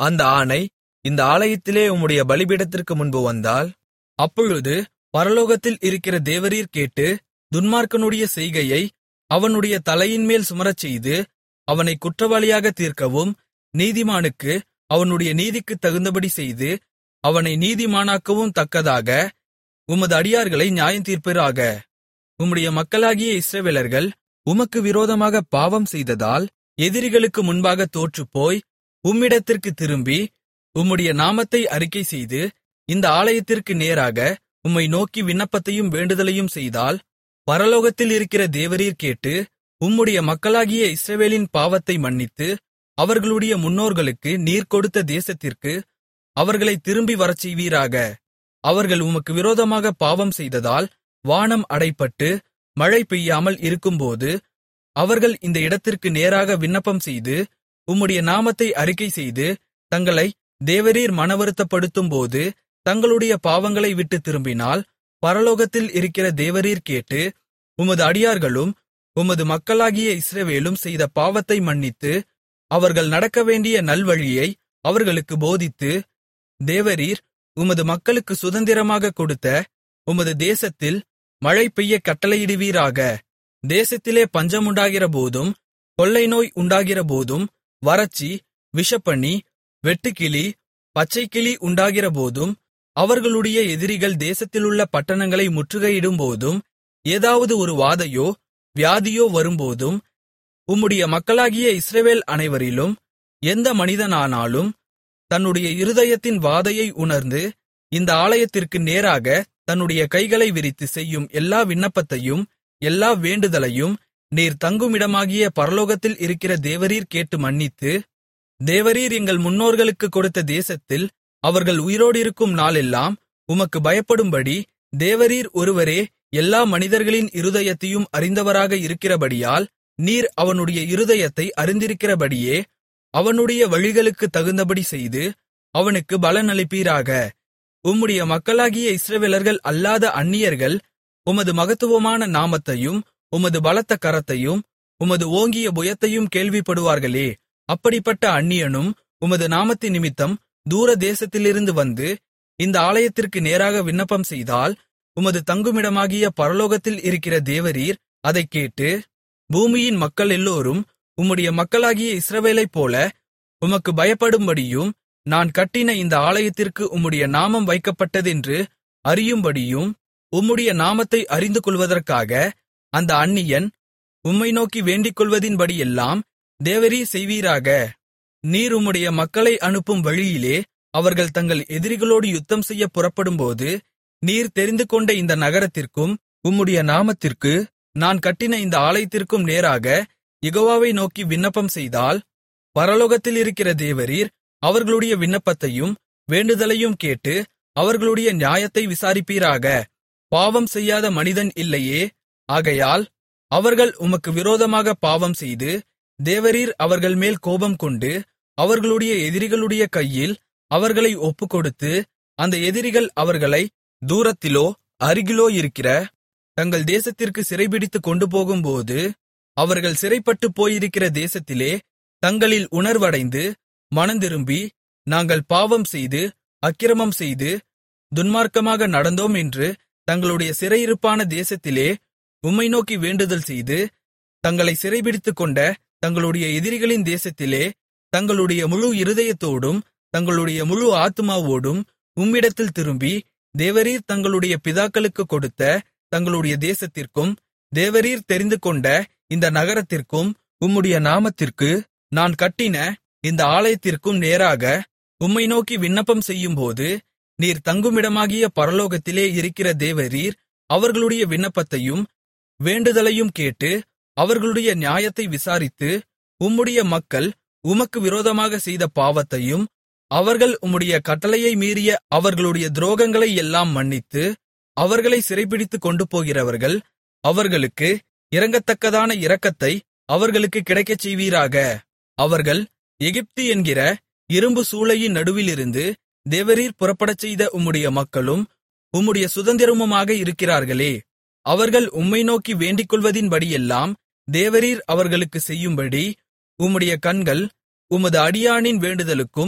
அந்த ஆணை இந்த ஆலயத்திலே உம்முடைய பலிபீடத்திற்கு முன்பு வந்தால் அப்பொழுது பரலோகத்தில் இருக்கிற தேவரீர் கேட்டு துன்மார்க்கனுடைய செய்கையை அவனுடைய தலையின்மேல் சுமரச்செய்து அவனை குற்றவாளியாக தீர்க்கவும் நீதிமானுக்கு அவனுடைய நீதிக்குத் தகுந்தபடி செய்து அவனை நீதிமானாக்கவும் தக்கதாக உமது அடியார்களை நியாயந்தீர்ப்பீராக உம்முடைய மக்களாகிய இஸ்ரவேலர்கள் உமக்கு விரோதமாக பாவம் செய்ததால் எதிரிகளுக்கு முன்பாக தோற்றுப்போய் உம்மிடத்திற்கு திரும்பி உம்முடைய நாமத்தை அறிக்கை செய்து இந்த ஆலயத்திற்கு நேராக உம்மை நோக்கி விண்ணப்பத்தையும் வேண்டுதலையும் செய்தால் பரலோகத்தில் இருக்கிற தேவரீர் கேட்டு உம்முடைய மக்களாகிய இஸ்ரவேலின் பாவத்தை மன்னித்து அவர்களுடைய முன்னோர்களுக்கு நீர் கொடுத்த தேசத்திற்கு அவர்களை திரும்பி வரச்செய்வீராக அவர்கள் உமக்கு விரோதமாக பாவம் செய்ததால் வானம் அடைபட்டு மழை பெய்யாமல் இருக்கும்போது அவர்கள் இந்த இடத்திற்கு நேராக விண்ணப்பம் செய்து உம்முடைய நாமத்தை அறிக்கை செய்து தங்களை தேவரீர் மனவருத்தப்படுத்தும்போது தங்களுடைய பாவங்களை விட்டு திரும்பினால் பரலோகத்தில் இருக்கிற தேவரீர் கேட்டு உமது அடியார்களும் உமது மக்களாகிய இஸ்ரவேலும் செய்த பாவத்தை மன்னித்து அவர்கள் நடக்கவேண்டிய நல்வழியை அவர்களுக்கு போதித்து தேவரீர் உமது மக்களுக்கு சுதந்திரமாக கொடுத்த உமது தேசத்தில் மழை பெய்ய கட்டளையிடுவீராக தேசத்திலே பஞ்சமுண்டாகிறபோதும் கொள்ளை நோய் உண்டாகிறபோதும் வறட்சி விஷப்பனி வெட்டுக்கிளி பச்சைக்கிளி உண்டாகிறபோதும் அவர்களுடைய எதிரிகள் தேசத்திலுள்ள பட்டணங்களை முற்றுகையிடும்போதும் ஏதாவது ஒரு வாதையோ வியாதியோ வரும்போதும் உம்முடைய மக்களாகிய இஸ்ரவேல் அனைவரிலும் எந்த மனிதனானாலும் தன்னுடைய இருதயத்தின் வாதையை உணர்ந்து இந்த ஆலயத்திற்கு நேராக தன்னுடைய கைகளை விரித்து செய்யும் எல்லா விண்ணப்பத்தையும் எல்லா வேண்டுதலையும் நீர் தங்குமிடமாகிய பரலோகத்தில் இருக்கிற தேவரீர் கேட்டு மன்னித்து தேவரீர் எங்கள் முன்னோர்களுக்கு கொடுத்த தேசத்தில் அவர்கள் உயிரோடிருக்கும் நாளெல்லாம் உமக்கு பயப்படும்படி தேவரீர் ஒருவரே எல்லா மனிதர்களின் இருதயத்தையும் அறிந்தவராக இருக்கிறபடியால் நீர் அவனுடைய இருதயத்தை அறிந்திருக்கிறபடியே அவனுடைய வழிகளுக்குத் தகுந்தபடி செய்து அவனுக்கு பலனளிப்பீராக உம்முடைய மக்களாகிய இஸ்ரவேலர்கள் அல்லாத அந்நியர்கள் உமது மகத்துவமான நாமத்தையும் உமது பலத்த கரத்தையும் உமது ஓங்கிய புயத்தையும் கேள்விப்படுவார்களே அப்படிப்பட்ட அந்நியனும் உமது நாமத்தின் நிமித்தம் தூர தேசத்திலிருந்து வந்து இந்த ஆலயத்திற்கு நேராக விண்ணப்பம் செய்தால் உமது தங்குமிடமாகிய பரலோகத்தில் இருக்கிற தேவரீர் அதைக் கேட்டு பூமியின் மக்கள் எல்லோரும் உம்முடைய மக்களாகிய இஸ்ரவேலைப் போல உமக்கு பயப்படும்படியும் நான் கட்டின இந்த ஆலயத்திற்கு உம்முடைய நாமம் வைக்கப்பட்டதென்று அறியும்படியும் உம்முடைய நாமத்தை அறிந்து கொள்வதற்காக அந்த அந்நியன் உம்மை நோக்கி வேண்டிக்கொள்வதின்படியெல்லாம் தேவரீர் செய்வீராக நீர் உம்முடைய மக்களை அனுப்பும் வழியிலே அவர்கள் தங்கள் எதிரிகளோடு யுத்தம் செய்ய புறப்படும்போது நீர் தெரிந்துகொண்ட இந்த நகரத்திற்கும் உம்முடைய நாமத்திற்கு நான் கட்டின இந்த ஆலயத்திற்கும் நேராக யெகோவாவை நோக்கி விண்ணப்பம் செய்தால் பரலோகத்தில் இருக்கிற தேவரீர் அவர்களுடைய விண்ணப்பத்தையும் வேண்டுதலையும் கேட்டு அவர்களுடைய நியாயத்தை விசாரிப்பீராக பாவம் செய்யாத மனிதன் இல்லையே ஆகையால் அவர்கள் உமக்கு விரோதமாக பாவம் செய்து தேவரீர் அவர்கள் மேல் கோபம் கொண்டு அவர்களுடைய எதிரிகளுடைய கையில் அவர்களை ஒப்புக்கொடுத்து அந்த எதிரிகள் அவர்களை தூரத்திலோ அருகிலோ இருக்கிற தங்கள் தேசத்திற்கு சிறைபிடித்துக் கொண்டுபோகும்போது அவர்கள் சிறைப்பட்டுப் போயிருக்கிற தேசத்திலே தங்களில் உணர்வடைந்து மனந்திரும்பி நாங்கள் பாவம் செய்து அக்கிரமம் செய்து துன்மார்க்கமாக நடந்தோம் என்று தங்களுடைய சிறையிருப்பான தேசத்திலே உம்மை நோக்கி வேண்டுதல் செய்து தங்களை சிறைபிடித்துக்கொண்ட தங்களுடைய எதிரிகளின் தேசத்திலே தங்களுடைய முழு இருதயத்தோடும் தங்களுடைய முழு ஆத்துமாவோடும் உம்மிடத்தில் திரும்பி தேவரீர் தங்களுடைய பிதாக்களுக்கு கொடுத்த தங்களுடைய தேசத்திற்கும் தேவரீர் தெரிந்துகொண்ட இந்த நகரத்திற்கும் உம்முடைய நாமத்திற்கு நான் கட்டின இந்த ஆலயத்திற்கும் நேராக உம்மை நோக்கி விண்ணப்பம் செய்யும்போது நீர் தங்குமிடமாகிய பரலோகத்திலே இருக்கிற தேவரீர் அவர்களுடைய விண்ணப்பத்தையும் வேண்டுதலையும் கேட்டு அவர்களுடைய நியாயத்தை விசாரித்து உம்முடைய மக்கள் உமக்கு விரோதமாக செய்த பாவத்தையும் அவர்கள் உம்முடைய கட்டளையை மீறிய அவர்களுடைய துரோகங்களை எல்லாம் மன்னித்து அவர்களை சிறைபிடித்துக் கொண்டு போகிறவர்கள் அவர்களுக்கு இரங்கத்தக்கதான இரக்கத்தை அவர்களுக்கு கிடைக்கச் செய்வீராக அவர்கள் எகிப்து என்கிற இரும்பு சூளையின் நடுவிலிருந்து தேவரீர் புறப்படச் செய்த உம்முடைய மக்களும் உம்முடைய சுதந்திரமுமாக இருக்கிறார்களே அவர்கள் உம்மை நோக்கி வேண்டிக்கொள்வதின்படியெல்லாம் தேவரீர் அவர்களுக்கு செய்யும்படி உம்முடைய கண்கள் உமது அடியானின் வேண்டுதலுக்கும்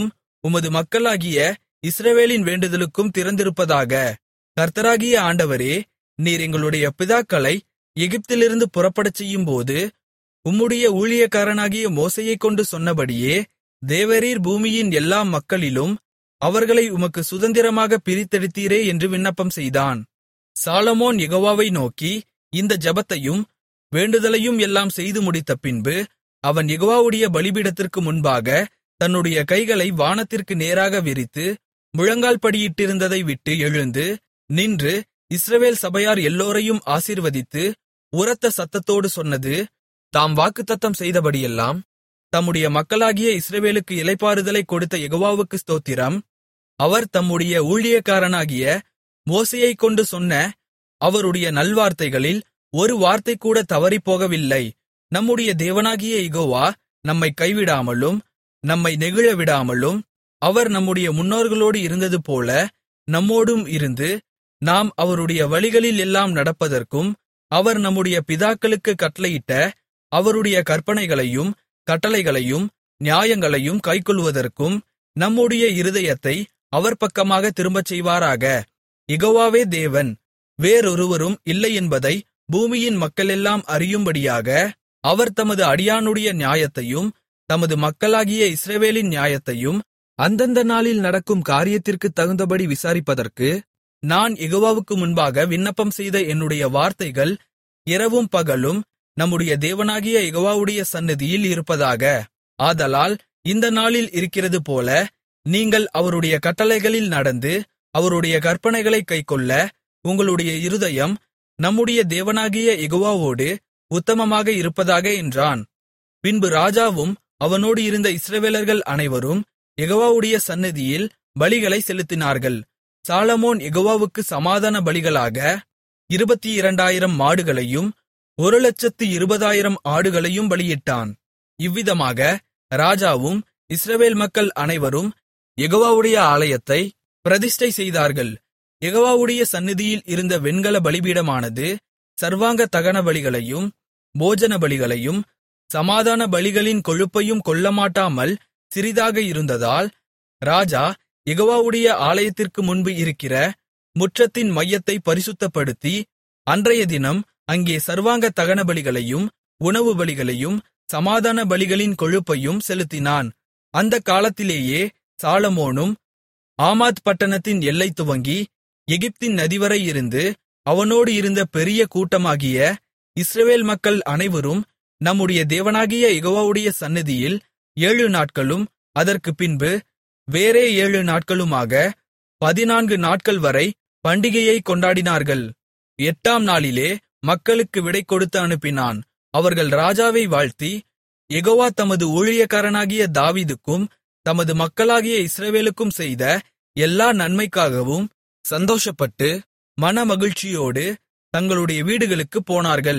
உமது மக்களாகிய இஸ்ரவேலின் வேண்டுதலுக்கும் திறந்திருப்பதாக கர்த்தராகிய ஆண்டவரே நீர் எங்களுடைய பிதாக்களை எகிப்திலிருந்து புறப்படச் செய்யும்போது உம்முடைய ஊழியக்காரனாகிய மோசேயைக் கொண்டு சொன்னபடியே தேவரீர் பூமியின் எல்லா மக்களிலும் அவர்களை உமக்கு சுதந்திரமாக பிரித்தெடுத்தீரே என்று விண்ணப்பம் செய்தான் சாலமோன் யெகோவாவை நோக்கி இந்த ஜெபத்தையும் வேண்டுதலையும் எல்லாம் செய்து முடித்த பின்பு அவன் யெகோவாவுடைய பலிபீடத்திற்கு முன்பாக தன்னுடைய கைகளை வானத்திற்கு நேராக விரித்து முழங்கால் படியிட்டிருந்ததை விட்டு எழுந்து நின்று இஸ்ரவேல் சபையார் எல்லோரையும் ஆசீர்வதித்து உரத்த சத்தத்தோடு சொன்னது தாம் வாக்குத்தத்தம் செய்தபடியெல்லாம் தம்முடைய மக்களாகிய இஸ்ரவேலுக்கு இளைப்பாறுதலை கொடுத்த யெகோவாவுக்கு ஸ்தோத்திரம் அவர் தம்முடைய ஊழியக்காரனாகிய மோசேயைக் கொண்டு சொன்ன அவருடைய நல்வார்த்தைகளில் ஒரு வார்த்தை கூட தவறிப்போகவில்லை நம்முடைய தேவனாகிய யெகோவா நம்மை கைவிடாமலும் நம்மை நெகிழவிடாமலும் அவர் நம்முடைய முன்னோர்களோடு இருந்ததுபோல நம்மோடும் இருந்து நாம் அவருடைய வழிகளில் எல்லாம் நடப்பதற்கும் அவர் நம்முடைய பிதாக்களுக்கு கட்டளையிட்ட அவருடைய கற்பனைகளையும் கட்டளைகளையும் நியாயங்களையும் கைக்கொள்வதற்கும் நம்முடைய இருதயத்தை அவர் பக்கமாக திரும்பச் செய்வாராக யெகோவாவே தேவன் வேறொருவரும் இல்லை என்பதை பூமியின் மக்களெல்லாம் அறியும்படியாக அவர் தமது அடியானுடைய நியாயத்தையும் தமது மக்களாகிய இஸ்ரவேலின் நியாயத்தையும் அந்தந்த நாளில் நடக்கும் காரியத்திற்குத் தகுந்தபடி விசாரிப்பதற்கு நான் யெகோவாவுக்கு முன்பாக விண்ணப்பம் செய்த என்னுடைய வார்த்தைகள் இரவும் பகலும் நம்முடைய தேவனாகிய யெகோவாவுடைய சந்நிதியில் இருப்பதாக ஆதலால் இந்த நாளில் இருக்கிறது போல நீங்கள் அவருடைய கட்டளைகளில் நடந்து அவருடைய கற்பனைகளைக் கைக்கொள்ள உங்களுடைய இருதயம் நம்முடைய தேவனாகிய யெகோவாவோடு உத்தமமாக இருப்பதாக என்றான் பின்பு ராஜாவும் அவனோடு இருந்த இஸ்ரவேலர்கள் அனைவரும் யெகோவாவுடைய சந்நிதியில் பலிகளை செலுத்தினார்கள் சாலமோன் யெகோவாவுக்கு சமாதான பலிகளாக இருபத்தி இரண்டாயிரம் மாடுகளையும் ஒரு லட்சத்து இருபதாயிரம் ஆடுகளையும் பலியிட்டான் இவ்விதமாக ராஜாவும் இஸ்ரவேல் மக்கள் அனைவரும் யெகோவாவுடைய ஆலயத்தை பிரதிஷ்டை செய்தார்கள் யெகோவாவுடைய சந்நிதியில் இருந்த வெண்கல பலிபீடமானது சர்வாங்க தகன பலிகளையும் போஜன பலிகளையும் சமாதான பலிகளின் கொழுப்பையும் கொல்லமாட்டாமல் சிறிதாக இருந்ததால் ராஜா யெகோவாவுடைய ஆலயத்திற்கு முன்பு இருக்கிற முற்றத்தின் மையத்தை பரிசுத்தப்படுத்தி அன்றைய தினம் அங்கே சர்வாங்க தகன பலிகளையும் உணவு பலிகளையும் சமாதான பலிகளின் கொழுப்பையும் செலுத்தினான் அந்தக் காலத்திலேயே சாலமோனும் ஆமாத் பட்டணத்தின் எல்லை துவங்கி எகிப்தின் நதிவரை இருந்து அவனோடு இருந்த பெரிய கூட்டமாகிய இஸ்ரவேல் மக்கள் அனைவரும் நம்முடைய தேவனாகிய யெகோவாவுடைய சந்நிதியில் ஏழு நாட்களும் அதற்குப் பின்பு வேறே ஏழு நாட்களுமாக பதினான்கு நாட்கள் வரை பண்டிகையைக் கொண்டாடினார்கள் எட்டாம் நாளிலே மக்களுக்கு விடை கொடுத்து அனுப்பினான் அவர்கள் ராஜாவை வாழ்த்தி யெகோவா தமது ஊழியக்காரனாகிய தாவீதுக்கும் தமது மக்களாகிய இஸ்ரவேலுக்கும் செய்த எல்லா நன்மைக்காகவும் சந்தோஷப்பட்டு மனமகிழ்ச்சியோடு தங்களுடைய வீடுகளுக்குப் போனார்கள்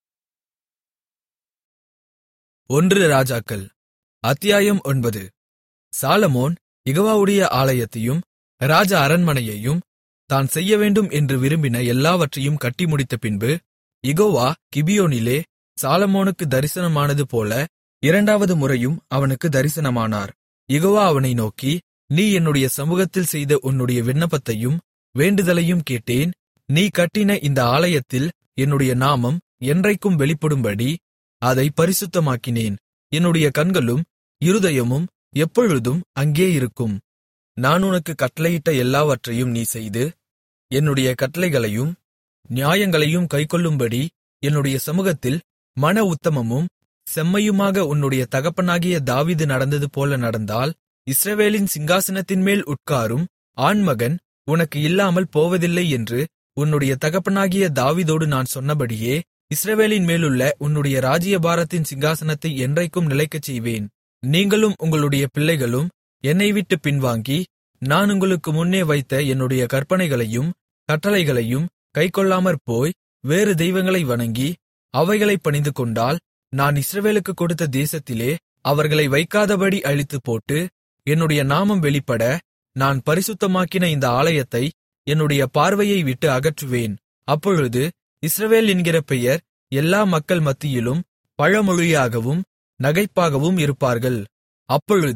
ஒன்று ராஜாக்கள் அத்தியாயம் ஒன்பது சாலமோன் யெகோவாவுடைய ஆலயத்தையும் ராஜ அரண்மனையையும் தான் செய்யவேண்டும் என்று விரும்பின எல்லாவற்றையும் கட்டி முடித்த பின்பு யெகோவா கிபியோனிலே சாலமோனுக்கு தரிசனமானது போல இரண்டாவது முறையும் அவனுக்கு தரிசனமானார் யெகோவா அவனை நோக்கி நீ என்னுடைய சமூகத்தில் செய்த உன்னுடைய விண்ணப்பத்தையும் வேண்டுதலையும் கேட்டேன் நீ கட்டின இந்த ஆலயத்தில் என்னுடைய நாமம் என்றைக்கும் வெளிப்படும்படி அதை பரிசுத்தமாக்கினேன் என்னுடைய கண்களும் இருதயமும் எப்பொழுதும் அங்கே இருக்கும் நான் உனக்கு கட்டளையிட்ட எல்லாவற்றையும் நீ செய்து என்னுடைய கட்டளைகளையும் நியாயங்களையும் கைக்கொள்ளும்படி என்னுடைய சமூகத்தில் மன உத்தமமும் செம்மையுமாக உன்னுடைய தகப்பனாகிய தாவீது நடந்தது போல நடந்தால் இஸ்ரவேலின் சிங்காசனத்தின்மேல் உட்காரும் ஆண்மகன் உனக்கு இல்லாமல் போவதில்லை என்று உன்னுடைய தகப்பனாகிய தாவீதோடு நான் சொன்னபடியே இஸ்ரவேலின் மேலுள்ள உன்னுடைய ராஜ்யபாரத்தின் சிங்காசனத்தை என்றைக்கும் நிலைக்கச் செய்வேன் நீங்களும் உங்களுடைய பிள்ளைகளும் என்னை விட்டு பின்வாங்கி நான் உங்களுக்கு முன்னே வைத்த என்னுடைய கற்பனைகளையும் கட்டளைகளையும் கைக்கொள்ளாமற் போய் வேறு தெய்வங்களை வணங்கி அவைகளைப் பணிந்துகொண்டால் நான் இஸ்ரவேலுக்கு கொடுத்த தேசத்திலே அவர்களை வைக்காதபடி அழித்துப் போட்டு என்னுடைய நாமம் வெளிப்பட நான் பரிசுத்தமாக்கின இந்த ஆலயத்தை என்னுடைய பார்வையை விட்டு அகற்றுவேன் அப்பொழுது இஸ்ரவேல் என்கிற பெயர் எல்லா மக்கள் மத்தியிலும் பழமொழியாகவும் நகைப்பாகவும் இருப்பார்கள் அப்பொழுது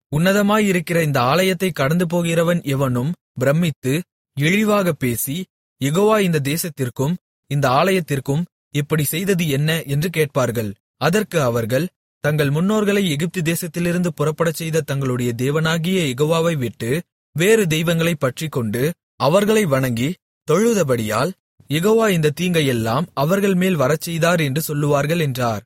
உன்னதமாயிருக்கிற இந்த ஆலயத்தைக் கடந்துபோகிறவன் எவனும் பிரமித்து இழிவாகப் பேசி யெகோவா இந்த தேசத்திற்கும் இந்த ஆலயத்திற்கும் இப்படி செய்தது என்ன என்று கேட்பார்கள் அதற்கு அவர்கள் தங்கள் முன்னோர்களை எகிப்து தேசத்திலிருந்து புறப்படச் செய்த தங்களுடைய தேவனாகிய யெகோவாவை விட்டு வேறு தெய்வங்களைப் பற்றிக்கொண்டு அவர்களை வணங்கி தொழுதபடியால் யெகோவா இந்த தீங்கையெல்லாம் அவர்கள் மேல் வரச்செய்தார் என்று சொல்லுவார்கள் என்றார்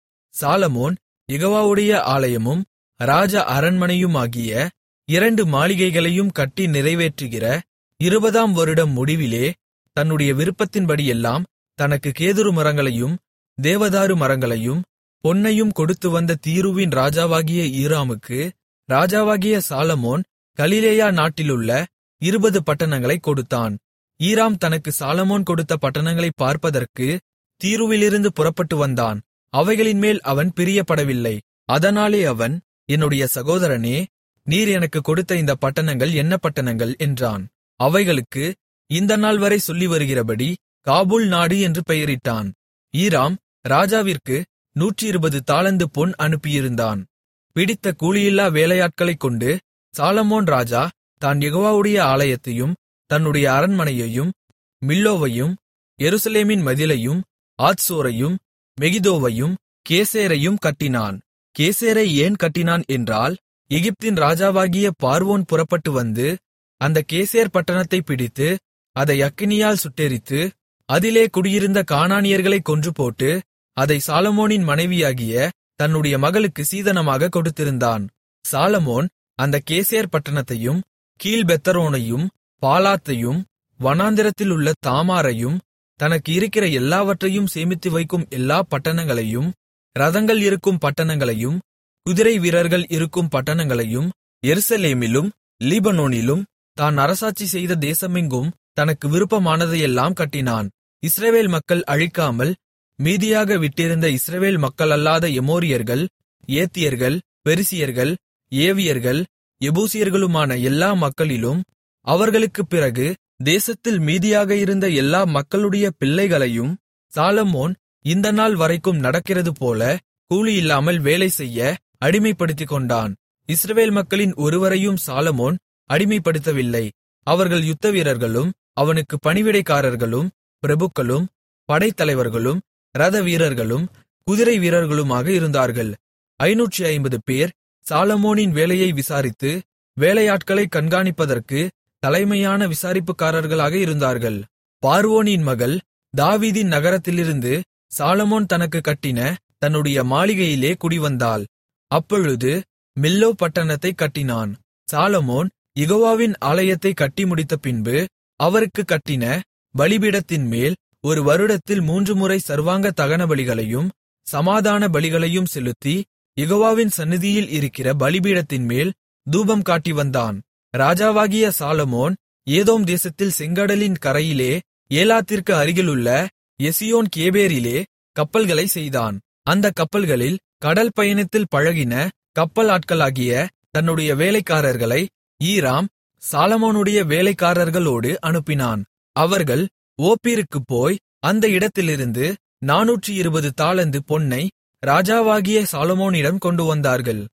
சாலமோன் யெகோவாவுடைய ஆலயமும் ராஜ அரண்மனையுமாகிய இரண்டு மாளிகைகளையும் கட்டி நிறைவேற்றுகிற இருபதாம் வருடம் முடிவிலே தன்னுடைய விருப்பத்தின்படியெல்லாம் தனக்கு கேதுரு மரங்களையும் தேவதாரு மரங்களையும் பொன்னையும் கொடுத்து வந்த தீருவின் ராஜாவாகிய ஈராமுக்கு ராஜாவாகிய சாலமோன் கலிலேயா நாட்டிலுள்ள இருபது பட்டணங்களைக் கொடுத்தான் ஈராம் தனக்கு சாலமோன் கொடுத்த பட்டணங்களைப் பார்ப்பதற்கு தீருவிலிருந்து புறப்பட்டு வந்தான் அவைகளின்மேல் அவன் பிரியப்படவில்லை அதனாலே அவன் என்னுடைய சகோதரனே நீர் எனக்கு கொடுத்த இந்த பட்டணங்கள் என்ன பட்டணங்கள் என்றான் அவைகளுக்கு இந்த நாள் வரை சொல்லி வருகிறபடி காபூல் நாடு என்று பெயரிட்டான் ஈராம் ராஜாவிற்கு நூற்றி இருபது தாலந்து பொன் அனுப்பியிருந்தான் பிடித்த கூலியில்லா வேலையாட்களைக் கொண்டு சாலமோன் ராஜா தான் யெகோவாவுடைய ஆலயத்தையும் தன்னுடைய அரண்மனையையும் மில்லோவையும் எருசலேமின் மதிலையும் ஆத்சோரையும் மெகிதோவையும் கேசேரையும் கட்டினான் கேசேரை ஏன் கட்டினான் என்றால் எகிப்தின் ராஜாவாகிய பார்வோன் புறப்பட்டு வந்து அந்த கேசேர் பட்டணத்தை பிடித்து அதை அக்கினியால் சுட்டெரித்து அதிலே குடியிருந்த கானானியர்களைக் கொன்றுபோட்டு அதை சாலமோனின் மனைவியாகிய தன்னுடைய மகளுக்கு சீதனமாக கொடுத்திருந்தான் சாலமோன் அந்த கேசேர் பட்டணத்தையும் கீழ்பெத்தரோனையும் பாலாத்தையும் வனாந்திரத்திலுள்ள தாமாரையும் தனக்கு இருக்கிற எல்லாவற்றையும் சேமித்து வைக்கும் எல்லா பட்டணங்களையும் ரதங்கள் இருக்கும் பட்டணங்களையும் குதிரை வீரர்கள் இருக்கும் பட்டணங்களையும் எருசலேமிலும் லீபனோனிலும் தான் அரசாட்சி செய்த தேசமெங்கும் தனக்கு விருப்பமானதையெல்லாம் கட்டினான் இஸ்ரவேல் மக்கள் அழிக்காமல் மீதியாக விட்டிருந்த இஸ்ரவேல் மக்களல்லாத எமோரியர்கள் ஏத்தியர்கள் பெரிசியர்கள் ஏவியர்கள் எபூசியர்களுமான எல்லா மக்களிலும் அவர்களுக்குப் பிறகு தேசத்தில் மீதியாக இருந்த எல்லா மக்களுடைய பிள்ளைகளையும் சாலமோன் இந்த நாள் வரைக்கும் நடக்கிறதுபோல கூலியில்லாமல் வேலை செய்ய அடிமைப்படுத்திக் கொண்டான் இஸ்ரவேல் மக்களின் ஒருவரையும் சாலமோன் அடிமைப்படுத்தவில்லை அவர்கள் யுத்தவீரர்களும் அவனுக்கு பணிவிடைக்காரர்களும் பிரபுக்களும் படைத்தலைவர்களும் இரத வீரர்களும் குதிரை வீரர்களுமாக இருந்தார்கள் ஐநூற்றி ஐம்பது பேர் சாலமோனின் வேலையை விசாரித்து வேலையாட்களை கண்காணிப்பதற்கு தலைமையான விசாரிப்புக்காரர்களாக இருந்தார்கள் பார்வோனின் மகள் தாவீதின் நகரத்திலிருந்து சாலமோன் தனக்கு கட்டின தன்னுடைய மாளிகையிலே குடிவந்தாள் அப்பொழுது மில்லோ பட்டணத்தைக் கட்டினான் சாலமோன் யெகோவாவின் ஆலயத்தை கட்டி முடித்த பின்பு அவருக்கு கட்டின பலிபீடத்தின் மேல் ஒரு வருடத்தில் மூன்று முறை சர்வாங்க தகனபலிகளையும் சமாதான பலிகளையும் செலுத்தி யெகோவாவின் சந்நிதியில் இருக்கிற பலிபீடத்தின் மேல் தூபம் காட்டி வந்தான் ராஜாவாகிய சாலமோன் ஏதோம் தேசத்தில் செங்கடலின் கரையிலே ஏலாத்திற்கு அருகிலுள்ள எசியோன் கேபேரிலே கப்பல்களை செய்தான் அந்த கப்பல்களில் கடல் பயணத்தில் பழகின கப்பல் ஆட்களாகிய தன்னுடைய வேலைக்காரர்களை ஈராம் சாலமோனுடைய வேலைக்காரர்களோடு அனுப்பினான் அவர்கள் ஓப்பீருக்குப் போய் அந்த இடத்திலிருந்து நானூற்றி இருபது தாலந்து பொன்னை ராஜாவாகிய சாலமோனிடம் கொண்டு வந்தார்கள்